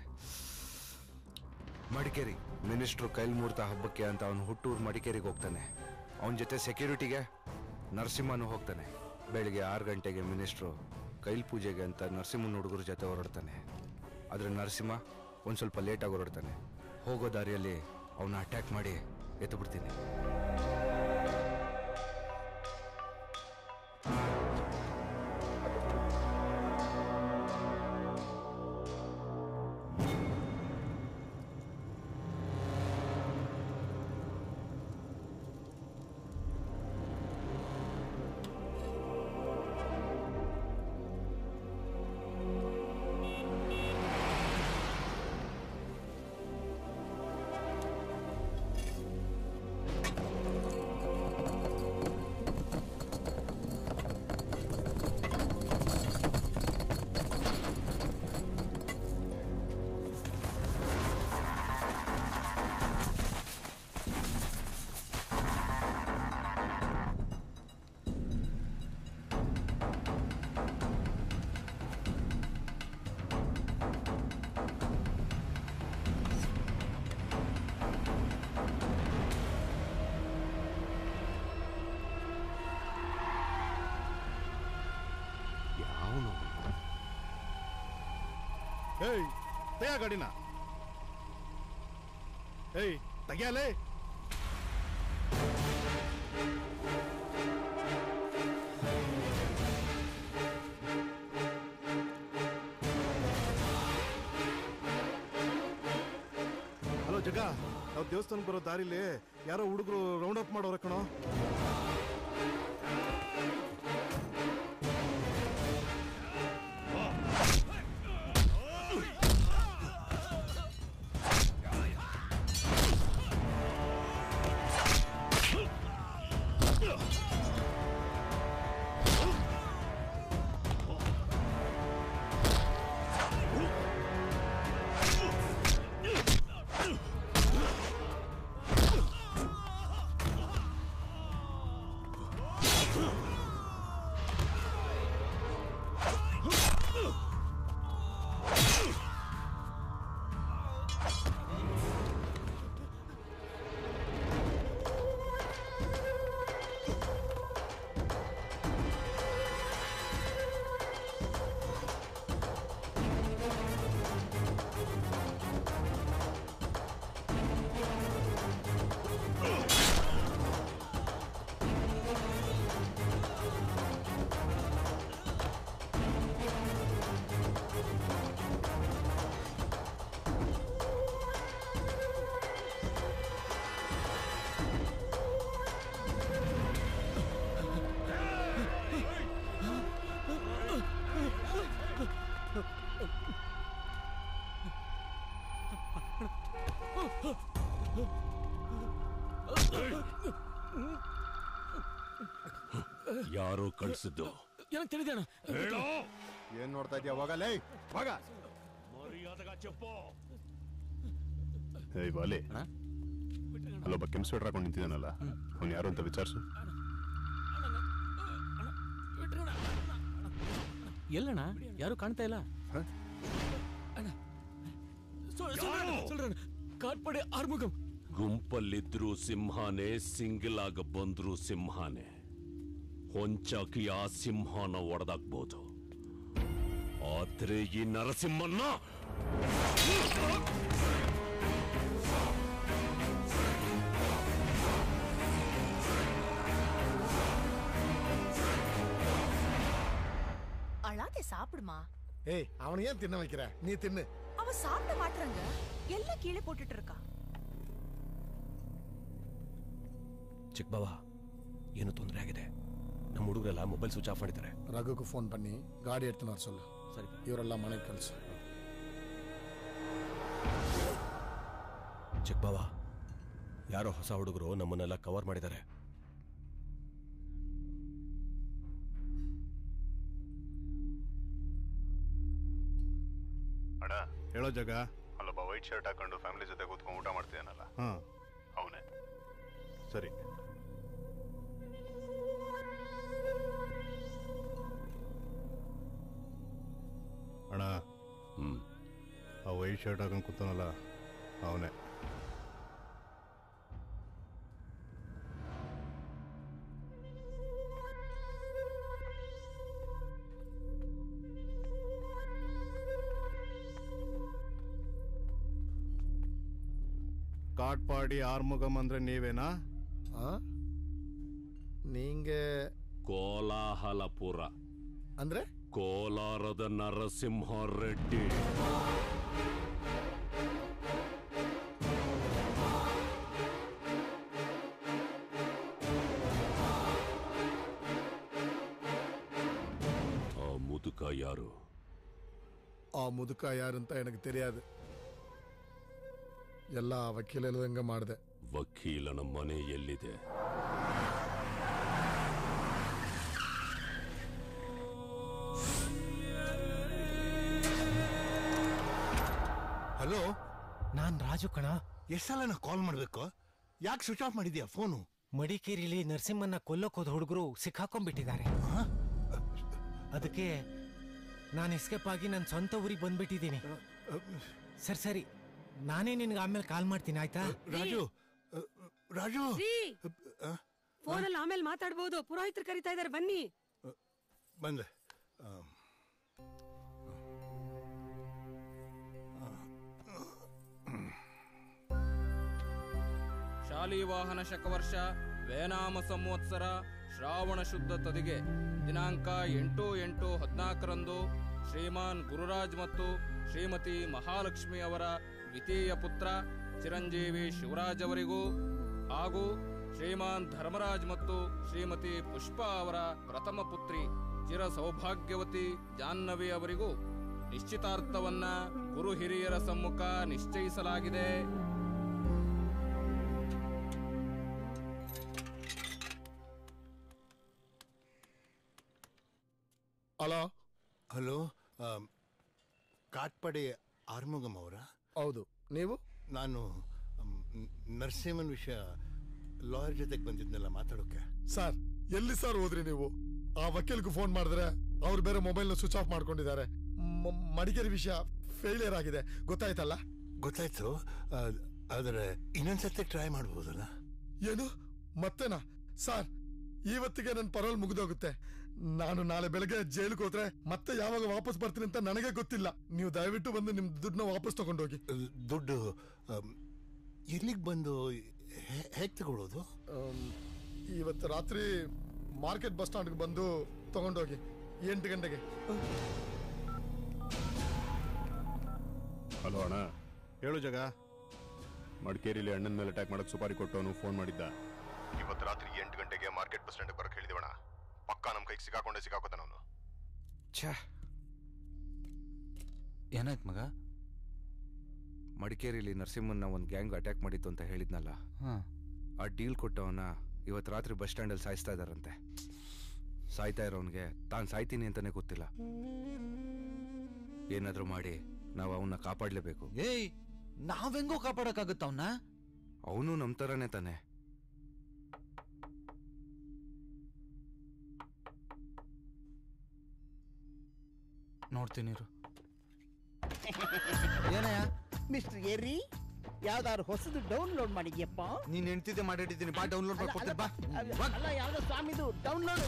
S9: ಮಡಿಕೇರಿ ಮಿನಿಸ್ಟ್ರು ಕೈಲ್ಮೂರ್ತ ಹಬ್ಬಕ್ಕೆ ಅಂತ ಅವನು ಹುಟ್ಟೂರು ಮಡಿಕೇರಿಗೆ ಹೋಗ್ತಾನೆ ಅವನ ಜೊತೆ ಸೆಕ್ಯೂರಿಟಿಗೆ ನರಸಿಂಹನು ಹೋಗ್ತಾನೆ ಬೆಳಿಗ್ಗೆ ಆರು ಗಂಟೆಗೆ ಮಿನಿಸ್ಟ್ರು ಕೈಲ್ ಪೂಜೆಗೆ ಅಂತ ನರಸಿಂಹನ ಹುಡುಗರ ಜೊತೆ ಹೊರಡ್ತಾನೆ ಆದರೆ ನರಸಿಂಹ ಒಂದು ಸ್ವಲ್ಪ ಲೇಟಾಗಿ ಹೊರಡ್ತಾನೆ ಹೋಗೋ ದಾರಿಯಲ್ಲಿ ಅವನ್ನ ಅಟ್ಯಾಕ್ ಮಾಡಿ ಎತ್ತು ಬಿಡ್ತೀನಿ
S5: ಏಯ್ ತೆಗ ಗಾಡಿನ ಏಯ್ ತೆಗಿಯಲೇ ಹಲೋ ಜಗ ನಾವು ದೇವಸ್ಥಾನಕ್ಕೆ ಬರೋ ದಾರಿಲಿ ಯಾರೋ ಹುಡುಗರು ರೌಂಡ್ ಅಪ್ ಮಾಡೋರ ಕಣೋ
S3: ಯಾರೋ ಕಳ್ಸಿದ್ದು
S20: ಏನಂತ ತಿಳಿದೆ ಅಣ್ಣ
S3: ಹೇಳು.
S24: ಏನ್ ನೋಡ್ತಾ ಇದೀಯ ಹೋಗಲೇ ಹೋಗ
S3: ಮರ್ಯಾದಗ చెప్పు
S24: ಏಯ್ ಬಾಲಿ ಅಲ್ಲೊಬ್ಬ ಕೆಂಪು ಸ್ವೆಟರ್ ಹಾಕೊಂಡು ನಿಂತಿದ್ದಾನಲ್ಲ ಅವ್ನು ಯಾರು ಅಂತ ವಿಚಾರಿಸು
S20: ಎಲ್ಲಣ್ಣ ಯಾರು ಕಾಣ್ತಾ ಇಲ್ಲ ಅಣ್ಣ ಸೊಲ್- ಸೊಲ್ರಣ್ಣ, ಸೊಲ್ರಣ್ಣ. ಕಾಟ್ಪಡೆ ಆರ್ಮುಗಂ
S3: ಗುಂಪಲ್ಲಿದ್ರು ಸಿಂಹನೇ ಸಿಂಗಲ್ ಆಗ ಬಂದ್ರು ಸಿಂಹನೇ ಹೊಂಚಾಕಿ ಆ ಸಿಂಹನ ಒಡೆದಾಕ್ಬೋದು ಆದ್ರೆ ಈ ನರಸಿಂಹನ್ನ
S7: அழாதே சாப்பிடுமா
S2: ஏய் அவனை ஏன் தின்ன வைக்கிற நீ தின்னு
S7: அவ சாப்பிட மாட்டாங்க எல்லாம் கீழே போட்டுட்டு இருக்கா
S18: ಚಿಕ್ಕಬಾವ ಏನು ತೊಂದರೆ ಆಗಿದೆ ನಮ್ಮ ಹುಡುಗರೆಲ್ಲ ಮೊಬೈಲ್ ಸ್ವಿಚ್ ಆಫ್ ಮಾಡಿದ್ದಾರೆ
S2: ರಘುக்கு ಫೋನ್ பண்ணி ಗಾಡಿ எடுத்துன்னு வர சொல்லு
S18: ಸರಿ
S2: ಇವರೆಲ್ಲ ಮನೆಗೆ ಕಳಿಸು
S18: ಚಿಕ್ಕಬಾವ ಯಾರೋ ಹೊಸ ಹುಡುಗರು ನಮ್ಮನ್ನೆಲ್ಲ ಕವರ್ ಮಾಡಿದ್ದಾರೆ
S24: ಅಡ
S5: ಹೇಳೋ ಜಗ
S24: ಅಲ್ಲೊಬ್ಬ ವೈಟ್ ಶರ್ಟ್ ಹಾಕೊಂಡು ಫ್ಯಾಮಿಲಿ ಜೊತೆ ಕೂತ್ಕೊಂಡು ಊಟ ಮಾಡ್ತೀಯನಲ್ಲ
S5: ಹಾ
S24: ಅವನೇ
S5: ಸರಿ ಅಣ್ಣ ಆ ವೈಟ್ ಶರ್ಟ್ ಹಾಕೊಂಡು ಕೂತಾನಲ್ಲ ಅವನೇ ಕಾಟ್ಪಾಡಿ ಆರ್ಮುಗಮ್ ಅಂದ್ರೆ ನೀವೇನಾ
S2: நீங்க
S3: ಕೋಲಾಹಲಪುರ
S2: ಅಂದ್ರೆ
S3: ಕೋಲಾರದ ನರಸಿಂಹ ರೆಡ್ಡಿ ಆ ಮುದುಕ ಯಾರು
S2: ಆ ಮುದುಕ ಯಾರಂತ எனக்கு தெரியாது ಎಲ್ಲ ವಕೀಲ ಹೇಳ್ದಂಗ ಮಾಡಿದೆ
S3: ವಕೀಲನ ಮನೆ ಎಲ್ಲಿದೆ
S6: ಹಲೋ
S16: ನಾನ್ ರಾಜು ಕಣ
S6: ಎಷ್ಟು ಸಲ ನಾ ಕಾಲ್ ಮಾಡ್ಬೇಕು ಯಾಕೆ ಸ್ವಿಚ್ ಆಫ್ ಮಾಡಿದ್ಯಾ ಫೋನು
S16: ಮಡಿಕೇರಿಲಿ ನರಸಿಂಹನ್ನ ಕೊಲ್ಲೋಕ್ ಹೋದ ಹುಡುಗರು ಸಿಕ್ಕಾಕೊಂಡ್ಬಿಟ್ಟಿದ್ದಾರೆ ಅದಕ್ಕೆ ನಾನು ಎಸ್ಕೇಪ್ ಆಗಿ ನನ್ನ ಸ್ವಂತ ಊರಿಗೆ ಬಂದ್ಬಿಟ್ಟಿದ್ದೀನಿ ಸರಿ ಸರಿ ನಾನೇ ನಿನ್ಗೆ ಆಮೇಲೆ ಕಾಲ್ ಮಾಡ್ತೀನಿ ಆಯ್ತಾ
S6: ರಾಜು ರಾಜು
S12: ಫೋನಲ್ಲಿ ಆಮೇಲೆ ಮಾತಾಡ್ಬೋದು ಪುರೋಹಿತರು ಕರಿತಾ ಇದಾರೆ ಬನ್ನಿ
S6: ಬಂದೆ
S10: ಶಾಲಿವಾಹನ ಶಕವರ್ಷ ವೇನಾಮ ಸಂವತ್ಸರ ಶ್ರಾವಣ ಶುದ್ಧ ತದಿಗೆ ದಿನಾಂಕ ಎಂಟು ಎಂಟು ಹದಿನಾಲ್ಕರಂದು ಶ್ರೀಮಾನ್ ಗುರುರಾಜ್ ಮತ್ತು ಶ್ರೀಮತಿ ಮಹಾಲಕ್ಷ್ಮಿ ಅವರ ದ್ವಿತೀಯ ಪುತ್ರ ಚಿರಂಜೀವಿ ಶಿವರಾಜ್ ಅವರಿಗೂ ಹಾಗೂ ಶ್ರೀಮಾನ್ ಧರ್ಮರಾಜ್ ಮತ್ತು ಶ್ರೀಮತಿ ಪುಷ್ಪ ಅವರ ಪ್ರಥಮ ಪುತ್ರಿ ಚಿರ ಸೌಭಾಗ್ಯವತಿ ಜಾಹ್ನವಿ ಅವರಿಗೂ ನಿಶ್ಚಿತಾರ್ಥವನ್ನ ಗುರು ಹಿರಿಯರ ಸಮ್ಮುಖ ನಿಶ್ಚಯಿಸಲಾಗಿದೆ
S2: ಹಲೋ
S6: ಹಲೋ ಆಮ್, ಕಾಟ್ಪಡೆ ಆರ್ಮುಗಮ್ ಅವರ
S2: ಹೌದು ನೀವು
S6: ನಾನು ಆಮ್, ನ- ನರಸಿಂಹನ್ ವಿಷಯ ಲಾಯರ್ ಜೊತೆಗೆ ಬಂದಿದ್ನಲ್ಲ ಮಾತಾಡೋಕೆ
S2: ಸರ್ ಎಲ್ಲಿ ಸರ್ ಹೋದ್ರಿ ನೀವು ಆ ವಕೀಲ್ಗೂ ಫೋನ್ ಮಾಡಿದ್ರೆ ಅವ್ರು ಬೇರೆ ಮೊಬೈಲ್ನ ಸ್ವಿಚ್ ಆಫ್ ಮಾಡ್ಕೊಂಡಿದ್ದಾರೆ ಮ- ಮಡಿಕೇರಿ ವಿಷಯ ಫೇಲಿಯರ್ ಆಗಿದೆ ಗೊತ್ತಾಯ್ತಲ್ಲ
S6: ಗೊತ್ತಾಯ್ತು ಆ, ಆದರೆ ಇನ್ನೊಂದ್ಸತಿ ಟ್ರೈ ಮಾಡ್ಬೋದಲ್ಲ
S2: ಏನು ಮತ್ತೆನಾ ಸರ್ ಇವತ್ತಿಗೆ ನನ್ನ ಪರೋಲ್ ಮುಗಿದೋಗುತ್ತೆ ನಾನು ನಾಳೆ ಬೆಳಗ್ಗೆ ಜೈಲಿಗೆ ಹೋದ್ರೆ ಮತ್ತೆ ಯಾವಾಗ ವಾಪಸ್ ಬರ್ತೀನಿ ಅಂತ ನನಗೆ ಗೊತ್ತಿಲ್ಲ ನೀವು ದಯವಿಟ್ಟು ಬಂದು ನಿಮ್ ದುಡ್ಡನ್ನ ವಾಪಸ್ ತಗೊಂಡೋಗಿ
S6: ದುಡ್ಡು ಎಲ್ಲಿಗೆ ಬಂದು ಹೇಗೆ ತಗೊಳ್ಳೋದು
S2: ಇವತ್ತು ರಾತ್ರಿ ಮಾರ್ಕೆಟ್ ಬಸ್ ಸ್ಟಾಂಡ್ಗೆ ಬಂದು ತಗೊಂಡೋಗಿ ಎಂಟು ಗಂಟೆಗೆ
S24: ಹಲೋ ಅಣ್ಣ
S5: ಹೇಳು ಜಗ
S24: ಮಡಿಕೇರಿಲಿ ಅಣ್ಣನ ಮೇಲೆ ಅಟ್ಯಾಕ್ ಮಾಡಕ್ ಸುಪಾರಿ ಕೊಟ್ಟವನು ಫೋನ್ ಮಾಡಿದ್ದ ಇವತ್ತು ರಾತ್ರಿ ಎಂಟು ಗಂಟೆಗೆ ಮಾರ್ಕೆಟ್ ಬಸ್ ಸ್ಟ್ಯಾಂಡ್ ಬರಕ್ ಹೇಳಿದವಣ ಪಕ್ಕ ನಮ್ ಕೈಗೆ ಸಿಕ್ಕಾಕೊಂಡೆ ಸಿಕ್ಕಾಕೋತಾನ ಅವನು
S9: ಛೇ ಏನಾಯ್ತು ಮಗ ಮಡಿಕೇರಿಲಿ ನರಸಿಂಹನ್ನ ಒಂದು ಗ್ಯಾಂಗ್ ಅಟ್ಯಾಕ್ ಮಾಡಿತ್ತು ಅಂತ ಹೇಳಿದ್ನಲ್ಲ
S8: ಹಾ.
S9: ಆ ಡೀಲ್ ಕೊಟ್ಟವನ ಇವತ್ತು ರಾತ್ರಿ ಬಸ್ ಸ್ಟ್ಯಾಂಡಲ್ಲಿ ಸಾಯಿಸ್ತಾ ಇದಾರಂತೆ ಸಾಯ್ತಾ ಇರೋನ್ಗೆ ತಾನು ಸಾಯ್ತೀನಿ ಅಂತಾನೆ ಗೊತ್ತಿಲ್ಲ ಏನಾದ್ರೂ ಮಾಡಿ ನಾವು ಅವನ್ನ ಕಾಪಾಡಲೇಬೇಕು
S8: ಏಯ್ ನಾವೆಂಗೋ ಕಾಪಾಡಕ್ಕಾಗುತ್ತ ಅವನ್ನ
S9: ಅವನು ನಮ್ಮ ಥರನೇ ತಾನೆ
S8: ನೋಡ್ತೀನಿ ಇರು.
S21: ಏನಯ್ಯ ಮಿಸ್ಟರ್ ಎರಿ ಯಾವ್ದಾದ್ರು ಹೊಸದು ಡೌನ್ಲೋಡ್ ಮಾಡಿದ್ಯಪ್ಪ
S8: ನೀನ್ ಹೆಂಡ್ತಿದ್ದೆ ಮಾಡಿಟ್ಟಿದ್ದೀನಿ ಬಾ ಡೌನ್ಲೋಡ್
S21: ಅಲ್ಲ,
S8: ಮಾಡ್ಕೊಡ್ತೀನಿ ಬಾ
S21: ಅಲ್ಲ, ಅಲ್ಲ ಯಾವ್ದೋ ಸ್ವಾಮಿದು ಡೌನ್ಲೋಡ್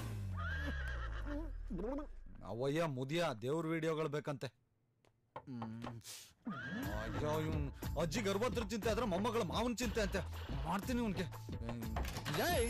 S8: ಅವಯ್ಯ ಮುದಿಯ ದೇವ್ರ ವಿಡಿಯೋಗಳು ಬೇಕಂತೆ ಹ್ಮ್. ಅಯ್ಯೋ ಇವ್ನ್ ಅಜ್ಜಿಗೆ ಅರವತ್ತರ ಚಿಂತೆ ಆದ್ರೆ ಮೊಮ್ಮಗಳ ಮಾವನ ಚಿಂತೆ ಅಂತೆ ಮಾಡ್ತೀನಿ ಇವನ್ಗೆ ಏಯ್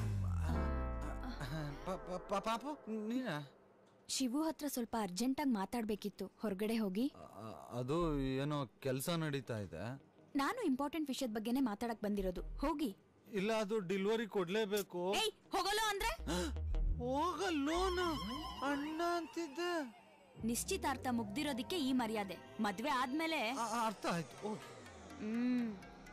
S8: ಪ- ಪ- ಪ- ಪಾಪು ನೀನ
S11: ಶಿವು ಹತ್ರ ಸ್ವಲ್ಪ ಅರ್ಜೆಂಟಾಗಿ ಮಾತಾಡ್ಬೇಕಿತ್ತು ಹೊರಗಡೆ ಹೋಗಿ
S8: ಅದು ಏನೋ ಕೆಲಸ ನಡೀತಾ ಇದೆ
S11: ನಾನು ಇಂಪಾರ್ಟೆಂಟ್ ವಿಷಯದ ಬಗ್ಗೆನೇ ಮಾತಾಡಕ್ ಬಂದಿರೋದು ಹೋಗಿ
S8: ಇಲ್ಲ ಅದು ಡಿಲಿವರಿ ಕೊಡ್ಲೇಬೇಕು
S11: ಏಯ್ ಹೋಗಲು ಅಂದ್ರೆ
S8: ಹೋಗಲ್ಲೋನ ಅಣ್ಣ ಅಂತಿದ್ದೆ
S11: ನಿಶ್ಚಿತಾರ್ಥ ಮುಗ್ದಿರೋದಿಕ್ಕೆ ಈ ಮರ್ಯಾದೆ ಮದ್ವೆ ಆದ್ಮೇಲೆ
S8: ಅರ್ಥ ಆಯ್ತು
S11: ಹ್ಮ್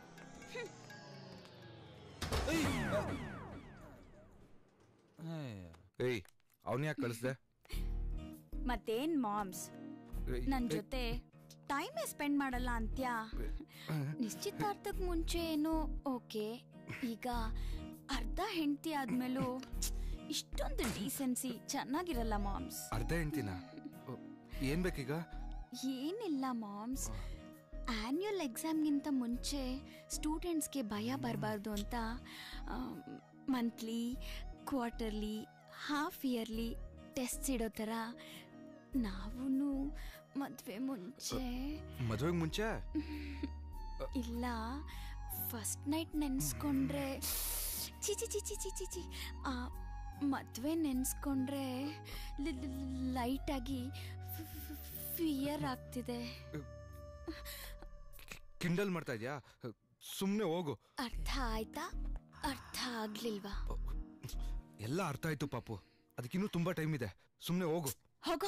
S9: ಏಯ್ ಅವನ್ ಯಾಕೆ ಕಳಿಸ್ದೆ
S11: ಮತ್ತೇನ್ ಮಾಮ್ಸ್
S9: ಏಯ್,
S11: ನನ್
S9: ಏಯ್.
S11: ಜೊತೆ ಟೈಮೇ ಸ್ಪೆಂಡ್ ಮಾಡಲ್ಲ ಅಂತ್ಯ ನಿಶ್ಚಿತಾರ್ಥಕ್ ಮುಂಚೆ ಏನು ಓಕೆ ಈಗ ಅರ್ಧ ಹೆಂಡತಿ ಆದ್ಮೇಲೂ ಇಷ್ಟೊಂದು ಡೀಸೆನ್ಸಿ ಚೆನ್ನಾಗಿರಲ್ಲ ಮಾಮ್ಸ್
S9: ಅರ್ಧ ಹೆಂಡ್ತಿನ ಏನ್ ಬೇಕೀಗ
S11: ಏನಿಲ್ಲ ಮಾಮ್ಸ್ ಆನ್ಯುವಲ್ ಎಕ್ಸಾಮ್ಗಿಂತ ಮುಂಚೆ ಸ್ಟೂಡೆಂಟ್ಸ್ಗೆ ಭಯ ಬರಬಾರ್ದು ಅಂತ monthly quarterly half yearly test ಇಡೋ ಥರ ನಾವು ಮದುವೆ ಮುಂಚೆ
S9: ಮದುವೆಗೆ ಮುಂಚೆ
S11: ಇಲ್ಲ ಫಸ್ಟ್ ನೈಟ್ ನೆನೆಸ್ಕೊಂಡ್ರೆ ಚಿ ಚಿ ಚಿ ಚಿ ಚಿ ಚಿ ಚಿ ಆ ಮದುವೆ ನೆನೆಸ್ಕೊಂಡ್ರೆ ಲೈಟಾಗಿ ಫಿಯರ್ ಆಗ್ತಿದೆ
S9: ಕಿಂಡಲ್ ಮಾಡ್ತಾ ಇದ್ಯಾ ಸುಮ್ಮನೆ ಹೋಗು
S11: ಅರ್ಥ ಆಯ್ತಾ ಅರ್ಥ ಆಗ್ಲಿಲ್ವಾ
S9: ಎಲ್ಲ ಅರ್ಥ ಆಯ್ತು ಪಾಪು ಅದಕ್ಕಿನ್ನೂ ತುಂಬಾ ಟೈಮ್ ಇದೆ ಸುಮ್ಮನೆ ಹೋಗು
S11: ಹೋಗೋ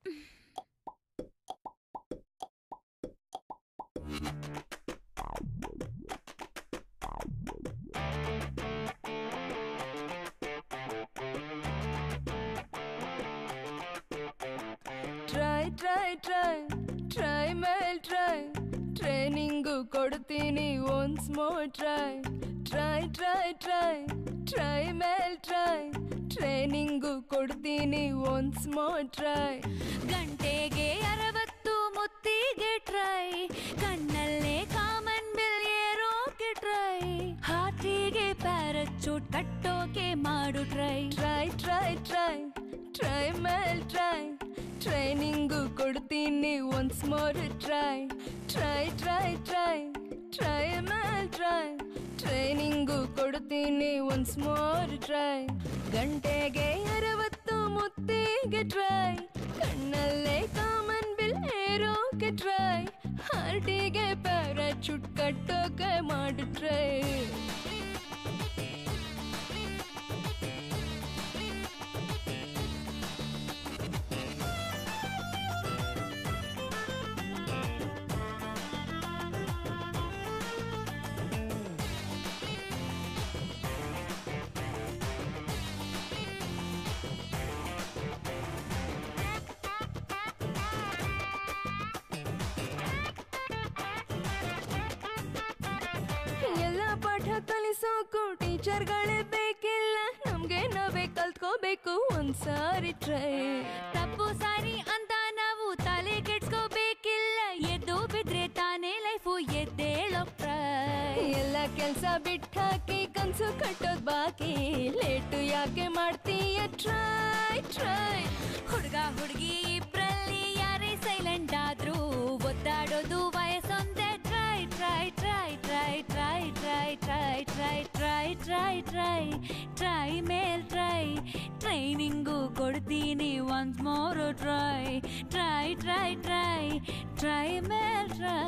S22: ಟ್ರೈ ಟ್ರೈ ಟ್ರೈ ಟ್ರೈ ಮೇಲ್ ಟ್ರೈ ಟ್ರೈನಿಂಗು ಕೊಡ್ತೀನಿ once more try try try try try ಮೇಲ್ ಟ್ರೈ ಟ್ರೈನಿಂಗು ಕೊಡ್ತೀನಿ ಒನ್ಸ್ ಮೋರ್ ಟ್ರೈ
S11: ಗಂಟೆಗೆ ಅರವತ್ತು ಮುತ್ತಿಗೆ ಟ್ರೈ ಕಣ್ಣಲ್ಲೇ ಕಾಮನ್ ಬಿಲ್ ಏರೋಕೆ ಟ್ರೈ ಹಾತಿಗೆ ಪ್ಯಾರಚೂಟ್ ಕಟ್ಟೋಕೆ ಮಾಡು try
S22: try try try try ಮೇಲ್ ಟ್ರೈ ಟ್ರೈನಿಂಗು ಕೊಡ್ತೀನಿ once more try try try try try ಮೇಲ್ ಟ್ರೈ ಟ್ರೈನಿಂಗ್ ಕೊಡ್ತೀನಿ ಒನ್ಸ್ ಮೋರ್ ಟ್ರೈ ಗಂಟೆಗೆ ಅರವತ್ತು ಮುತ್ತಿಗೆ ಟ್ರೈ ಕಣ್ಣಲ್ಲೇ ಕಾಮನ್ ಬಿಲ್ ಏರೋಕೆ ಟ್ರೈ ಹಾರ್ಟಿಗೆ ಪ್ಯಾರಾಚೂಟ್ ಕಟ್ಟೋಕೆ ಮಾಡು ಟ್ರೈ ಎಲ್ಲ ಪಾಠ ಕಲಿಸೋಕು ಟೀಚರ್ಗಳೇ ಬೇಕಿಲ್ಲ ನಮ್ಗೆ ನಾವೇ ಕಲ್ತ್ಕೋಬೇಕು ಒಂದ್ಸಾರಿ ಟ್ರೈ
S11: ತಪ್ಪು ಸಾರಿ ಅಂತ ನಾವು ತಲೆ ಕೆಡ್ಸ್ಕೋಬೇಕಿಲ್ಲ ಎದ್ದು ಬಿದ್ರೆ ತಾನೇ ಲೈಫು ಎದ್ದೇಳೋ
S22: ಎಲ್ಲ ಕೆಲ್ಸ ಬಿಟ್ಟಾಕಿ ಕನ್ಸು ಕಟ್ಟೋದ್ ಬಾಕಿ ಲೇಟು ಯಾಕೆ ಮಾಡ್ತೀಯ ಟ್ರೈ ಟ್ರೈ
S11: ಹುಡುಗ ಹುಡುಗಿ ಇಬ್ರಲ್ಲಿ ಯಾರೇ ಸೈಲೆಂಟ್ ಆದ್ರೂ ಒದ್ದಾಡೋದು ವಯಸ್ಸೊಂದೇ try try try try try try try try try try try try ಮೇಲ್ ಟ್ರೈ ಟ್ರೈನಿಂಗು ಕೊಡ್ತೀನಿ once more try try try try try ಮೇಲ್ ಟ್ರೈ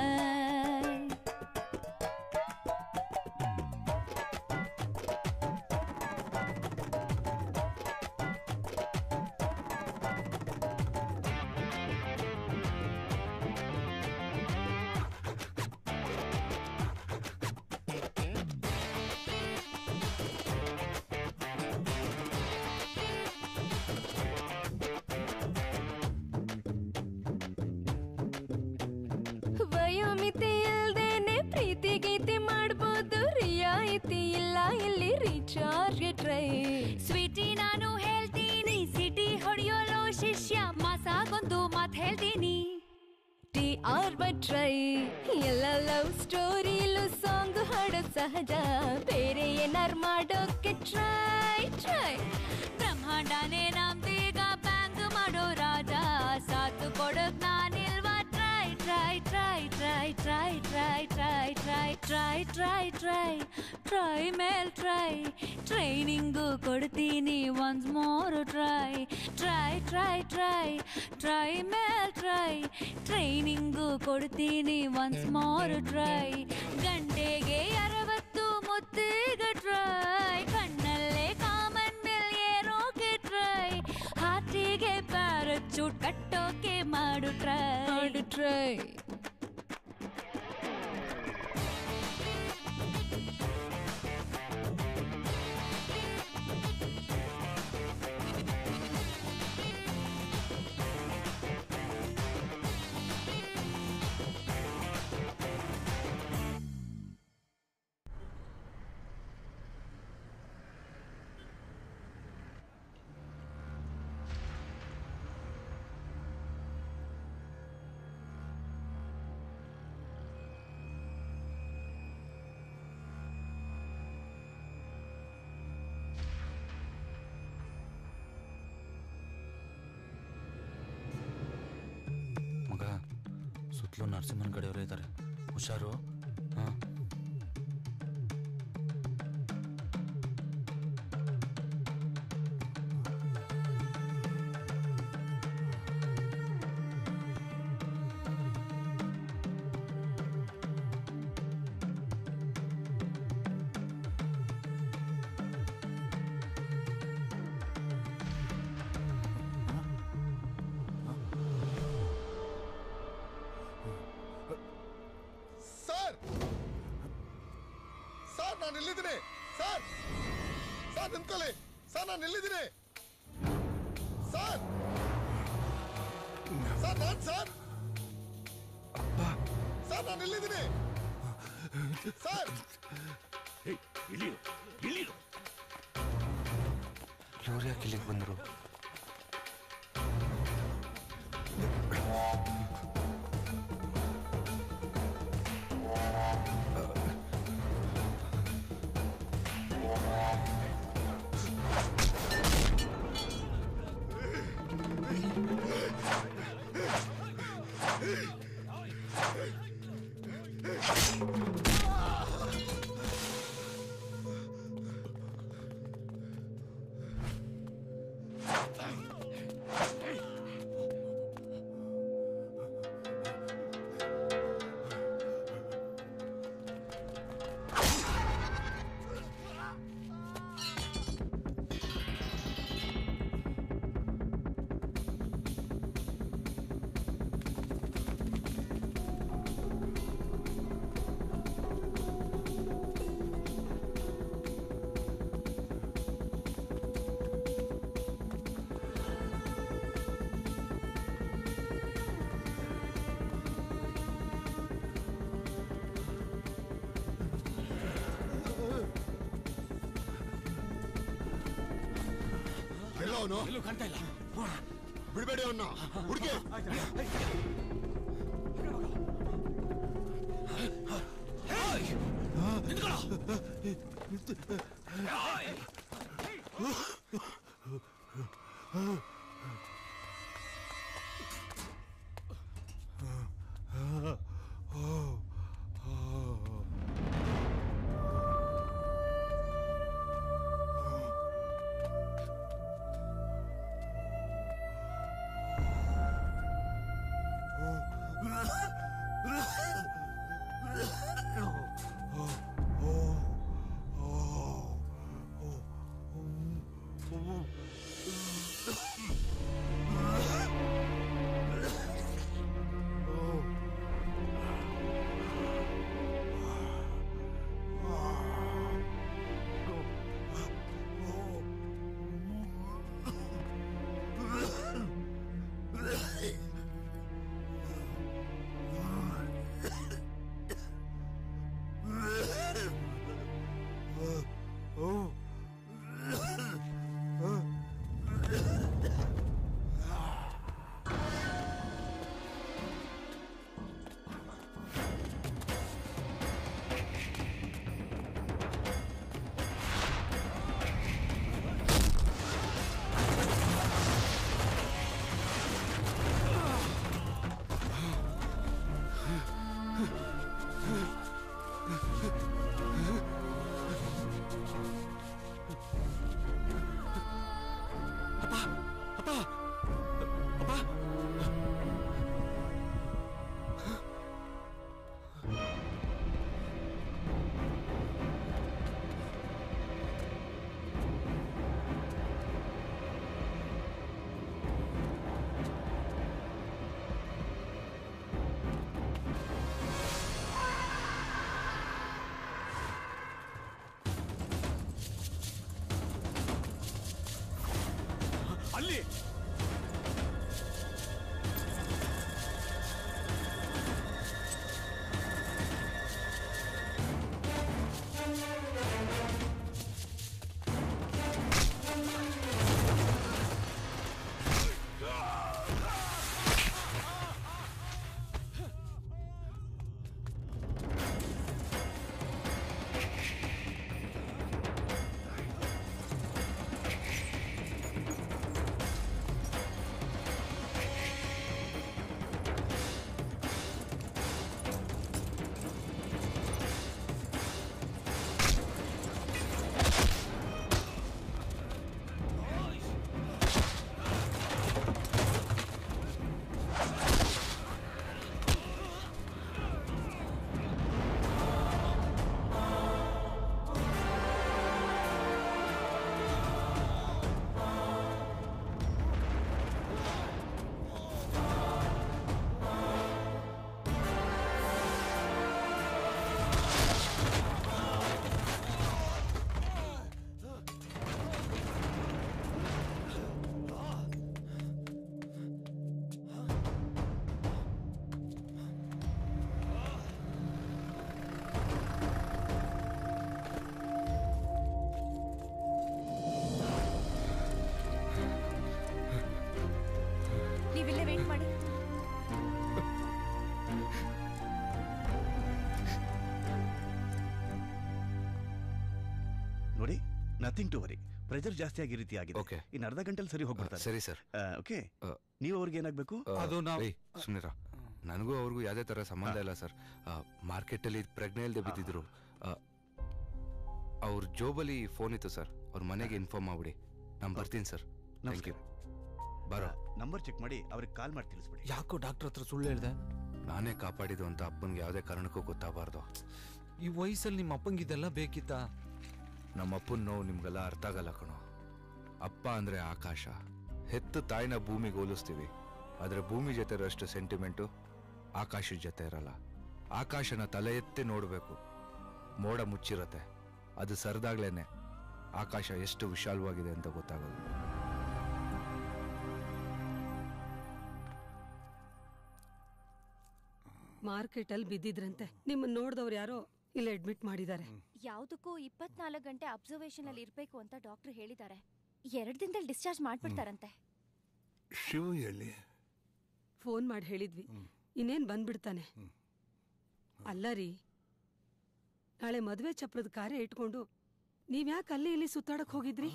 S22: ವಯೋಮಿತಿ ಇಲ್ದೇನೆ ಪ್ರೀತಿ ಗೀತಿ ಮಾಡ್ಬೋದು ರಿಯಾಯಿತಿ ಇಲ್ಲ ಇಲ್ಲಿ ರೀಚಾರ್ಜ್ ಟ್ರೈ
S11: ಸ್ವೀಟಿ ನಾನು ಹೇಳ್ತೀನಿ ಸಿಟಿ ಹೊಡೆಯೋಲೋ ಶಿಷ್ಯ ಮಾಸಾಗೊಂದು ಮಾತು ಹೇಳ್ತೀನಿ
S22: ಟಿ ಆರ್ ಬಟ್ ಟ್ರೈ ಎಲ್ಲ ಲವ್ ಸ್ಟೋರಿಲು ಸಾಂಗ್ ಹಾಡೋದ್ ಸಹಜ ಬೇರೆ ಏನಾರು ಮಾಡೋಕೆ ಟ್ರೈ ಟ್ರೈ
S11: ಬ್ರಹ್ಮಾಂಡನೇ ನಮ್ದೀಗ ಬ್ಯಾಂಗ್ ಮಾಡೋ ರಾಜ ಸಾತು ಕೊಡೋಕ್ ನಾನಿಲ್ವಾ try try try try try try try try try try try try ಮೇಲ್ ಟ್ರೈ ಟ್ರೈನಿಂಗು ಕೊಡ್ತೀನಿ once more try try try try try ಮೇಲ್ ಟ್ರೈ ಟ್ರೈನಿಂಗು ಕೊಡ್ತೀನಿ ಒನ್ಸ್ ಮೋರ್ ಟ್ರೈ ಗಂಟೆಗೆ ಅರವತ್ತು ಮುತ್ತಿಗೆ ಟ್ರೈ ಕಣ್ಣಲ್ಲೇ ಕಾಮನ್ ಬಿಲ್ ಏರೋಕೆ ಟ್ರೈ ಹಾರ್ಟಿಗೆ ಪ್ಯಾರಚೂಟ್ ಕಟ್ಟೋಕೆ ಮಾಡು ಟ್ರೈ
S22: ಮಾಡು ಟ್ರೈ
S4: ಮಗ ಸುತ್ತಲೂ ನರಸಿಂಹನ ಕಡೆಯವರು ಇದ್ದಾರೆ ಹುಷಾರು ಹಾಂ
S2: ಸರ್ ಸರ್ ನಾನು ಎಲ್ಲಿದ್ದೀನಿ ಸರ್ ಸರ್ ನಿಂತ್ಕೊಳ್ಳಿ ಸರ್ ನಾನು ಎಲ್ಲಿದ್ದೀನಿ ಸರ್ ಸರ್ ನಾನ್ ಸರ್ ಸರ್ ನಾನು ಎಲ್ಲಿದ್ದೀನಿ ಸರ್
S4: ಇವ್ರು ಯಾಕೆ ಇಲ್ಲಿಗೆ ಬಂದರು
S2: ಆ ಅವನು
S20: ಎಲ್ಲೂ ಕಾಣ್ತಾ ಇಲ್ಲ
S2: ಬಿಡಬೇಡಿ ಅವನ್ನ ಹುಡುಗಿ
S20: ಅಲ್ಲಿ
S7: ನೀವಿಲ್ಲೇ ವೇಟ್ ಮಾಡಿ
S1: ನೋಡಿ ನಥಿಂಗ್ ಟು ವರಿ ಪ್ರೆಷರ್ ಜಾಸ್ತಿ ಆಗಿ ಈ ರೀತಿ ಆಗಿದೆ ಓಕೆ ಇನ್ನು ಅರ್ಧ ಗಂಟೆಲಿ ಸರಿ ಹೋಗ್ಬಿಡ್ತಾರೆ
S9: ಸರಿ ಸರ್
S1: ಓಕೆ ನೀವು ಅವ್ರಿಗೆ ಏನಾಗಬೇಕು
S9: ಸುಮ್ನಿರ ನನಗೂ ಅವ್ರಿಗೂ ಯಾವುದೇ ಥರ ಸಂಬಂಧ ಇಲ್ಲ ಸರ್ ಮಾರ್ಕೆಟಲ್ಲಿ ಪ್ರಜ್ಞೆ ಇಲ್ಲದೆ ಬಿದ್ದಿದ್ರು ಅವ್ರ ಜೋಬಲ್ಲಿ ಫೋನ್ ಇತ್ತು ಸರ್ ಅವ್ರ ಮನೆಗೆ ಇನ್ಫಾರ್ಮ್ ಮಾಡ್ಬಿಡಿ ನಾನು ಬರ್ತೀನಿ ಸರ್ ಥ್ಯಾಂಕ್ ಯು ಬರೋ
S1: ನಂಬರ್ ಚೆಕ್ ಮಾಡಿ ಅವ್ರಿಗೆ ಕಾಲ್ ಮಾಡಿ ತಿಳಿಸ್ಬಿಡಿ
S9: ಯಾಕೋ ಡಾಕ್ಟರ್ ಹತ್ರ ಸುಳ್ಳು ಹೇಳ್ದೆ ನಾನೇ ಕಾಪಾಡಿದ್ದು ಅಂತ ಅಪ್ಪನಿಗೆ ಯಾವುದೇ ಕಾರಣಕ್ಕೂ ಗೊತ್ತಾಗಬಾರ್ದು
S4: ಈ ವಯಸ್ಸಲ್ಲಿ ನಿಮ್ಮ ಅಪ್ಪಂಗೆ ಇದೆಲ್ಲ ಬೇಕಿತ್ತಾ
S9: ನಮ್ಮ ಅಪ್ಪನ ನೋವು ನಿಮ್ಗೆಲ್ಲ ಅರ್ಥ ಆಗಲ್ಲ ಕಣೋ ಅಪ್ಪ ಅಂದ್ರೆ ಆಕಾಶ ಹೆತ್ತು ತಾಯಿನ ಭೂಮಿಗೆ ಹೋಲಿಸ್ತೀವಿ ಆದರೆ ಭೂಮಿ ಜೊತೆ ಇರೋಷ್ಟು ಸೆಂಟಿಮೆಂಟು ಆಕಾಶದ ಜೊತೆ ಇರಲ್ಲ ಆಕಾಶನ ತಲೆ ಎತ್ತಿ ನೋಡಬೇಕು ಮೋಡ ಮುಚ್ಚಿರತ್ತೆ ಅದು ಸರಿದಾಗ್ಲೇನೆ ಆಕಾಶ ಎಷ್ಟು ವಿಶಾಲವಾಗಿದೆ ಅಂತ ಗೊತ್ತಾಗೋದು
S12: ಮಾರ್ಕೆಟ್ ಅಲ್ಲಿ ಬಿದ್ದಿದ್ರಂತೆ ನಿಮ್ಮನ್ನ ನೋಡಿದವ್ರು ಯಾರೋ ಇಲ್ಲಿ ಅಡ್ಮಿಟ್ ಮಾಡಿದ್ದಾರೆ
S11: ಯಾವುದಕ್ಕೂ ಇಪ್ಪತ್ನಾಲ್ಕು ಗಂಟೆ ಅಬ್ಸರ್ವೇಷನ್ ಅಲ್ಲಿ ಇರ್ಬೇಕು ಅಂತ ಡಾಕ್ಟರ್ ಹೇಳಿದ್ದಾರೆ ಎರಡ್ ದಿನದಲ್ಲಿ ಡಿಸ್ಚಾರ್ಜ್ ಮಾಡ್ಬಿಡ್ತಾರಂತೆ
S6: ಶಿವ ಹೇಳಿ
S12: ಫೋನ್ ಮಾಡಿ ಹೇಳಿದ್ವಿ ಇನ್ನೇನ್ ಬಂದ್ಬಿಡ್ತಾನೆ ಅಲ್ಲ ರೀ ನಾಳೆ ಮದುವೆ ಚಪ್ರದ ಕಾರ್ಯ ಇಟ್ಕೊಂಡು ನೀವ್ಯಾಕೆ ಅಲ್ಲಿ ಇಲ್ಲಿ ಸುತ್ತಾಡಕ್ ಹೋಗಿದ್ರಿ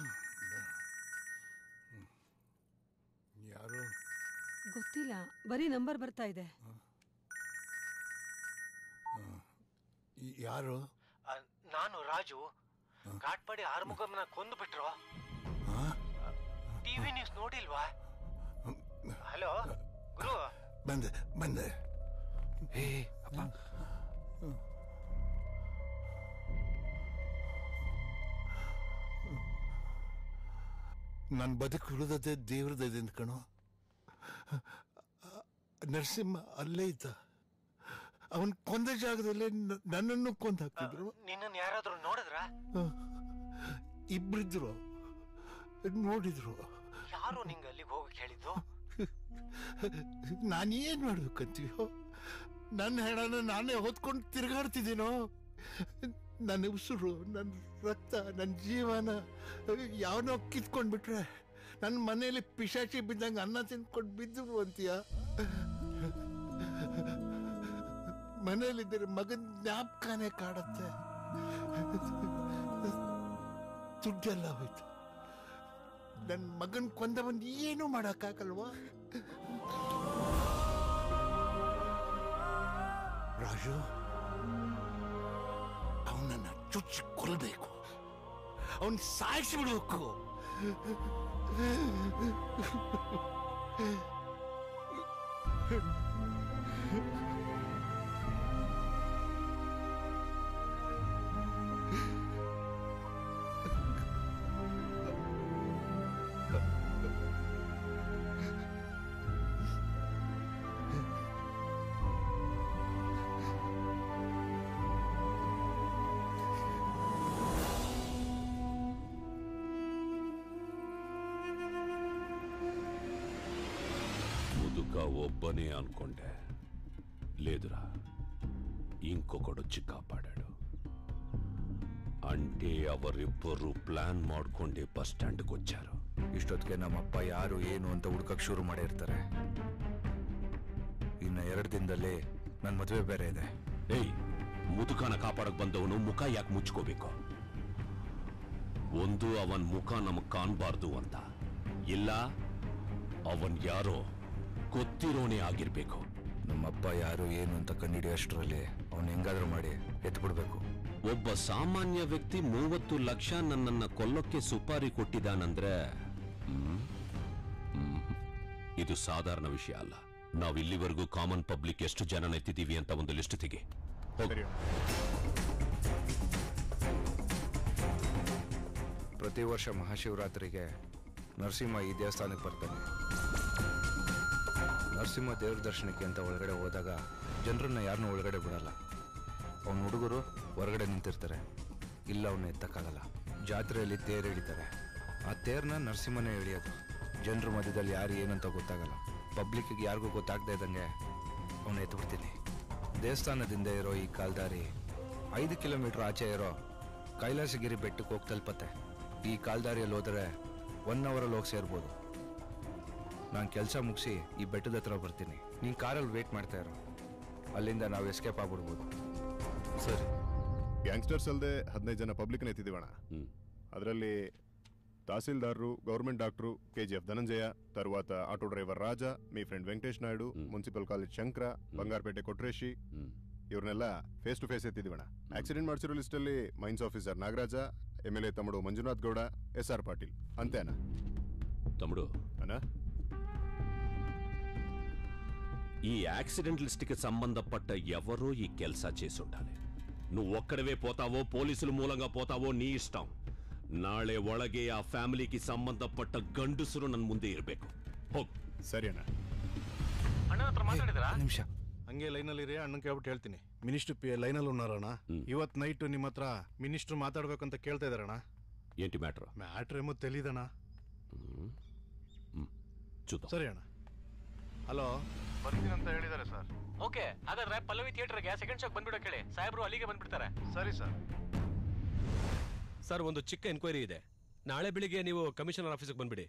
S6: ಯಾರು
S12: ಗೊತ್ತಿಲ್ಲ ಬರೀ ನಂಬರ್ ಬರ್ತಾ ಇದೆ
S6: ಯಾರು
S16: ನಾನು ರಾಜು ಕಾಟ್ಪಾಡಿ ಆರ್ಮುಗಮ್ನ ಕೊಂದು ಬಿಟ್ರು ಟಿವಿ ನ್ಯೂಸ್ ನೋಡಿಲ್ವಾ ಹಲೋ ಗುರು
S6: ಬಂದೆ ಬಂದೆ
S9: ಏ ಅಪ್ಪ
S6: ನನ್ನ ಬದುಕು ಉಳಿದದ್ದೇ ದೇವ್ರ ದಯದಿಂದ ಕಣೋ ನರಸಿಂಹ ಅಲ್ಲೇ ಇದ್ದ ಅವನ್ ಕೊಂದ ಜಾಗದಲ್ಲೇ ನ- ನನ್ನನ್ನು ಕೊಂದು ಹಾಕಿದ್ರು
S16: ನಿನ್ನನ್ನು ಯಾರಾದ್ರೂ ನೋಡಿದ್ರ
S6: ಇಬ್ರಿದ್ರು ನೋಡಿದ್ರು
S16: ಯಾರು ನಿಂಗೆ ಅಲ್ಲಿಗೆ ಹೋಗಕ್ಕೆ ಹೇಳಿದ್ದು
S6: ನಾನೇನ್ ಮಾಡ್ಬೇಕಂತೀಯೋ ನನ್ನ ಹೆಣನ ನಾನೇ ಹೊತ್ಕೊಂಡು ತಿರುಗಾಡ್ತಿದ್ದೀನೋ ನನ್ನ ಉಸಿರು ನನ್ನ ರಕ್ತ ನನ್ನ ಜೀವನ ಯಾವನೋ ಕಿತ್ಕೊಂಡ್ಬಿಟ್ರೆ ನನ್ನ ಮನೆಯಲ್ಲಿ ಪಿಶಾಚಿ ಬಿದ್ದಂಗೆ ಅನ್ನ ತಿನ್ಕೊಂಡು ಬಿದ್ದರು ಅಂತೀಯ ಮನೆಯಲ್ಲಿದ್ದರೆ ಮಗನ ಜ್ಞಾಪಕನೇ ಕಾಡತ್ತೆ ದುಡ್ಡೆಲ್ಲ ಹೋಯ್ತು ನನ್ನ ಮಗನ್ ಕೊಂದವನ್ ಏನು ಮಾಡಕ್ಕಾಗಲ್ವಾ ರಾಜು ಅವನನ್ನ ಚುಚ್ಚಿ ಕೊಲ್ಬೇಕು ಅವನ್ ಸಾಯಿಸಿ ಬಿಡ್ಬೇಕು
S3: ముదుక ఒబ్బనే అనుకుంటే లేదురా ఇంకొకడొచ్చి కాపాడాడు అంటే ಅವರಿಬ್ಬರು ಪ್ಲಾನ್ ಮಾಡ್ಕೊಂಡೆ ಬಸ್ ಸ್ಟ್ಯಾಂಡ್ಗೆ వచ్చారు
S9: ಇಷ್ಟೊತ್ತಿಗೆ ನಮ್ಮಪ್ಪ ಯಾರು ಏನು ಅಂತ ಹುಡ್ಕಕ್ ಶುರು ಮಾಡಿರ್ತಾರೆ ಇನ್ನು ಎರಡು ದಿನದಲ್ಲಿ ನನ್ನ ಮದುವೆ ಬೇರೆ ಇದೆ
S3: ಏಯ್ ಮುದುಕನ ಕಾಪಾಡಕ್ ಬಂದವನು ಮುಖ ಯಾಕೆ ಮುಚ್ಕೋಬೇಕು ಒಂದು ಅವನ್ ಮುಖ ನಮಗ್ ಕಾಣ್ಬಾರ್ದು ಅಂತ ಇಲ್ಲ ಅವನ್ ಯಾರೋ ಗೊತ್ತಿರೋನೇ ಆಗಿರ್ಬೇಕು
S9: ನಮ್ಮಪ್ಪ ಯಾರು ಏನು ಅಂತ ಕಂಡಿಡಿಯೋಷ್ಟರಲ್ಲಿ ಅವ್ನು ಹೆಂಗಾದ್ರೂ ಮಾಡಿ ಎತ್ಬಿಡ್ಬೇಕು
S3: ಒಬ್ಬ ಸಾಮಾನ್ಯ ವ್ಯಕ್ತಿ ಮೂವತ್ತು ಲಕ್ಷ ನನ್ನನ್ನ ಕೊಲ್ಲಕ್ಕೆ ಸುಪಾರಿ ಕೊಟ್ಟಿದ್ದಾನಂದ್ರೆ ಹ್ಮ್? ಹ್ಮ್. ಇದು ಸಾಧಾರಣ ವಿಷಯ ಅಲ್ಲ ನಾವು ಇಲ್ಲಿವರೆಗೂ ಕಾಮನ್ ಪಬ್ಲಿಕ್ ಎಷ್ಟು ಜನ ಎತ್ತಿದ್ದೀವಿ ಅಂತ ಒಂದು ಲಿಸ್ಟ್ ತೆಗಿ ಹೋಗಿ
S9: ಪ್ರತಿ ವರ್ಷ ಮಹಾಶಿವರಾತ್ರಿಗೆ ನರಸಿಂಹ ಈ ದೇವಸ್ಥಾನಕ್ಕೆ ಬರ್ತಾನೆ ನರಸಿಂಹ ದೇವ್ರ ದರ್ಶನಕ್ಕೆ ಅಂತ ಒಳಗಡೆ ಹೋದಾಗ ಜನರನ್ನ ಯಾರನ್ನೂ ಒಳಗಡೆ ಬಿಡಲ್ಲ ಅವನ ಹುಡುಗರು ಹೊರಗಡೆ ನಿಂತಿರ್ತಾರೆ ಇಲ್ಲ ಅವನ್ನ ಎತ್ತಕ್ಕಾಗಲ್ಲ ಜಾತ್ರೆಯಲ್ಲಿ ತೇರು ಎಳಿತಾರೆ ಆ ತೇರ್ನ ನರಸಿಂಹನೇ ಎಳಿಯೋದು ಜನರ ಮಧ್ಯದಲ್ಲಿ ಯಾರು ಏನಂತ ಗೊತ್ತಾಗಲ್ಲ ಪಬ್ಲಿಕ್ಕಿಗೆ ಯಾರಿಗೂ ಗೊತ್ತಾಗದೇ ಇದ್ದಂಗೆ ಅವನ್ನ ಎತ್ಬಿಡ್ತೀನಿ ದೇವಸ್ಥಾನದಿಂದ ಇರೋ ಈ ಕಾಲ್ದಾರಿ ಐದು ಕಿಲೋಮೀಟರ್ ಆಚೆ ಇರೋ ಕೈಲಾಸಗಿರಿ ಬೆಟ್ಟಕ್ಕೆ ಹೋಗಿ ತಲುಪತ್ತೆ ಈ ಕಾಲ್ದಾರಿಯಲ್ಲಿ ಹೋದರೆ ಒನ್ ಅವರಲ್ಲಿ ಹೋಗಿ ಸೇರ್ಬೋದು ನಾನು ಕೆಲಸ ಮುಗಿಸಿ ಈ ಬೆಟ್ಟದ ಹತ್ರ ಬರ್ತೀನಿ ನೀನು ಕಾರಲ್ಲಿ ವೇಟ್ ಮಾಡ್ತಾ ಇರೋ ಅಲ್ಲಿಂದ ನಾವು ಎಸ್ಕೇಪ್ ಆಗ್ಬಿಡ್ಬೋದು
S24: ಸರಿ ಗ್ಯಾಂಗ್ಸ್ಟರ್ಸ್ ಅಲ್ಲದೆ ಹದಿನೈದು ಜನ ಪಬ್ಲಿಕ್ನ ಎತ್ತಿದ್ದೀವಣ ಅದರಲ್ಲಿ ತಹಸೀಲ್ದಾರರು government doctor K G F Dhananjaya ತರುవాత ಆಟೋ ಡ್ರೈವರ್ ರಾಜ మీ friend Venkatesh Naidu municipal college Shankara Bangarapete Kotreshi ಇವ್ರನ್ನೆಲ್ಲ ಫೇಸ್ ಟು ಫೇಸ್ ಎತ್ತಿದ್ದೀವಣ ಆಕ್ಸಿಡೆಂಟ್ ಮಾಡಿಸಿರೋ ಲಿಸ್ಟಲ್ಲಿ mines officer Nagaraja M L A ತಮ್ಮಡು ಮಂಜುನಾಥ್ ಗೌಡ ಎಸ್ ಆರ್ ಪಾಟೀಲ್ అంతే అన్న
S3: తమ్ముడు
S24: అన్నా
S3: ఈ యాక్సిడెంట్ లిస్ట్కి సంబంధపట్ట ఎవరో ఈ కెల్స చేసుండాలి నువ్వు ఒక్కడవే పోతావో పోలీసుల మూలంగా పోతావో నీ ఇష్టం ನಾಳೆ ಒಳಗೆ ಆ ಫ್ಯಾಮಿಲಿಗೆ ಸಂಬಂಧಪಟ್ಟ ಗಂಡಸರು ನನ್ನ ಮುಂದೆ ಇರಬೇಕು ಹೋಗ್
S24: ಸರಿ ಅಣ್ಣ
S16: ಅಣ್ಣನ ಹತ್ರ ಮಾತಾಡಿದ್ರಾ
S9: ನಿಮಿಷ
S5: ಹಂಗೆ ಲೈನಲ್ಲಿ ಇರಿ ಅಣ್ಣನ್ ಕೇಳ್ಬಿಟ್ಟು ಹೇಳ್ತೀನಿ ಮಿನಿಸ್ಟರ್ ಪಿ ಲೈನಲ್ಲಿ ఉన్నారಣ್ಣ ಇವತ್ ನೈಟ್ ನಿಮ್ಮ ಹತ್ರ ಮಿನಿಸ್ಟರ್ ಮಾತಾಡ್ಬೇಕಂತ ಕೇಳ್ತಾ ಇದಾರಣ್ಣ
S3: ఏంటి మ్యాటర్
S5: ಮ್ಯಾಟ್ರ್ ಏಮೋ ತೆಲೀದಣ್ಣ
S3: చూద్దాం
S5: ಸರಿ ಅಣ್ಣ ಹಲೋ ಬರ್ತೀನಿ ಅಂತ ಹೇಳಿದ್ದಾರೆ ಸರ್
S20: ಓಕೆ ಹಾಗಾದ್ರೆ ಪಲ್ಲವಿ ಥಿಯೇಟರ್ಗೆ ಸೆಕೆಂಡ್ ಶೋಕ್ ಬಂದ್ಬಿಡೋ ಕೇಳಿ ಸಾಹೇಬ್ರು ಅಲ್ಲಿಗೆ ಬಂದ್ಬಿಡ್ತಾರೆ
S5: ಸರಿ ಸರ್
S13: ಸರ್ ಒಂದು ಚಿಕ್ಕ ಎನ್ಕ್ವೈರಿ ಇದೆ ನಾಳೆ ಬೆಳಿಗ್ಗೆ ನೀವು ಕಮಿಷನರ್ ಆಫೀಸಿಗೆ ಬಂದ್ಬಿಡಿ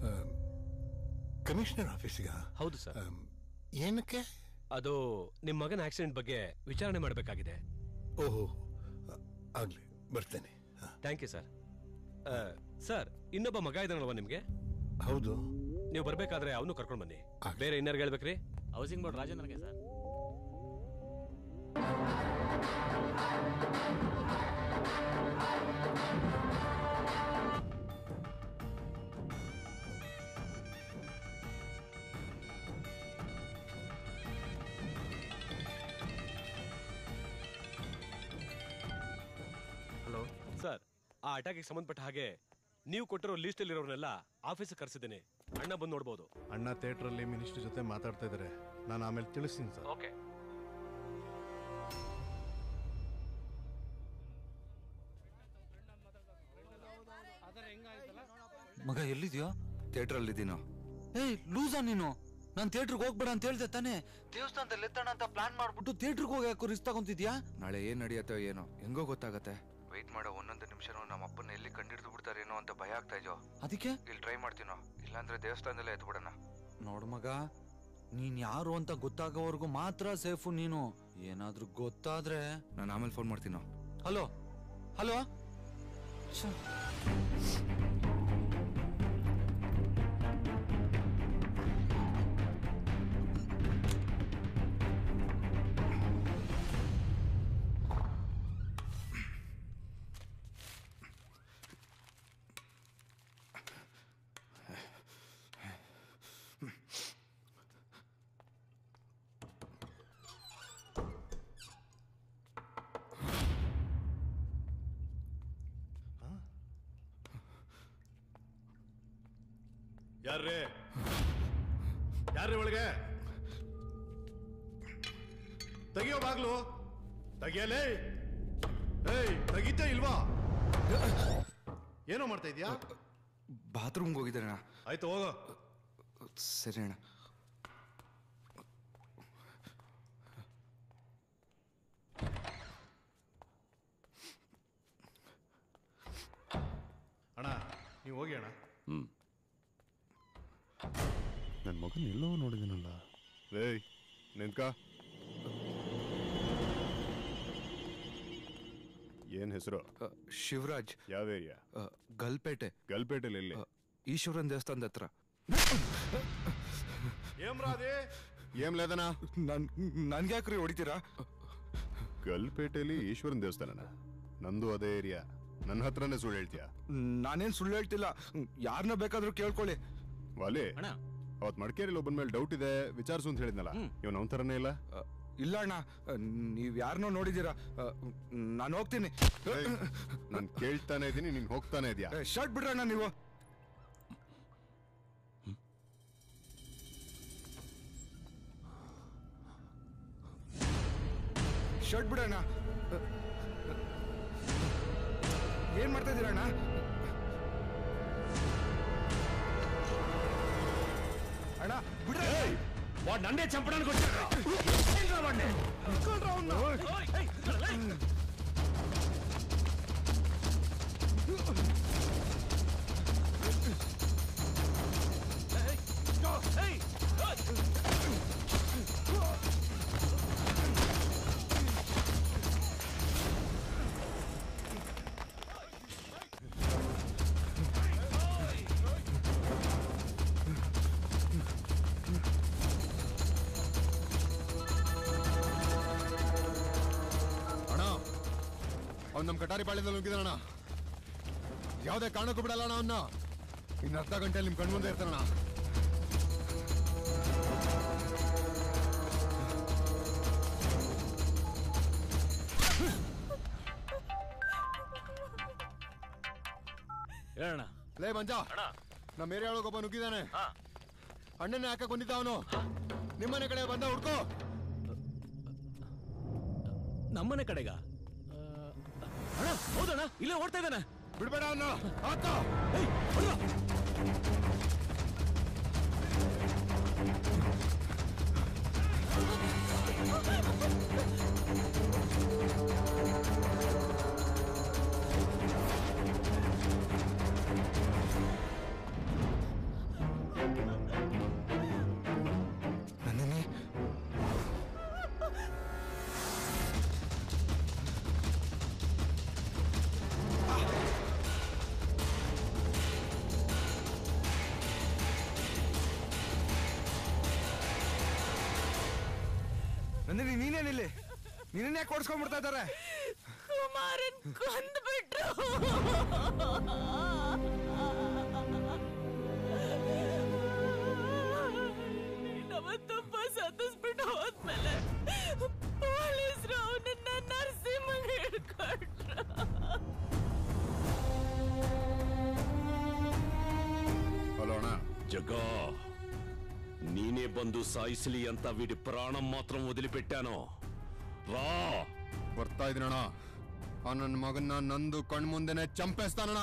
S6: ಕಮಿಷನರ್ ಆಫೀಸಿಗ
S13: ಹೌದು ಸರ್
S6: ಏನಕ್ಕೆ
S13: ಅದು ನಿಮ್ಮ ಮಗನ ಆಕ್ಸಿಡೆಂಟ್ ಬಗ್ಗೆ ವಿಚಾರಣೆ ಮಾಡಬೇಕಾಗಿದೆ
S6: ಓಹೋ ಆಗ್ಲಿ ಬರ್ತೇನೆ
S13: ಥ್ಯಾಂಕ್ ಯು ಸರ್ ಸರ್ ಇನ್ನೊಬ್ಬ ಮಗ ಇದ್ದಾನಲ್ವಾ ನಿಮ್ಗೆ
S6: ಹೌದು
S13: ನೀವು ಬರ್ಬೇಕಾದ್ರೆ ಅವನು ಕರ್ಕೊಂಡು ಬನ್ನಿ ಬೇರೆ ಇನ್ಯಾರು ಹೇಳ್ಬೇಕ್ರಿ
S20: ಹೌಸಿಂಗ್ ಬೋರ್ಡ್ ರಾಜೇಂದ್ರಗೆ ಸರ್
S13: ಹಲೋ ಸರ್ ಆ ಅಟ್ಯಾಕಿಗೆ ಸಂಬಂಧಪಟ್ಟ ಹಾಗೆ ನೀವು ಕೊಟ್ಟಿರೋ ಲಿಸ್ಟಲ್ಲಿ ಇರೋರ್ನೆಲ್ಲ ಆಫೀಸಿಗೆ ಕರೆಸಿದ್ದೀನಿ ಅಣ್ಣ ಬಂದು ನೋಡ್ಬೋದು
S5: ಅಣ್ಣ ಥಿಯೇಟ್ರಲ್ಲಿ ಮಿನಿಸ್ಟರ್ ಜೊತೆ ಮಾತಾಡ್ತಾ ಇದ್ದಾರೆ ನಾನು ಆಮೇಲೆ ತಿಳಿಸ್ತೀನಿ ಸರ್
S13: ಓಕೆ
S9: ಮಗ ಎಲ್ಲಿದ್ಯೋ ಥಿಯೇಟ್ರಲ್ಲಿ ಇದ್ದೀನೋ ಏಯ್ ಲೂಸಾ ನೀನು ನಾನು ಥಿಯೇಟ್ರಿಗೆ ಹೋಗ್ಬೇಡ ಅಂತ ಹೇಳ್ದೆ ತಾನೇ ದೇವಸ್ಥಾನದಲ್ಲಿ ಎತ್ತಣ ಅಂತ ಪ್ಲಾನ್ ಮಾಡ್ಬಿಟ್ಟು ಥಿಯೇಟ್ರಿಗೆ ಹೋಗಿ ಯಾಕೋ ರಿಸ್ಕ್ ತಗೊಂತಿದ್ಯಾ ನಾಳೆ ಏನ್ ನಡೆಯತ್ತೋ ಏನೋ ಹೆಂಗೋ ಗೊತ್ತಾಗತ್ತೆ ವೆಯ್ಟ್ ಮಾಡೋ ಒಂದೊಂದು ನಿಮಿಷನೂ ನಮ್ಮ ಅಪ್ಪನ ಎಲ್ಲಿ ಕಂಡಿಡ್ದು ಬಿಡ್ತಾರೇನೋ ಅಂತ ಭಯ ಆಗ್ತಾ ಇದೆಯೋ ಅದಕ್ಕೆ ಇಲ್ಲಿ ಟ್ರೈ ಮಾಡ್ತೀನೋ ಇಲ್ಲಾಂದ್ರೆ ದೇವಸ್ಥಾನದಲ್ಲೇ ಎತ್ಬಿಡೋಣ ನೋಡ್ ಮಗ ನೀನ್ ಯಾರು ಅಂತ ಗೊತ್ತಾಗೋವರೆಗೂ ಮಾತ್ರ ಸೇಫು ನೀನು ಏನಾದ್ರೂ ಗೊತ್ತಾದ್ರೆ ನಾನು ಆಮೇಲೆ ಫೋನ್ ಮಾಡ್ತೀನೋ ಹಲೋ ಹಲೋ
S5: ಯಾರ್ರೀ ಯಾರ್ರೀ ಒಳಗೆ ತೆಗಿಯೋ ಬಾಗ್ಲು ತೆಗಿಯಲೇ ಏಯ್ ತೆಗಿತ ಇಲ್ವಾ ಏನೋ ಮಾಡ್ತಾ ಇದೀಯಾ
S9: ಬಾತ್ರೂಮ್ಗೆ ಹೋಗಿದ್ದಾರಣ
S5: ಆಯ್ತು ಹೋಗೋ
S9: ಸರಿ ಅಣ್ಣ
S5: ಅಣ್ಣ ನೀವು ಹೋಗಿ ಅಣ್ಣ
S24: ಹ್ಮ್ ನನ್ನ ಮಗನ ಎಲ್ಲೋ ನೋಡಿದ್ದೀನಲ್ಲ ಏಯ್ ನಿಂತ್ಕ ಏನ್ ಹೆಸರು
S9: ಶಿವರಾಜ್
S24: ಯಾವ ಏರಿಯಾ
S9: ಗಲ್ಪೇಟೆ
S24: ಗಲ್ಪೇಟೆಲಿ ಎಲ್ಲಿ
S9: ಈಶ್ವರನ್ ದೇವಸ್ಥಾನದ ಹತ್ರ
S5: ಏಮ್ರಾದಿ
S24: ಏನ್ ಲೇದನ
S9: ನನ್ ನನ್ಗೆ ಯಾಕ್ರಿ ಹೊಡಿತೀರಾ
S24: ಗಲ್ಪೇಟೆಲಿ ಈಶ್ವರನ್ ದೇವಸ್ಥಾನನ ನಂದು ಅದೇ ಏರಿಯಾ ನನ್ನ ಹತ್ರನೇ ಸುಳ್ಳು ಹೇಳ್ತೀಯಾ
S9: ನಾನೇನ್ ಸುಳ್ಳು ಹೇಳ್ತಿಲ್ಲ ಯಾರನ್ನ ಬೇಕಾದ್ರೂ ಕೇಳ್ಕೊಳ್ಳಿ
S24: ವಾಲಿ ಅವತ್ ಮಡಿಕೇರಿಲಿ ಒಬ್ಬನ ಮೇಲೆ ಡೌಟ್ ಇದೆ ವಿಚಾರಿಸು ಅಂತ ಹೇಳಿದ್ನಲ್ಲ ಇವನ್ ಅವನ ಥರನೇ ಇಲ್ಲ
S9: ಇಲ್ಲ ಅಣ್ಣ ನೀವ್ ಯಾರನ್ನೋ ನೋಡಿದೀರಾ ನಾನು ಹೋಗ್ತೀನಿ
S24: ನಾನು ಕೇಳ್ತಾನೆ ಇದ್ದೀನಿ ನೀನ್ ಹೋಗ್ತಾನೆ ಇದೆಯಾ
S9: ಶರ್ಟ್ ಬಿಡ್ರಣ್ಣ ನೀವು ಶರ್ಟ್ ಬಿಡಣ್ಣ ಏನ್ ಮಾಡ್ತಾ ಇದೀರಣ್ಣ ಅಣ್ಣ ಬಿಡ್ರೆ
S3: వాడు నన్నే చంపడానికి వచ్చాడు ఏంట్రా వాడిని?
S24: ಅಣ್ಣ ಅವ್ನು ನಮ್ಮ ಕಟಾರಿ ಪಾಳ್ಯದಲ್ಲಿ ನುಗ್ಗಿದಾನಣ್ಣ ಯಾವುದೇ ಕಾರಣಕ್ಕೂ ಬಿಡಲ್ಲ ಅಣ್ಣ ಅವನ್ನ ಇನ್ನು ಅರ್ಧ ಗಂಟೆಯಲ್ಲಿ ನಿಮ್ ಕಣ್ಮುಂದೆ ಇರ್ತಾನಣ್ಣ
S20: ಹೇಳಣ್ಣ
S24: ಲೇ ಮಂಜ ನಮ್ಮ ಏರಿಯಾ ಒಳಗೆ ಒಬ್ಬ ನುಗ್ಗಿದಾನೆ ಅಣ್ಣನೇ ಹಾಕಕ್ ಬಂದಿದ್ದ ಅವನು ನಿಮ್ಮನೆ ಕಡೆ ಬಂದ ಹುಡ್ಕೋ
S20: ನಮ್ಮನೆ ಕಡೆಗ ಅಣ್ಣ ಹೌದಣ್ಣ ಇಲ್ಲೇ ಓಡ್ತಾ ಇದ್ದಾನೆ
S24: ಬಿಡ್ಬೇಡ ಅವನ್ನ ಹಾಕೋ
S9: ನಂದಿನಿ ನೀನೇನಿಲ್ಲಿ ನಿನ್ನ ಯಾಕೆ ಓಡಿಸ್ಕೊಂಡ್ಬಿಡ್ತಾ ಇದ್ದಾರೆ
S22: ಕುಮಾರನ್ ಕೊಂದ್ಬಿಟ್ರು ಅವತ್ತು ಬಸ್ ಹತ್ತಿಸ್ಬಿಟ್ಟು ಹೋದ್ಮೇಲೆ ಪೊಲೀಸರು ಅವನನ್ನ ನರಸಿಂಹನ್ ಹಿಡ್ಕೊಂಡ್ರು
S3: ಹಲೋ ಅಣ್ಣ ಜಗ ನೀನೇ ಬಂದು ಸಾಯಿಸಲಿ ಅಂತ వీడి ప్రాణం మాత్రం వదిలిపెట్టాను రా
S24: ಬರ್ತಾ ಇದೀನಣ್ಣ ಆ ನನ್ನ ಮಗನ್ನ ನಂದು ಕಣ್ಮುಂದೆನೆ ಚಂಪೇಸ್ತಾನಣ್ಣ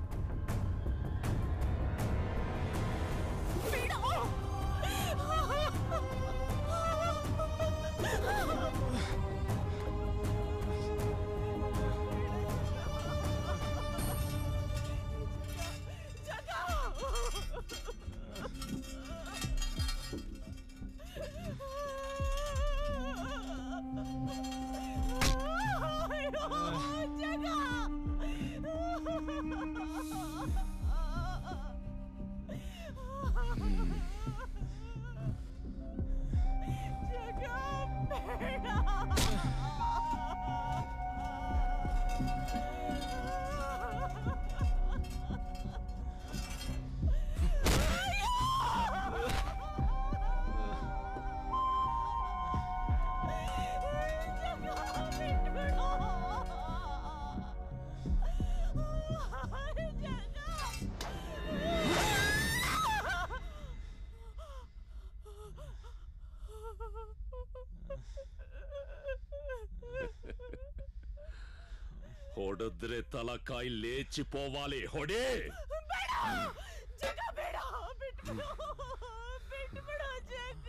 S3: ಹೊಡೆದ್ರೆ ತಲಕಾಯಿ లేచిపోవాలి ಹೊಡೆ
S22: ಜಗ ಬೇಡ ಬಿಟ್ಬಿಡು ಬಿಟ್ಬಿಡು ಜಗ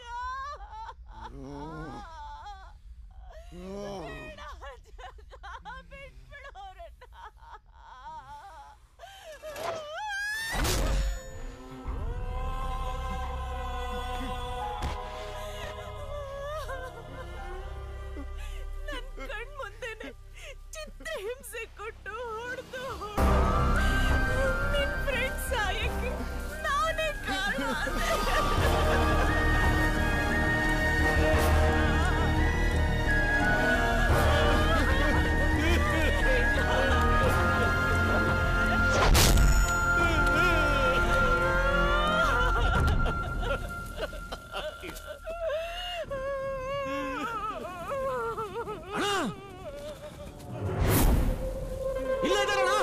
S22: ಬೇಡ ಜಗ ಬಿಟ್ಬಿಡು ಅವ್ರನ್ನ ನನ್ ಕಣ್ ಮುಂದೆನೆ ಚಿತ್ರ ಹಿಂಸೆ ಕೊಟ್ಟು ಹೊಡೆದು ನಿನ್ ಫ್ರೆಂಡ್ ಸಾಯಕ್ಕೆ ನಾನೇ ಕಾರಣ
S20: ಇಲ್ಲ ಇದ್ದಾರಣ್ಣ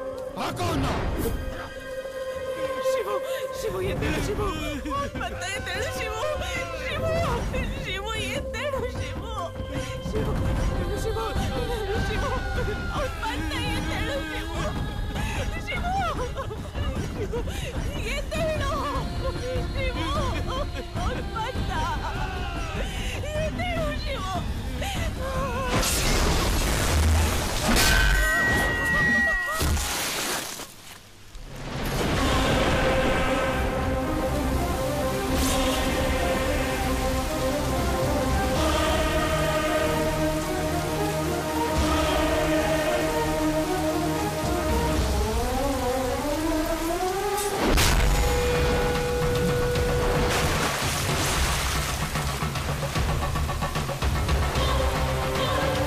S22: ಶಿವು ಶಿವು ಎದ್ದೇಳು ಶಿವು ಮತ್ತೆ ಎದ್ದೇಳು ಶಿವು ಶಿವು ಶಿವು ಎದ್ದೇಳು ಶಿವು ಶಿವು ಶಿವು ಶಿವು ಅವ್ನ್ ಮತ್ತೆ ಎದ್ದೇಳು ಶಿವು ಶಿವು ಶಿವು ಎದ್ದೇಳು ಶಿವು ಅವ್ನ್ ಬಂದ ಎದ್ದೇಳು ಶಿವು ಶಿವು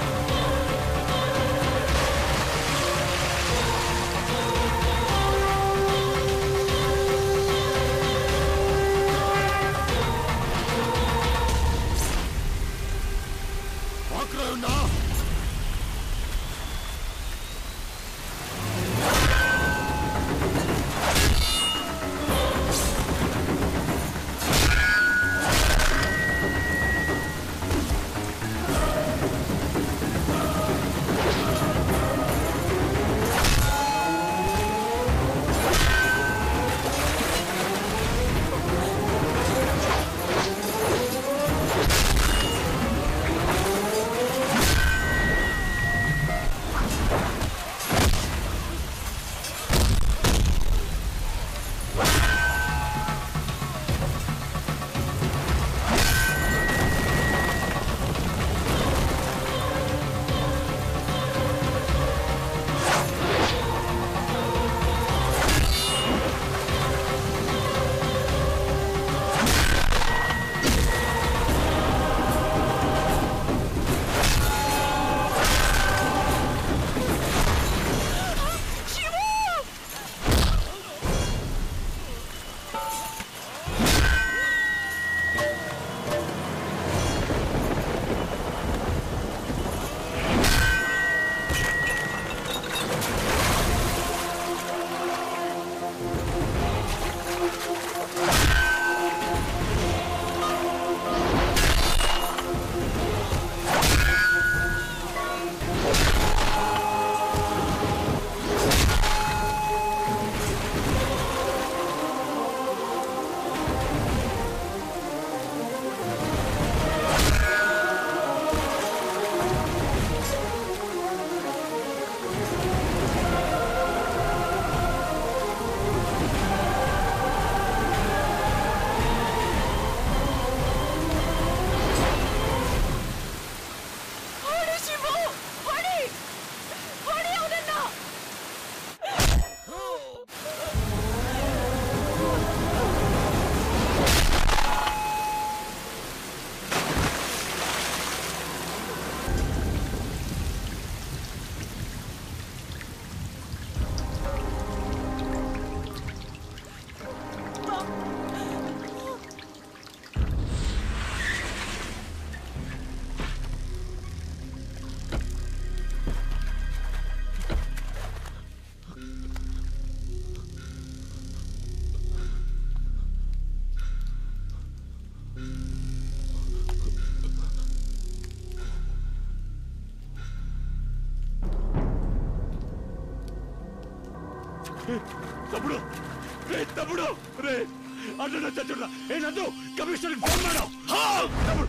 S3: తమ్ముడు రే తమ్ముడు రే అన్న చచ్చుడా ఏ నందు కమిషనర్ ఫోన్ మాడు హా! తమ్ముడు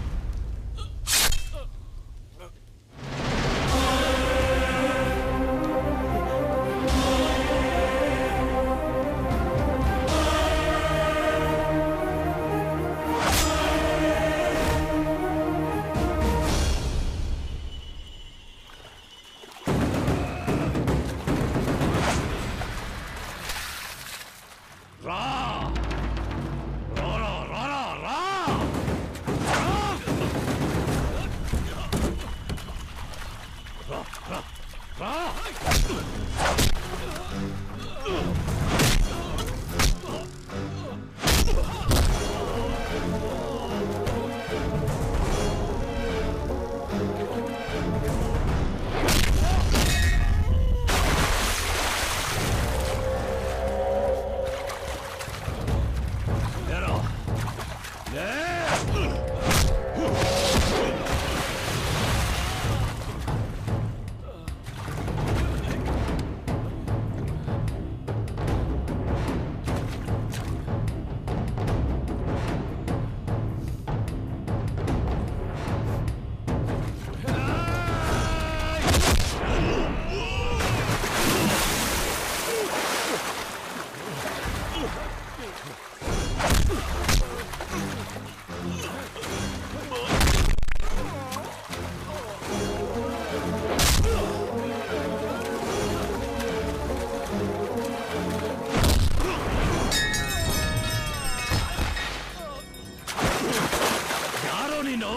S3: రా రారా రారా రా రా రా రా లేరా లే ಯಾರೋ ನೀನು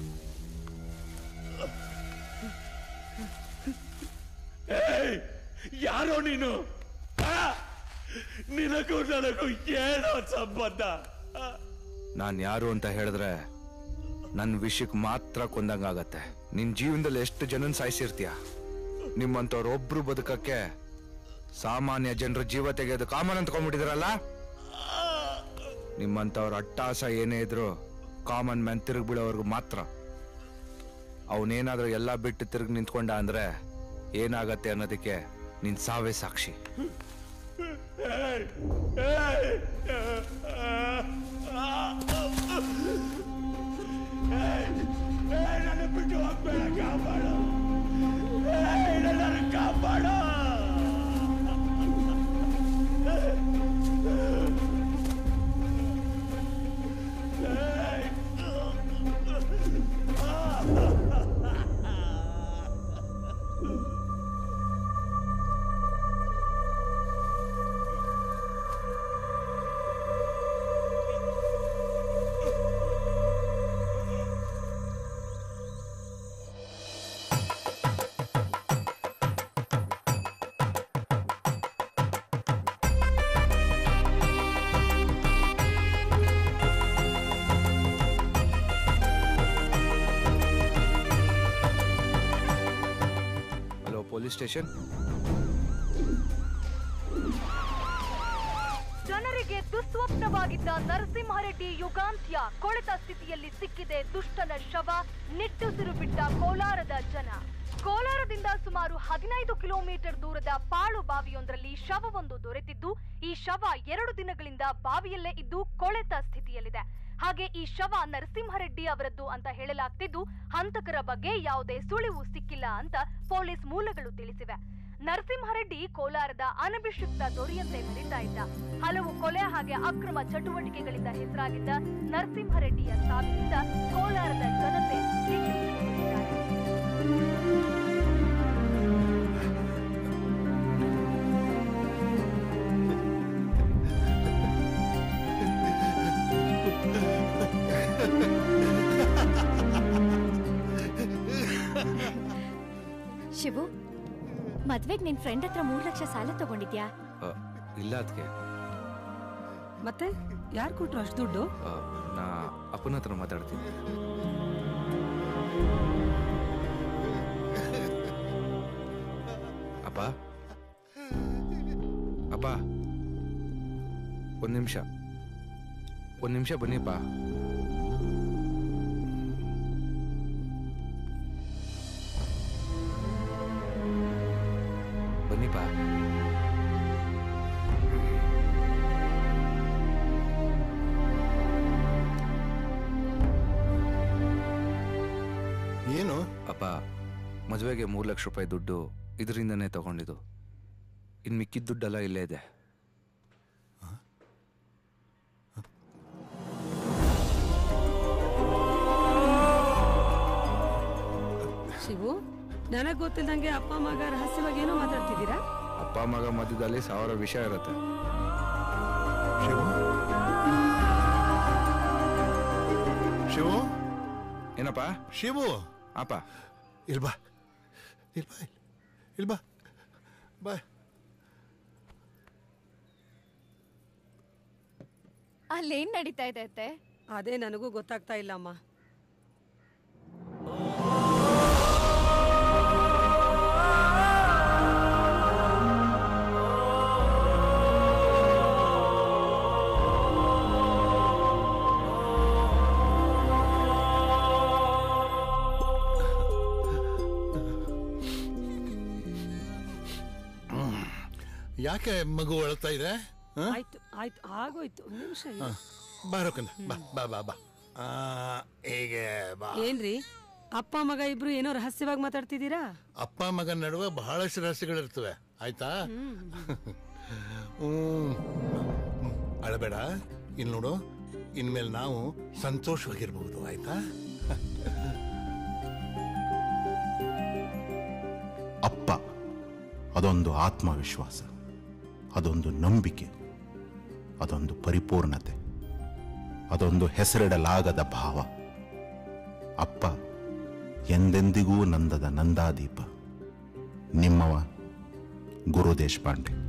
S3: ಏಯ್!
S14: ಯಾರೋ ನೀನು ಆ? ನಿನಗೂ ನನಗೂ ಏನೋ ಸಂಬಂಧ ಆ?
S9: ನಾನು ಯಾರು ಅಂತ ಹೇಳಿದ್ರೆ ನನ್ನ ವಿಷಯಕ್ಕೆ ಮಾತ್ರ ಕೊಂದಂಗಾಗತ್ತೆ ನಿನ್ ಜೀವನದಲ್ಲಿ ಎಷ್ಟು ಜನನ್ ಸಾಯಿಸಿರ್ತೀಯ ನಿಮ್ಮಂಥವ್ರೊಬ್ರು ಬದುಕಕ್ಕೆ ಸಾಮಾನ್ಯ ಜನರ ಜೀವ ತೆಗೆಯೋದು ಕಾಮನ್ ಅಂದ್ಕೊಂಡ್ಬಿಟ್ಟಿದ್ರಲ್ಲ ನಿಮ್ಮಂಥವ್ರ ಅಟ್ಟಾಸ ಏನೇ ಇದ್ರು ಕಾಮನ್ ಮ್ಯಾನ್ ತಿರುಗಿ ಬೀಳೋವರೆಗೂ ಮಾತ್ರ ಅವನೇನಾದ್ರೂ ಎಲ್ಲ ಬಿಟ್ಟು ತಿರುಗಿ ನಿಂತ್ಕೊಂಡ ಅಂದ್ರೆ ಏನಾಗತ್ತೆ ಅನ್ನೋದಕ್ಕೆ ನಿನ್ ಸಾವೇ ಸಾಕ್ಷಿ
S14: ಏಯ್! ಏಯ್! ಏಯ್! ಏಯ್, ನನ್ನ ಬಿಟ್ಟು ಹೋಗ್ಬೇಡ ಕಾಪಾಡು ಏಯ್, ನನ್ನನ್ನು ಕಾಪಾಡು ಏಯ್!
S9: ಹಲೋ ಪೊಲೀಸ್ ಸ್ಟೇಷನ್
S15: ಜನರಿಗೆ ದುಸ್ವಪ್ನವಾಗಿದ್ದ ನರಸಿಂಹರೆಡ್ಡಿ ಯುಗಾಂತ್ಯ ಕೊಳೆತ ಸ್ಥಿತಿಯಲ್ಲಿ ಸಿಕ್ಕಿದೆ ದುಷ್ಟನ ಶವ ನಿಟ್ಟುಸಿರು ಬಿಟ್ಟ ಕೋಲಾರದ ಜನ ಕೋಲಾರದಿಂದ ಸುಮಾರು ಹದಿನೈದು ಕಿಲೋಮೀಟರ್ ದೂರದ ಪಾಳು ಬಾವಿಯೊಂದರಲ್ಲಿ ಶವವೊಂದು ದೊರೆತಿದ್ದು ಈ ಶವ ಎರಡು ದಿನಗಳಿಂದ ಬಾವಿಯಲ್ಲೇ ಇದ್ದು ಕೊಳೆತ ಸ್ಥಿತಿಯಲ್ಲಿದೆ ಹಾಗೆ ಈ ಶವ ನರಸಿಂಹರೆಡ್ಡಿ ಅವರದ್ದು ಅಂತ ಹೇಳಲಾಗ್ತಿದ್ದು ಹಂತಕರ ಬಗ್ಗೆ ಯಾವುದೇ ಸುಳಿವು ಸಿಕ್ಕಿಲ್ಲ ಅಂತ ಪೊಲೀಸ್ ಮೂಲಗಳು ತಿಳಿಸಿವೆ ನರಸಿಂಹರೆಡ್ಡಿ ಕೋಲಾರದ ಅನಭಿಷಿಕ್ತ ದೊರೆಯಂತೆ ಮೆರೀತಾ ಇದ್ದ ಹಲವು ಕೊಲೆ ಹಾಗೆ ಅಕ್ರಮ ಚಟುವಟಿಕೆಗಳಿಂದ ಹೆಸರಾಗಿದ್ದ ನರಸಿಂಹರೆಡ್ಡಿಯ ಸಾವಿನಿಂದ ಕೋಲಾರದ ಜನತೆ ನಿಟ್ಟುಸಿರುತ್ತಿದ್ದಾರೆ.
S11: ಶಿವು ಮದ್ವೆಗ್ ನಿನ್ ಫ್ರೆಂಡ್ ಹತ್ರ ಮೂರ್ ಲಕ್ಷ ಸಾಲ ತಗೊಂಡಿದ್ಯಾ
S9: ಅ, ಇಲ್ಲ ಅದಕ್ಕೆ
S12: ಮತ್ತೆ ಯಾರು ಕೊಟ್ರು ಅಷ್ಟು ದುಡ್ಡು
S9: ನಾ ಅಪ್ಪನ ಹತ್ರ ಮಾತಾಡ್ತೀನಿ ಅಪ್ಪ ಅಪ್ಪ ಒಂದ್ ನಿಮಿಷ ಒಂದ್ ನಿಮಿಷ ಬನ್ನಿಪ್ಪ ಬನ್ನಿಪ್ಪ
S6: ಏನು
S9: ಅಪ್ಪ ಮದುವೆಗೆ ಮೂರು ಲಕ್ಷ ರೂಪಾಯಿ ದುಡ್ಡು ಇದರಿಂದನೇ ತಗೊಂಡಿದ್ದು ಇನ್ನು ಮಿಕ್ಕಿದ ದುಡ್ಡೆಲ್ಲ ಇಲ್ಲೇ ಇದೆ
S12: ಶಿವು ನನಗ್ ಗೊತ್ತಿಲ್ದಂಗೆ ಅಪ್ಪ ಮಗ ರಹಸ್ಯವಾಗಿ ಏನೋ ಮಾತಾಡ್ತಿದ್ದೀರಾ
S9: ಅಪ್ಪ ಮಗ ಮಧ್ಯದಲ್ಲಿ ಸಾವಿರ ವಿಷಯ ಇರುತ್ತೆ
S6: ಶಿವು
S9: ಏನಪ್ಪ
S6: ಶಿವು
S9: ಅಪ್ಪ
S6: ಇಲ್ಬಾ ಇಲ್ಬಾ ಇಲ್ಬಾ ಬಾ
S11: ಅಲ್ಲೇನ್ ನಡೀತಾ ಇದೆ ಅತ್ತೆ
S12: ಅದೇ ನನಗೂ ಗೊತ್ತಾಗ್ತಾ ಇಲ್ಲ ಅಮ್ಮ
S6: ಯಾಕೆ ಮಗು ಅಳ್ತಾ ಇದೆ ಹ?
S12: ಆಯ್ತು ಆಯ್ತು ಆಗೋಯ್ತು ಒಂದ್ ನಿಮಿಷ ಇರು.
S6: ಹ. ಬಾರೋ ಕಣ್ಣ ಬಾ ಬಾ ಬಾ ಬಾ ಆ, ಹೀಗೆ ಬಾ
S12: ಏನ್ರಿ ಅಪ್ಪ ಮಗ ಇಬ್ರು ಏನೋ ರಹಸ್ಯವಾಗಿ ಮಾತಾಡ್ತಿದ್ದೀರಾ
S6: ಅಪ್ಪ ಮಗನ ನಡುವೆ ಬಹಳಷ್ಟು ರಹಸ್ಯಗಳಿರ್ತವೆ ಆಯ್ತಾ ಹ್ಮ್ ಅಳಬೇಡ ಇಲ್ಲಿ ನೋಡು ಇನ್ಮೇಲೆ ನಾವು ಸಂತೋಷವಾಗಿರ್ಬಹುದು ಆಯ್ತಾ
S19: ಅಪ್ಪ ಅದೊಂದು ಆತ್ಮವಿಶ್ವಾಸ ಅದೊಂದು ನಂಬಿಕೆ ಅದೊಂದು ಪರಿಪೂರ್ಣತೆ ಅದೊಂದು ಹೆಸರಿಡಲಾಗದ ಭಾವ ಅಪ್ಪ ಎಂದೆಂದಿಗೂ ನಂದದ ನಂದಾದೀಪ ನಿಮ್ಮವ ಗುರು ದೇಶಪಾಂಡೆ